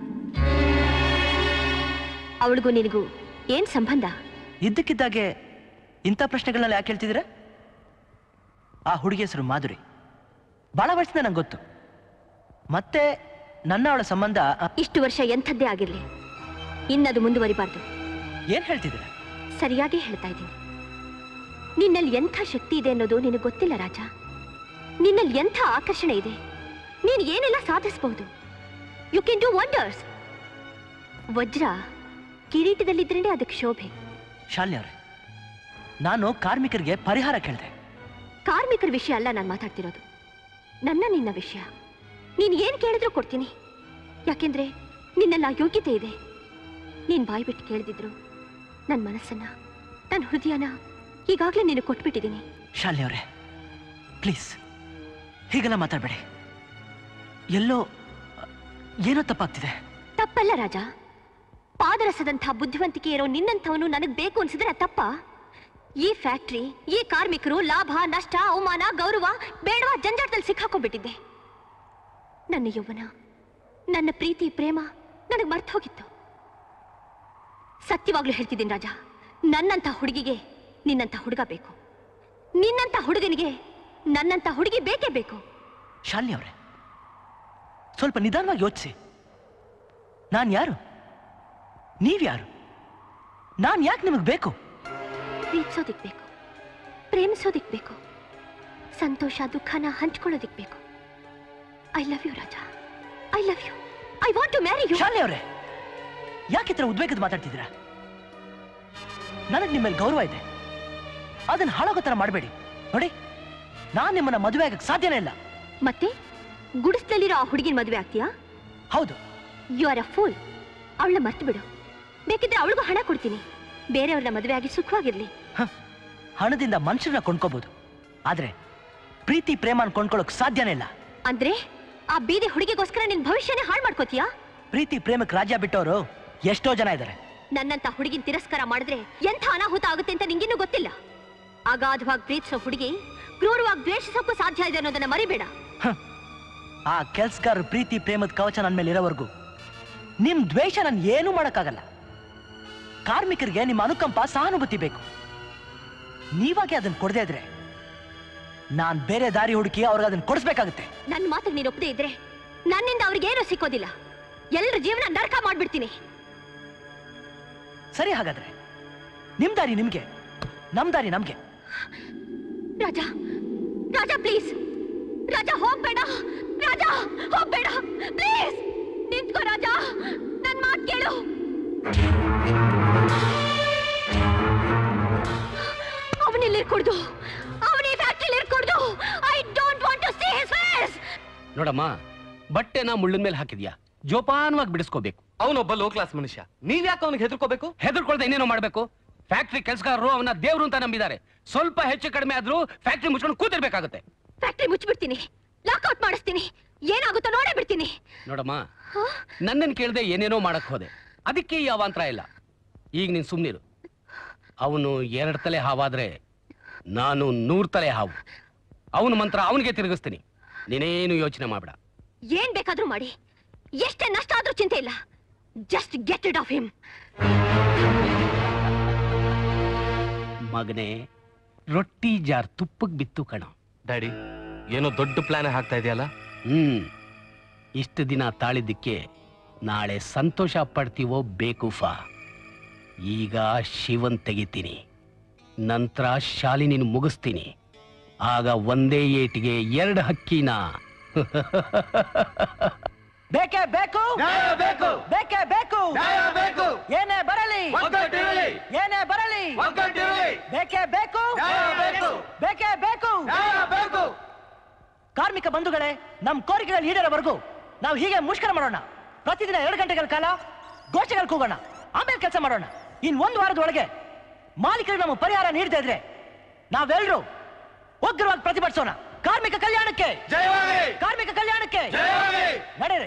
[SPEAKER 14] ಅವಳಿಗೂ ನಿನಗೂ ಏನ್ ಸಂಬಂಧ
[SPEAKER 4] ಇದ್ದಕ್ಕಿದ್ದಾಗೆ ಇಂಥ ಪ್ರಶ್ನೆಗಳನ್ನ ಯಾಕೆ ಹೇಳ್ತಿದ್ದೀರಾ ಆ ಹುಡುಗಿ ಹೆಸರು ಮಾಧುರಿ ಬಹಳ ವರ್ಷದಿಂದ ನಂಗೆ ಗೊತ್ತು ಮತ್ತೆ ನನ್ನ ಅವಳ ಸಂಬಂಧ ಆ,
[SPEAKER 14] ಇಷ್ಟು ವರ್ಷ ಎಂಥದ್ದೇ ಆಗಿರ್ಲಿ ಇನ್ನದು ಮುಂದುವರಿಬಾರ್ದು
[SPEAKER 4] ಏನ್ ಹೇಳ್ತಿದ್ದೀರಾ
[SPEAKER 14] ಸರಿಯಾಗಿ ಹೇಳ್ತಾ ಇದ್ದೀನಿ ನಿನ್ನಲ್ಲಿ ಎಂಥ ಶಕ್ತಿ ಇದೆ ಅನ್ನೋದು ನಿನಗೆ ಗೊತ್ತಿಲ್ಲ ರಾಜ ನಿನ್ನಲ್ಲಿ ಎಂಥ ಆಕರ್ಷಣೆ ಇದೆ ನೀನು ಏನೆಲ್ಲ ಸಾಧಿಸಬಹುದು ಯು ಕ್ಯಾನ್ ಡೂ ವಂಡರ್ಸ್ ವಜ್ರ ಕಿರೀಟದಲ್ಲಿದ್ರೇನೆ ಅದಕ್ಕೆ ಶೋಭೆ
[SPEAKER 4] ಶಾಲಿನಿ ಅವರೇ ನಾನು ಕಾರ್ಮಿಕರಿಗೆ ಪರಿಹಾರ ಕೇಳಿದೆ
[SPEAKER 14] ಕಾರ್ಮಿಕರ ವಿಷಯ ಅಲ್ಲ ನಾನು ಮಾತಾಡ್ತಿರೋದು ನನ್ನ ನಿನ್ನ ವಿಷಯ ನೀನು ಏನು ಕೇಳಿದ್ರೂ ಕೊಡ್ತೀನಿ ಯಾಕೆಂದ್ರೆ ನಿನ್ನೆಲ್ಲ ಯೋಗ್ಯತೆ ಇದೆ ನೀನ್ ಬಾಯಿ ಬಿಟ್ಟು ಕೇಳಿದಿದ್ರು ನನ್ನ ಮನಸ್ಸನ್ನ ನನ್ನ ಹೃದಯನ ಈಗಾಗಲೇ ನೀನು ಕೊಟ್ಬಿಟ್ಟಿದ್ದೀನಿ
[SPEAKER 4] ಶಾಲಿನಿ ಅವರೇ ಪ್ಲೀಸ್ ಹೀಗೆಲ್ಲ ಮಾತಾಡಬೇಡಿ ಎಲ್ಲೋ ಏನೋ ತಪ್ಪಾಗ್ತಿದೆ
[SPEAKER 14] ತಪ್ಪಲ್ಲ ರಾಜ ಪಾದರಸದಂಥ ಬುದ್ಧಿವಂತಿಕೆ ಇರೋ ನಿನ್ನಂಥವನು ನನಗ್ ಬೇಕು ಅನ್ಸಿದ್ರೆ ಅದ್ ತಪ್ಪಾ ಈ ಫ್ಯಾಕ್ಟ್ರಿ ಈ ಕಾರ್ಮಿಕರು ಲಾಭ ನಷ್ಟ ಅವಮಾನ ಗೌರವ ಬೇಡವಾ ಜಂಜಾಟದಲ್ಲಿ ಸಿಕ್ಕಾಕೊಂಡ್ಬಿಟ್ಟಿದ್ದೆ ನನ್ನ ಯೌವನ ನನ್ನ ಪ್ರೀತಿ ಪ್ರೇಮ ನನಗೆ ಮರ್ತು ಹೋಗಿತ್ತು ಸತ್ಯವಾಗ್ಲೂ ಹೇಳ್ತಿದ್ದೀನಿ ರಾಜ ನನ್ನಂತ ಹುಡುಗಿಗೆ ನಿನ್ನಂತ ಹುಡುಗ ಬೇಕು ನಿನ್ನಂತ ಹುಡುಗನಿಗೆ ನನ್ನಂತ ಹುಡುಗಿ ಬೇಕೇ ಬೇಕು
[SPEAKER 4] ಶಾಲಿನಿ ಅವರೇ ಸ್ವಲ್ಪ ನಿಧಾನವಾಗಿ ಯೋಚಿಸಿ ನಾನು ಯಾರು ನೀವ್ಯಾರು ನಾನು ಯಾಕೆ ನಿಮಗೆ ಬೇಕು
[SPEAKER 14] ಪ್ರೀತಿಸೋದಿಕ್ ಬೇಕು ಪ್ರೇಮಿಸೋದಿಕ್ ಬೇಕು ಸಂತೋಷ ದುಃಖನ ಹಂಚ್ಕೊಳ್ಳೋದಿಕ್ ಬೇಕು I love you Raja I love you I want to marry you
[SPEAKER 4] ಶಾಲೆ ಅವರೇ ಯಾಕೆ ಈ ಥರ ಉದ್ವೇಗದ ಮಾತಾಡ್ತಿದ್ದೀರಾ ನನಗೆ ನಿಮ್ಮ ಮೇಲೆ ಗೌರವ ಇದೆ ಅದನ್ನ ಹಾಳಾಗೋ ಥರ ಮಾಡಬೇಡಿ ನೋಡಿ ನಾನು ನಿಮ್ಮನ್ನ ಮದುವೆ ಆಗಕ್ಕೆ ಸಾಧ್ಯನೇ ಇಲ್ಲ
[SPEAKER 14] ಮತ್ತೆ ಗುಡಿಸ್ಲಲ್ಲಿರೋ ಆ ಹುಡುಗಿನ ಮದುವೆ ಆಗ್ತೀಯಾ
[SPEAKER 4] ಹೌದು
[SPEAKER 14] ಯು ಆರ್ ಅ ಫೂಲ್ ಅವಳನ್ನ ಮರ್ತು ಬಿಡು ಬೇಕಿದ್ರೆ ಅವಳಿಗೂ ಹಣ ಕೊಡ್ತೀನಿ ಬೇರೆಯವ್ರನ್ನ ಮದುವೆ ಆಗಿ ಸುಖವಾಗಿರ್ಲಿ
[SPEAKER 4] ಹಣದಿಂದ ಮನುಷ್ಯರನ್ನ ಕೊಂಡ್ಕೋಬಹುದು ಆದ್ರೆ ಪ್ರೀತಿ ಪ್ರೇಮನ ಕೊಂಡ್ಕೊಳ್ಳೋಕ್ ಸಾಧ್ಯನೇ ಇಲ್ಲ
[SPEAKER 14] ಅಂದ್ರೆ ಆ ಬೀದಿ ಹುಡುಗಿಗೋಸ್ಕರ ನಿನ್ ಭವಿಷ್ಯನೇ ಹಾಳು ಮಾಡ್ಕೋತೀಯಾ
[SPEAKER 4] ಪ್ರೀತಿ ಪ್ರೇಮಕ್ಕೆ ರಾಜ್ಯ ಬಿಟ್ಟವರು ಎಷ್ಟೋ ಜನ ಇದ್ದಾರೆ
[SPEAKER 14] ನನ್ನಂತ ಹುಡುಗಿನ ತಿರಸ್ಕಾರ ಮಾಡಿದ್ರೆ ಎಂಥ ಅನಾಹುತ ಆಗುತ್ತೆ ಅಂತ ನಿಂಗಿನ್ನೂ ಗೊತ್ತಿಲ್ಲ ಅಗಾಧವಾಗಿ ಪ್ರೀತಿಸೋ ಹುಡುಗಿ ಕ್ರೂರವಾಗಿ ದ್ವೇಷಿಸೋಕ್ಕೂ ಸಾಧ್ಯ ಇದೆ ಅನ್ನೋದನ್ನ ಮರಿಬೇಡ
[SPEAKER 4] ಆ ಕೆಲ್ಸಗಾರ ಪ್ರೀತಿ ಪ್ರೇಮದ ಕವಚ ನನ್ನ ಮೇಲೆ ಇರೋವರೆಗೂ ನಿಮ್ ದ್ವೇಷ ನನ್ ಏನೂ ಮಾಡಕ್ಕಾಗಲ್ಲ ಕಾರ್ಮಿಕರಿಗೆ ನಿಮ್ಮ ಅನುಕಂಪ ಸಹಾನುಭೂತಿ ಬೇಕು ನೀವಾಗೆ ಅದನ್ನ ಕೊಡದೇ ಇದ್ರೆ ನಾನ್ ಬೇರೆ ದಾರಿ ಹುಡುಕಿ ಅವ್ರಿಗೆ ಅದನ್ನ ಕೊಡಿಸ್ಬೇಕಾಗುತ್ತೆ
[SPEAKER 14] ನನ್ನ ಮಾತಿಗೆ ನೀನು ಒಪ್ಪದೇ ಇದ್ರೆ ನನ್ನಿಂದ ಅವ್ರಿಗೇನು ಸಿಕ್ಕೋದಿಲ್ಲ ಎಲ್ಲರ ಜೀವನ ನರಕ ಮಾಡ್ಬಿಡ್ತೀನಿ
[SPEAKER 4] ಸರಿ ಹಾಗಾದ್ರೆ ನಿಮ್ ದಾರಿ ನಿಮ್ಗೆ ನಮ್ ದಾರಿ ನಮ್ಗೆ
[SPEAKER 14] ರಾಜ ರಾಜ ಪ್ಲೀಸ್ ರಾಜ ಹೋಗ್ಬೇಡ ರಾಜ ಹೋಗ್ಬೇಡ ಪ್ಲೀಸ್ ನಿಂತ್ಕೋ ರಾಜ ನನ್ ಮಾತ್ ಕೇಳು ಅವನಿಲ್ಲಿ ಇರ್ಕೊಡ್ದು ಅವನ ಈ ಫ್ಯಾಕ್ಟ್ರಿಲಿ ಇರ್ಕೊಡ್ದು I don't want to see his face
[SPEAKER 7] ನೋಡಮ್ಮ ಬಟ್ಟೆನ ಮುಳ್ಳಿನ ಮೇಲೆ ಹಾಕಿದ್ಯಾ ಜೋಪಾನವಾಗಿ ಬಿಡಿಸ್ಕೋಬೇಕು
[SPEAKER 15] ಅವನೊಬ್ಬ ಲೋ ಕ್ಲಾಸ್ ಮನುಷ್ಯ ನೀವ್ ಯಾಕೆ ಅವನಿಗೆ ಹೆದರ್ಕೋಬೇಕು
[SPEAKER 7] ಹೆದರ್ಕೊಳ್ದೆ ಇನ್ನೇನೋ ಮಾಡ್ಬೇಕು ಫ್ಯಾಕ್ಟ್ರಿ ಕೆಲಸಗಾರರು ಅವನ ದೇವ್ರು ಅಂತ ನಂಬಿದ್ದಾರೆ ಸ್ವಲ್ಪ ಹೆಚ್ಚು ಕಡಿಮೆ ಆದ್ರೂ ಫ್ಯಾಕ್ಟ್ರಿ ಮುಚ್ಕೊಂಡು ಕೂತಿರ್ಬೇಕಾಗುತ್ತೆ
[SPEAKER 14] ಫ್ಯಾಕ್ಟ್ರಿ ಮುಚ್ಚಿಬಿಡ್ತೀನಿ ಲಾಕ್ಔಟ್ ಮಾಡಿಸ್ತೀನಿ ಏನಾಗುತ್ತೋ ನೋಡೇ ಬಿಡ್ತೀನಿ
[SPEAKER 7] ನೋಡಮ್ಮ ನನ್ನನ್ನು ಕೇಳದೆ ಏನೇನೋ ಮಾಡಕ್ ಹೋದೆ ಅದಕ್ಕೆ ಈ ಅವಾಂತರ ಇಲ್ಲ ಈಗ ನೀನ್ ಸುಮ್ನಿರು ಅವನು ಎರಡು ತಲೆ ಹಾವಾದ್ರೆ ನಾನು ನೂರ್ ತಲೆ ಹಾವು ಅವನ ಮಂತ್ರ ಅವನಿಗೆ ತಿರುಗಿಸ್ತೀನಿ ನೀನೇನು ಯೋಚನೆ ಮಾಡಬೇಡ
[SPEAKER 14] ಏನ್ ಬೇಕಾದ್ರೂ ಮಾಡಿ ಎಷ್ಟೇ ನಷ್ಟ ಆದ್ರೂ ಚಿಂತೆ ಇಲ್ಲ just get it off him
[SPEAKER 7] ಮಗನೇ ರೊಟ್ಟಿ ಜಾರ್ ತುಪ್ಪಕ್ ಬಿತ್ತು ಕಣ
[SPEAKER 15] ಡ್ಯಾಡಿ ಏನೋ ದೊಡ್ಡ ಪ್ಲಾನ್ ಹಾಕ್ತಾ ಇದೆಯಲ್ಲ
[SPEAKER 7] ಹ್ಮ್ ಇಷ್ಟು ದಿನ ತಾಳಿದ್ದಕ್ಕೆ ನಾಳೆ ಸಂತೋಷ ಪಡ್ತೀವೋ ಬೇಕೂಫಾ ಈಗ ಶಿವನ್ ತೆಗಿತೀನಿ ನಂತರ ಶಾಲಿನಿನ ಮುಗಿಸ್ತೀನಿ ಆಗ ಒಂದೇ ಏಟಿಗೆ ಎರಡು ಹಕ್ಕಿನ
[SPEAKER 4] ಬೇಕೇ ಬೇಕು ಬೇಕು ಬೇಕೇ ಬೇಕು ಬೇಕು ಏನೇ ಬರಲಿ
[SPEAKER 16] ಒಗ್ಗಟ್ಟಿರಲಿ.
[SPEAKER 4] ಏನೇ ಬರಲಿ
[SPEAKER 16] ಒಗ್ಗಟ್ಟಿರಲಿ.
[SPEAKER 4] ಬೇಕೇ ಬೇಕು
[SPEAKER 16] ಬೇಕು.
[SPEAKER 4] ಬೇಕೇ ಬೇಕು
[SPEAKER 16] ಬೇಕು
[SPEAKER 4] ಕಾರ್ಮಿಕ ಬಂಧುಗಳೇ ನಮ್ ಕೋರಿಕೆಗಳು ಈಡೇರೋವರೆಗೂ ನಾವು ಹೀಗೆ ಮುಷ್ಕರ ಮಾಡೋಣ ಪ್ರತಿದಿನ ಎರಡು ಗಂಟೆಗಳ ಕಾಲ ಗೋಷ್ಠಿಗಳು ಕೂಗೋಣ ಆಮೇಲೆ ಕೆಲಸ ಮಾಡೋಣ ಇನ್ ಒಂದು ವಾರದೊಳಗೆ ಮಾಲೀಕರು ನಮ್ಮ ಪರಿಹಾರ ನೀಡದೇ ಇದ್ರೆ ನಾವೆಲ್ಲರೂ ಉಗ್ರವಾಗಿ ಪ್ರತಿಭಟಿಸೋಣ ಕಾರ್ಮಿಕ ಕಲ್ಯಾಣಕ್ಕೆ ಕಾರ್ಮಿಕ ಕಲ್ಯಾಣಕ್ಕೆ ನಡೆಯಿರಿ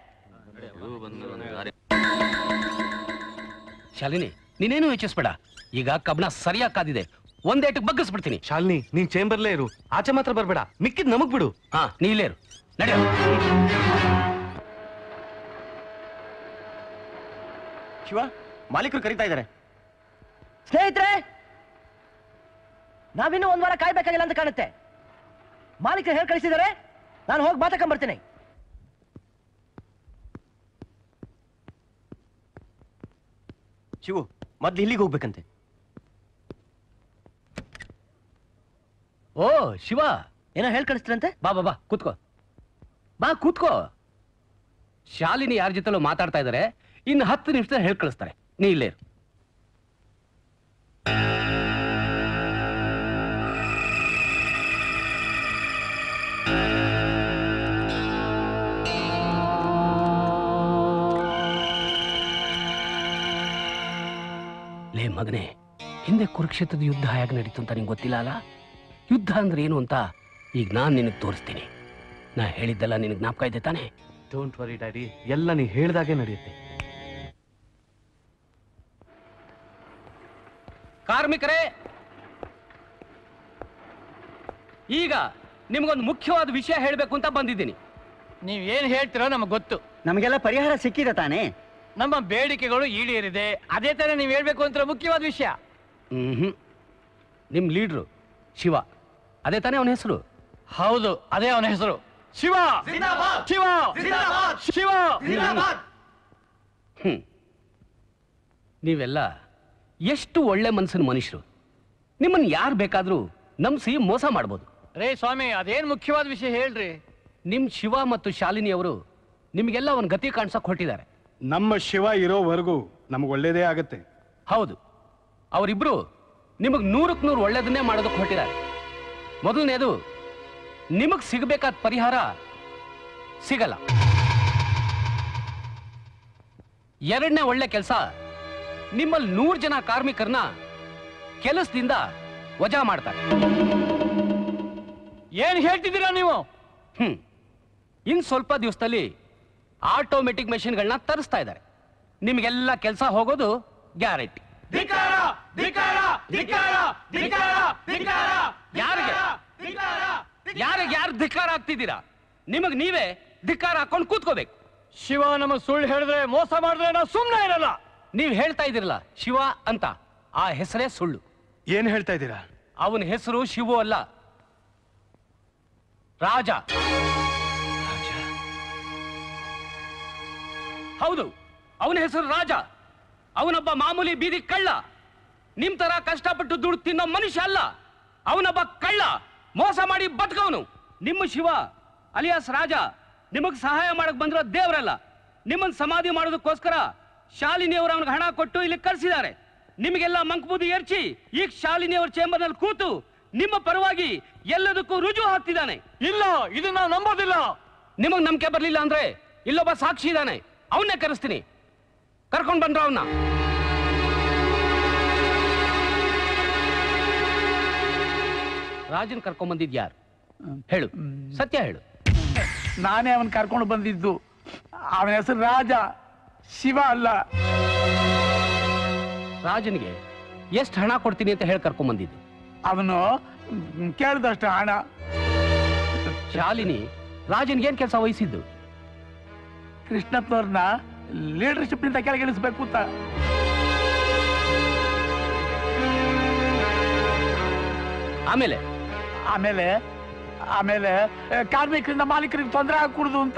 [SPEAKER 7] ಶಾಲಿನಿ ನೀನೇನು ಯೋಚಿಸ್ಬೇಡ ಈಗ ಕಬ್ಣ ಸರಿಯಾಗಿ ಕಾದಿದೆ ಒಂದೇಟು ಬಗ್ಗಿಸ್ಬಿಡ್ತೀನಿ
[SPEAKER 15] ಶಾಲಿನಿ ನೀನ್ ಚೇಂಬರ್ಲೇ ಇರು ಆಚೆ ಮಾತ್ರ ಬರ್ಬೇಡ ಮಿಕ್ಕಿದ್ ನಮಗ್ ಬಿಡು
[SPEAKER 7] ಹಾ ನೀ ಇಲ್ಲೇ ಇರು ನಡೆಯೋ
[SPEAKER 2] ಶಿವ ಮಾಲೀಕರು ಕರೀತಾ ಇದ್ದಾರೆ
[SPEAKER 4] ಸ್ನೇಹಿತರೆ ನಾವಿನ್ನೂ ಒಂದ್ ವಾರ ಕಾಯ್ಬೇಕಾಗಿಲ್ಲ ಅಂತ ಕಾಣುತ್ತೆ ಮಾಲೀಕರು ಹೇಳಿ ಕಳಿಸಿದ್ದಾರೆ ನಾನು ಹೋಗಿ ಮಾತಾಕೊಂಡ್ ಬರ್ತೀನಿ
[SPEAKER 2] ಶಿವು ಮೊದ್ಲು ಇಲ್ಲಿಗೆ ಹೋಗ್ಬೇಕಂತೆ
[SPEAKER 7] ಓ ಶಿವ
[SPEAKER 4] ಏನೋ ಹೇಳಿ ಕಳಿಸ್ತೀರಂತೆ
[SPEAKER 7] ಬಾ ಬಾ ಬಾ ಕೂತ್ಕೋ ಬಾ ಕೂತ್ಕೋ ಶಾಲಿನಿ ಯಾರ ಜೊತೆಲೂ ಮಾತಾಡ್ತಾ ಇದ್ದಾರೆ ಇನ್ನು ಹತ್ತು ನಿಮಿಷದಲ್ಲಿ ಹೇಳಿ ಕಳಿಸ್ತಾರೆ ನೀ ಇಲ್ಲೇ ಇರು ಲೇ ಮಗನೇ ಹಿಂದೆ ಕುರುಕ್ಷೇತ್ರದ ಯುದ್ಧ ಹೇಗೆ ನಡೀತು ಅಂತ ನಿಂಗೆ ಗೊತ್ತಿಲ್ಲ ಅಲ್ಲ ಯುದ್ಧ ಅಂದ್ರೆ ಏನು ಅಂತ ಈಗ ನಾನು ನಿನಗೆ ತೋರಿಸ್ತೀನಿ ನಾ ಹೇಳಿದ್ದೆಲ್ಲ ನಿನಗೆ ಜ್ಞಾಪಕ ಇದೆ ತಾನೇ
[SPEAKER 15] ಡೋಂಟ್ ವರಿ ಡ್ಯಾಡಿ ಎಲ್ಲ ನೀ ಹೇಳ್ದಾಗೆ ನಡೆಯುತ್ತೆ
[SPEAKER 7] ಕಾರ್ಮಿಕರೇ ಈಗ ನಿಮ್ಗೊಂದು ಮುಖ್ಯವಾದ ವಿಷಯ ಹೇಳಬೇಕು ಅಂತ ಬಂದಿದ್ದೀನಿ
[SPEAKER 20] ನೀವ್ ಏನ್ ಹೇಳ್ತಿರೋ ನಮಗೆ ಗೊತ್ತು ನಮಗೆಲ್ಲ ಪರಿಹಾರ ಸಿಕ್ಕಿದೆ ತಾನೇ
[SPEAKER 9] ನಮ್ಮ ಬೇಡಿಕೆಗಳು ಈಡೇರಿದೆ ಅದೇ ತರ ನೀವ್ ಹೇಳ್ಬೇಕು ಅಂತ ಮುಖ್ಯವಾದ ವಿಷಯ
[SPEAKER 7] ಹ್ಮ್ ನಿಮ್ ಲೀಡ್ರು ಶಿವ ಅದೇ ತಾನೇ ಅವನ ಹೆಸರು
[SPEAKER 9] ಹೌದು ಅದೇ ಅವನ ಹೆಸರು ಶಿವ ಶಿವ ಶಿವ
[SPEAKER 7] ಹ್ಮ್ ನೀವೆಲ್ಲ ಎಷ್ಟು ಒಳ್ಳೆ ಮನಸ್ಸಿನ ಮನುಷ್ಯರು ನಿಮ್ಮನ್ನ ಯಾರು ಬೇಕಾದ್ರೂ ನಂಬಿಸಿ ಮೋಸ ಮಾಡ್ಬೋದು
[SPEAKER 9] ರೇ ಸ್ವಾಮಿ ಅದೇನ್ ಮುಖ್ಯವಾದ ವಿಷಯ ಹೇಳ್ರಿ
[SPEAKER 7] ನಿಮ್ ಶಿವ ಮತ್ತು ಶಾಲಿನಿ ಅವರು ನಿಮಗೆಲ್ಲ ಒಂದು ಗತಿ ಕಾಣಿಸಕ್ ಹೊರಟಿದ್ದಾರೆ
[SPEAKER 12] ನಮ್ಮ ಶಿವ ಇರೋವರೆಗೂ ನಮ್ಗೆ ಒಳ್ಳೇದೇ ಆಗತ್ತೆ
[SPEAKER 7] ಹೌದು ಅವರಿಬ್ರು ನಿಮಗ್ ನೂರಕ್ಕೆ ನೂರು ಒಳ್ಳೇದನ್ನೇ ಮಾಡೋದಕ್ಕೆ ಹೊರಟಿದ್ದಾರೆ ಮೊದಲನೇದು ನಿಮಗ್ ಸಿಗಬೇಕಾದ ಪರಿಹಾರ ಸಿಗಲ್ಲ ಎರಡನೇ ಒಳ್ಳೆ ಕೆಲಸ ನಿಮ್ಮಲ್ಲಿ ನೂರು ಜನ ಕಾರ್ಮಿಕರನ್ನ ಕೆಲಸದಿಂದ ವಜಾ ಮಾಡ್ತಾರೆ
[SPEAKER 9] ಏನ್ ಹೇಳ್ತಿದ್ದೀರಾ ನೀವು
[SPEAKER 7] ಹ್ಮ್ ಇನ್ ಸ್ವಲ್ಪ ದಿವಸದಲ್ಲಿ ಆಟೋಮೆಟಿಕ್ ಮೆಷಿನ್ಗಳನ್ನ ತರಿಸ್ತಾ ಇದ್ದಾರೆ ನಿಮಗೆಲ್ಲ ಕೆಲಸ ಹೋಗೋದು ಗ್ಯಾರಂಟಿ ಯಾರಿಗೆ ಯಾರಿಗೆ ಯಾರು ಧಿಕ್ಕಾರ ಆಗ್ತಿದ್ದೀರಾ ನಿಮಗ್ ನೀವೇ ಧಿಕ್ಕಾರ ಹಾಕೊಂಡು ಕೂತ್ಕೋಬೇಕು
[SPEAKER 9] ಶಿವ ನಮ್ಮ ಸುಳ್ಳು ಹೇಳಿದ್ರೆ ಮೋಸ ಮಾಡಿದ್ರೆ ನಾವು ಸುಮ್ಮನೆ ಇರಲ್ಲ
[SPEAKER 7] ನೀವ್ ಹೇಳ್ತಾ ಇದ್ದೀರಲ್ಲ ಶಿವ ಅಂತ ಆ ಹೆಸರೇ ಸುಳ್ಳು
[SPEAKER 12] ಏನ್ ಹೇಳ್ತಾ ಇದ್ದೀರಾ
[SPEAKER 7] ಅವನ ಹೆಸರು ಶಿವು ಅಲ್ಲ ರಾಜ ಹೌದು ಅವನ ಹೆಸರು ರಾಜ ಅವನೊಬ್ಬ ಮಾಮೂಲಿ ಬೀದಿ ಕಳ್ಳ ನಿಮ್ ತರ ಕಷ್ಟಪಟ್ಟು ದುಡ್ಡು ತಿನ್ನೋ ಮನುಷ್ಯ ಅಲ್ಲ ಅವನೊಬ್ಬ ಕಳ್ಳ ಮೋಸ ಮಾಡಿ ಬದುಕವನು ನಿಮ್ಮ ಶಿವ ಅಲಿಯಾಸ್ ರಾಜ ನಿಮಗ್ ಸಹಾಯ ಮಾಡಕ್ ಬಂದಿರೋ ದೇವರಲ್ಲ ನಿಮ್ಮನ್ನ ಸಮಾಧಿ ಮಾಡೋದಕ್ಕೋಸ್ಕರ ಶಾಲಿನಿಯವರು ಅವನಿಗೆ ಹಣ ಕೊಟ್ಟು ಇಲ್ಲಿ ಕರೆಸಿದ್ದಾರೆ ನಿಮಗೆಲ್ಲ ಮಂಕಬೂದಿ ಏರ್ಚಿ ಈಗ ಶಾಲಿನಿಯವರ ಚೇಂಬರ್ ನಲ್ಲಿ ಕೂತು ನಿಮ್ಮ ಪರವಾಗಿ ಎಲ್ಲದಕ್ಕೂ ರುಜು ಹಾಕ್ತಿದ್ದಾನೆ
[SPEAKER 9] ಇಲ್ಲ ಇದನ್ನ ನಾವು ನಂಬೋದಿಲ್ಲ
[SPEAKER 7] ನಿಮಗ್ ನಂಬಿಕೆ ಬರ್ಲಿಲ್ಲ ಅಂದ್ರೆ ಇಲ್ಲೊಬ್ಬ ಸಾಕ್ಷಿ ಇದ್ದಾನೆ ಅವನ್ನೇ ಕರೆಸ್ತೀನಿ ಕರ್ಕೊಂಡ್ ಬಂದ್ರ ಅವನ್ನ ರಾಜನ್ ಕರ್ಕೊಂಡ್ ಬಂದಿದ್ ಯಾರು ಹೇಳು ಸತ್ಯ ಹೇಳು
[SPEAKER 6] ನಾನೇ ಅವನ್ ಕರ್ಕೊಂಡು ಬಂದಿದ್ದು ಅವನ ಹೆಸರು ರಾಜ ಶಿವ ಅಲ್ಲ
[SPEAKER 7] ರಾಜನಿಗೆ ಎಷ್ಟು ಹಣ ಕೊಡ್ತೀನಿ ಅಂತ ಹೇಳಿ ಕರ್ಕೊಂಡ್ ಬಂದಿದ್ದು
[SPEAKER 6] ಅವನು ಕೇಳಿದಷ್ಟು ಹಣ
[SPEAKER 7] ಶಾಲಿನಿ ರಾಜನ್ಗೆ ಏನ್ ಕೆಲಸ ವಹಿಸಿದ್ದು
[SPEAKER 6] ಕೃಷ್ಣಪ್ಪನವ್ರನ್ನ ಲೀಡರ್ಶಿಪ್ ನಿಂದ ಕೆಳಗಿಳಿಸ್ಬೇಕು ಅಂತ
[SPEAKER 7] ಆಮೇಲೆ
[SPEAKER 6] ಆಮೇಲೆ ಆಮೇಲೆ ಆ, ಕಾರ್ಮಿಕರಿಂದ ಮಾಲೀಕರಿಗೆ ತೊಂದರೆ ಆಗ್ಕೂಡ್ದು ಅಂತ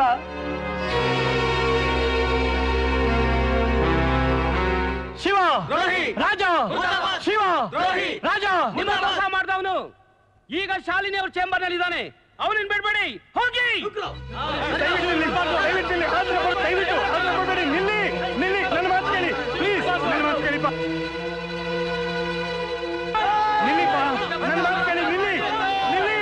[SPEAKER 6] ಶಿವ ರಾಜ ಶಿವ ರಾಜ
[SPEAKER 7] ನಿಮ್ಮ ಮೋಸ ಮಾಡ್ದವನು ಈಗ ಶಾಲಿನಿ ಅವ್ರ ಚೇಂಬರ್ ನಲ್ಲಿ ಇದ್ದಾನೆ ಅವನಿನ್ ಬಿಡ್ಬೇಡಿ ಹೋಗಿ
[SPEAKER 12] ದಯವಿಟ್ಟು ಇಲ್ಲಿ ನಿಲ್ಬಾರ್ದು, ದಯವಿಟ್ಟು ಇಲ್ಲಿ ಆದ್ರೆ ಕೊಡು, ದಯವಿಟ್ಟು ಆದ್ರೆ ಕೊಡ್ಬೇಡಿ, ನಿಲ್ಲಿ ನಿಲ್ಲಿ ನನ್ನ ಮಾತು ಕೇಳಿ ಪ್ಲೀಸ್ ನನ್ನ ಮಾತು ಕೇಳಿಪ್ಪ ನಿಲ್ಲಿಪ್ಪ ನನ್ನ ಮಾತು ಕೇಳಿ ನಿಲ್ಲಿ ನಿಲ್ಲಿ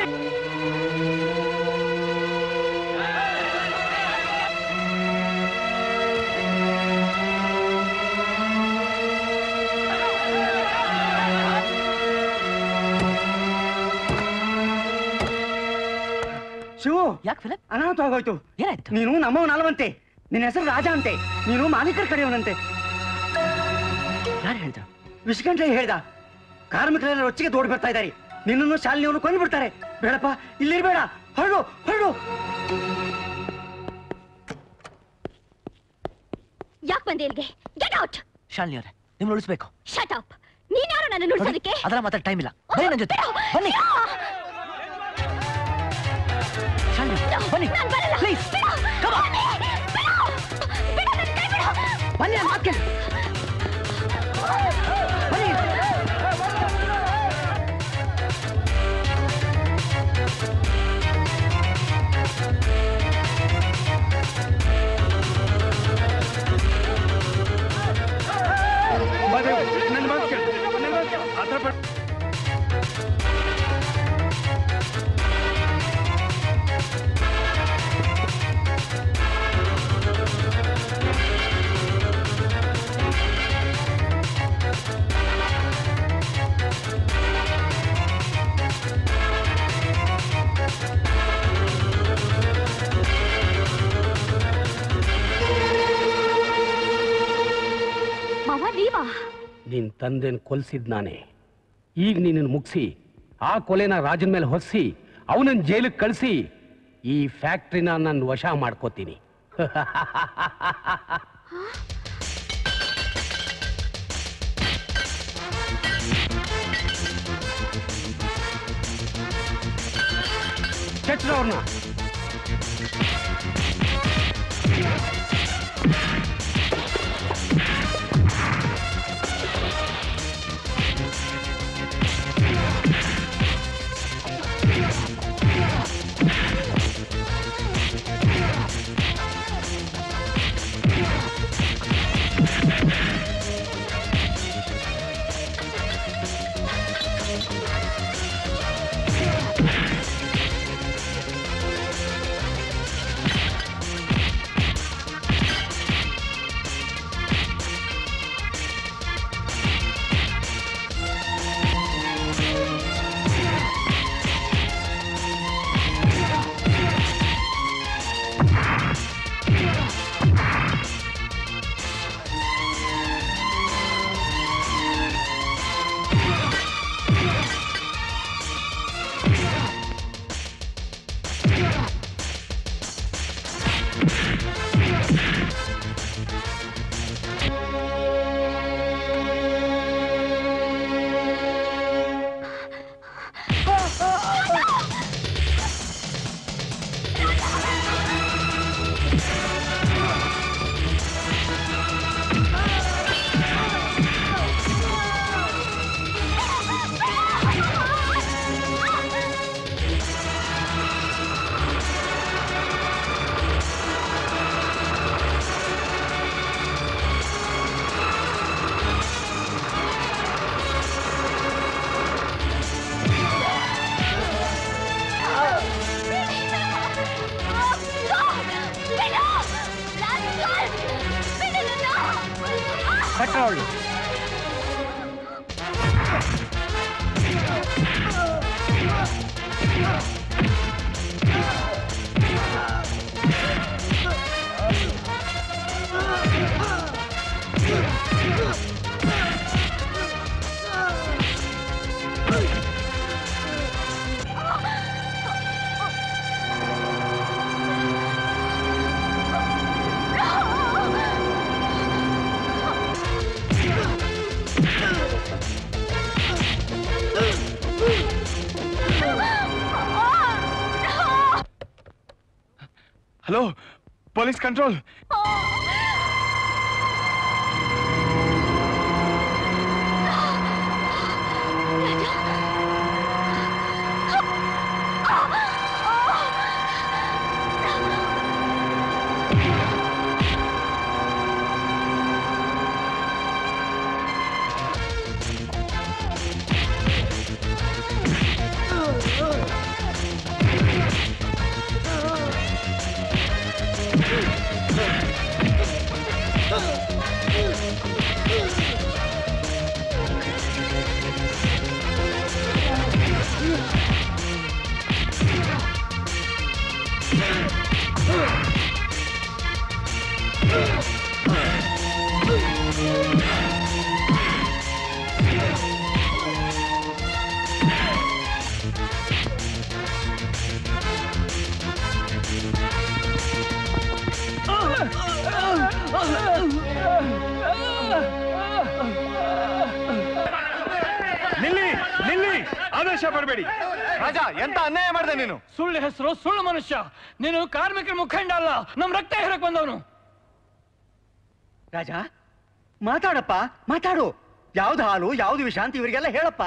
[SPEAKER 20] ಶಿವು
[SPEAKER 4] ಯಾಕೆ ಫಿಲಪ್
[SPEAKER 20] ಅನಾಹುತ ಆಗೋಯ್ತು
[SPEAKER 4] ಏನಾಯ್ತು
[SPEAKER 20] ನೀನು ನಮ್ಮವನಲ್ವಂತೆ ನಿನ್ನ ಹೆಸರು ರಾಜ ಅಂತೆ ನೀನು ಮಾಲೀಕರ ಕಡೆಯವನಂತೆ
[SPEAKER 4] ಯಾರು ಹೇಳ್ದ
[SPEAKER 20] ವಿಶ್ಕಂಠ ಹೇಳ್ದ ಕಾರ್ಮಿಕರೆಲ್ಲ ರೊಚ್ಚಿಗೆ ದೋಡ್ ಬರ್ತಾ ಇದ್ದಾರೆ ನಿನ್ನನ್ನು ಶಾಲಿನಿಯನ್ನು ಕೊಂದು ಬಿಡ್ತಾರೆ ಬೇಡಪ್ಪ ಇಲ್ಲಿರ್ಬೇಡ ಹೊರಡು ಹೊರಡು
[SPEAKER 14] ಯಾಕೆ ಬಂದೆ ಇಲ್ಲಿಗೆ ಗೆಟ್ ಔಟ್
[SPEAKER 4] ಶಾಲಿನಿ ಅವರೇ ನಿಮ್ಗೆ ಉಳಿಸ್ಬೇಕು
[SPEAKER 14] ಶಟ್ ಅಪ್ ನೀನ್ ಯಾರು ನನ್ನ ನುಡ್ಸೋದಕ್ಕೆ
[SPEAKER 4] ಅದೆಲ್ಲ ಮಾತಾಡ ಟೈಮ್ ಇಲ್ಲ ಬನ್ನಿ ನನ್ನ ಜೊತೆ ಬನ್ನಿ ಶಾಲಿನಿ ಬನ್ನಿ ಪ್ಲೀಸ್ ಬನ್ನಿ ನನ್ನ ಮಾತು ಕೇಳಿ ಬನ್ನಿ
[SPEAKER 12] ನನ್ನ ಮಾತು ಕೇಳಿ ನನ್ನ ಮಾತು ಕೇಳಿ ಆತರ ಪಡ್
[SPEAKER 14] ಮಾವ ನೀವಾ
[SPEAKER 7] ನಿನ್ ತಂದೆನ್ ಕೊಲ್ಸಿದ್ ನಾನೇ ಈಗ ನಿನ್ನನ್ನು ಮುಗಿಸಿ ಆ ಕೊಲೆನ ರಾಜನ ಮೇಲೆ ಹೊರಿಸಿ ಅವನನ್ನ ಜೈಲಿಗೆ ಕಳಿಸಿ ಈ ಫ್ಯಾಕ್ಟ್ರಿನ ನಾನು ವಶ ಮಾಡ್ಕೋತೀನಿ ಶೆಟ್ರವ್ರನ್ನ
[SPEAKER 4] ಪೆಟ್ರೋಲ್
[SPEAKER 12] ಹಲೋ ಪೊಲೀಸ್ ಕಂಟ್ರೋಲ್ ನಿಲ್ಲಿ ನಿಲ್ಲಿ ಆದೇಶ ಬರಬೇಡಿ ರಾಜ ಎಂತ ಅನ್ಯಾಯ ಮಾಡಿದೆ ನೀನು
[SPEAKER 9] ಸುಳ್ಳು ಹೆಸರು ಸುಳ್ಳು ಮನುಷ್ಯ ನೀನು ಕಾರ್ಮಿಕರ ಮುಖಂಡ ಅಲ್ಲ ನಮ್ ರಕ್ತ ಹೇರಕ್ ಬಂದವನು
[SPEAKER 20] ರಾಜ ಮಾತಾಡಪ್ಪ ಮಾತಾಡು ಯಾವ್ದು ಹಾಲು ಯಾವ್ದು ವಿಷ ಅಂತ ಇವರಿಗೆಲ್ಲ ಹೇಳಪ್ಪ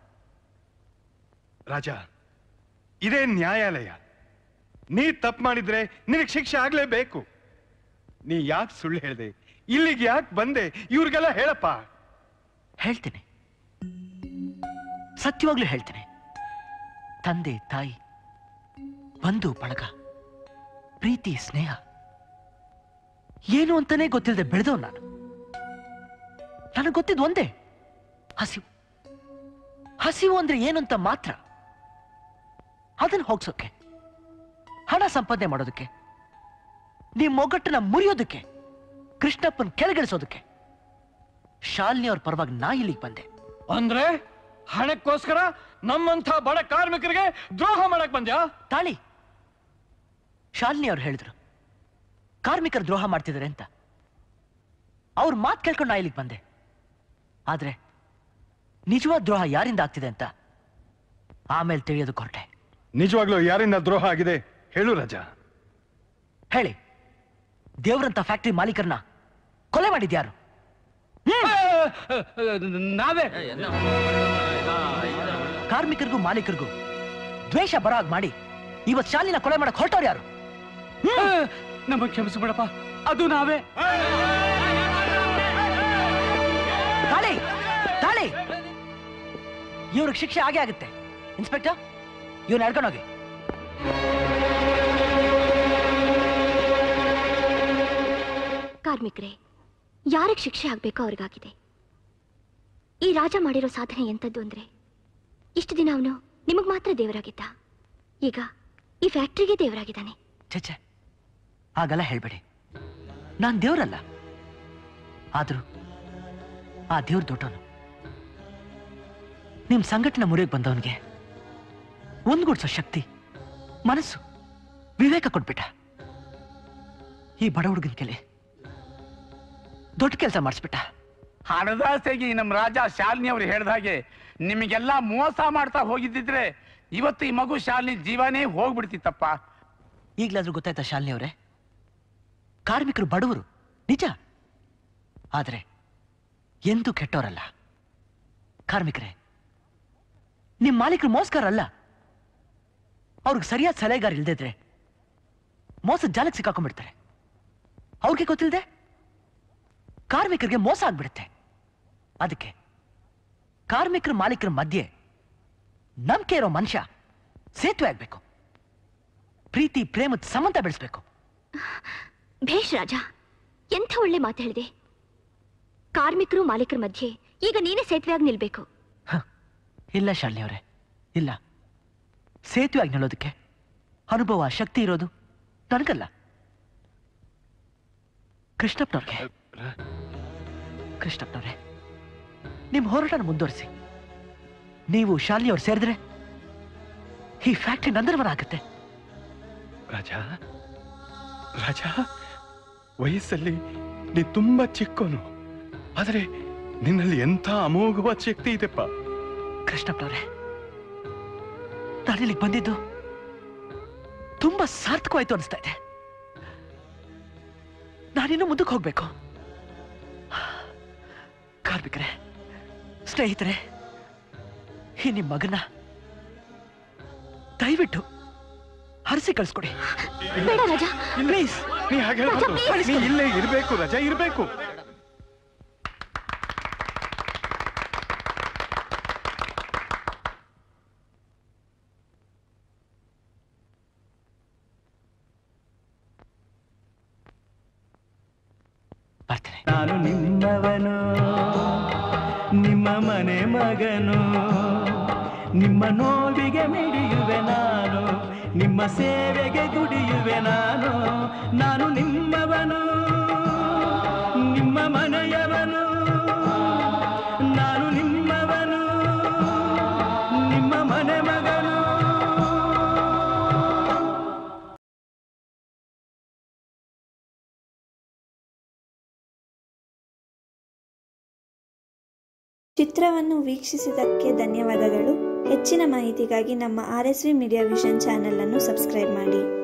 [SPEAKER 12] ರಾಜ ಇದೇ ನ್ಯಾಯಾಲಯ ನೀ ತಪ್ಪು ಮಾಡಿದ್ರೆ ನಿನಗೆ ಶಿಕ್ಷೆ ಆಗ್ಲೇಬೇಕು ನೀ ಯಾಕೆ ಸುಳ್ಳು ಹೇಳ್ದೆ ಇಲ್ಲಿಗೆ ಯಾಕೆ ಬಂದೆ ಇವ್ರಿಗೆಲ್ಲ ಹೇಳಪ್ಪ
[SPEAKER 4] ಹೇಳ್ತೇನೆ ಸತ್ಯವಾಗ್ಲೂ ಹೇಳ್ತೇನೆ ತಂದೆ ತಾಯಿ ಬಂಧು ಬಳಗ ಪ್ರೀತಿ ಸ್ನೇಹ ಏನು ಅಂತಾನೆ ಗೊತ್ತಿಲ್ಲದೆ ಬೆಳೆದವ್ ನಾನು ನನಗೆ ಗೊತ್ತಿದ್ದು ಒಂದೇ ಹಸಿವು ಹಸಿವು ಅಂದ್ರೆ ಏನು ಅಂತ ಮಾತ್ರ ಅದನ್ನ ಹೋಗ್ಸೋಕೆ ಹಣ ಸಂಪಾದನೆ ಮಾಡೋದಕ್ಕೆ ನಿಮ್ ಮೊಗ್ಗಟ್ಟನ್ನ ಮುರಿಯೋದಕ್ಕೆ ಕೃಷ್ಣಪ್ಪನ್ ಕೆಳಗಿಳಿಸೋದಕ್ಕೆ ಶಾಲಿನಿ ಅವ್ರ ಪರವಾಗಿ ನಾ ಇಲ್ಲಿಗೆ ಬಂದೆ
[SPEAKER 9] ಅಂದ್ರೆ ಹಣಕ್ಕೋಸ್ಕರ ನಮ್ಮಂಥ ಬಡ ಕಾರ್ಮಿಕರಿಗೆ ದ್ರೋಹ ಮಾಡಕ್ ಬಂದ್ಯಾ
[SPEAKER 4] ತಾಳಿ ಶಾಲಿನಿ ಅವ್ರು ಹೇಳಿದ್ರು ಕಾರ್ಮಿಕರು ದ್ರೋಹ ಮಾಡ್ತಿದ್ದಾರೆ ಅಂತ ಅವ್ರ ಮಾತು ಕೇಳ್ಕೊಂಡು ನಾ ಇಲ್ಲಿಗೆ ಬಂದೆ ಆದ್ರೆ ನಿಜವಾದ ದ್ರೋಹ ಯಾರಿಂದ ಆಗ್ತಿದೆ ಅಂತ ಆಮೇಲೆ ತಿಳಿಯೋದಕ್ಕೆ ಹೊರಟೆ
[SPEAKER 12] ನಿಜವಾಗ್ಲೂ ಯಾರಿಂದ ದ್ರೋಹ ಆಗಿದೆ ಹೇಳು ರಾಜಾ
[SPEAKER 4] ಹೇಳಿ ದೇವ್ರಂತ ಫ್ಯಾಕ್ಟ್ರಿ ಮಾಲೀಕರನ್ನ ಕೊಲೆ ಮಾಡಿದ್ಯಾರು
[SPEAKER 7] ನಾವೇ
[SPEAKER 4] ಕಾರ್ಮಿಕರಿಗೂ ಮಾಲೀಕರಿಗೂ ದ್ವೇಷ ಬರೋ ಹಾಗ್ ಮಾಡಿ ಇವತ್ ಶಾಲಿನ ಕೊಲೆ ಮಾಡಕ್ ಹೊರಟವ್ರು ಯಾರು
[SPEAKER 7] ನಮ್ಮ ಕ್ಷಮಿಸ್ಬಿಡಪ್ಪ ಅದು ನಾವೇ
[SPEAKER 4] ತಾಳಿ ತಾಳಿ ಇವ್ರಿಗೆ ಶಿಕ್ಷೆ ಆಗೇ ಆಗುತ್ತೆ ಇನ್ಸ್ಪೆಕ್ಟರ್ ಇವ್ನ ಎಳ್ಕೊಂಡೋಗಿ
[SPEAKER 21] ಕಾರ್ಮಿಕರೇ ಯಾರಿಗೆ ಶಿಕ್ಷೆ ಆಗ್ಬೇಕೋ ಅವ್ರಿಗಾಗಿದೆ ಈ ರಾಜ ಮಾಡಿರೋ ಸಾಧನೆ ಎಂಥದ್ದು ಅಂದ್ರೆ ಇಷ್ಟು ದಿನ ಅವನು ನಿಮಗ್ ಮಾತ್ರ ದೇವರಾಗಿದ್ದ ಈಗ ಈ ಫ್ಯಾಕ್ಟ್ರಿಗೆ ದೇವರಾಗಿದ್ದಾನೆ
[SPEAKER 4] ಛೆ ಹಾಗೆಲ್ಲ ಹೇಳ್ಬೇಡಿ ನಾನ್ ದೇವ್ರಲ್ಲ ಆದ್ರೂ ಆ ದೇವ್ರ ದೊಡ್ಡವನು ನಿಮ್ ಸಂಘಟನೆ ಮುರಿಯಕ್ ಬಂದವನಿಗೆ ಒಂದ್ಗೂಡ್ಸೋ ಶಕ್ತಿ ಮನಸ್ಸು ವಿವೇಕ ಕೊಟ್ಬಿಟ್ಟ ಈ ಬಡ ಹುಡುಗನ ಕೆಲೆ ದೊಡ್ಡ ಕೆಲಸ ಮಾಡಿಸ್ಬಿಟ್ಟ
[SPEAKER 6] ಹಣದಾಸೆಗೆ ನಮ್ಮ ರಾಜ ಶಾಲಿನಿ ಅವ್ರು ಹೇಳ್ದ ಹಾಗೆ ನಿಮಗೆಲ್ಲ ಮೋಸ ಮಾಡ್ತಾ ಹೋಗಿದ್ದಿದ್ರೆ ಇವತ್ತು ಈ ಮಗು ಶಾಲಿನಿ ಜೀವನೇ ಹೋಗ್ಬಿಡ್ತಿತ್ತಪ್ಪ
[SPEAKER 4] ಈಗ್ಲಾದ್ರೂ ಗೊತ್ತಾಯ್ತಾ ಶಾಲಿನಿ ಅವರೇ ಕಾರ್ಮಿಕರು ಬಡವರು ನಿಜ ಆದ್ರೆ ಎಂದೂ ಕೆಟ್ಟವರಲ್ಲ ಕಾರ್ಮಿಕರೇ ನಿಮ್ ಮಾಲೀಕರು ಮೋಸ್ಗಾರಲ್ಲ ಅವ್ರಿಗೆ ಸರಿಯಾದ ಸಲಹೆಗಾರ ಇಲ್ದಿದ್ರೆ ಮೋಸದ ಜಾಲಕ್ಕೆ ಸಿಕ್ಕಾಕೊಂಡ್ಬಿಡ್ತಾರೆ ಅವ್ರಿಗೆ ಗೊತ್ತಿಲ್ಲದೆ ಕಾರ್ಮಿಕರಿಗೆ ಮೋಸ ಆಗ್ಬಿಡುತ್ತೆ ಅದಕ್ಕೆ ಕಾರ್ಮಿಕರ ಮಾಲೀಕರ ಮಧ್ಯೆ ನಂಬಿಕೆ ಇರೋ ಮನುಷ್ಯ ಸೇತುವೆ ಆಗ್ಬೇಕು ಪ್ರೀತಿ ಪ್ರೇಮದ ಸಂಬಂಧ ಬೆಳೆಸ್ಬೇಕು
[SPEAKER 21] ಭೇಷ್ ರಾಜ ಎಂಥ ಒಳ್ಳೆ ಮಾತು ಹೇಳಿದೆ ಕಾರ್ಮಿಕರು ಮಾಲೀಕರ ಮಧ್ಯೆ ಈಗ ನೀನೇ ಸೇತುವೆಯಾಗಿ ನಿಲ್ಬೇಕು
[SPEAKER 4] ಇಲ್ಲ ಶಾಲಿನಿ ಅವರೇ ಇಲ್ಲ ಸೇತುವೆಯಾಗಿ ನಿಲ್ಲೋದಕ್ಕೆ ಅನುಭವ ಶಕ್ತಿ ಇರೋದು ನನಗಲ್ಲ ಕೃಷ್ಣಪ್ಪನವ್ರಿಗೆ ಕೃಷ್ಣಪ್ಪನವ್ರೆ ನಿಮ್ಮ ಹೋರಾಟನ ಮುಂದುವರಿಸಿ ನೀವು ಶಾಲಿನಿ ಅವ್ರು ಸೇರಿದ್ರೆ ಈ ಫ್ಯಾಕ್ಟ್ರಿ ನಂದರವನ ಆಗುತ್ತೆ
[SPEAKER 12] ರಾಜ ರಾಜ ವಯಸ್ಸಲ್ಲಿ ನೀ ತುಂಬಾ ಚಿಕ್ಕೋನು ಆದರೆ ನಿನ್ನಲ್ಲಿ ಎಂಥ ಅಮೋಘವಾದ ಶಕ್ತಿ ಇದೆಪ್ಪ
[SPEAKER 4] ಕೃಷ್ಣಪ್ಪನವ್ರೆ ನಾನು ಇಲ್ಲಿಗೆ ಬಂದಿದ್ದು ತುಂಬಾ ಸಾರ್ಥಕವಾಯ್ತು ಅನಿಸ್ತಾ ಇದೆ ನಾನಿನ್ನು ಮುಂದಕ್ಕೆ ಹೋಗ್ಬೇಕು ಕಾರ್ಮಿಕರೇ ಸ್ನೇಹಿತರೆ ಈ ನಿಮ್ಮ ಮಗನ ದಯವಿಟ್ಟು ಹರಿಸಿ ಕಳಿಸ್ಕೊಡಿ
[SPEAKER 21] ಬೇಡ ರಾಜ
[SPEAKER 4] ಪ್ಲೀಸ್
[SPEAKER 12] ನೀ ಹಾಗೆ ಹೇಳ್ಬಾರ್ದು. ನೀ ಇಲ್ಲೇ ಇರ್ಬೇಕು ರಜಾ ಇರ್ಬೇಕು
[SPEAKER 11] ನಾನು ನಿಮ್ಮವನು ನಿಮ್ಮ ಮನೆ ಮಗನು ನಿಮ್ಮ ನೋವಿಗೆ ಮಿಡಿಯುವೆ ನಾನು ನಿಮ್ಮ ಸೇವೆಗೆ ದುಡಿಯುವೆ ನಾನು ನಾನು ನಿಮ್ಮವನು ನಿಮ್ಮ ಮನೆಯವನು ನಾನು ನಿಮ್ಮವನು ನಿಮ್ಮ ಮನೆ ಮಗನು
[SPEAKER 8] ಚಿತ್ರವನ್ನು ವೀಕ್ಷಿಸಿದ್ದಕ್ಕೆ ಧನ್ಯವಾದಗಳು ಹೆಚ್ಚಿನ ಮಾಹಿತಿಗಾಗಿ ನಮ್ಮ R S V media vision channel ಅನ್ನು ಸಬ್ಸ್ಕ್ರೈಬ್ ಮಾಡಿ